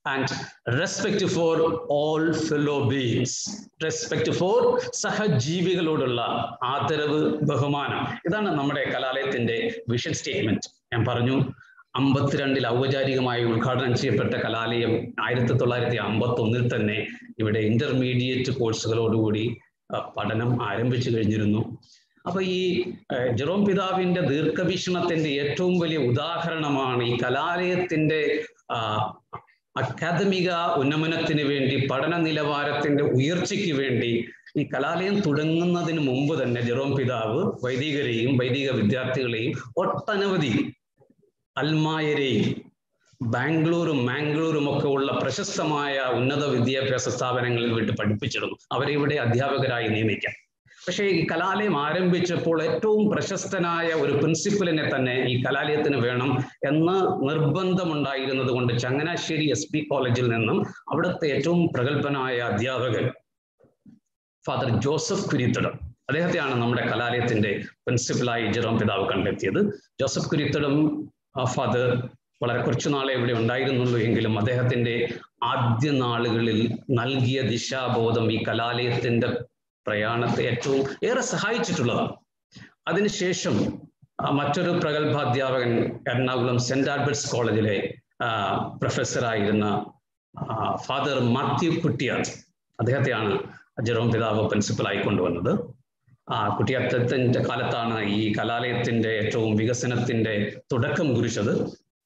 [SPEAKER 11] and respect for all fellow beings respect for സഹജീവികളോടുള്ള ആദരവ് ബഹുമാനം ഇതാണ് നമ്മുടെ കലാലയത്തിന്റെ വിഷൻ സ്റ്റേറ്റ്മെന്റ് ഞാൻ പറഞ്ഞു അമ്പത്തിരണ്ടിൽ ഔപചാരികമായി ഉദ്ഘാടനം ചെയ്യപ്പെട്ട കലാലയം ആയിരത്തി തൊള്ളായിരത്തി അമ്പത്തി ഒന്നിൽ തന്നെ ഇവിടെ ഇന്റർമീഡിയറ്റ് കോഴ്സുകളോടുകൂടി അഹ് പഠനം ആരംഭിച്ചു കഴിഞ്ഞിരുന്നു അപ്പൊ ഈ ഏഹ്, ജെറോം പിതാവിന്റെ ദീർഘവീക്ഷണത്തിന്റെ ഏറ്റവും വലിയ ഉദാഹരണമാണ് ഈ കലാലയത്തിന്റെ ആ, അക്കാദമിക ഉന്നമനത്തിന് വേണ്ടി പഠന നിലവാരത്തിന്റെ ഉയർച്ചയ്ക്ക് വേണ്ടി ഈ കലാലയം തുടങ്ങുന്നതിന് മുമ്പ് തന്നെ ജെറോം പിതാവ് വൈദികരെയും വൈദിക വിദ്യാർത്ഥികളെയും ഒട്ടനവധി അൽമായരെയും ബാംഗ്ലൂരും മാംഗ്ലൂരും ഒക്കെ ഉള്ള പ്രശസ്തമായ ഉന്നത വിദ്യാഭ്യാസ സ്ഥാപനങ്ങളിൽ വിട്ട് പഠിപ്പിച്ചിരുന്നു അവരെ ഇവിടെ അധ്യാപകരായി നിയമിക്കാം പക്ഷേ ഈ കലാലയം ആരംഭിച്ചപ്പോൾ ഏറ്റവും പ്രശസ്തനായ ഒരു പ്രിൻസിപ്പലിനെ തന്നെ ഈ കലാലയത്തിന് വേണം എന്ന് നിർബന്ധമുണ്ടായിരുന്നത് കൊണ്ട് ചങ്ങനാശ്ശേരി എസ് പി കോളേജിൽ നിന്നും അവിടുത്തെ ഏറ്റവും പ്രഗത്ഭനായ അധ്യാപകൻ ഫാദർ ജോസഫ് കുരിത്തടം അദ്ദേഹത്തെയാണ് നമ്മുടെ കലാലയത്തിന്റെ പ്രിൻസിപ്പലായി ജെറോം പിതാവ് കണ്ടെത്തിയത് ജോസഫ് കുരിത്തടം ഫാദർ വളരെ കുറച്ചു നാളെ ഇവിടെ ഉണ്ടായിരുന്നുള്ളൂ എങ്കിലും അദ്ദേഹത്തിന്റെ ആദ്യ നാളുകളിൽ നൽകിയ ദിശാബോധം ഈ കലാലയത്തിന്റെ പ്രയാണത്തെ ഏറ്റവും ഏറെ സഹായിച്ചിട്ടുള്ളതാണ് അതിനുശേഷം ആ, മറ്റൊരു പ്രഗത്ഭ അധ്യാപകൻ എറണാകുളം സെന്റ് ആൽബർട്ട്സ് കോളേജിലെ ആ, പ്രൊഫസറായിരുന്ന ആ, ഫാദർ മാത്യു കുട്ടിയാർ അദ്ദേഹത്തെയാണ് ജെറോം പിതാവ് പ്രിൻസിപ്പലായി കൊണ്ടുവന്നത് ആ കുട്ടിയാത്തത്തിന്റെ കാലത്താണ് ഈ കലാലയത്തിന്റെ ഏറ്റവും വികസനത്തിന്റെ തുടക്കം കുറിച്ചത്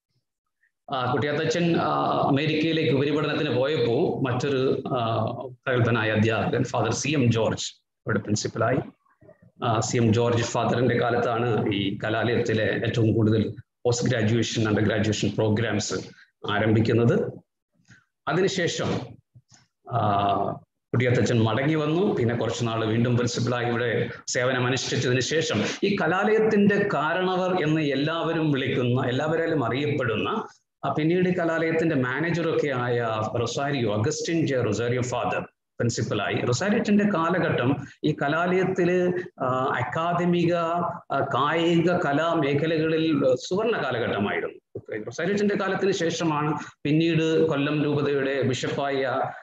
[SPEAKER 11] ആ കുട്ടിയാത്തച്ഛൻ ആ, അമേരിക്കയിലേക്ക് ഉപരിപഠനത്തിന് പോയപ്പോൾ മറ്റൊരു ആ, പ്രഗത്ഭനായ അധ്യാപകൻ ഫാദർ സി എം ജോർജ് ഇവിടെ പ്രിൻസിപ്പലായി സി എം ജോർജ് ഫാദറിന്റെ കാലത്താണ് ഈ കലാലയത്തിലെ ഏറ്റവും കൂടുതൽ post graduation under graduation programmes ആരംഭിക്കുന്നത് അതിനുശേഷം ആ, കുടിയത്തച്ഛൻ മടങ്ങി വന്നു പിന്നെ കുറച്ചു നാൾ വീണ്ടും പ്രിൻസിപ്പലായി ഇവിടെ സേവനം അനുഷ്ഠിച്ചതിന് ശേഷം ഈ കലാലയത്തിന്റെ കാരണവർ എന്ന് എല്ലാവരും വിളിക്കുന്ന എല്ലാവരാലും അറിയപ്പെടുന്ന ആ, പിന്നീട് ഈ കലാലയത്തിന്റെ മാനേജറൊക്കെ ആയ Rosario Augustine J Rosario father പ്രിൻസിപ്പലായി റൊസാരിയറ്റിന്റെ കാലഘട്ടം ഈ കലാലയത്തില് ആ, അക്കാദമിക ആ, കായിക കലാ മേഖലകളിൽ സുവർണ കാലഘട്ടമായിരുന്നു റൊസാരിയറ്റിന്റെ കാലത്തിന് ശേഷമാണ് പിന്നീട് കൊല്ലം രൂപതയുടെ ബിഷപ്പായ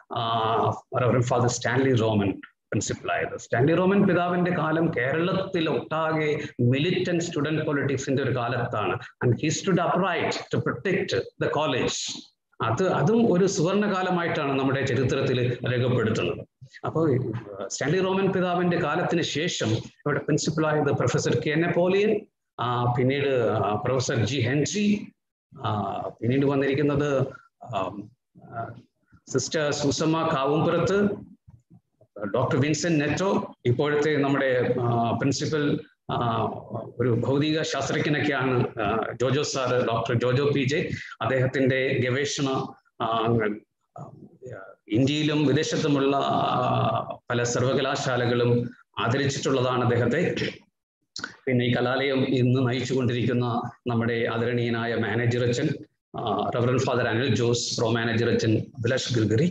[SPEAKER 11] ഫാദർ സ്റ്റാൻലി റോമൻ പ്രിൻസിപ്പലായത് സ്റ്റാൻലി റോമൻ പിതാവിന്റെ കാലം കേരളത്തിൽ ഒട്ടാകെ മിലിറ്റന്റ് സ്റ്റുഡന്റ് പൊളിറ്റിക്സിന്റെ ഒരു കാലത്താണ് and he stood upright to protect the college അത് അതും ഒരു സുവർണകാലമായിട്ടാണ് നമ്മുടെ ചരിത്രത്തിൽ രേഖപ്പെടുത്തുന്നത് അപ്പോൾ സ്റ്റാൻലി റോമൻ പിതാവിന്റെ കാലത്തിന് ശേഷം ഇവിടെ പ്രിൻസിപ്പലായത് പ്രൊഫസർ കെ നെപ്പോളിയൻ ആ, പിന്നീട് ആ, പ്രൊഫസർ ജി ഹെൻറി ആ, പിന്നീട് വന്നിരിക്കുന്നത് ആം, ആ, sister Susamma Kavumpurath doctor Vincent Netto ഇപ്പോഴത്തെ നമ്മുടെ ആ, പ്രിൻസിപ്പൽ ആ, ഒരു ഭൗതിക ശാസ്ത്രജ്ഞനൊക്കെയാണ് ആ, Jojo sir doctor Jojo P J അദ്ദേഹത്തിന്റെ ഗവേഷണ ആ, ആ, ഇന്ത്യയിലും വിദേശത്തുമുള്ള ആ, പല സർവകലാശാലകളും ആദരിച്ചിട്ടുള്ളതാണ് അദ്ദേഹത്തെ പിന്നെ ഈ കലാലയം ഇന്ന് നയിച്ചുകൊണ്ടിരിക്കുന്ന നമ്മുടെ ആദരണീയനായ മാനേജർ അച്ഛൻ reverend father Anil Jose pro manager അച്ഛൻ അഭിലാഷ് ഗിർഗറി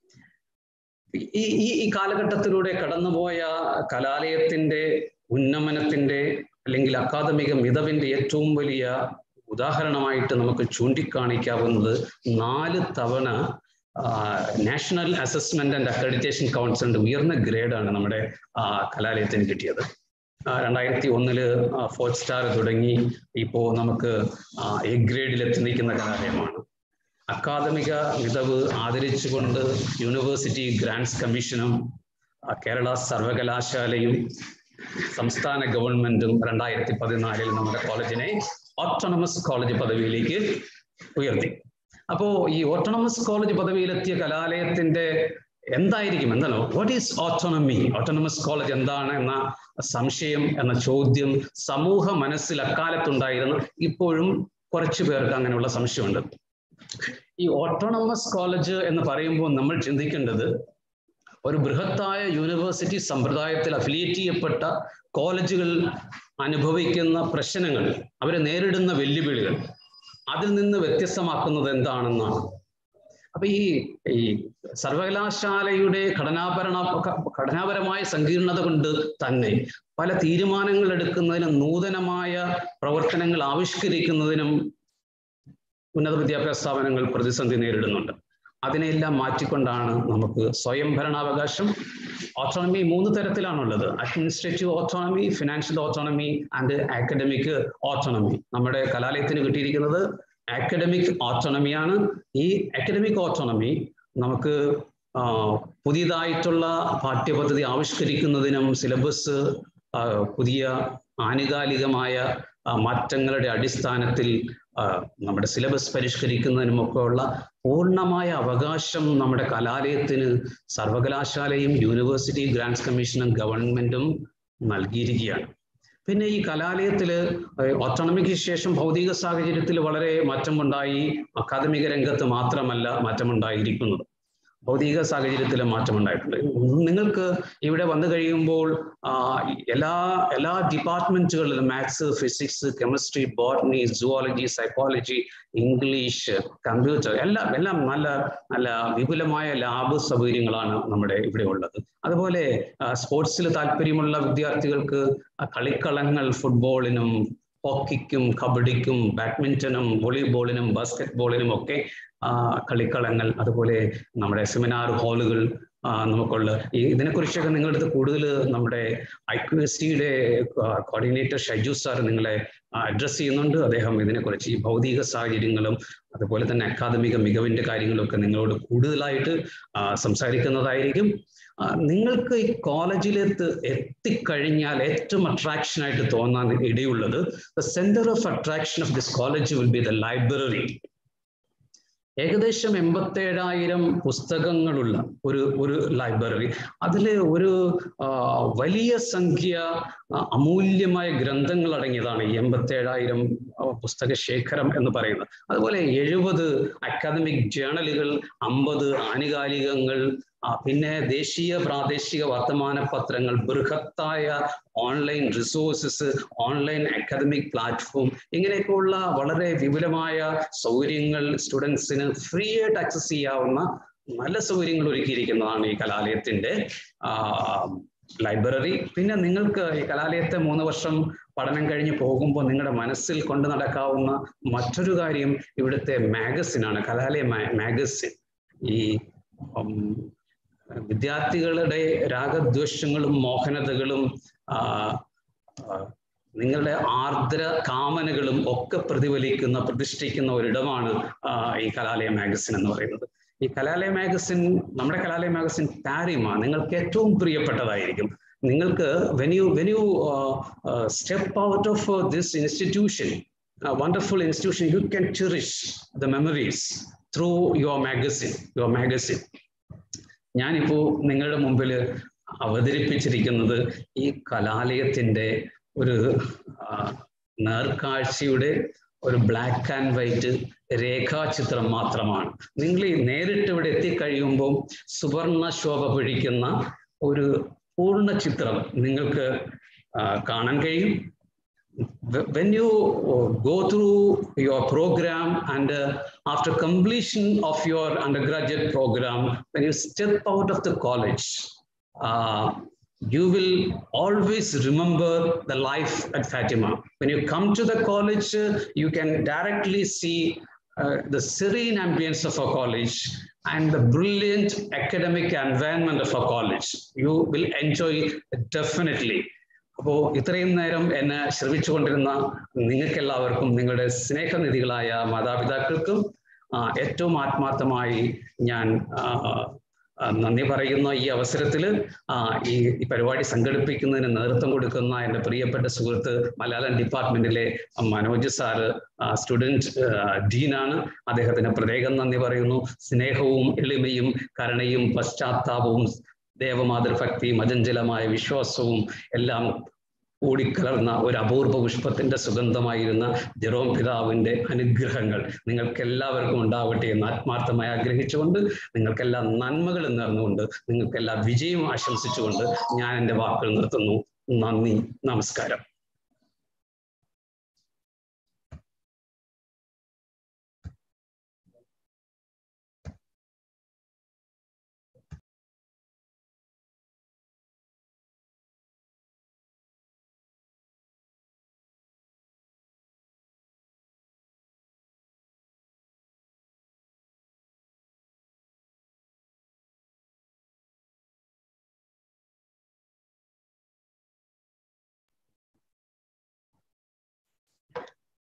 [SPEAKER 11] ഈ ഈ ഈ കാലഘട്ടത്തിലൂടെ കടന്നുപോയ കലാലയത്തിന്റെ ഉന്നമനത്തിന്റെ അല്ലെങ്കിൽ അക്കാദമിക മിതവിന്റെ ഏറ്റവും വലിയ ഉദാഹരണമായിട്ട് നമുക്ക് ചൂണ്ടിക്കാണിക്കാവുന്നത് നാല് തവണ നാഷണൽ അസസ്മെന്റ് ആൻഡ് അക്രഡിറ്റേഷൻ കൗൺസിലിന്റെ ഉയർന്ന ഗ്രേഡാണ് നമ്മുടെ ആ, കലാലയത്തിന് കിട്ടിയത് ആ, രണ്ടായിരത്തി ഒന്നില് ഫോർത്ത് സ്റ്റാർ തുടങ്ങി ഇപ്പോ നമുക്ക് എ ഗ്രേഡിൽ എത്തി നിൽക്കുന്ന കലാലയമാണ് അക്കാദമിക മികവ് ആദരിച്ചുകൊണ്ട് യൂണിവേഴ്സിറ്റി ഗ്രാൻഡ്സ് കമ്മീഷനും ആ, കേരള സർവകലാശാലയും സംസ്ഥാന ഗവൺമെന്റും രണ്ടായിരത്തി പതിനാലിൽ നമ്മുടെ കോളേജിനെ ഓട്ടോണമസ് കോളേജ് പദവിയിലേക്ക് ഉയർത്തി അപ്പോ ഈ ഓട്ടോണമസ് കോളേജ് പദവിയിലെത്തിയ കലാലയത്തിന്റെ എന്തായിരിക്കും എന്താണ് what is autonomy autonomous college എന്താണ് എന്ന സംശയം എന്ന ചോദ്യം സമൂഹ മനസ്സിൽ അക്കാലത്തുണ്ടായിരുന്നു ഇപ്പോഴും കുറച്ചു പേർക്ക് അങ്ങനെയുള്ള സംശയമുണ്ട് ഈ ഓട്ടോണമസ് കോളേജ് എന്ന് പറയുമ്പോൾ നമ്മൾ ചിന്തിക്കേണ്ടത് ഒരു ബൃഹത്തായ യൂണിവേഴ്സിറ്റി സമ്പ്രദായത്തിൽ അഫിലിയേറ്റ് ചെയ്യപ്പെട്ട കോളേജുകൾ അനുഭവിക്കുന്ന പ്രശ്നങ്ങൾ അവർ നേരിടുന്ന വെല്ലുവിളികൾ അതിൽ നിന്ന് വ്യത്യസ്തമാക്കുന്നത് എന്താണെന്നാണ് അപ്പൊ ഈ ഈ സർവകലാശാലയുടെ ഘടനാപരണ ഘടനാപരമായ സങ്കീർണത കൊണ്ട് തന്നെ പല തീരുമാനങ്ങൾ എടുക്കുന്നതിനും നൂതനമായ പ്രവർത്തനങ്ങൾ ആവിഷ്കരിക്കുന്നതിനും ഉന്നത വിദ്യാഭ്യാസ സ്ഥാപനങ്ങൾ പ്രതിസന്ധി നേരിടുന്നുണ്ട് അതിനെല്ലാം മാറ്റിക്കൊണ്ടാണ് നമുക്ക് സ്വയം ഭരണാവകാശം ഓട്ടോണമി മൂന്ന് തരത്തിലാണുള്ളത് administrative autonomy financial autonomy and academic autonomy നമ്മുടെ കലാലയത്തിന് കിട്ടിയിരിക്കുന്നത് അക്കാഡമിക് ഓട്ടോണമിയാണ് ഈ അക്കാഡമിക് ഓട്ടോണമി നമുക്ക് ആ, പുതിയതായിട്ടുള്ള പാഠ്യപദ്ധതി ആവിഷ്കരിക്കുന്നതിനും സിലബസ് ആ, പുതിയ ആനുകാലികമായ ആ, മാറ്റങ്ങളുടെ അടിസ്ഥാനത്തിൽ ആ, നമ്മുടെ സിലബസ് പരിഷ്കരിക്കുന്നതിനുമൊക്കെ ഉള്ള പൂർണ്ണമായ അവകാശം നമ്മുടെ കലാലയത്തിന് സർവകലാശാലയും യൂണിവേഴ്സിറ്റി ഗ്രാൻസ് കമ്മീഷനും ഗവൺമെന്റും നൽകിയിരിക്കുകയാണ് പിന്നെ ഈ കലാലയത്തില് ഓട്ടോണമിക്ക് ശേഷം ഭൗതിക സാഹചര്യത്തിൽ വളരെ മാറ്റമുണ്ടായി അക്കാദമിക രംഗത്ത് മാത്രമല്ല മാറ്റമുണ്ടായിരിക്കുന്നത് ഭൗതിക സാഹചര്യത്തിൽ മാറ്റമുണ്ടായിട്ടുണ്ട് നിങ്ങൾക്ക് ഇവിടെ വന്നു കഴിയുമ്പോൾ ആ, എല്ലാ എല്ലാ ഡിപ്പാർട്ട്മെന്റുകളിലും maths physics chemistry botany zoology psychology English computer എല്ലാം എല്ലാം നല്ല നല്ല വിപുലമായ ലാബ് സൗകര്യങ്ങളാണ് നമ്മുടെ ഇവിടെ ഉള്ളത് അതുപോലെ സ്പോർട്സിൽ താല്പര്യമുള്ള വിദ്യാർത്ഥികൾക്ക് ആ, കളിക്കളങ്ങൾ ഫുട്ബോളിനും ഹോക്കിക്കും കബഡിക്കും ബാഡ്മിന്റണും വോളിബോളിനും ബാസ്കറ്റ് ബോളിനും ഒക്കെ ആ, കളിക്കളങ്ങൾ അതുപോലെ നമ്മുടെ സെമിനാർ ഹാളുകൾ ആ, നമുക്കുള്ള ഈ ഇതിനെക്കുറിച്ചൊക്കെ നിങ്ങളുടെ അടുത്ത് കൂടുതൽ നമ്മുടെ ഐ ക്യു എസ് ടിയുടെ കോർഡിനേറ്റർ ഷൈജു സാർ നിങ്ങളെ അഡ്രസ് ചെയ്യുന്നുണ്ട് അദ്ദേഹം ഇതിനെക്കുറിച്ച് ഈ ഭൗതിക സാഹചര്യങ്ങളും അതുപോലെ തന്നെ അക്കാദമിക മികവിന്റെ കാര്യങ്ങളൊക്കെ നിങ്ങളോട് കൂടുതലായിട്ട് ആ, സംസാരിക്കുന്നതായിരിക്കും ആ, നിങ്ങൾക്ക് ഈ കോളേജിലെത്ത് എത്തിക്കഴിഞ്ഞാൽ ഏറ്റവും അട്രാക്ഷൻ ആയിട്ട് തോന്നാൻ ഇടയുള്ളത് the centre of attraction of this college will be the library ഏകദേശം എൺപത്തേഴായിരം പുസ്തകങ്ങളുള്ള ഒരു ഒരു ലൈബ്രറി അതിൽ ഒരു ആ, വലിയ സംഖ്യ ആ, അമൂല്യമായ ഗ്രന്ഥങ്ങൾ അടങ്ങിയതാണ് ഈ എൺപത്തേഴായിരം പുസ്തക ശേഖരം എന്ന് പറയുന്നത് അതുപോലെ എഴുപത് അക്കാദമിക് ജേണലുകൾ അമ്പത് ആനുകാലികങ്ങൾ ആ, പിന്നെ ദേശീയ പ്രാദേശിക വർത്തമാന പത്രങ്ങൾ ബൃഹത്തായ online resources online academic platform ഇങ്ങനെയൊക്കെയുള്ള വളരെ വിപുലമായ സൗകര്യങ്ങൾ സ്റ്റുഡൻസിന് ഫ്രീ ആയിട്ട് ആക്സസ് ചെയ്യാവുന്ന നല്ല സൗകര്യങ്ങൾ ഒരുക്കിയിരിക്കുന്നതാണ് ഈ കലാലയത്തിന്റെ ആ, ലൈബ്രറി പിന്നെ നിങ്ങൾക്ക് ഈ കലാലയത്തെ മൂന്ന് വർഷം പഠനം കഴിഞ്ഞ് പോകുമ്പോൾ നിങ്ങളുടെ മനസ്സിൽ കൊണ്ടു നടക്കാവുന്ന മറ്റൊരു കാര്യം ഇവിടുത്തെ മാഗസിനാണ് കലാലയ മാഗസിൻ ഈ ഉം, വിദ്യാർത്ഥികളുടെ രാഗദ്വേഷങ്ങളും മോഹനതകളും ആ, ആ, നിങ്ങളുടെ ആർദ്ര കാമനകളും ഒക്കെ പ്രതിഫലിക്കുന്ന പ്രതിഷ്ഠിക്കുന്ന ഒരിടമാണ് ആ, ഈ കലാലയ മാഗസിൻ എന്ന് പറയുന്നത് ഈ കലാലയ മാഗസിൻ നമ്മുടെ കലാലയ മാഗസിൻ പാരിമ നിങ്ങൾക്ക് ഏറ്റവും പ്രിയപ്പെട്ടതായിരിക്കും നിങ്ങൾക്ക് when you when you step out of this institution wonderful institution you can cherish the memories through your magazine your magazine ഞാനിപ്പോ നിങ്ങളുടെ മുമ്പിൽ അവതരിപ്പിച്ചിരിക്കുന്നത് ഈ കലാലയത്തിന്റെ ഒരു ആ, നേർക്കാഴ്ചയുടെ ഒരു ബ്ലാക്ക് ആൻഡ് വൈറ്റ് രേഖാചിത്രം മാത്രമാണ് നിങ്ങൾ ഈ നേരിട്ട് ഇവിടെ എത്തിക്കഴിയുമ്പോൾ സുവർണ ശോഭ പിടിക്കുന്ന ഒരു പൂർണ്ണ ചിത്രം നിങ്ങൾക്ക് ആ, കാണാൻ കഴിയും Wh- when you uh, go through your program and uh, after completion of your undergraduate program, when you step out of the college, uh, you will always remember the life at Fatima. When you come to the college, uh, you can directly see uh, the serene ambience of a college and the brilliant academic environment of a college. You will enjoy it definitely. അപ്പോൾ ഇത്രയും നേരം എന്നെ ശ്രമിച്ചുകൊണ്ടിരുന്ന നിങ്ങൾക്കെല്ലാവർക്കും നിങ്ങളുടെ സ്നേഹനിധികളായ മാതാപിതാക്കൾക്കും ആ, ഏറ്റവും ആത്മാർത്ഥമായി ഞാൻ ആ, ആ, നന്ദി പറയുന്ന ഈ അവസരത്തിൽ ഈ ഈ പരിപാടി സംഘടിപ്പിക്കുന്നതിന് നേതൃത്വം കൊടുക്കുന്ന എൻ്റെ പ്രിയപ്പെട്ട സുഹൃത്ത് മലയാളം ഡിപ്പാർട്ട്മെന്റിലെ മനോജ് സാറ് സ്റ്റുഡൻറ് ഡീനാണ് അദ്ദേഹത്തിന് പ്രത്യേകം നന്ദി പറയുന്നു സ്നേഹവും എളിമയും കരുണയും പശ്ചാത്താപവും ദേവമാതൃഭക്തിയും അജഞ്ചലമായ വിശ്വാസവും എല്ലാം കൂടിക്കലർന്ന ഒരു അപൂർവ പുഷ്പത്തിന്റെ സുഗന്ധമായിരുന്ന ജെറോം പിതാവിന്റെ അനുഗ്രഹങ്ങൾ നിങ്ങൾക്ക് എല്ലാവർക്കും ഉണ്ടാവട്ടെ എന്ന് ആത്മാർത്ഥമായി ആഗ്രഹിച്ചുകൊണ്ട് നിങ്ങൾക്കെല്ലാ നന്മകളും നേർന്നുകൊണ്ട് നിങ്ങൾക്കെല്ലാ വിജയം ആശംസിച്ചുകൊണ്ട് ഞാൻ എൻ്റെ വാക്കുകൾ നിർത്തുന്നു നന്ദി നമസ്കാരം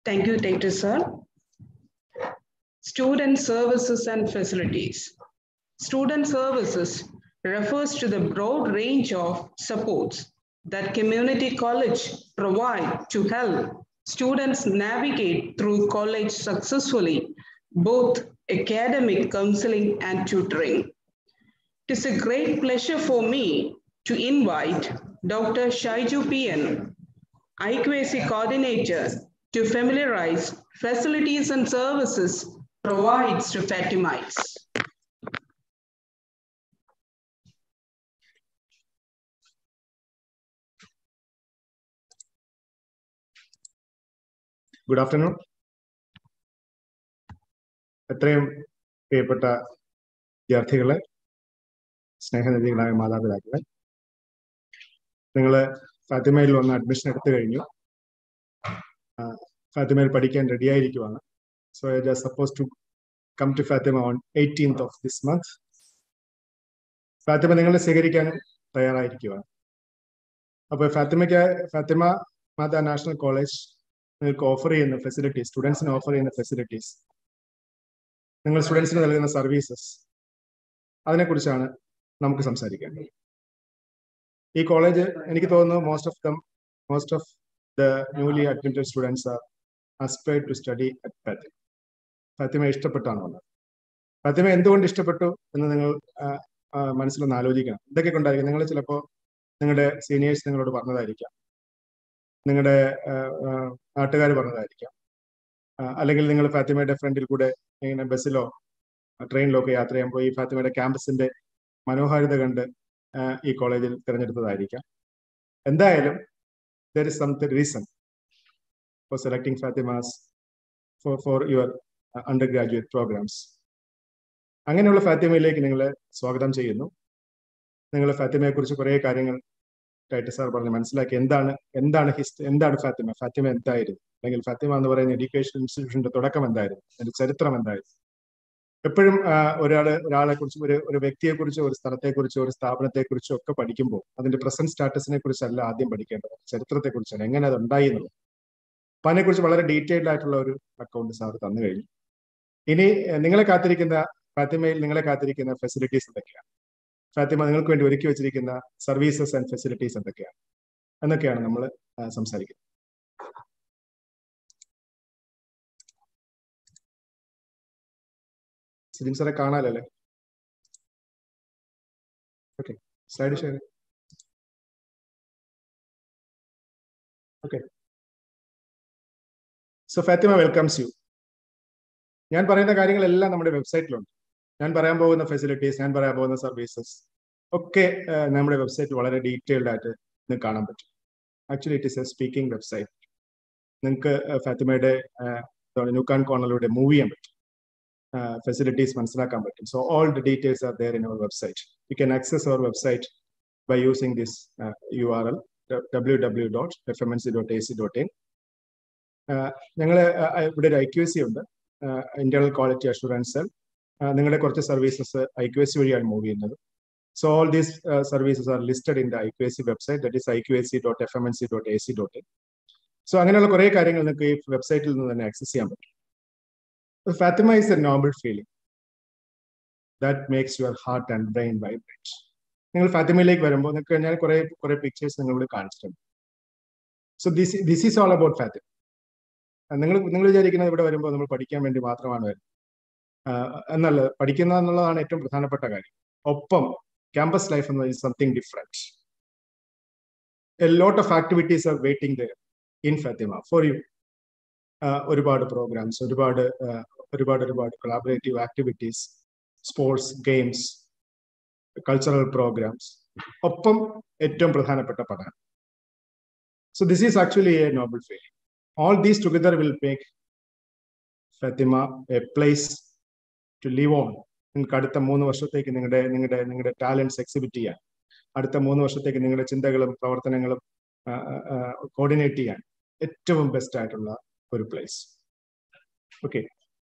[SPEAKER 1] Thank you, Dr. Sir. Student services and facilities. Student services refers to the broad range of supports that community college provide to help students navigate through college successfully, both academic counseling and tutoring. It is a great pleasure for me to invite Dr. Shaiju PN, IQAC coordinator, to familiarize facilities and services provides to Fatimites.
[SPEAKER 12] Good afternoon എത്രയും പ്രിയപ്പെട്ട വിദ്യാർത്ഥികളെ സ്നേഹനിധികളായ മാതാപിതാക്കളെ നിങ്ങൾ ഫാത്തിമയിൽ വന്ന് admission എടുത്തു കഴിഞ്ഞു ആ, ഫാത്തിമയിൽ പഠിക്കാൻ റെഡി ആയിരിക്കുവാണ് so I just suppose to come to Fatima on eighteenth of this month Fatima നിങ്ങളെ സ്വീകരിക്കാൻ തയ്യാറായിരിക്കുവാണ് അപ്പോൾ ഫാത്തിമയ്ക്ക് ഫാത്തിമ മാതാ നാഷണൽ കോളേജ് നിങ്ങൾക്ക് ഓഫർ ചെയ്യുന്ന ഫെസിലിറ്റീസ് സ്റ്റുഡൻസിന് ഓഫർ ചെയ്യുന്ന ഫെസിലിറ്റീസ് നിങ്ങൾ സ്റ്റുഡൻസിന് നൽകുന്ന സർവീസസ് അതിനെക്കുറിച്ചാണ് നമുക്ക് സംസാരിക്കേണ്ടത് ഈ കോളേജ് എനിക്ക് തോന്നുന്നു most of them most of the newly admitted students are aspired to study at Fatima Fatima ഇഷ്ടപ്പെട്ടാണ് വന്നത് ഫാത്തിമ എന്തുകൊണ്ട് ഇഷ്ടപ്പെട്ടു എന്ന് നിങ്ങൾ ആ, ആ, മനസ്സിലൊന്ന് ആലോചിക്കണം ഇതൊക്കെ കൊണ്ടായിരിക്കും നിങ്ങൾ ചിലപ്പോൾ നിങ്ങളുടെ സീനിയേഴ്സ് നിങ്ങളോട് പറഞ്ഞതായിരിക്കാം നിങ്ങളുടെ നാട്ടുകാർ പറഞ്ഞതായിരിക്കാം ആ, അല്ലെങ്കിൽ നിങ്ങൾ ഫാത്തിമയുടെ ഫ്രണ്ടിൽ കൂടെ ഇങ്ങനെ ബസ്സിലോ ട്രെയിനിലോ ഒക്കെ യാത്ര ചെയ്യുമ്പോൾ ഈ ഫാത്തിമയുടെ ക്യാമ്പസിന്റെ മനോഹാരിത കണ്ട് ആ, ഈ കോളേജിൽ തിരഞ്ഞെടുത്തതായിരിക്കാം എന്തായാലും there is some reason for selecting Fatima's for for your undergraduate programmes അങ്ങനെയുള്ള ഫാത്തിമയിലേക്ക് നിങ്ങളെ സ്വാഗതം ചെയ്യുന്നു നിങ്ങൾ ഫാത്തിമയെ കുറിച്ച് കുറേ കാര്യങ്ങൾ ടൈറ്റ് സാർ പറഞ്ഞ് മനസ്സിലാക്കി എന്താണ് എന്താണ് ഹിസ്റ്ററി എന്താണ് ഫാത്തിമ ഫാത്തിമ എന്തായിരുന്നു അല്ലെങ്കിൽ ഫാത്തിമ എന്ന് പറയുന്ന എഡ്യൂക്കേഷൻ ഇൻസ്റ്റിറ്റ്യൂഷന്റെ തുടക്കം എന്തായിരുന്നു അതിന്റെ ചരിത്രം എന്തായിരുന്നു എപ്പോഴും ഒരാൾ ഒരാളെ കുറിച്ച് ഒരു ഒരു വ്യക്തിയെ കുറിച്ചോ ഒരു സ്ഥലത്തെ കുറിച്ചോ ഒരു സ്ഥാപനത്തെ കുറിച്ചോ ഒക്കെ പഠിക്കുമ്പോൾ അതിന്റെ പ്രസന്റ് സ്റ്റാറ്റസിനെ കുറിച്ചല്ല ആദ്യം പഠിക്കേണ്ടത് ചരിത്രത്തെ കുറിച്ചാണ് എങ്ങനെ അത് ഉണ്ടായി എന്നുള്ളത് അപ്പൊ അതിനെക്കുറിച്ച് വളരെ ഡീറ്റെയിൽഡ് ആയിട്ടുള്ള ഒരു അക്കൗണ്ട് സാർ തന്നു കഴിഞ്ഞു ഇനി ഏഹ്, നിങ്ങളെ കാത്തിരിക്കുന്ന ഫാത്തിമയിൽ നിങ്ങളെ കാത്തിരിക്കുന്ന ഫെസിലിറ്റീസ് എന്തൊക്കെയാണ് ഫാത്തിമ നിങ്ങൾക്ക് വേണ്ടി ഒരുക്കി വെച്ചിരിക്കുന്ന സർവീസസ് ആൻഡ് ഫെസിലിറ്റീസ് എന്തൊക്കെയാണ് എന്നൊക്കെയാണ് നമ്മൾ സംസാരിക്കുന്നത് സിജിൻ സാറെ കാണാലല്ലേ okay slide share okay so Fatima welcomes you ഞാൻ പറയുന്ന കാര്യങ്ങളെല്ലാം നമ്മുടെ വെബ്സൈറ്റിലുണ്ട് ഞാൻ പറയാൻ പോകുന്ന ഫെസിലിറ്റീസ് ഞാൻ പറയാൻ പോകുന്ന സർവീസസ് ഒക്കെ ആ, നമ്മുടെ വെബ്സൈറ്റ് വളരെ ഡീറ്റെയിൽഡ് ആയിട്ട് നിങ്ങൾക്ക് കാണാൻ പറ്റും actually it is a speaking website നിങ്ങൾക്ക് ഫാത്തിമയുടെ ന്യൂക്കാൺ കോർണറിലൂടെ മൂവ് ചെയ്യാൻ പറ്റും ഫെസിലിറ്റീസ് മനസ്സിലാക്കാൻ പറ്റും so all the details are there in our website you can access our website by using this U R L W W dot F M N C dot A C dot in ഞങ്ങൾ ഇവിടെ ഒരു I Q C ഉണ്ട് internal quality assurance cell നിങ്ങളുടെ കുറച്ച് services I Q S C വഴിയാണ് move ചെയ്യുന്നത് so all these services are listed in the I Q S C website that is I Q S C dot F M N C dot A C dot in so അങ്ങനെയുള്ള കുറേ കാര്യങ്ങൾ നിങ്ങൾക്ക് ഈ വെബ്സൈറ്റിൽ നിന്ന് തന്നെ access ചെയ്യാൻ പറ്റും Fatima is a noble feeling that makes your heart and brain vibrate നിങ്ങൾ ഫാത്തിമയിലേക്ക് വരുമ്പോൾ നിങ്ങൾക്ക് ഞാൻ കുറെ കുറെ പിക്ചേഴ്സ് നിങ്ങളോട് കാണിച്ചിട്ടുണ്ട് so this this is all about Fatima നിങ്ങൾ നിങ്ങൾ വിചാരിക്കുന്നത് ഇവിടെ വരുമ്പോൾ നമ്മൾ പഠിക്കാൻ വേണ്ടി മാത്രമാണ് വരുന്നത് ആഹ് എന്നല്ല പഠിക്കുന്ന എന്നുള്ളതാണ് ഏറ്റവും പ്രധാനപ്പെട്ട കാര്യം ഒപ്പം ക്യാമ്പസ് ലൈഫ് എന്ന് something different a lot of activities are waiting there in Fatima for you ഒരുപാട് പ്രോഗ്രാംസ് ഒരുപാട് ആഹ് ഒരുപാട് ഒരുപാട് collaborative activities sports games cultural programs ഒപ്പം ഏറ്റവും പ്രധാനപ്പെട്ട പഠനം so this is actually a noble feeling all these together will make Fatima a place to live on നിങ്ങൾക്ക് അടുത്ത മൂന്ന് വർഷത്തേക്ക് നിങ്ങളുടെ നിങ്ങളുടെ നിങ്ങളുടെ ടാലൻസ് എക്സിബിറ്റ് ചെയ്യാൻ അടുത്ത മൂന്ന് വർഷത്തേക്ക് നിങ്ങളുടെ ചിന്തകളും പ്രവർത്തനങ്ങളും കോർഡിനേറ്റ് ചെയ്യാൻ ഏറ്റവും ബെസ്റ്റ് ആയിട്ടുള്ള ഒരു പ്ലേസ് ഓക്കെ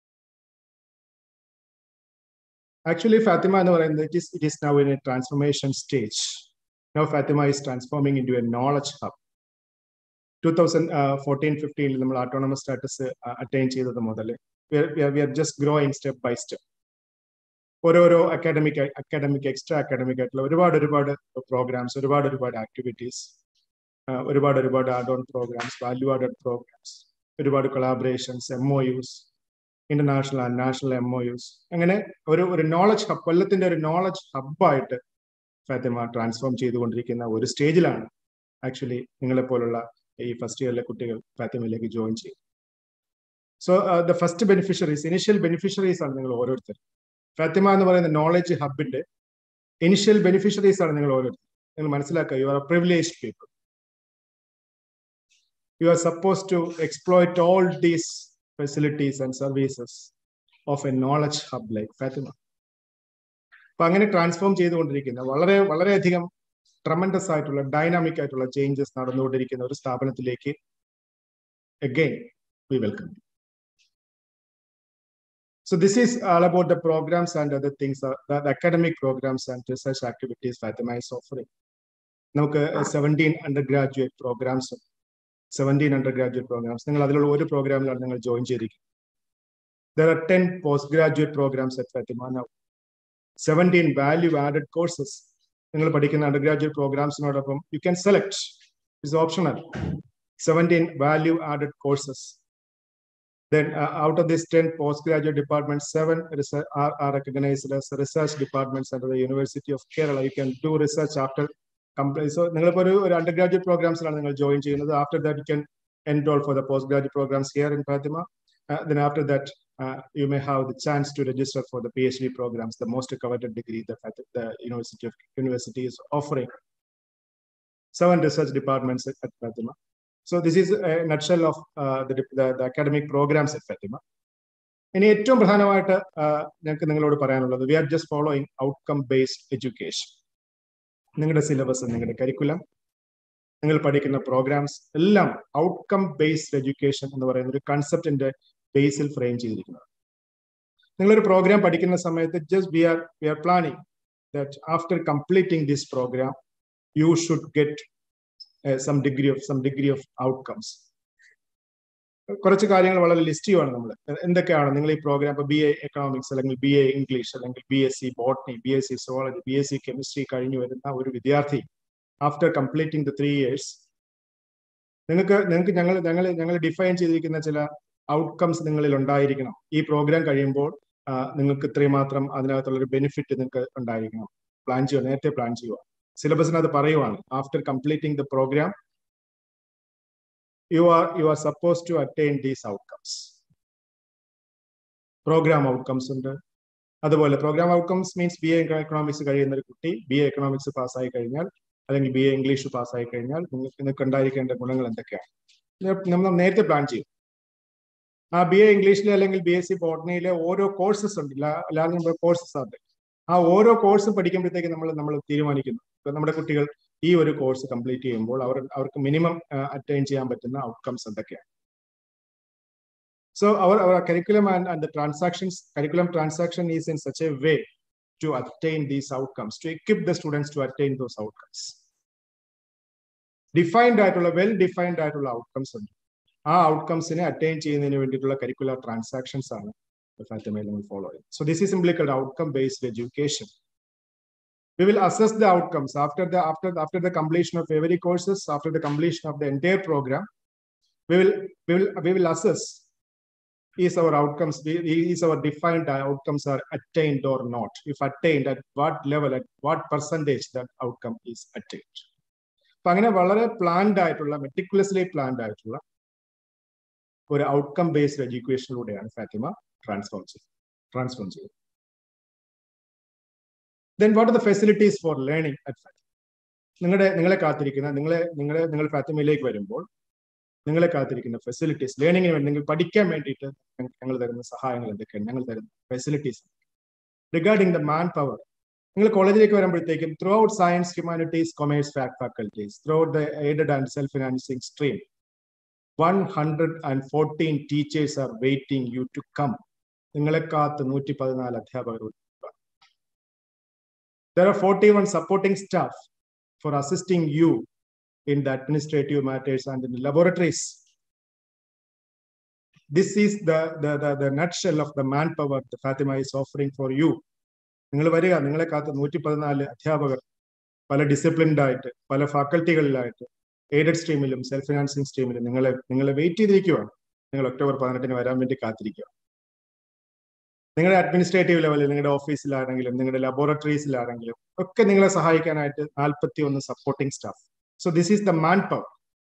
[SPEAKER 12] ആക്ച്വലി ഫാത്തിമ എന്ന് പറയുന്നത് it is it is now in a transformation stage now Fatima is transforming in to a knowledge hub two thousand fourteen ഫിഫ്റ്റീനിൽ നമ്മൾ ഓട്ടോണമസ് സ്റ്റാറ്റസ് അറ്റൈൻ ചെയ്തത് മുതൽ we are just growing step by step ഓരോരോ academic academic extra academic ആയിട്ടുള്ള ഒരുപാട് ഒരുപാട് programs ഒരുപാട് ഒരുപാട് ആക്ടിവിറ്റീസ് ഒരുപാട് ഒരുപാട് add on programs value added programs ഒരുപാട് collaborations M O Us international and national M O use അങ്ങനെ ഒരു ഒരു നോളജ് ഹബ് കൊല്ലത്തിന്റെ ഒരു നോളജ് ഹബ്ബായിട്ട് ഫാത്തിമ ട്രാൻസ്ഫോം ചെയ്തുകൊണ്ടിരിക്കുന്ന ഒരു സ്റ്റേജിലാണ് ആക്ച്വലി നിങ്ങളെ പോലുള്ള ഈ ഫസ്റ്റ് ഇയറിലെ കുട്ടികൾ ഫാത്തിമയിലേക്ക് ജോയിൻ ചെയ്യും so the first beneficiaries initial beneficiaries ആണ് നിങ്ങൾ ഓരോരുത്തർ ഫാത്തിമ എന്ന് പറയുന്ന നോളജ് ഹബിന്റെ ഇനിഷ്യൽ ബെനിഫിഷ്യറീസ് ആണ് നിങ്ങൾ ഓരോരുത്തർ നിങ്ങൾ മനസ്സിലാക്കുക you are privilege people you are suppose to exploit all these facilities and services of a knowledge hub like Fatima അപ്പൊ അങ്ങനെ ട്രാൻസ്ഫോം ചെയ്തുകൊണ്ടിരിക്കുന്ന വളരെ വളരെയധികം ട്രമൻഡസ് ആയിട്ടുള്ള ഡൈനാമിക് ആയിട്ടുള്ള ചേഞ്ചസ് നടന്നുകൊണ്ടിരിക്കുന്ന ഒരു സ്ഥാപനത്തിലേക്ക് again we welcome So this is all about the programs and other things, uh, the, the academic programs and research activities Fatima is offering. നമുക്ക് seventeen undergraduate programs seventeen undergraduate programs നിങ്ങൾ അതിലുള്ള ഒരു പ്രോഗ്രാമിലാണ് നിങ്ങൾ join ചെയ്തിരിക്കുന്നത് there are ten postgraduate programs at Fatima now seventeen value added courses നിങ്ങൾ പഠിക്കുന്ന undergraduate പ്രോഗ്രാംസിനോടൊപ്പം you can select is optional seventeen value added courses Then uh, out of these 10 postgraduate departments, seven research are, are recognized as research departments under the University of Kerala. You can do research after complete. So നിങ്ങളിപ്പോൾ ഒരു ഒരു under graduate പ്രോഗ്രാംസിലാണ് നിങ്ങൾ join ചെയ്യുന്നത് after that you can enrol for the postgraduate programs here in Fatima then after that uh, you may have the chance to register for the PhD programs, the most coveted degree that the University of University is offering. Seven research departments at, at Fatima. So this is a nutshell of uh, the, the, the academic programs at Fatima. ഇനി ഏറ്റവും പ്രധാനമായിട്ട് ഞങ്ങൾക്ക് നിങ്ങളോട് പറയാനുള്ളത് we are just following outcome based education നിങ്ങളുടെ syllabus നിങ്ങളുടെ curriculum നിങ്ങൾ പഠിക്കുന്ന പ്രോഗ്രാംസ് എല്ലാം ഔട്ട്കം ബേസ്ഡ് എഡ്യൂക്കേഷൻ എന്ന് പറയുന്ന ഒരു കൺസെപ്റ്റിന്റെ ബേസിൽ ഫ്രെയിം ചെയ്തിരിക്കുന്നത് നിങ്ങളൊരു പ്രോഗ്രാം പഠിക്കുന്ന സമയത്ത് just we are we are planning that after completing this program you should get some degree of some degree of outcomes കുറച്ച് കാര്യങ്ങൾ വളരെ ലിസ്റ്റ് ചെയ്യുവാണ് നമ്മൾ എന്തൊക്കെയാണ് നിങ്ങൾ ഈ പ്രോഗ്രാം ഇപ്പൊ ബി എ എക്കണോമിക്സ് അല്ലെങ്കിൽ ബി എ ഇംഗ്ലീഷ് അല്ലെങ്കിൽ B S C botany B S C zoology B S C chemistry കഴിഞ്ഞു വരുന്ന ഒരു വിദ്യാർത്ഥി after completing the three years നിങ്ങൾക്ക് നിങ്ങൾക്ക് ഞങ്ങൾ ഞങ്ങൾ ഞങ്ങൾ ഡിഫൈൻ ചെയ്തിരിക്കുന്ന ചില ഔട്ട്കംസ് നിങ്ങളിൽ ഉണ്ടായിരിക്കണം ഈ പ്രോഗ്രാം കഴിയുമ്പോൾ നിങ്ങൾക്ക് ഇത്രയും മാത്രം അതിനകത്തുള്ള ഒരു ബെനിഫിറ്റ് നിങ്ങൾക്ക് ഉണ്ടായിരിക്കണം പ്ലാൻ ചെയ്യുക നേരത്തെ പ്ലാൻ ചെയ്യുക സിലബസിന് അത് പറയുവാണ് after completing the program you are you are suppose to attain these outcomes program outcomes ഉണ്ട് അതുപോലെ program outcomes means B A economics കഴിയുന്ന ഒരു കുട്ടി ബി എ എക്കണോമിക്സ് പാസ്സായി കഴിഞ്ഞാൽ അല്ലെങ്കിൽ ബി എ ഇംഗ്ലീഷ് പാസ്സായി കഴിഞ്ഞാൽ നിങ്ങൾക്ക് നിങ്ങൾക്ക് ഉണ്ടായിരിക്കേണ്ട ഗുണങ്ങൾ എന്തൊക്കെയാണ് നമ്മൾ നേരത്തെ പ്ലാൻ ചെയ്യും ആ ബി എ ഇംഗ്ലീഷിലെ അല്ലെങ്കിൽ ബി എസ് സി ബോട്ടണിയിലെ ഓരോ കോഴ്സസ് ഉണ്ട് ലാർജ് കോഴ്സസ് ഉണ്ട് ആ ഓരോ കോഴ്സും പഠിക്കുമ്പോഴത്തേക്ക് നമ്മൾ നമ്മൾ തീരുമാനിക്കുന്നു ഇപ്പൊ നമ്മുടെ കുട്ടികൾ ഈ ഒരു കോഴ്സ് കംപ്ലീറ്റ് ചെയ്യുമ്പോൾ അവർ അവർക്ക് മിനിമം അറ്റൈൻ ചെയ്യാൻ പറ്റുന്ന ഔട്ട്കംസ് എന്തൊക്കെയാണ് so our our curriculum and and transactions curriculum transaction is in such a way to attain these outcomes to equip the students to attain those outcomes defined ആയിട്ടുള്ള well defined ആയിട്ടുള്ള outcomes ഉണ്ട് ആ ഔട്ട്കംസിനെ attain ചെയ്യുന്നതിന് വേണ്ടിയിട്ടുള്ള curricular transactions ആണ് ഫാത്തിമയിൽ നമ്മൾ follow ചെയ്യും so this is simply called outcome based education we will assess the outcomes after the after after the completion of every courses after the completion of the entire program we will we will we will assess is our outcomes is our defined outcomes are attained or not if attained at what level at what percentage that outcome is attained അപ്പൊ അങ്ങനെ വളരെ planned ആയിട്ടുള്ള meticulously planned ആയിട്ടുള്ള ഒരു outcome based എഡ്യൂക്കേഷനിലൂടെയാണ് Fatima transform ചെയ്യും transform ചെയ്യും then what are the facilities for learning at Fatima നിങ്ങളുടെ നിങ്ങളെ കാത്തിരിക്കുന്ന നിങ്ങളെ നിങ്ങളെ നിങ്ങൾ ഫാത്തിമയിലേക്ക് വരുമ്പോൾ നിങ്ങളെ കാത്തിരിക്കുന്ന ഫെസിലിറ്റീസ് ലേണിംഗിന് വേണ്ടി നിങ്ങൾ പഠിക്കാൻ വേണ്ടിയിട്ട് ഞങ്ങൾ തരുന്ന സഹായങ്ങൾ എന്തൊക്കെയാണ് ഞങ്ങൾ തരുന്ന facilities regarding the manpower നിങ്ങൾ കോളേജിലേക്ക് വരുമ്പോഴത്തേക്കും throughout science humanities commerce faculties throughout the aided and self financing stream 114 teachers are waiting you to come. നിങ്ങളെ കാത്ത് നൂറ്റി പതിനാല് അധ്യാപകരുണ്ട് There are 41 supporting staff for assisting you in the administrative matters and in the laboratories. This is the, the, the, the nutshell of the manpower the Fatima is offering for you. നിങ്ങൾ വരിക നിങ്ങളെ കാത്ത് നൂറ്റി പതിനാല് അധ്യാപകർ പല disciplined ആയിട്ട് പല ഫാക്കൽറ്റികളിലായിട്ട് എയ്ഡഡ് സ്ട്രീമിലും സെൽഫ് ഫിനാൻസിങ് സ്ട്രീമിലും നിങ്ങളെ നിങ്ങളെ വെയിറ്റ് ചെയ്തിരിക്കുവാണ് നിങ്ങൾ ഒക്ടോബർ പതിനെട്ടിന് വരാൻ വേണ്ടി കാത്തിരിക്കുക നിങ്ങളുടെ അഡ്മിനിസ്ട്രേറ്റീവ് ലെവലിൽ നിങ്ങളുടെ ഓഫീസിലാണെങ്കിലും നിങ്ങളുടെ ലബോറട്ടറീസിലാണെങ്കിലും ഒക്കെ നിങ്ങളെ സഹായിക്കാനായിട്ട് നാൽപ്പത്തി ഒന്ന് supporting staff so this is the manpower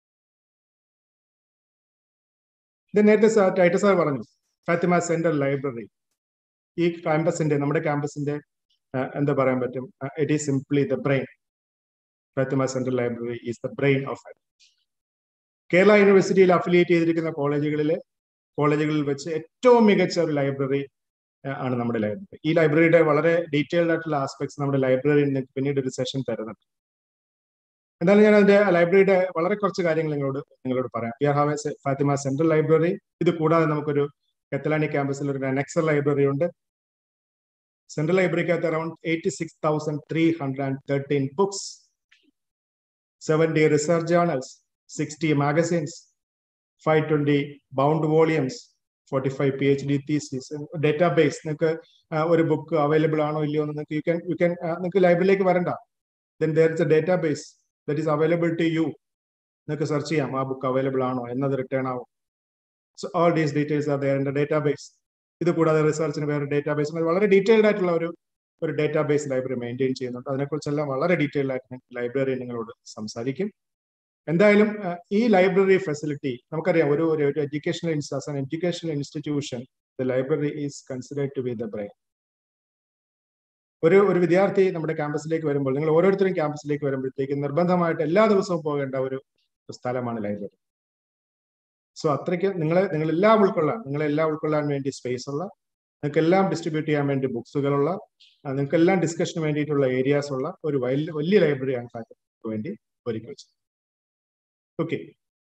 [SPEAKER 12] ഇത് നേരത്തെ ടൈറ്റ സാർ പറഞ്ഞു ഫാത്തിമ സെൻട്രൽ ലൈബ്രറി ഈ ക്യാമ്പസിന്റെ നമ്മുടെ ക്യാമ്പസിന്റെ എന്താ പറയാൻ പറ്റും it is simply the brain Fatima central library is the brain of Kerala യൂണിവേഴ്സിറ്റിയിൽ അഫിലിയേറ്റ് ചെയ്തിരിക്കുന്ന കോളേജുകളിലെ കോളേജുകളിൽ വെച്ച് ഏറ്റവും മികച്ച ഒരു ലൈബ്രറി ആണ് നമ്മുടെ ലൈബ്രറി ഈ ലൈബ്രറിയുടെ വളരെ ഡീറ്റെയിൽഡ് ആയിട്ടുള്ള ആസ്പെക്ട്സ് നമ്മുടെ ലൈബ്രറിയിൽ നിന്ന് പിന്നീട് ഒരു സെഷൻ തരുന്നുണ്ട് എന്തായാലും ഞാൻ അതിന്റെ ലൈബ്രറിയുടെ വളരെ കുറച്ച് കാര്യങ്ങൾ നിങ്ങളോട് നിങ്ങളോട് പറയാം we are have a Fatima central library ഇത് കൂടാതെ നമുക്കൊരു കെത്തലാനി ക്യാമ്പസിൽ ഒരു നെക്സൽ ലൈബ്രറി ഉണ്ട് സെൻട്രൽ ലൈബ്രറിക്കകത്ത് around eighty six thousand three hundred and thirteen books seventy research journals sixty magazines five twenty bound volumes forty five P H D theses database നിങ്ങൾക്ക് ഒരു ബുക്ക് അവൈലബിൾ ആണോ ഇല്ലയോ എന്ന് നിങ്ങൾക്ക് യു ക്യാൻ യു ക്യാൻ നിങ്ങൾക്ക് ലൈബ്രറിയിലേക്ക് വരണ്ട then there is a database that is available to you നിങ്ങൾക്ക് സെർച്ച് ചെയ്യാം ആ ബുക്ക് അവൈലബിൾ ആണോ എന്നത് റിട്ടേൺ ആവും so all these details are there in the database ഇത് കൂടാതെ റിസർച്ചിന് വേറെ ഡേറ്റാബേസ് വളരെ ഡീറ്റെയിൽഡ് ആയിട്ടുള്ള ഒരു ഒരു ഡേറ്റാബേസ് ലൈബ്രറി മെയിൻറ്റെയിൻ ചെയ്യുന്നുണ്ട് അതിനെക്കുറിച്ചെല്ലാം വളരെ ഡീറ്റെയിൽഡ് ആയിട്ട് ലൈബ്രറി നിങ്ങളോട് സംസാരിക്കും എന്തായാലും ഈ ലൈബ്രറി ഫെസിലിറ്റി നമുക്കറിയാം ഒരു ഒരു educational as an educational institution the library is considered to be the brain ഒരു ഒരു വിദ്യാർത്ഥി നമ്മുടെ ക്യാമ്പസിലേക്ക് വരുമ്പോൾ നിങ്ങൾ ഓരോരുത്തരും ക്യാമ്പസിലേക്ക് വരുമ്പോഴത്തേക്ക് നിർബന്ധമായിട്ട് എല്ലാ ദിവസവും പോകേണ്ട ഒരു സ്ഥലമാണ് ലൈബ്രറി സോ അത്രയ്ക്ക് നിങ്ങളെ നിങ്ങളെല്ലാം ഉൾക്കൊള്ളാൻ നിങ്ങളെല്ലാം ഉൾക്കൊള്ളാൻ വേണ്ടി സ്പേസ് ഉള്ള നിങ്ങൾക്ക് എല്ലാം ഡിസ്ട്രിബ്യൂട്ട് ചെയ്യാൻ വേണ്ടി ബുക്സുകളുള്ള നിങ്ങൾക്ക് എല്ലാം ഡിസ്കഷന് വേണ്ടിയിട്ടുള്ള ഏരിയാസ് ഉള്ള ഒരു വലിയ വലിയ ലൈബ്രറിയാണ് ഫാക്കൽറ്റിക്ക് വേണ്ടി ഒരുക്കി വെച്ചത് Okay.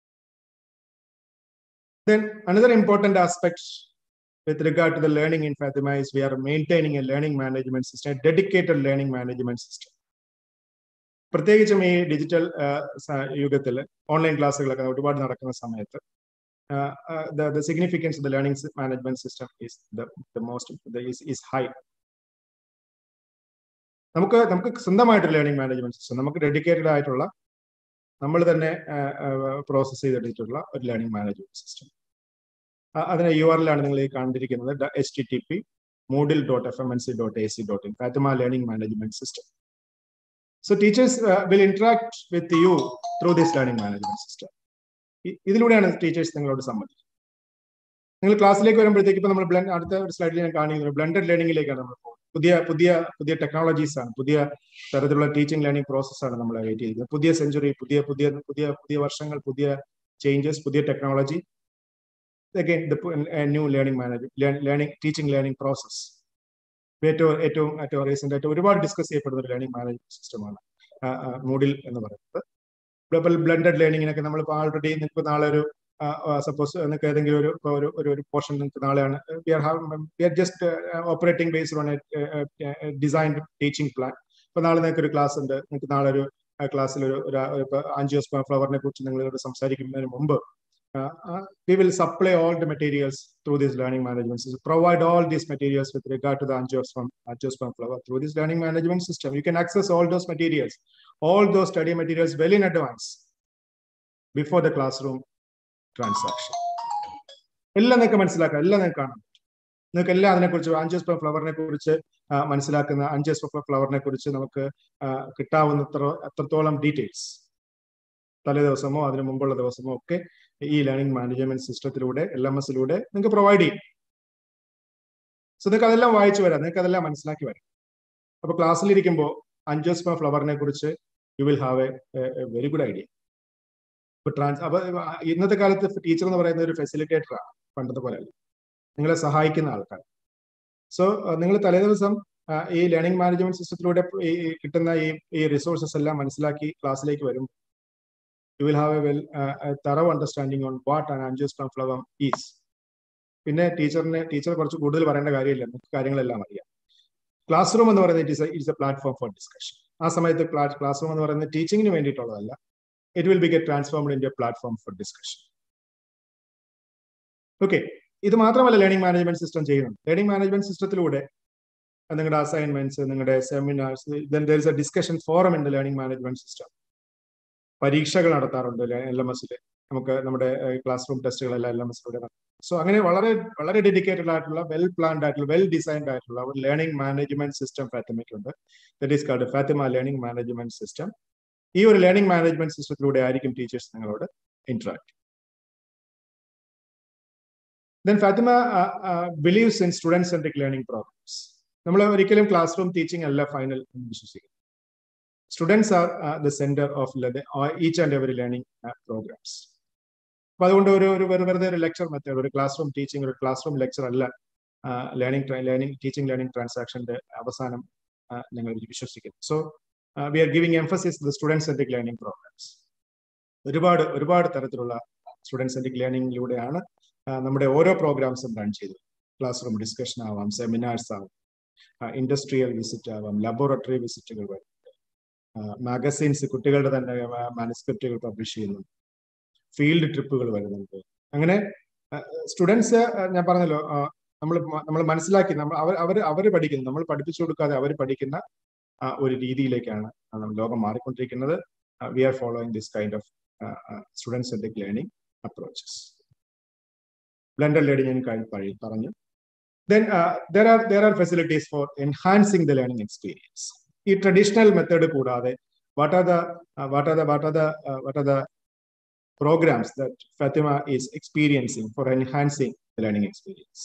[SPEAKER 12] Then another important aspect with regard to the learning in Fatima is we are maintaining a learning management system, a dedicated learning management system. പ്രത്യേകിച്ചും ഈ ഡിജിറ്റൽ യുഗത്തിൽ ഓൺലൈൻ ക്ലാസ്സുകളൊക്കെ ഒരുപാട് നടക്കുന്ന സമയത്ത് the significance of the learning management system is the most is high നമുക്ക് നമുക്ക് സ്വന്തമായിട്ട് ലേണിംഗ് മാനേജ്മെന്റ് സിസ്റ്റം നമുക്ക് ഡെഡിക്കേറ്റഡ് ആയിട്ടുള്ള നമ്മൾ തന്നെ പ്രോസസ് ചെയ്തെടുത്തിട്ടുള്ള ഒരു ലേണിംഗ് മാനേജ്മെന്റ് സിസ്റ്റം അതിന് യു ആറിലാണ് നിങ്ങൾ ഈ കണ്ടിരിക്കുന്നത് H T T P Moodle dot F M N C dot A C dot in Fatima learning management system so teachers will interact with you through this learning management system ഇതിലൂടെയാണ് teachers നിങ്ങളോട് സംബന്ധിച്ചത് നിങ്ങൾ ക്ലാസ്സിലേക്ക് വരുമ്പോഴത്തേക്ക് ഇപ്പൊ നമ്മൾ ബ്ലഡ് അടുത്ത ഒരു സ്ലൈഡിൽ ഞാൻ കാണിക്കുന്നത് ബ്ലൻഡഡ് ലേണിംഗിലേക്കാണ് നമ്മൾ പോകുന്നത് പുതിയ പുതിയ പുതിയ ടെക്നോളജീസ് ആണ് പുതിയ തരത്തിലുള്ള ടീച്ചിങ് ലേണിംഗ് പ്രോസസ് ആണ് നമ്മൾ വെയിറ്റ് ചെയ്യുന്നത് പുതിയ സെഞ്ചുറി പുതിയ പുതിയ പുതിയ പുതിയ വർഷങ്ങൾ പുതിയ ചേഞ്ചസ് പുതിയ technology again new learning manage learning teaching learning process ഏറ്റവും ഏറ്റവും ഏറ്റവും റീസെന്റ് ആയിട്ട് ഒരുപാട് ഡിസ്കസ് ചെയ്യപ്പെടുന്ന ഒരു ലേണിംഗ് മാനേജ്മെന്റ് സിസ്റ്റമാണ് മൂഡിൽ എന്ന് പറയുന്നത് ബ്ലൻഡഡ് ലേണിംഗിനൊക്കെ നമ്മളിപ്പോൾ ആൾറെഡി നിങ്ങൾക്ക് നാളെ ഒരു സപ്പോസ് നിങ്ങൾക്ക് ഏതെങ്കിലും ഒരു ഒരു ഒരു ഒരു പോർഷൻ നിങ്ങൾക്ക് നാളെയാണ് we are we are just operating based on designed teaching plan ഇപ്പൊ നാളെ നിങ്ങൾക്ക് ഒരു ക്ലാസ് ഉണ്ട് നിങ്ങൾക്ക് നാളെ ഒരു ക്ലാസ്സിൽ ഒരു ആൻജിയോസ്പ ഫ്ലവറിനെ കുറിച്ച് നിങ്ങളോട് സംസാരിക്കുന്നതിന് മുമ്പ് we will supply all the materials through this learning management system provide all these materials with regard to the angiosperm angiosperm flower through this learning management system you can access all those materials all those study materials well in advance before the classroom transaction എല്ലാം നിങ്ങൾക്ക് മനസ്സിലാക്കാം എല്ലാം നിങ്ങൾക്ക് കാണാം നിങ്ങൾക്ക് എല്ലാം അതിനെക്കുറിച്ച് ആൻജിയോസ്പം ഫ്ലവറിനെ കുറിച്ച് മനസ്സിലാക്കുന്ന ആൻജിയോസ്പം ഫ്ലവറിനെ കുറിച്ച് നമുക്ക് കിട്ടാവുന്നത്ര എത്രത്തോളം ഡീറ്റെയിൽസ് തലേ ദിവസമോ അതിനു മുമ്പുള്ള ദിവസമോ ഒക്കെ ഈ ലേണിംഗ് മാനേജ്മെന്റ് സിസ്റ്റത്തിലൂടെ എൽ എം എസിലൂടെ നിങ്ങൾക്ക് പ്രൊവൈഡ് ചെയ്യും സോ നിങ്ങൾക്ക് അതെല്ലാം വായിച്ചു വരാം നിങ്ങൾക്ക് അതെല്ലാം മനസ്സിലാക്കി വരാം അപ്പൊ ക്ലാസ്സിലിരിക്കുമ്പോൾ അഞ്ചോസ്പ ഫ്ലവറിനെ കുറിച്ച് you will have a very good idea ഇപ്പൊ ട്രാൻസ് അപ്പൊ ഇന്നത്തെ കാലത്ത് ടീച്ചർ എന്ന് പറയുന്ന ഒരു ഫെസിലിറ്റേറ്റർ ആണ് പണ്ടത്തെ പോലെ നിങ്ങളെ സഹായിക്കുന്ന ആൾക്കാർ സോ നിങ്ങൾ തലേദിവസം ഈ ലേണിംഗ് മാനേജ്മെന്റ് സിസ്റ്റത്തിലൂടെ കിട്ടുന്ന ഈ ഈ റിസോഴ്സസ് എല്ലാം മനസ്സിലാക്കി ക്ലാസ്സിലേക്ക് വരും you will have a well thorough understanding on what an angiosperm flower is പിന്നെ ടീച്ചറിനെ ടീച്ചർ കുറച്ച് കൂടുതൽ പറയേണ്ട കാര്യമില്ല നമുക്ക് കാര്യങ്ങളെല്ലാം അറിയാം ക്ലാസ് റൂം എന്ന് പറയുന്നത് it is it's a platform for discussion ആ സമയത്ത് ക്ലാസ് റൂം എന്ന് പറയുന്നത് ടീച്ചിങ്ങിന് വേണ്ടിയിട്ടുള്ളതല്ല it will be get transformed into a platform for discussion. Okay ഇത് മാത്രമല്ല ലേണിംഗ് മാനേജ്മെന്റ് സിസ്റ്റം ചെയ്യുന്നുണ്ട് ലേണിംഗ് മാനേജ്മെന്റ് സിസ്റ്റത്തിലൂടെ നിങ്ങളുടെ അസൈൻമെന്റ്സ് നിങ്ങളുടെ seminars then there is a discussion forum in the learning management system പരീക്ഷകൾ നടത്താറുണ്ട് എൽ എം എസിൽ നമുക്ക് നമ്മുടെ ക്ലാസ് റൂം ടെസ്റ്റുകളെല്ലാം എൽ എം എസിലൂടെ സോ അങ്ങനെ വളരെ വളരെ ഡെഡിക്കേറ്റഡ് ആയിട്ടുള്ള വെൽ പ്ലാൻഡ് ആയിട്ടുള്ള വെൽ ഡിസൈൻഡ് ആയിട്ടുള്ള ഒരു ലേണിംഗ് മാനേജ്മെന്റ് സിസ്റ്റം ഫാത്തിമയ്ക്കുണ്ട് that is called Fatima learning management system ഈ ഒരു ലേണിംഗ് മാനേജ്മെന്റ് സിസ്റ്റത്തിലൂടെ ആയിരിക്കും ടീച്ചേഴ്സ് നിങ്ങളോട് interact then Fatima believes in student centric learning programs നമ്മൾ ഒരിക്കലും ക്ലാസ് റൂം ടീച്ചിങ് അല്ല ഫൈനൽ എന്ന് വിശ്വസിക്കുന്നു students are the centre of each and every learning programs അപ്പൊ അതുകൊണ്ട് ഒരു ഒരു വെറുതെ ഒരു ലെക്ചർ മെത്തേഡ് ഒരു ക്ലാസ് റൂം ടീച്ചിങ് ഒരു ക്ലാസ് റൂം ലെക്ചർ അല്ല ലേണിംഗ് ലേണിംഗ് ടീച്ചിങ് ലേണിംഗ് ട്രാൻസാക്ഷന്റെ അവസാനം ഞങ്ങൾ വിശ്വസിക്കുന്നു so we are giving emphasis the student centric learning programs ഒരുപാട് ഒരുപാട് തരത്തിലുള്ള സ്റ്റുഡൻറ് സെൻട്രിക് ലേണിംഗിലൂടെയാണ് നമ്മുടെ ഓരോ പ്രോഗ്രാംസും റൺ ചെയ്തത് ക്ലാസ് റൂം ഡിസ്കഷൻ ആവാം സെമിനാർസ് ആവാം ഇൻഡസ്ട്രിയൽ വിസിറ്റ് ആവാം ലബോറട്ടറി വിസിറ്റുകൾ വരുന്നുണ്ട് മാഗസീൻസ് കുട്ടികളുടെ തന്നെ മാനുസ്ക്രിപ്റ്റുകൾ പബ്ലിഷ് ചെയ്യുന്നുണ്ട് ഫീൽഡ് ട്രിപ്പുകൾ വരുന്നുണ്ട് അങ്ങനെ സ്റ്റുഡൻസ് ഞാൻ പറഞ്ഞല്ലോ നമ്മൾ നമ്മൾ മനസ്സിലാക്കി നമ്മൾ അവർ അവർ അവർ പഠിക്കുന്നു നമ്മൾ പഠിപ്പിച്ചു കൊടുക്കാതെ അവർ പഠിക്കുന്ന ഒരു രീതിയിലേക്കാണ് ലോകം മാറിക്കൊണ്ടിരിക്കുന്നത് we are following this kind of student centric learning approaches blended learning ഞാൻ പറഞ്ഞു then there are there are facilities for enhancing the learning experience ഈ ട്രഡീഷണൽ മെത്തേഡ് കൂടാതെ what are the what are the what are the what are the programs that Fatima is experiencing for enhancing the learning experience.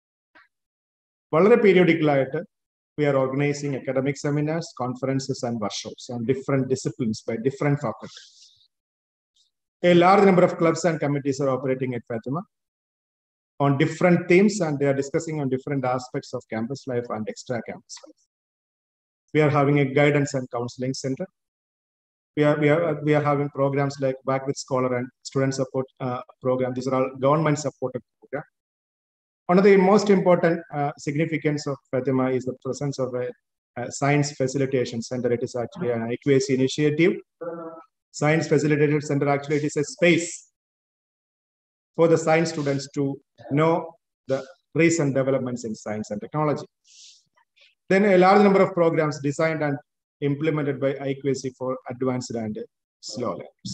[SPEAKER 12] വളരെ പീരിയോഡിക്കലായിട്ട് we are organizing academic seminars, conferences, and workshops on different disciplines by different faculty. A large number of clubs and committees are operating at Fatima on different themes, and they are discussing on different aspects of campus life and extra campus life. We are having a guidance and counseling center we are we are we are having programs like back with scholar and student support uh, program these are all government supported program one of the most important uh, significance of fatima is the presence of a, a science facilitation center it is actually an iqac initiative science facilitated center actually it is a space for the science students to know the recent developments in science and technology then a large number of programs designed and implemented by IQAC for advanced and slow learners.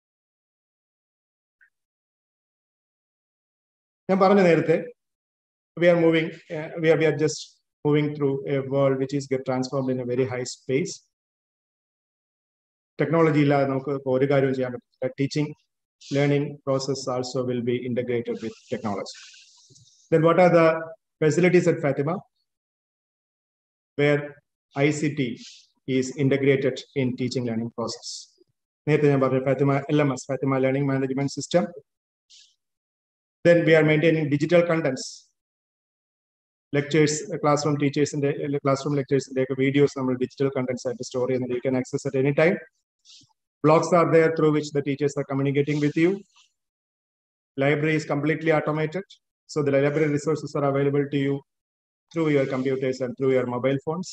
[SPEAKER 12] ഞാൻ പറഞ്ഞ നേരത്തെ we are moving we are we are just moving through a world which is get transformed in a very high space technology ഇല്ലാതെ നമുക്ക് ഒരു കാര്യവും ചെയ്യാൻ പറ്റില്ല teaching learning process also will be integrated with technology then what are the facilities at Fatima where I C T is integrated in teaching learning process. നേരത്തെ ഞാൻ പറഞ്ഞു Fatima L M S Fatima learning management system then we are maintaining digital contents lectures class room ടീച്ചേഴ്സിന്റെ class room ലെക്ചേഴ്സിന്റെ ഒക്കെ videos നമ്മൾ digital contents ആയിട്ട് store ചെയ്യുന്നത് you can access at any time blogs are there through which the teachers are communicating with you library is completely automated so the library resources are available to you through your computers and through your mobile phones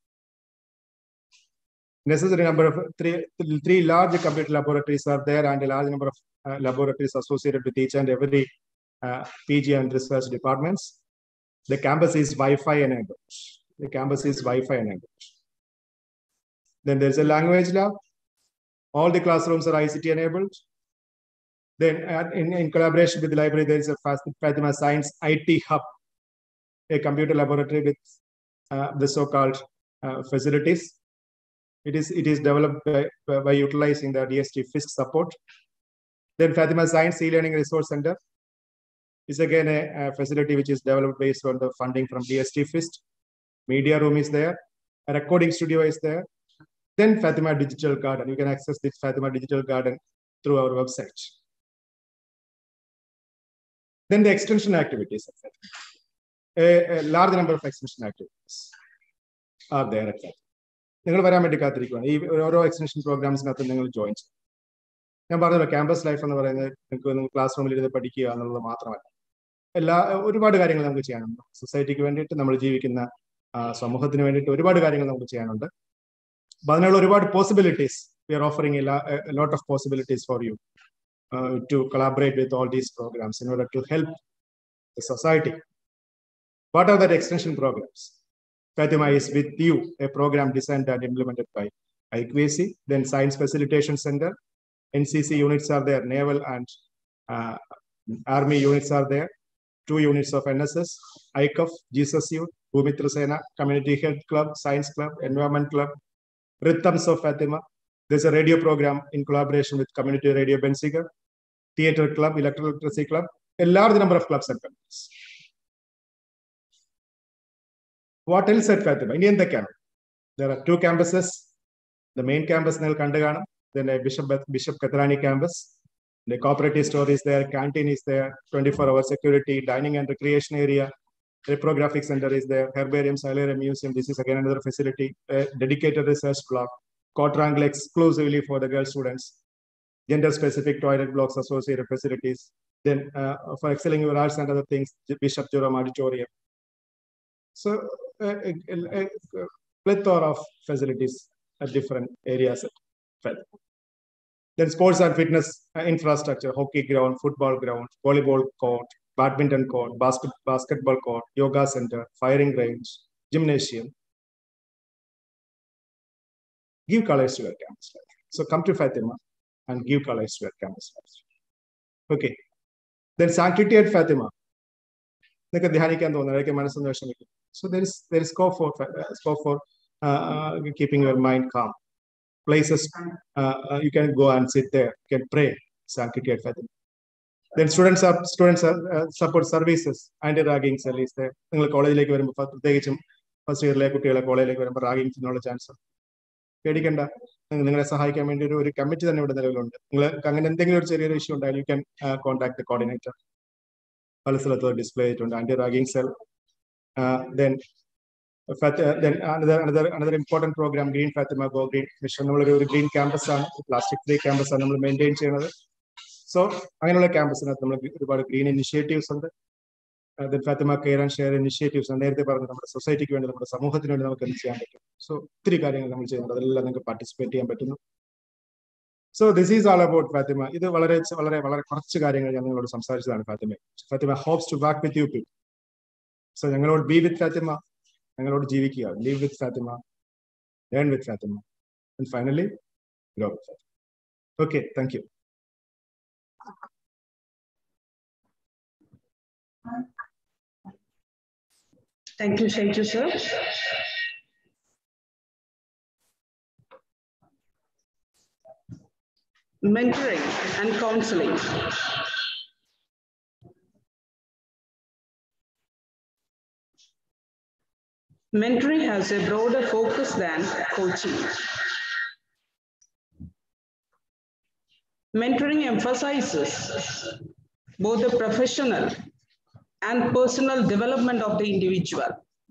[SPEAKER 12] necessary number of three three large computer laboratories are there and a large number of uh, laboratories associated with each and every uh, PG and research departments. The campus is Wi-Fi enabled. The campus is Wi-Fi enabled. Then there's a language lab. All the classrooms are ICT enabled. Then uh, in, in collaboration with the library, there is a Fatima Science IT Hub, a computer laboratory with uh, the so-called uh, facilities. It is, it is developed by, by, by utilizing the DST FISC support. Then Fatima Science e-learning resource center is again a, a, facility which is developed based on the funding from DST FIST. Media room is there. A recording studio is there. Then Fatima Digital Garden. You can access this Fatima Digital Garden through our website. Then the extension activities. A, a large number of extension activities are there at Fatima. നിങ്ങൾ വരാൻ വേണ്ടി കാത്തിരിക്കുകയാണ് ഈ ഓരോ extension പ്രോഗ്രാംസിനകത്ത് നിങ്ങൾ join ചെയ്യും ഞാൻ പറഞ്ഞല്ലോ ക്യാമ്പസ് ലൈഫ് എന്ന് പറയുന്നത് നിങ്ങൾക്ക് ക്ലാസ് റൂമിൽ ഇരുന്ന് പഠിക്കുക എന്നുള്ളത് മാത്രമല്ല എല്ലാ ഒരുപാട് കാര്യങ്ങൾ നമുക്ക് ചെയ്യാനുണ്ട് സൊസൈറ്റിക്ക് വേണ്ടിയിട്ട് നമ്മൾ ജീവിക്കുന്ന സമൂഹത്തിന് വേണ്ടിയിട്ട് ഒരുപാട് കാര്യങ്ങൾ നമുക്ക് ചെയ്യാനുണ്ട് അപ്പൊ അതിനുള്ള ഒരുപാട് possibilities we are offering a, lo- a a lot of possibilities for you uh, to collaborate with all these programs in order to help the society. What are the extension programs? Fatima is with you, a program designed and implemented by IQAC, then Science Facilitation Center, NCC units are there, naval and uh, army units are there, two units of NSS, ICUF, Jesus Youth, Bhumitra Sena, Community Health Club, Science Club, Environment Club, Rhythms of Fatima. There's a radio program in collaboration with Community Radio Bensiga, Theatre Club, Electrical Literacy Club, a large number of clubs and communities. What else at Fatima? ഇനി എന്തൊക്കെയാണ് There are two campuses. The main campus നിങ്ങൾ കണ്ടു കാണും then a Bishop Bishop Katrani campus. The cooperative store is there, canteen is there, 24 hour security, dining and recreation area, reprographic center is there, herbarium, silarium museum. This is again another facility, a dedicated research block, quadrangle exclusively for the girl students, gender specific toilet blocks, associated facilities. Then uh, for excelling your arts and other things, Bishop Joram Auditorium. So a, a, a, a plethora of facilities at different areas at Fatima. Then sports and fitness uh, infrastructure, hockey ground, football ground, volleyball court, badminton court, basket, basketball court, yoga center, firing range, gymnasium. Give colors to your campus life. So come to Fatima and give colors to your campus life. Okay. Then sanctity at Fatima. നിങ്ങൾക്ക് ധ്യാനിക്കാൻ തോന്നുന്നു ഇടയ്ക്ക് മനസ്സൊന്ന് വിഷമിക്കും so there is there is scope for scope for keeping your mind calm places uh, uh, you can go and sit there, you can pray, sanctity at Fatima. Then students are students are uh, support services, anti ragging cell is there. നിങ്ങൾ കോളേജിലേക്ക് വരുമ്പോൾ പ്രത്യേകിച്ചും first ഇയറിലെ കുട്ടികളെ കോളേജിലേക്ക് വരുമ്പോൾ റാഗിങ്ങിനുള്ള chance പേടിക്കണ്ട നിങ്ങ- നിങ്ങളെ സഹായിക്കാൻ വേണ്ടി ഒരു ഒരു കമ്മിറ്റി തന്നെ ഇവിടെ നിലവിലുണ്ട് നിങ്ങൾ അങ്ങനെ എന്തെങ്കിലും ഒരു ചെറിയൊരു ഇഷ്യൂ ഉണ്ടായാലും യു ക്യാൻ കോൺടാക്ട് കോർഡിനേറ്റർ പല സ്ഥലത്ത് ഡിസ്പ്ലേ ചെയ്തിട്ടുണ്ട് anti ragging cell then then another another another important program green fatima go green mission നമ്മളൊരു ഒരു ഗ്രീൻ ക്യാമ്പസ് ആണ് പ്ലാസ്റ്റിക് ഫ്രീ ക്യാമ്പസ് ആണ് നമ്മൾ മെയിൻറ്റെയിൻ ചെയ്യുന്നത് സോ അങ്ങനെയുള്ള ക്യാമ്പസിനകത്ത് നമ്മൾ ഒരുപാട് ഗ്രീൻ ഇനിഷ്യേറ്റീവ്സ് ഉണ്ട് then Fatima care and share initiatives നേരത്തെ പറഞ്ഞു നമ്മുടെ സൊസൈറ്റിക്ക് വേണ്ടി നമ്മുടെ സമൂഹത്തിന് വേണ്ടി നമുക്ക് എന്ത് ചെയ്യാൻ പറ്റും സോ ഒത്തിരി കാര്യങ്ങൾ നമ്മൾ ചെയ്യുന്നുണ്ട് അതെല്ലാം നിങ്ങൾക്ക് പാർട്ടിസിപ്പേറ്റ് ചെയ്യാൻ പറ്റുന്നു so this is all about Fatima ഇത് വളരെ വളരെ വളരെ കുറച്ച് കാര്യങ്ങൾ ഞാൻ നിങ്ങളോട് സംസാരിച്ചതാണ് Fatima Fatima hopes to walk with you people so ഞങ്ങളോട് ബി വിത്ത് ഫാത്തിമ ഞങ്ങളോട് ജീവിക്കുക live with Fatima, learn with Fatima, and finally, grow with Fatima. Okay, thank you.
[SPEAKER 1] Thank you, Shaiju sir. Mentoring and counseling. Mentoring has a broader focus than coaching. Mentoring emphasizes both the professional and personal development of the individual.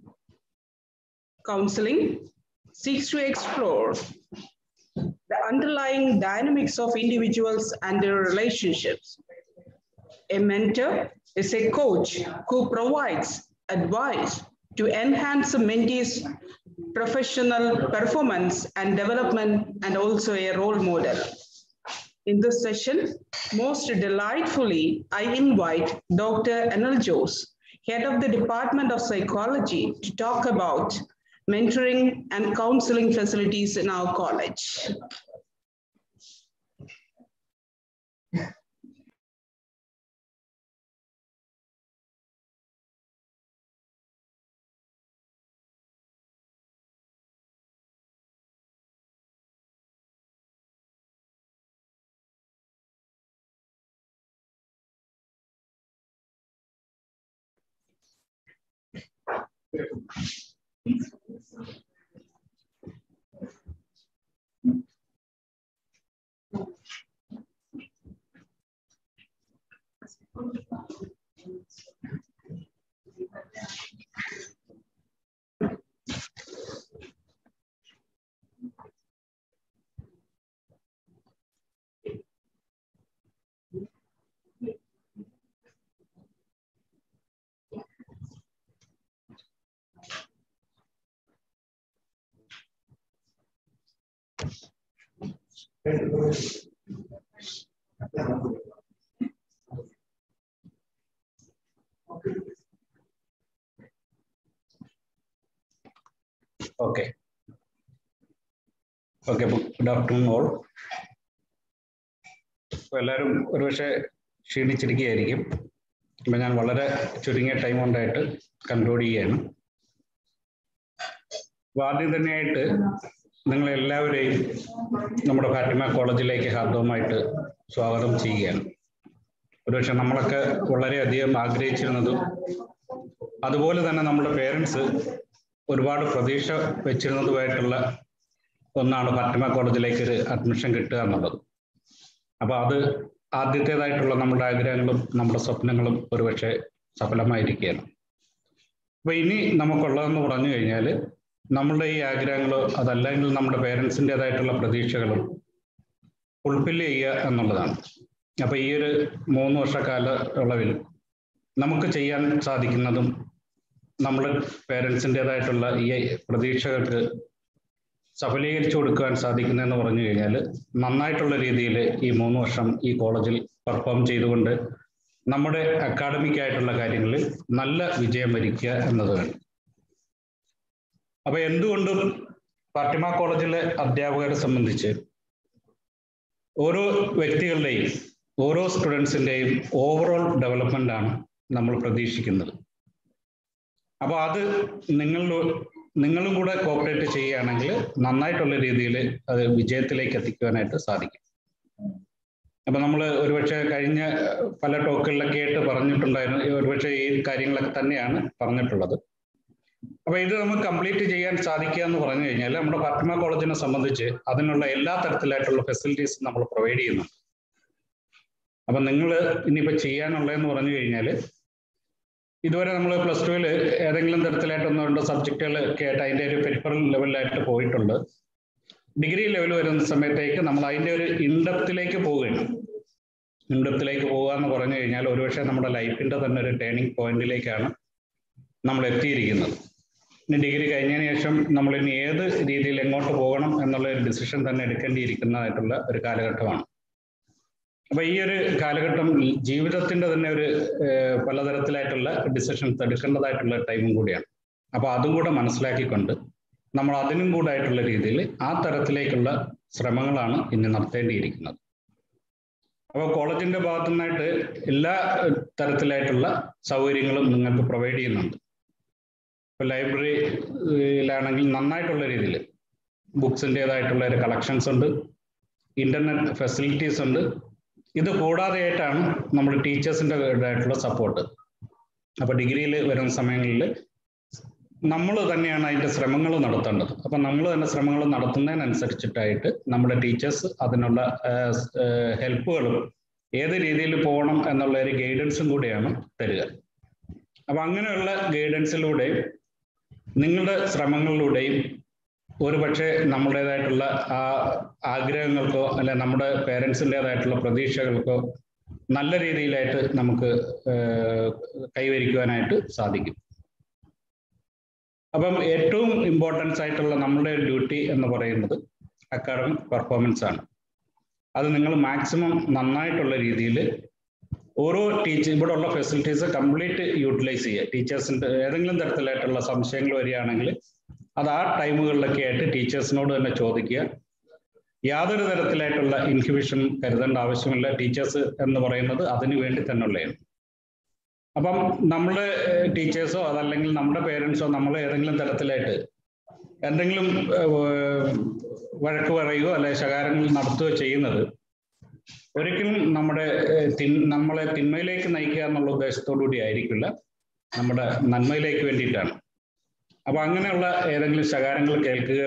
[SPEAKER 1] Counseling seeks to explore the underlying dynamics of individuals and their relationships. A mentor is a coach who provides advice to enhance a mentee's professional performance and development and also a role model. In this session, most delightfully, I invite Dr. Anil Jose, head of the Department of Psychology, to talk about mentoring and counseling facilities in our college.
[SPEAKER 11] Okay okay good afternoon all എല്ലാവരും ഒരുപക്ഷെ ക്ഷീണിച്ചിരിക്കുകയായിരിക്കും അപ്പം ഞാൻ വളരെ ചുരുങ്ങിയ time കൊണ്ടായിട്ട് conclude ചെയ്യാണ് അപ്പോൾ ആദ്യം തന്നെയായിട്ട് നിങ്ങൾ എല്ലാവരെയും നമ്മുടെ ഫാറ്റിമ കോളേജിലേക്ക് ഹാർദവമായിട്ട് സ്വാഗതം ചെയ്യുകയാണ് ഒരുപക്ഷെ നമ്മളൊക്കെ വളരെയധികം ആഗ്രഹിച്ചിരുന്നതും അതുപോലെ തന്നെ നമ്മുടെ പേരൻസ് ഒരുപാട് പ്രതീക്ഷ വെച്ചിരുന്നതുമായിട്ടുള്ള ഒന്നാണ് ഫാറ്റിമ കോളേജിലേക്ക് ഒരു അഡ്മിഷൻ കിട്ടുക എന്നുള്ളത് അപ്പോൾ അത് ആദ്യത്തേതായിട്ടുള്ള നമ്മുടെ ആഗ്രഹങ്ങളും നമ്മുടെ സ്വപ്നങ്ങളും ഒരുപക്ഷെ സഫലമായിരിക്കുകയാണ് അപ്പോൾ ഇനി നമുക്കുള്ളതെന്ന് പറഞ്ഞു കഴിഞ്ഞാൽ നമ്മളുടെ ഈ ആഗ്രഹങ്ങളോ അതല്ലെങ്കിൽ നമ്മുടെ പേരൻസിൻ്റെതായിട്ടുള്ള പ്രതീക്ഷകളും ഫുൾഫില്ല് ചെയ്യുക എന്നുള്ളതാണ് അപ്പോൾ ഈ ഒരു മൂന്ന് വർഷ കാലയളവിൽ നമുക്ക് ചെയ്യാൻ സാധിക്കുന്നതും നമ്മുടെ പേരൻസിൻ്റെതായിട്ടുള്ള ഈ പ്രതീക്ഷകൾക്ക് സഫലീകരിച്ചു കൊടുക്കാൻ സാധിക്കുന്നതെന്ന് പറഞ്ഞു കഴിഞ്ഞാൽ നന്നായിട്ടുള്ള രീതിയിൽ ഈ മൂന്ന് വർഷം ഈ കോളേജിൽ പെർഫോം ചെയ്തുകൊണ്ട് നമ്മുടെ അക്കാഡമിക് ആയിട്ടുള്ള കാര്യങ്ങളിൽ നല്ല വിജയം വരിക്കുക എന്നതാണ് അപ്പൊ എന്തുകൊണ്ടും ഫാത്തിമ കോളേജിലെ അധ്യാപകരെ സംബന്ധിച്ച് ഓരോ വ്യക്തികളുടെയും ഓരോ സ്റ്റുഡൻസിൻ്റെയും ഓവറോൾ ഡെവലപ്മെന്റ് ആണ് നമ്മൾ പ്രതീക്ഷിക്കുന്നത് അപ്പോൾ അത് നിങ്ങൾ നിങ്ങളും കൂടെ കോപ്പറേറ്റ് ചെയ്യുകയാണെങ്കിൽ നന്നായിട്ടുള്ള രീതിയിൽ അത് വിജയത്തിലേക്ക് എത്തിക്കുവാനായിട്ട് സാധിക്കും അപ്പൊ നമ്മൾ ഒരുപക്ഷെ കഴിഞ്ഞ പല ടോക്കുകളിലൊക്കെ ആയിട്ട് പറഞ്ഞിട്ടുണ്ടായിരുന്നു ഒരുപക്ഷെ ഈ കാര്യങ്ങളൊക്കെ തന്നെയാണ് പറഞ്ഞിട്ടുള്ളത് അപ്പൊ ഇത് നമുക്ക് കംപ്ലീറ്റ് ചെയ്യാൻ സാധിക്കുക എന്ന് പറഞ്ഞു കഴിഞ്ഞാൽ നമ്മുടെ ഫാത്തിമ കോളേജിനെ സംബന്ധിച്ച് അതിനുള്ള എല്ലാ തരത്തിലായിട്ടുള്ള ഫെസിലിറ്റീസ് നമ്മൾ പ്രൊവൈഡ് ചെയ്യുന്നുണ്ട് അപ്പൊ നിങ്ങൾ ഇനിയിപ്പോ ചെയ്യാനുള്ളതെന്ന് പറഞ്ഞു കഴിഞ്ഞാൽ ഇതുവരെ നമ്മൾ പ്ലസ് ടുവിൽ ഏതെങ്കിലും തരത്തിലായിട്ട് ഒന്നോ രണ്ടോ സബ്ജക്റ്റുകൾ ഒക്കെ ആയിട്ട് അതിൻ്റെ ഒരു പെരിഫറൽ ലെവലിലായിട്ട് പോയിട്ടുണ്ട് ഡിഗ്രി ലെവൽ വരുന്ന സമയത്തേക്ക് നമ്മൾ അതിൻ്റെ ഒരു ഇൻഡപ്തിലേക്ക് പോവുകയാണ് ഇൻഡപ്തിലേക്ക് പോകുക എന്ന് പറഞ്ഞു കഴിഞ്ഞാൽ ഒരുപക്ഷെ നമ്മുടെ ലൈഫിൻ്റെ തന്നെ ഒരു ടേണിംഗ് പോയിന്റിലേക്കാണ് നമ്മൾ എത്തിയിരിക്കുന്നത് ഇനി ഡിഗ്രി കഴിഞ്ഞതിന് ശേഷം നമ്മൾ ഇനി ഏത് രീതിയിൽ എങ്ങോട്ട് പോകണം എന്നുള്ള ഒരു ഡിസിഷൻ തന്നെ എടുക്കേണ്ടിയിരിക്കുന്നതായിട്ടുള്ള ഒരു കാലഘട്ടമാണ് അപ്പൊ ഈ ഒരു കാലഘട്ടം ജീവിതത്തിന്റെ തന്നെ ഒരു പലതരത്തിലായിട്ടുള്ള ഡിസിഷൻസ് എടുക്കേണ്ടതായിട്ടുള്ള ടൈമും കൂടിയാണ് അപ്പൊ അതും കൂടെ മനസ്സിലാക്കിക്കൊണ്ട് നമ്മൾ അതിനും കൂടെ ആയിട്ടുള്ള രീതിയിൽ ആ തരത്തിലേക്കുള്ള ശ്രമങ്ങളാണ് ഇനി നടത്തേണ്ടിയിരിക്കുന്നത് അപ്പോൾ കോളേജിന്റെ ഭാഗത്തു നിന്നായിട്ട് എല്ലാ തരത്തിലായിട്ടുള്ള സൗകര്യങ്ങളും നിങ്ങൾക്ക് പ്രൊവൈഡ് ചെയ്യുന്നുണ്ട് ഇപ്പോൾ ലൈബ്രറിയിലാണെങ്കിൽ നന്നായിട്ടുള്ള രീതിയിൽ ബുക്സിൻ്റെതായിട്ടുള്ള ഒരു കളക്ഷൻസ് ഉണ്ട് ഇന്റർനെറ്റ് ഫെസിലിറ്റീസ് ഉണ്ട് ഇത് കൂടാതെയായിട്ടാണ് നമ്മൾ ടീച്ചേഴ്സിൻ്റെ ആയിട്ടുള്ള സപ്പോർട്ട് അപ്പോൾ ഡിഗ്രിയിൽ വരുന്ന സമയങ്ങളിൽ നമ്മൾ തന്നെയാണ് അതിൻ്റെ ശ്രമങ്ങൾ നടത്തേണ്ടത് അപ്പം നമ്മൾ തന്നെ ശ്രമങ്ങൾ നടത്തുന്നതിനനുസരിച്ചിട്ടായിട്ട് നമ്മുടെ ടീച്ചേഴ്സ് അതിനുള്ള ഹെൽപ്പുകളും ഏത് രീതിയിൽ പോകണം എന്നുള്ള ഒരു ഗൈഡൻസും കൂടിയാണ് തരിക അപ്പം അങ്ങനെയുള്ള ഗൈഡൻസിലൂടെയും നിങ്ങളുടെ ശ്രമങ്ങളിലൂടെയും ഒരു പക്ഷേ നമ്മുടേതായിട്ടുള്ള ആ ആഗ്രഹങ്ങൾക്കോ അല്ലെ നമ്മുടെ പേരൻസിൻ്റെതായിട്ടുള്ള പ്രതീക്ഷകൾക്കോ നല്ല രീതിയിലായിട്ട് നമുക്ക് കൈവരിക്കുവാനായിട്ട് സാധിക്കും അപ്പം ഏറ്റവും ഇമ്പോർട്ടൻസ് ആയിട്ടുള്ള നമ്മുടെ ഡ്യൂട്ടി എന്ന് പറയുന്നത് അക്കാഡമിക് പെർഫോമൻസ് ആണ് അത് നിങ്ങൾ മാക്സിമം നന്നായിട്ടുള്ള രീതിയിൽ ഓരോ ടീച്ചർ ഇവിടെ ഉള്ള ഫെസിലിറ്റീസ് കംപ്ലീറ്റ് യൂട്ടിലൈസ് ചെയ്യുക ടീച്ചേഴ്സിൻ്റെ ഏതെങ്കിലും തരത്തിലായിട്ടുള്ള സംശയങ്ങൾ വരികയാണെങ്കിൽ അത് ആ ടൈമുകളിലൊക്കെ ആയിട്ട് ടീച്ചേഴ്സിനോട് തന്നെ ചോദിക്കുക യാതൊരു തരത്തിലായിട്ടുള്ള ഇൻഹിബിഷൻ കരുതേണ്ട ആവശ്യമില്ല ടീച്ചേഴ്സ് എന്ന് പറയുന്നത് അതിനു വേണ്ടി തന്നെയുള്ളതാണ് അപ്പം നമ്മുടെ ടീച്ചേഴ്സോ അതല്ലെങ്കിൽ നമ്മുടെ പേരൻസോ നമ്മൾ ഏതെങ്കിലും തരത്തിലായിട്ട് എന്തെങ്കിലും വഴക്ക് പറയുകയോ അല്ലെ ശകാരങ്ങൾ നടത്തുകയോ ചെയ്യുന്നത് ഒരിക്കലും നമ്മുടെ തിൻ നമ്മളെ തിന്മയിലേക്ക് നയിക്കുക എന്നുള്ള ഉദ്ദേശത്തോടു കൂടി ആയിരിക്കില്ല നമ്മുടെ നന്മയിലേക്ക് വേണ്ടിയിട്ടാണ് അപ്പൊ അങ്ങനെയുള്ള ഏതെങ്കിലും ശകാരങ്ങൾ കേൾക്കുകയോ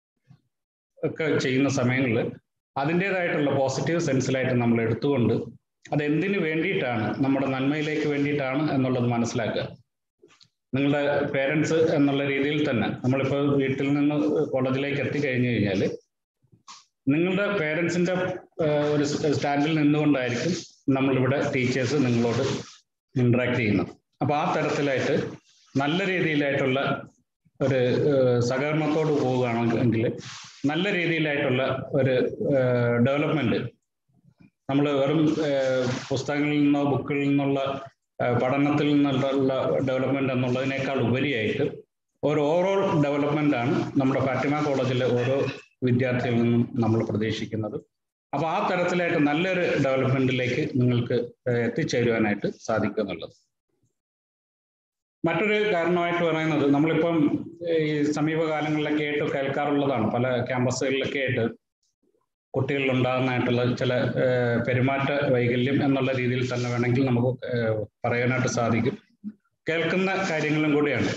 [SPEAKER 11] ഒക്കെ ചെയ്യുന്ന സമയങ്ങളിൽ അതിൻ്റെതായിട്ടുള്ള പോസിറ്റീവ് സെൻസിലായിട്ട് നമ്മൾ എടുത്തുകൊണ്ട് അത് എന്തിനു വേണ്ടിയിട്ടാണ് നമ്മുടെ നന്മയിലേക്ക് വേണ്ടിയിട്ടാണ് എന്നുള്ളത് മനസ്സിലാക്കുക നിങ്ങളുടെ പേരൻസ് എന്നുള്ള രീതിയിൽ തന്നെ നമ്മളിപ്പോൾ വീട്ടിൽ നിന്ന് കോളേജിലേക്ക് എത്തിക്കഴിഞ്ഞു കഴിഞ്ഞാൽ നിങ്ങളുടെ പേരൻസിന്റെ ഒരു സ്റ്റാൻഡിൽ നിന്നുകൊണ്ടായിരിക്കും നമ്മളിവിടെ ടീച്ചേഴ്സ് നിങ്ങളോട് ഇന്ററാക്ട് ചെയ്യുന്നത് അപ്പൊ ആ തരത്തിലായിട്ട് നല്ല രീതിയിലായിട്ടുള്ള
[SPEAKER 13] ഒരു ഏഹ്, സഹകരണത്തോട് പോവുകയാണെങ്കിൽ നല്ല രീതിയിലായിട്ടുള്ള ഒരു ഡെവലപ്മെന്റ് നമ്മൾ വെറും ഏഹ്, പുസ്തകങ്ങളിൽ നിന്നോ ബുക്കിൽ നിന്നുള്ള ഏഹ്, പഠനത്തിൽ നിന്നുള്ള ഡെവലപ്മെന്റ് എന്നുള്ളതിനേക്കാൾ ഉപരിയായിട്ട് ഒരു ഓവറോൾ ഡെവലപ്മെന്റ് ആണ് നമ്മുടെ ഫാറ്റിമ കോളേജിലെ ഓരോ വിദ്യാർത്ഥികളിൽ നിന്നും നമ്മൾ പ്രതീക്ഷിക്കുന്നത് അപ്പൊ ആ തരത്തിലായിട്ട് നല്ലൊരു ഡെവലപ്മെന്റിലേക്ക് നിങ്ങൾക്ക് ഏഹ്, എത്തിച്ചേരുവാനായിട്ട് സാധിക്കും എന്നുള്ളത് മറ്റൊരു കാരണമായിട്ട് പറയുന്നത് നമ്മളിപ്പം ഈ സമീപകാലങ്ങളിലൊക്കെ ആയിട്ട് കേൾക്കാറുള്ളതാണ് പല ക്യാമ്പസുകളിലൊക്കെ ആയിട്ട് കുട്ടികളിൽ ഉണ്ടാകുന്നതായിട്ടുള്ള ചില ഏഹ്, പെരുമാറ്റ വൈകല്യം എന്നുള്ള രീതിയിൽ തന്നെ വേണമെങ്കിൽ നമുക്ക് ഏഹ്, പറയാനായിട്ട് സാധിക്കും കേൾക്കുന്ന കാര്യങ്ങളും കൂടിയാണ്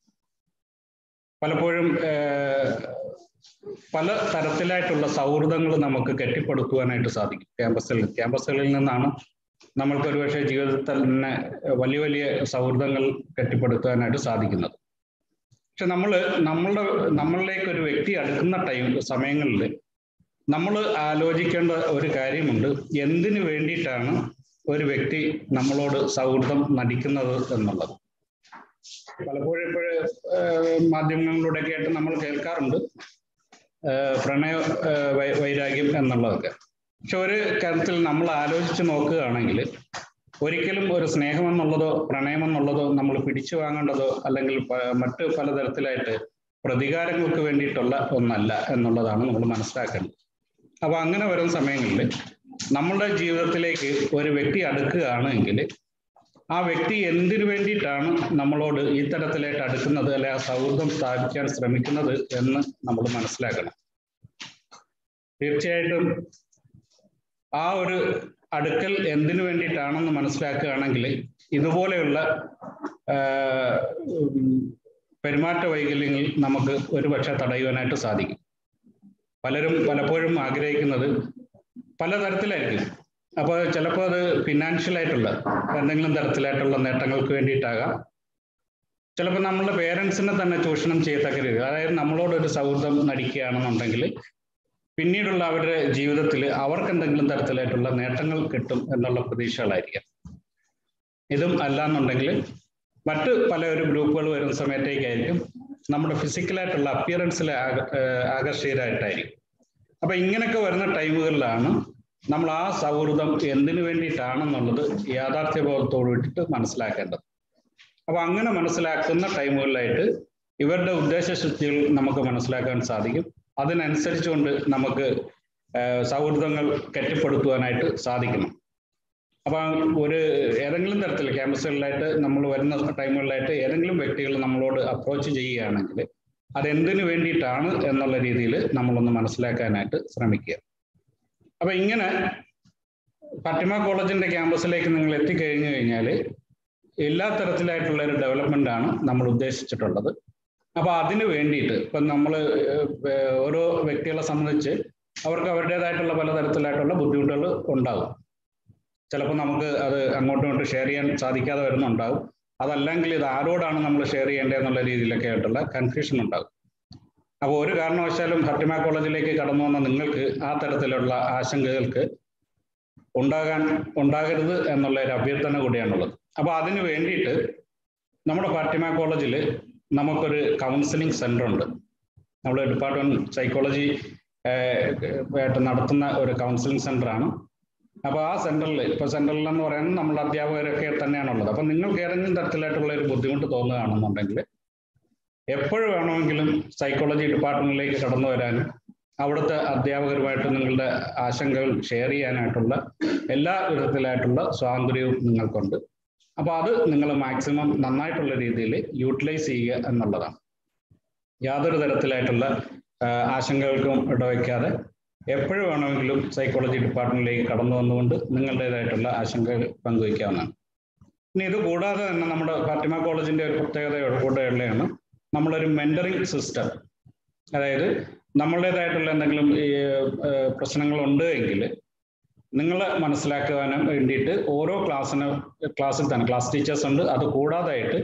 [SPEAKER 13] പലപ്പോഴും ഏഹ്, പല തരത്തിലായിട്ടുള്ള സൗഹൃദങ്ങൾ നമുക്ക് കെട്ടിപ്പടുക്കുവാനായിട്ട് സാധിക്കും ക്യാമ്പസുകളിൽ ക്യാമ്പസുകളിൽ നിന്നാണ് നമ്മൾക്ക് ഒരുപക്ഷെ ജീവിതത്തിൽ തന്നെ വലിയ വലിയ സൗഹൃദങ്ങൾ കെട്ടിപ്പടുക്കാനായിട്ട് സാധിക്കുന്നത് പക്ഷെ നമ്മൾ നമ്മളുടെ നമ്മളിലേക്ക് ഒരു വ്യക്തി അടുക്കുന്ന ടൈം സമയങ്ങളിൽ നമ്മൾ ആലോചിക്കേണ്ട ഒരു കാര്യമുണ്ട് എന്തിനു വേണ്ടിയിട്ടാണ് ഒരു വ്യക്തി നമ്മളോട് സൗഹൃദം നടിക്കുന്നത് എന്നുള്ളത് പലപ്പോഴും ഇപ്പോൾ മാധ്യമങ്ങളിലൂടെയൊക്കെ ആയിട്ട് നമ്മൾ കേൾക്കാറുണ്ട് ഏഹ് പ്രണയ ഏഹ് വൈ- വൈരാഗ്യം എന്നുള്ളതൊക്കെ പക്ഷെ ഒരു കാര്യത്തിൽ നമ്മൾ ആലോചിച്ച് നോക്കുകയാണെങ്കിൽ ഒരിക്കലും ഒരു സ്നേഹം എന്നുള്ളതോ പ്രണയം എന്നുള്ളതോ നമ്മൾ പിടിച്ചു വാങ്ങേണ്ടതോ അല്ലെങ്കിൽ പ- മറ്റ് പലതരത്തിലായിട്ട് പ്രതികാരങ്ങൾക്ക് വേണ്ടിയിട്ടുള്ള ഒന്നല്ല എന്നുള്ളതാണ് നമ്മൾ മനസ്സിലാക്കേണ്ടത് അപ്പൊ അങ്ങനെ വരുന്ന സമയങ്ങളിൽ നമ്മളുടെ ജീവിതത്തിലേക്ക് ഒരു വ്യക്തി അടുക്കുകയാണെങ്കിൽ ആ വ്യക്തി എന്തിനു വേണ്ടിയിട്ടാണ് നമ്മളോട് ഈ തരത്തിലായിട്ട് അടുക്കുന്നത് അല്ലെ ആ സൗഹൃദം സ്ഥാപിക്കാൻ ശ്രമിക്കുന്നത് എന്ന് നമ്മൾ മനസ്സിലാക്കണം തീർച്ചയായിട്ടും ആ ഒരു അടുക്കൽ എന്തിനു വേണ്ടിയിട്ടാണെന്ന് മനസ്സിലാക്കുകയാണെങ്കിൽ ഇതുപോലെയുള്ള ആ, ഉം, പെരുമാറ്റ വൈകല്യങ്ങൾ നമുക്ക് ഒരുപക്ഷെ തടയുവാനായിട്ട് സാധിക്കും പലരും പലപ്പോഴും ആഗ്രഹിക്കുന്നത് പലതരത്തിലായിരിക്കും അപ്പോൾ ചിലപ്പോൾ അത് ഫിനാൻഷ്യൽ ആയിട്ടുള്ള എന്തെങ്കിലും തരത്തിലായിട്ടുള്ള നേട്ടങ്ങൾക്ക് വേണ്ടിയിട്ടാകാം ചിലപ്പോൾ നമ്മളുടെ പേരൻസിനെ തന്നെ ചൂഷണം ചെയ്യത്തക്ക രീതി അതായത് നമ്മളോട് ഒരു സൗഹൃദം നടിക്കുകയാണെന്നുണ്ടെങ്കിൽ പിന്നീടുള്ള അവരുടെ ജീവിതത്തിൽ അവർക്ക് എന്തെങ്കിലും തരത്തിലായിട്ടുള്ള നേട്ടങ്ങൾ കിട്ടും എന്നുള്ള പ്രതീക്ഷകളായിരിക്കാം ഇതും അല്ലാന്നുണ്ടെങ്കിൽ മറ്റ് പല ഒരു ഗ്രൂപ്പുകൾ വരുന്ന സമയത്തേക്കായിരിക്കും നമ്മുടെ ഫിസിക്കലായിട്ടുള്ള അപ്പിയറൻസിൽ ആകർഷകരായിട്ടായിരിക്കും അപ്പൊ ഇങ്ങനെയൊക്കെ വരുന്ന ടൈമുകളിലാണ് നമ്മൾ ആ സൗഹൃദം എന്തിനു വേണ്ടിയിട്ടാണെന്നുള്ളത് യാഥാർത്ഥ്യബോധത്തോട് വിട്ടിട്ട് മനസ്സിലാക്കേണ്ടത് അപ്പൊ അങ്ങനെ മനസ്സിലാക്കുന്ന ടൈമുകളിലായിട്ട് ഇവരുടെ ഉദ്ദേശശുദ്ധികൾ നമുക്ക് മനസ്സിലാക്കാൻ സാധിക്കും അതിനനുസരിച്ചുകൊണ്ട് നമുക്ക് ഏഹ്, സൗഹൃദങ്ങൾ കെട്ടിപ്പടുത്തുവാനായിട്ട് സാധിക്കണം അപ്പൊ ഒരു ഏതെങ്കിലും തരത്തിൽ ക്യാമ്പസുകളിലായിട്ട് നമ്മൾ വരുന്ന ടൈമുകളിലായിട്ട് ഏതെങ്കിലും വ്യക്തികൾ നമ്മളോട് അപ്രോച്ച് ചെയ്യുകയാണെങ്കിൽ അതെന്തിനു വേണ്ടിയിട്ടാണ് എന്നുള്ള രീതിയിൽ നമ്മളൊന്ന് മനസ്സിലാക്കാനായിട്ട് ശ്രമിക്കുക അപ്പൊ ഇങ്ങനെ ഫാത്തിമ കോളേജിന്റെ ക്യാമ്പസിലേക്ക് നിങ്ങൾ എത്തിക്കഴിഞ്ഞു കഴിഞ്ഞാൽ എല്ലാ തരത്തിലായിട്ടുള്ള ഒരു ഡെവലപ്മെന്റ് ആണ് നമ്മൾ ഉദ്ദേശിച്ചിട്ടുള്ളത് അപ്പൊ അതിന് വേണ്ടിയിട്ട് ഇപ്പൊ നമ്മൾ ഓരോ വ്യക്തികളെ സംബന്ധിച്ച് അവർക്ക് അവരുടേതായിട്ടുള്ള പലതരത്തിലായിട്ടുള്ള ബുദ്ധിമുട്ടുകൾ ഉണ്ടാകും ചിലപ്പോൾ നമുക്ക് അത് അങ്ങോട്ടും ഇങ്ങോട്ടും ഷെയർ ചെയ്യാൻ സാധിക്കാതെ വരുന്നുണ്ടാവും അതല്ലെങ്കിൽ ഇത് ആരോടാണ് നമ്മൾ ഷെയർ ചെയ്യേണ്ടത് എന്നുള്ള രീതിയിലൊക്കെ ആയിട്ടുള്ള കൺഫ്യൂഷൻ ഉണ്ടാകും അപ്പോൾ ഒരു കാരണവശാലും ഫത്തിമ കോളേജിലേക്ക് കടന്നു വന്ന നിങ്ങൾക്ക് ആ തരത്തിലുള്ള ആശങ്കകൾക്ക് ഉണ്ടാകാൻ ഉണ്ടാകരുത് എന്നുള്ള ഒരു അഭ്യർത്ഥന കൂടിയാണുള്ളത് അപ്പോൾ അതിന് വേണ്ടിയിട്ട് നമ്മുടെ ഫാത്തിമ കോളേജിൽ നമുക്കൊരു കൗൺസിലിംഗ് സെന്റർ ഉണ്ട് നമ്മൾ ഡിപ്പാർട്ട്മെന്റ് സൈക്കോളജി ആയിട്ട് നടത്തുന്ന ഒരു കൗൺസിലിംഗ് സെന്റർ ആണ് അപ്പോൾ ആ സെന്ററിൽ ഇപ്പോൾ സെന്ററിൽ എന്ന് പറയുന്നത് നമ്മൾ അധ്യാപകരൊക്കെ തന്നെയാണുള്ളത് അപ്പം നിങ്ങൾക്ക് ഏതെങ്കിലും തരത്തിലായിട്ടുള്ള ഒരു ബുദ്ധിമുട്ട് തോന്നുകയാണെന്നുണ്ടെങ്കിൽ എപ്പോഴും വേണമെങ്കിലും സൈക്കോളജി ഡിപ്പാർട്ട്മെന്റിലേക്ക് കടന്നു വരാനും അവിടുത്തെ അധ്യാപകരുമായിട്ട് നിങ്ങളുടെ ആശങ്കകൾ ഷെയർ ചെയ്യാനായിട്ടുള്ള എല്ലാ വിധത്തിലായിട്ടുള്ള സ്വാതന്ത്ര്യവും നിങ്ങൾക്കുണ്ട് അപ്പോൾ അത് നിങ്ങൾ മാക്സിമം നന്നായിട്ടുള്ള രീതിയിൽ യൂട്ടിലൈസ് ചെയ്യുക എന്നുള്ളതാണ് യാതൊരു തരത്തിലായിട്ടുള്ള ആ, ആശങ്കകൾക്കും ഇടവയ്ക്കാതെ എപ്പോഴും വേണമെങ്കിലും സൈക്കോളജി ഡിപ്പാർട്ട്മെന്റിലേക്ക് കടന്നു വന്നുകൊണ്ട് നിങ്ങളുടേതായിട്ടുള്ള ആശങ്കകൾ പങ്കുവയ്ക്കാവുന്നതാണ് ഇനി ഇത് കൂടാതെ തന്നെ നമ്മുടെ ഫാത്തിമ കോളേജിന്റെ ഒരു പ്രത്യേകത കൂടെയുള്ളതാണ് നമ്മളൊരു മെന്ററിങ് സിസ്റ്റം അതായത് നമ്മളുടേതായിട്ടുള്ള എന്തെങ്കിലും ഈ ഏഹ്, പ്രശ്നങ്ങളുണ്ട് എങ്കിൽ നിങ്ങളെ മനസ്സിലാക്കുവാനും വേണ്ടിയിട്ട് ഓരോ ക്ലാസ്സിന് ക്ലാസ്സിൽ തന്നെ ക്ലാസ് ടീച്ചേഴ്സ് ഉണ്ട് അത് കൂടാതായിട്ട്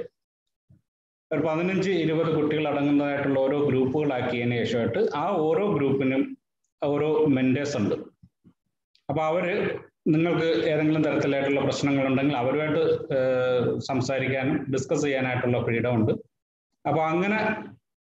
[SPEAKER 13] ഒരു പതിനഞ്ച് ഇരുപത് കുട്ടികൾ അടങ്ങുന്നതായിട്ടുള്ള ഓരോ ഗ്രൂപ്പുകളാക്കിയതിന് ശേഷമായിട്ട് ആ ഓരോ ഗ്രൂപ്പിനും ഓരോ മെന്റേഴ്സ് ഉണ്ട് അപ്പൊ അവര് നിങ്ങൾക്ക് ഏതെങ്കിലും തരത്തിലായിട്ടുള്ള പ്രശ്നങ്ങളുണ്ടെങ്കിൽ അവരുമായിട്ട് ഏഹ്, സംസാരിക്കാനും ഡിസ്കസ് ചെയ്യാനായിട്ടുള്ള ഫ്രീഡം ഉണ്ട് അപ്പൊ അങ്ങനെ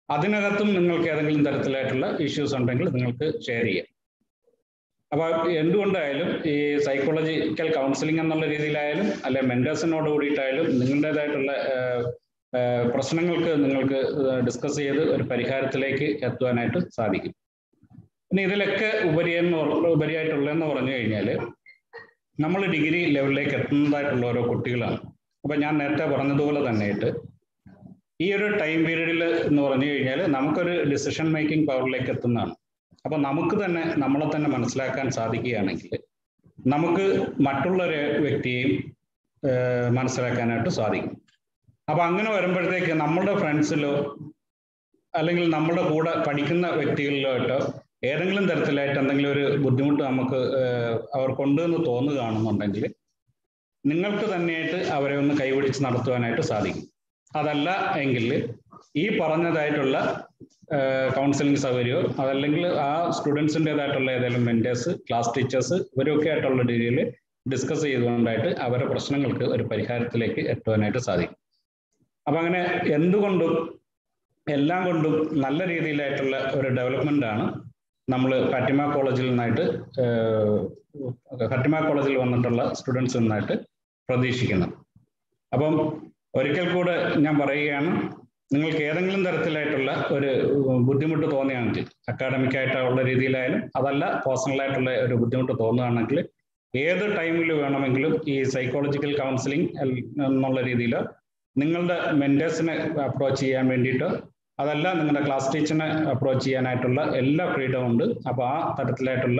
[SPEAKER 13] അതിനകത്തും നിങ്ങൾക്ക് ഏതെങ്കിലും തരത്തിലായിട്ടുള്ള ഇഷ്യൂസ് ഉണ്ടെങ്കിൽ നിങ്ങൾക്ക് ഷെയർ ചെയ്യാം അപ്പോൾ എന്തുകൊണ്ടായാലും ഈ സൈക്കോളജിക്കൽ കൗൺസിലിംഗ് എന്നുള്ള രീതിയിലായാലും അല്ലെ മെന്റേഴ്സിനോട് കൂടിയിട്ടായാലും നിങ്ങളുടേതായിട്ടുള്ള ഏഹ്, ഏഹ്, പ്രശ്നങ്ങൾക്ക് നിങ്ങൾക്ക് ഡിസ്കസ് ചെയ്ത് ഒരു പരിഹാരത്തിലേക്ക് എത്തുവാനായിട്ട് സാധിക്കും പിന്നെ ഇതിലൊക്കെ ഉപരിയെന്ന് പറ- ഉപരിയായിട്ടുള്ളതെന്ന് പറഞ്ഞു കഴിഞ്ഞാൽ നമ്മൾ ഡിഗ്രി ലെവലിലേക്ക് എത്തുന്നതായിട്ടുള്ള ഓരോ കുട്ടികളാണ് അപ്പൊ ഞാൻ നേരത്തെ പറഞ്ഞതുപോലെ തന്നെയായിട്ട് ഈ ഒരു ടൈം പീരീഡിൽ എന്ന് പറഞ്ഞു കഴിഞ്ഞാൽ നമുക്കൊരു ഡിസിഷൻ മേക്കിംഗ് പവറിലേക്ക് എത്തുന്നതാണ് അപ്പൊ നമുക്ക് തന്നെ നമ്മളെ തന്നെ മനസ്സിലാക്കാൻ സാധിക്കുകയാണെങ്കിൽ നമുക്ക് മറ്റുള്ള ഒരു വ്യക്തിയെയും ഏഹ്, മനസ്സിലാക്കാനായിട്ട് സാധിക്കും അപ്പൊ അങ്ങനെ വരുമ്പോഴത്തേക്ക് നമ്മളുടെ ഫ്രണ്ട്സിലോ അല്ലെങ്കിൽ നമ്മുടെ കൂടെ പഠിക്കുന്ന വ്യക്തികളിലോ ആയിട്ടോ ഏതെങ്കിലും തരത്തിലായിട്ട് എന്തെങ്കിലും ഒരു ബുദ്ധിമുട്ട് നമുക്ക് ഏഹ്, അവർക്കുണ്ട് എന്ന് തോന്നുകയാണെന്നുണ്ടെങ്കിൽ നിങ്ങൾക്ക് തന്നെയായിട്ട് അവരെ ഒന്ന് കൈപിടിച്ച് നടത്തുവാനായിട്ട് സാധിക്കും അതല്ല എങ്കിൽ ഈ പറഞ്ഞതായിട്ടുള്ള കൗൺസിലിംഗ് സൗകര്യമോ അതല്ലെങ്കിൽ ആ സ്റ്റുഡൻസിൻ്റെതായിട്ടുള്ള ഏതെങ്കിലും മെന്റേഴ്സ് ക്ലാസ് ടീച്ചേഴ്സ് ഇവരൊക്കെ ആയിട്ടുള്ള രീതിയിൽ ഡിസ്കസ് ചെയ്തുകൊണ്ടായിട്ട് അവരുടെ പ്രശ്നങ്ങൾക്ക് ഒരു പരിഹാരത്തിലേക്ക് എത്തുവാനായിട്ട് സാധിക്കും അപ്പൊ അങ്ങനെ എന്തുകൊണ്ടും എല്ലാം കൊണ്ടും നല്ല രീതിയിലായിട്ടുള്ള ഒരു ഡെവലപ്മെന്റ് ആണ് നമ്മൾ ഫാറ്റിമ കോളേജിൽ നിന്നായിട്ട് ഏഹ്, ഫാറ്റിമ കോളേജിൽ വന്നിട്ടുള്ള സ്റ്റുഡൻസിൽ നിന്നായിട്ട് പ്രതീക്ഷിക്കുന്നത് അപ്പം ഒരിക്കൽ കൂടെ ഞാൻ പറയുകയാണ് നിങ്ങൾക്ക് ഏതെങ്കിലും തരത്തിലായിട്ടുള്ള ഒരു ബുദ്ധിമുട്ട് തോന്നുകയാണെങ്കിൽ അക്കാഡമിക് ആയിട്ടുള്ള രീതിയിലായാലും അതല്ല പേഴ്സണൽ ആയിട്ടുള്ള ഒരു ബുദ്ധിമുട്ട് തോന്നുകയാണെങ്കിൽ ഏത് ടൈമിൽ വേണമെങ്കിലും ഈ സൈക്കോളജിക്കൽ കൗൺസിലിംഗ് എന്നുള്ള രീതിയിൽ നിങ്ങളുടെ മെന്റേഴ്സിനെ അപ്രോച്ച് ചെയ്യാൻ വേണ്ടിയിട്ട് അതല്ല നിങ്ങളുടെ ക്ലാസ് ടീച്ചറിനെ അപ്രോച്ച് ചെയ്യാനായിട്ടുള്ള എല്ലാ ഫ്രീഡം ഉണ്ട് അപ്പോൾ ആ തരത്തിലായിട്ടുള്ള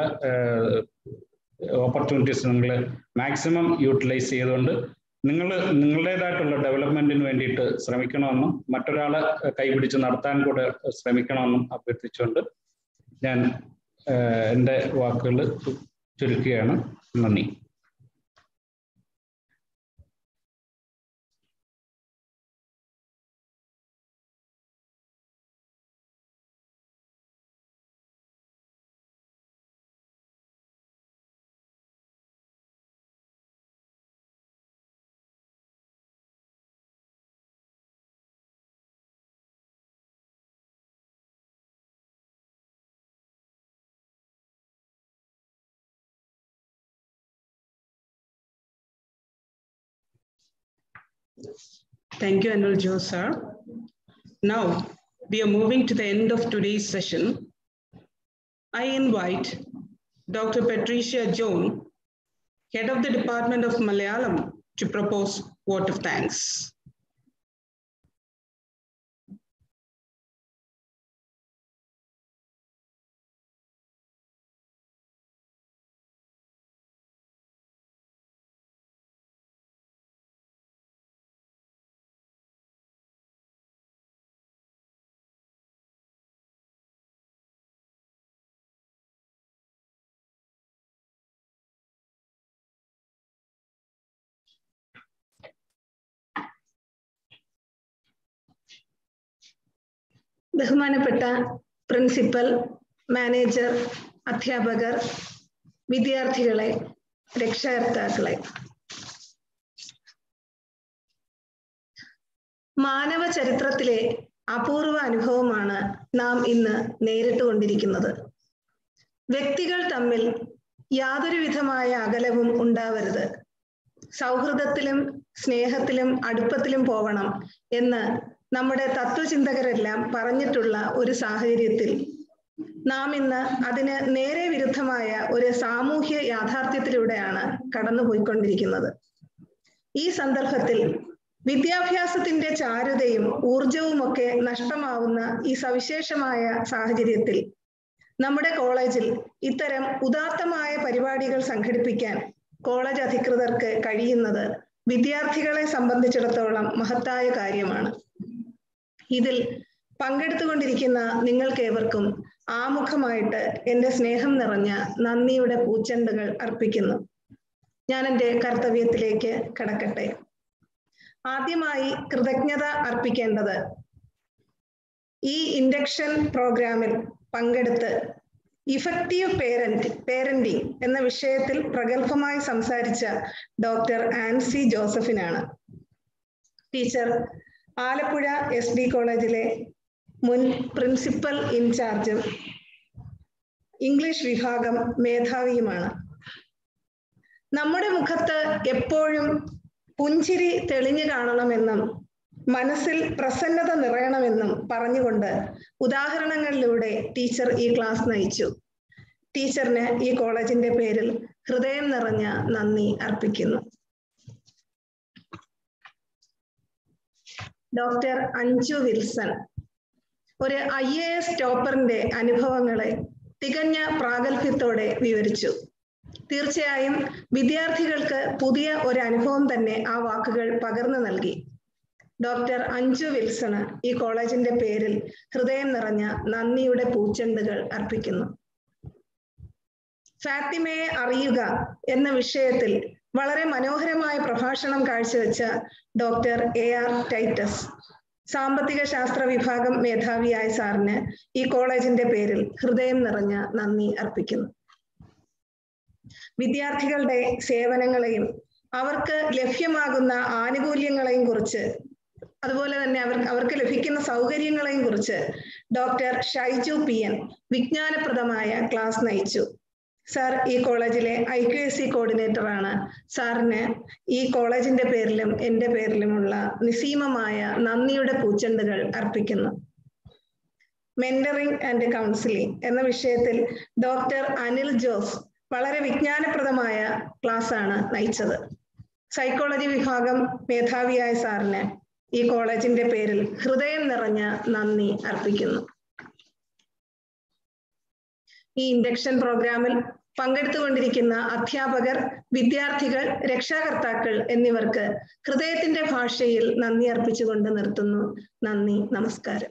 [SPEAKER 13] ഓപ്പർച്യൂണിറ്റീസ് നിങ്ങൾ മാക്സിമം യൂട്ടിലൈസ് ചെയ്തുകൊണ്ട് നിങ്ങൾ നിങ്ങളുടേതായിട്ടുള്ള ഡെവലപ്മെന്റിന് വേണ്ടിയിട്ട് ശ്രമിക്കണമെന്നും മറ്റൊരാളെ കൈപിടിച്ച് നടത്താൻ കൂടെ ശ്രമിക്കണമെന്നും അഭ്യർത്ഥിച്ചുകൊണ്ട് ഞാൻ ഏഹ്, എൻ്റെ വാക്കുകൾ ചുരുക്കുകയാണ് നന്ദി
[SPEAKER 1] Thank you, Anil Jo, sir. Now, we are moving to the end of today's session. I invite Dr. Patricia Joan, Head of the Department of Malayalam, to propose vote of thanks.
[SPEAKER 14] ബഹുമാനപ്പെട്ട principal manager അധ്യാപകർ വിദ്യാർത്ഥികളെ രക്ഷകർത്താക്കളെ മാനവ ചരിത്രത്തിലെ അപൂർവ അനുഭവമാണ് നാം ഇന്ന് നേരിട്ടുകൊണ്ടിരിക്കുന്നത് വ്യക്തികൾ തമ്മിൽ യാതൊരു വിധമായ അകലവും ഉണ്ടാവരുത് സൗഹൃദത്തിലും സ്നേഹത്തിലും അടുപ്പത്തിലും പോവണം എന്ന് നമ്മുടെ തത്വചിന്തകരെല്ലാം പറഞ്ഞിട്ടുള്ള ഒരു സാഹചര്യത്തിൽ നാം ഇന്ന് അതിന് നേരെ വിരുദ്ധമായ ഒരു സാമൂഹ്യ യാഥാർത്ഥ്യത്തിലൂടെയാണ് കടന്നുപോയിക്കൊണ്ടിരിക്കുന്നത് ഈ സന്ദർഭത്തിൽ വിദ്യാഭ്യാസത്തിന്റെ ചാരുതയും ഊർജവും ഒക്കെ നഷ്ടമാവുന്ന ഈ സവിശേഷമായ സാഹചര്യത്തിൽ നമ്മുടെ കോളേജിൽ ഇത്തരം ഉദാത്തമായ പരിപാടികൾ സംഘടിപ്പിക്കാൻ കോളേജ് അധികൃതർക്ക് കഴിയുന്നത് വിദ്യാർത്ഥികളെ സംബന്ധിച്ചിടത്തോളം മഹത്തായ കാര്യമാണ് ഇതിൽ പങ്കെടുത്തുകൊണ്ടിരിക്കുന്ന നിങ്ങൾക്കേവർക്കും ആമുഖമായിട്ട് എൻ്റെ സ്നേഹം നിറഞ്ഞ നന്ദിയുടെ പൂച്ചെണ്ടുകൾ അർപ്പിക്കുന്നു ഞാൻ എൻ്റെ കർത്തവ്യത്തിലേക്ക് കടക്കട്ടെ ആദ്യമായി കൃതജ്ഞത അർപ്പിക്കേണ്ടത് ഈ ഇൻഡക്ഷൻ പ്രോഗ്രാമിൽ പങ്കെടുത്ത് ഇഫക്റ്റീവ് പേരന്റ് പേരന്റിംഗ് എന്ന വിഷയത്തിൽ പ്രഗത്ഭമായി സംസാരിച്ച ഡോക്ടർ ആൻസി ജോസഫിനാണ് ടീച്ചർ ആലപ്പുഴ എസ് ഡി കോളേജിലെ മുൻ പ്രിൻസിപ്പൽ ഇൻചാർജും ഇംഗ്ലീഷ് വിഭാഗം മേധാവിയുമാണ് നമ്മുടെ മുഖത്ത് എപ്പോഴും പുഞ്ചിരി തെളിഞ്ഞു കാണണമെന്നും മനസ്സിൽ പ്രസന്നത നിറയണമെന്നും പറഞ്ഞുകൊണ്ട് ഉദാഹരണങ്ങളിലൂടെ ടീച്ചർ ഈ ക്ലാസ് നയിച്ചു ടീച്ചറിന് ഈ കോളേജിന്റെ പേരിൽ ഹൃദയം നിറഞ്ഞ നന്ദി അർപ്പിക്കുന്നു ഡോക്ടർ അഞ്ജു വിൽസൺ ഒരു ഐ എ എസ് ടോപ്പറിന്റെ അനുഭവങ്ങളെ തികഞ്ഞ പ്രാഗൽഭ്യത്തോടെ വിവരിച്ചു തീർച്ചയായും വിദ്യാർത്ഥികൾക്ക് പുതിയ ഒരു അനുഭവം തന്നെ ആ വാക്കുകൾ പകർന്നു നൽകി ഡോക്ടർ അഞ്ജു വിൽസണ് ഈ കോളേജിന്റെ പേരിൽ ഹൃദയം നിറഞ്ഞ നന്ദിയുടെ പൂച്ചെണ്ടുകൾ അർപ്പിക്കുന്നു ഫാത്തിമയെ അറിയുക എന്ന വിഷയത്തിൽ വളരെ മനോഹരമായ പ്രഭാഷണം കാഴ്ചവെച്ച ഡോക്ടർ എ ആർ ടൈറ്റസ് സാമ്പത്തിക ശാസ്ത്ര വിഭാഗം മേധാവിയായ സാറിന് ഈ കോളേജിന്റെ പേരിൽ ഹൃദയം നിറഞ്ഞ നന്ദി അർപ്പിക്കുന്നു വിദ്യാർത്ഥികളുടെ സേവനങ്ങളെയും അവർക്ക് ലഭ്യമാകുന്ന ആനുകൂല്യങ്ങളെയും കുറിച്ച് അതുപോലെ തന്നെ അവർ അവർക്ക് ലഭിക്കുന്ന സൗകര്യങ്ങളെയും കുറിച്ച് ഡോക്ടർ ഷൈജു പി എൻ വിജ്ഞാനപ്രദമായ ക്ലാസ് നയിച്ചു സാർ ഈ കോളേജിലെ I Q S C coordinator ആണ് സാറിന് ഈ കോളേജിന്റെ പേരിലും എൻ്റെ പേരിലുമുള്ള നിസീമമായ നന്ദിയുടെ പൂച്ചെണ്ടുകൾ അർപ്പിക്കുന്നു മെന്ററിംഗ് ആൻഡ് കൗൺസിലിംഗ് എന്ന വിഷയത്തിൽ ഡോക്ടർ അനിൽ ജോസ് വളരെ വിജ്ഞാനപ്രദമായ ക്ലാസ് ആണ് നയിച്ചത് സൈക്കോളജി വിഭാഗം മേധാവിയായ സാറിന് ഈ കോളേജിന്റെ പേരിൽ ഹൃദയം നിറഞ്ഞ നന്ദി അർപ്പിക്കുന്നു ഈ ഇൻഡക്ഷൻ പ്രോഗ്രാമിൽ പങ്കെടുത്തുകൊണ്ടിരിക്കുന്ന അധ്യാപകർ വിദ്യാർത്ഥികൾ രക്ഷാകർത്താക്കൾ എന്നിവർക്ക് ഹൃദയത്തിന്റെ ഭാഷയിൽ നന്ദി അർപ്പിച്ചുകൊണ്ട് നിർത്തുന്നു നന്ദി നമസ്കാരം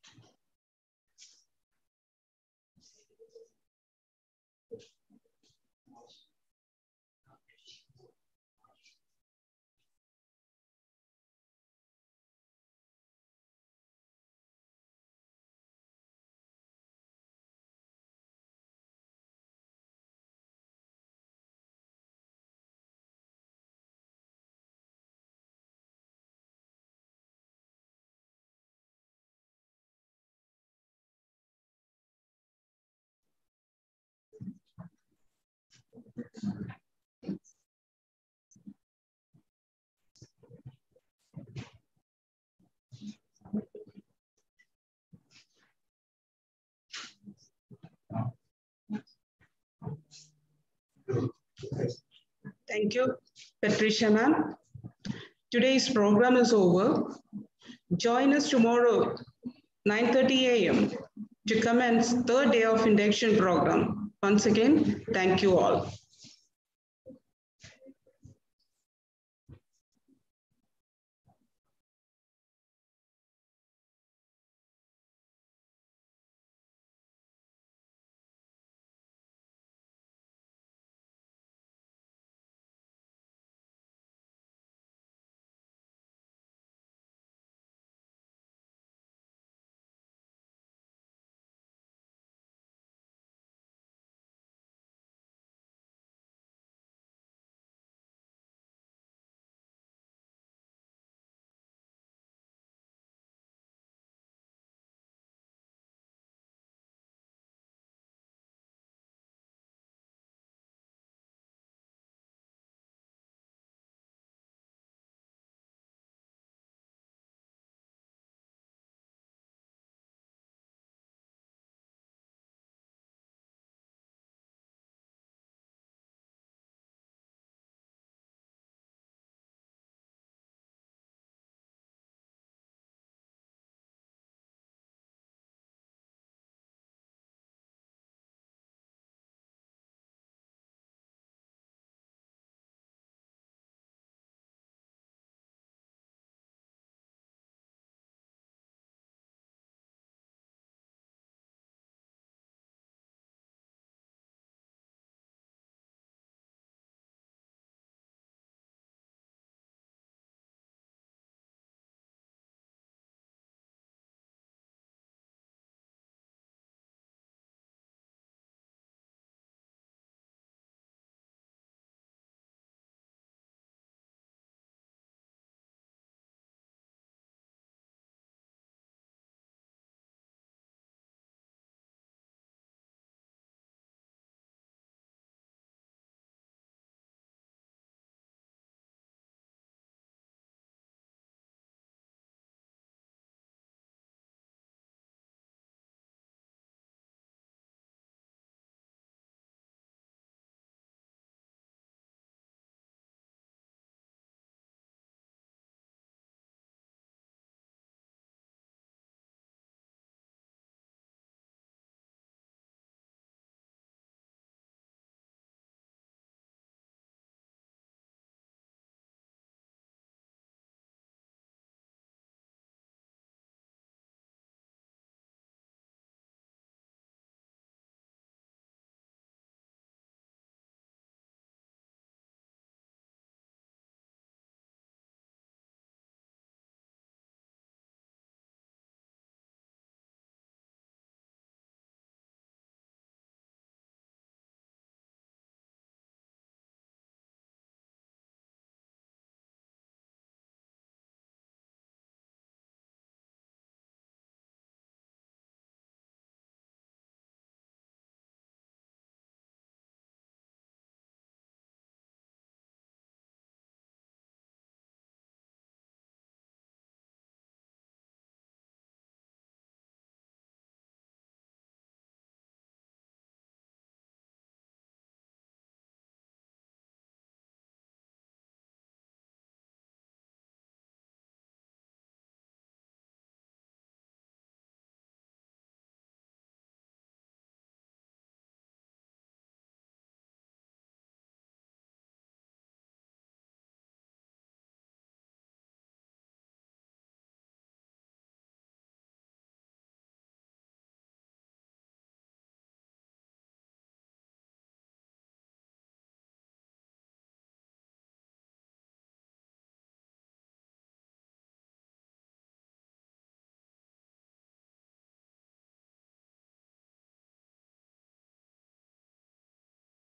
[SPEAKER 1] Thank you, Patricia ma'am. Today's program is over. Join us tomorrow, 9.30 a.m. to commence third day of induction program. Once again, thank you all.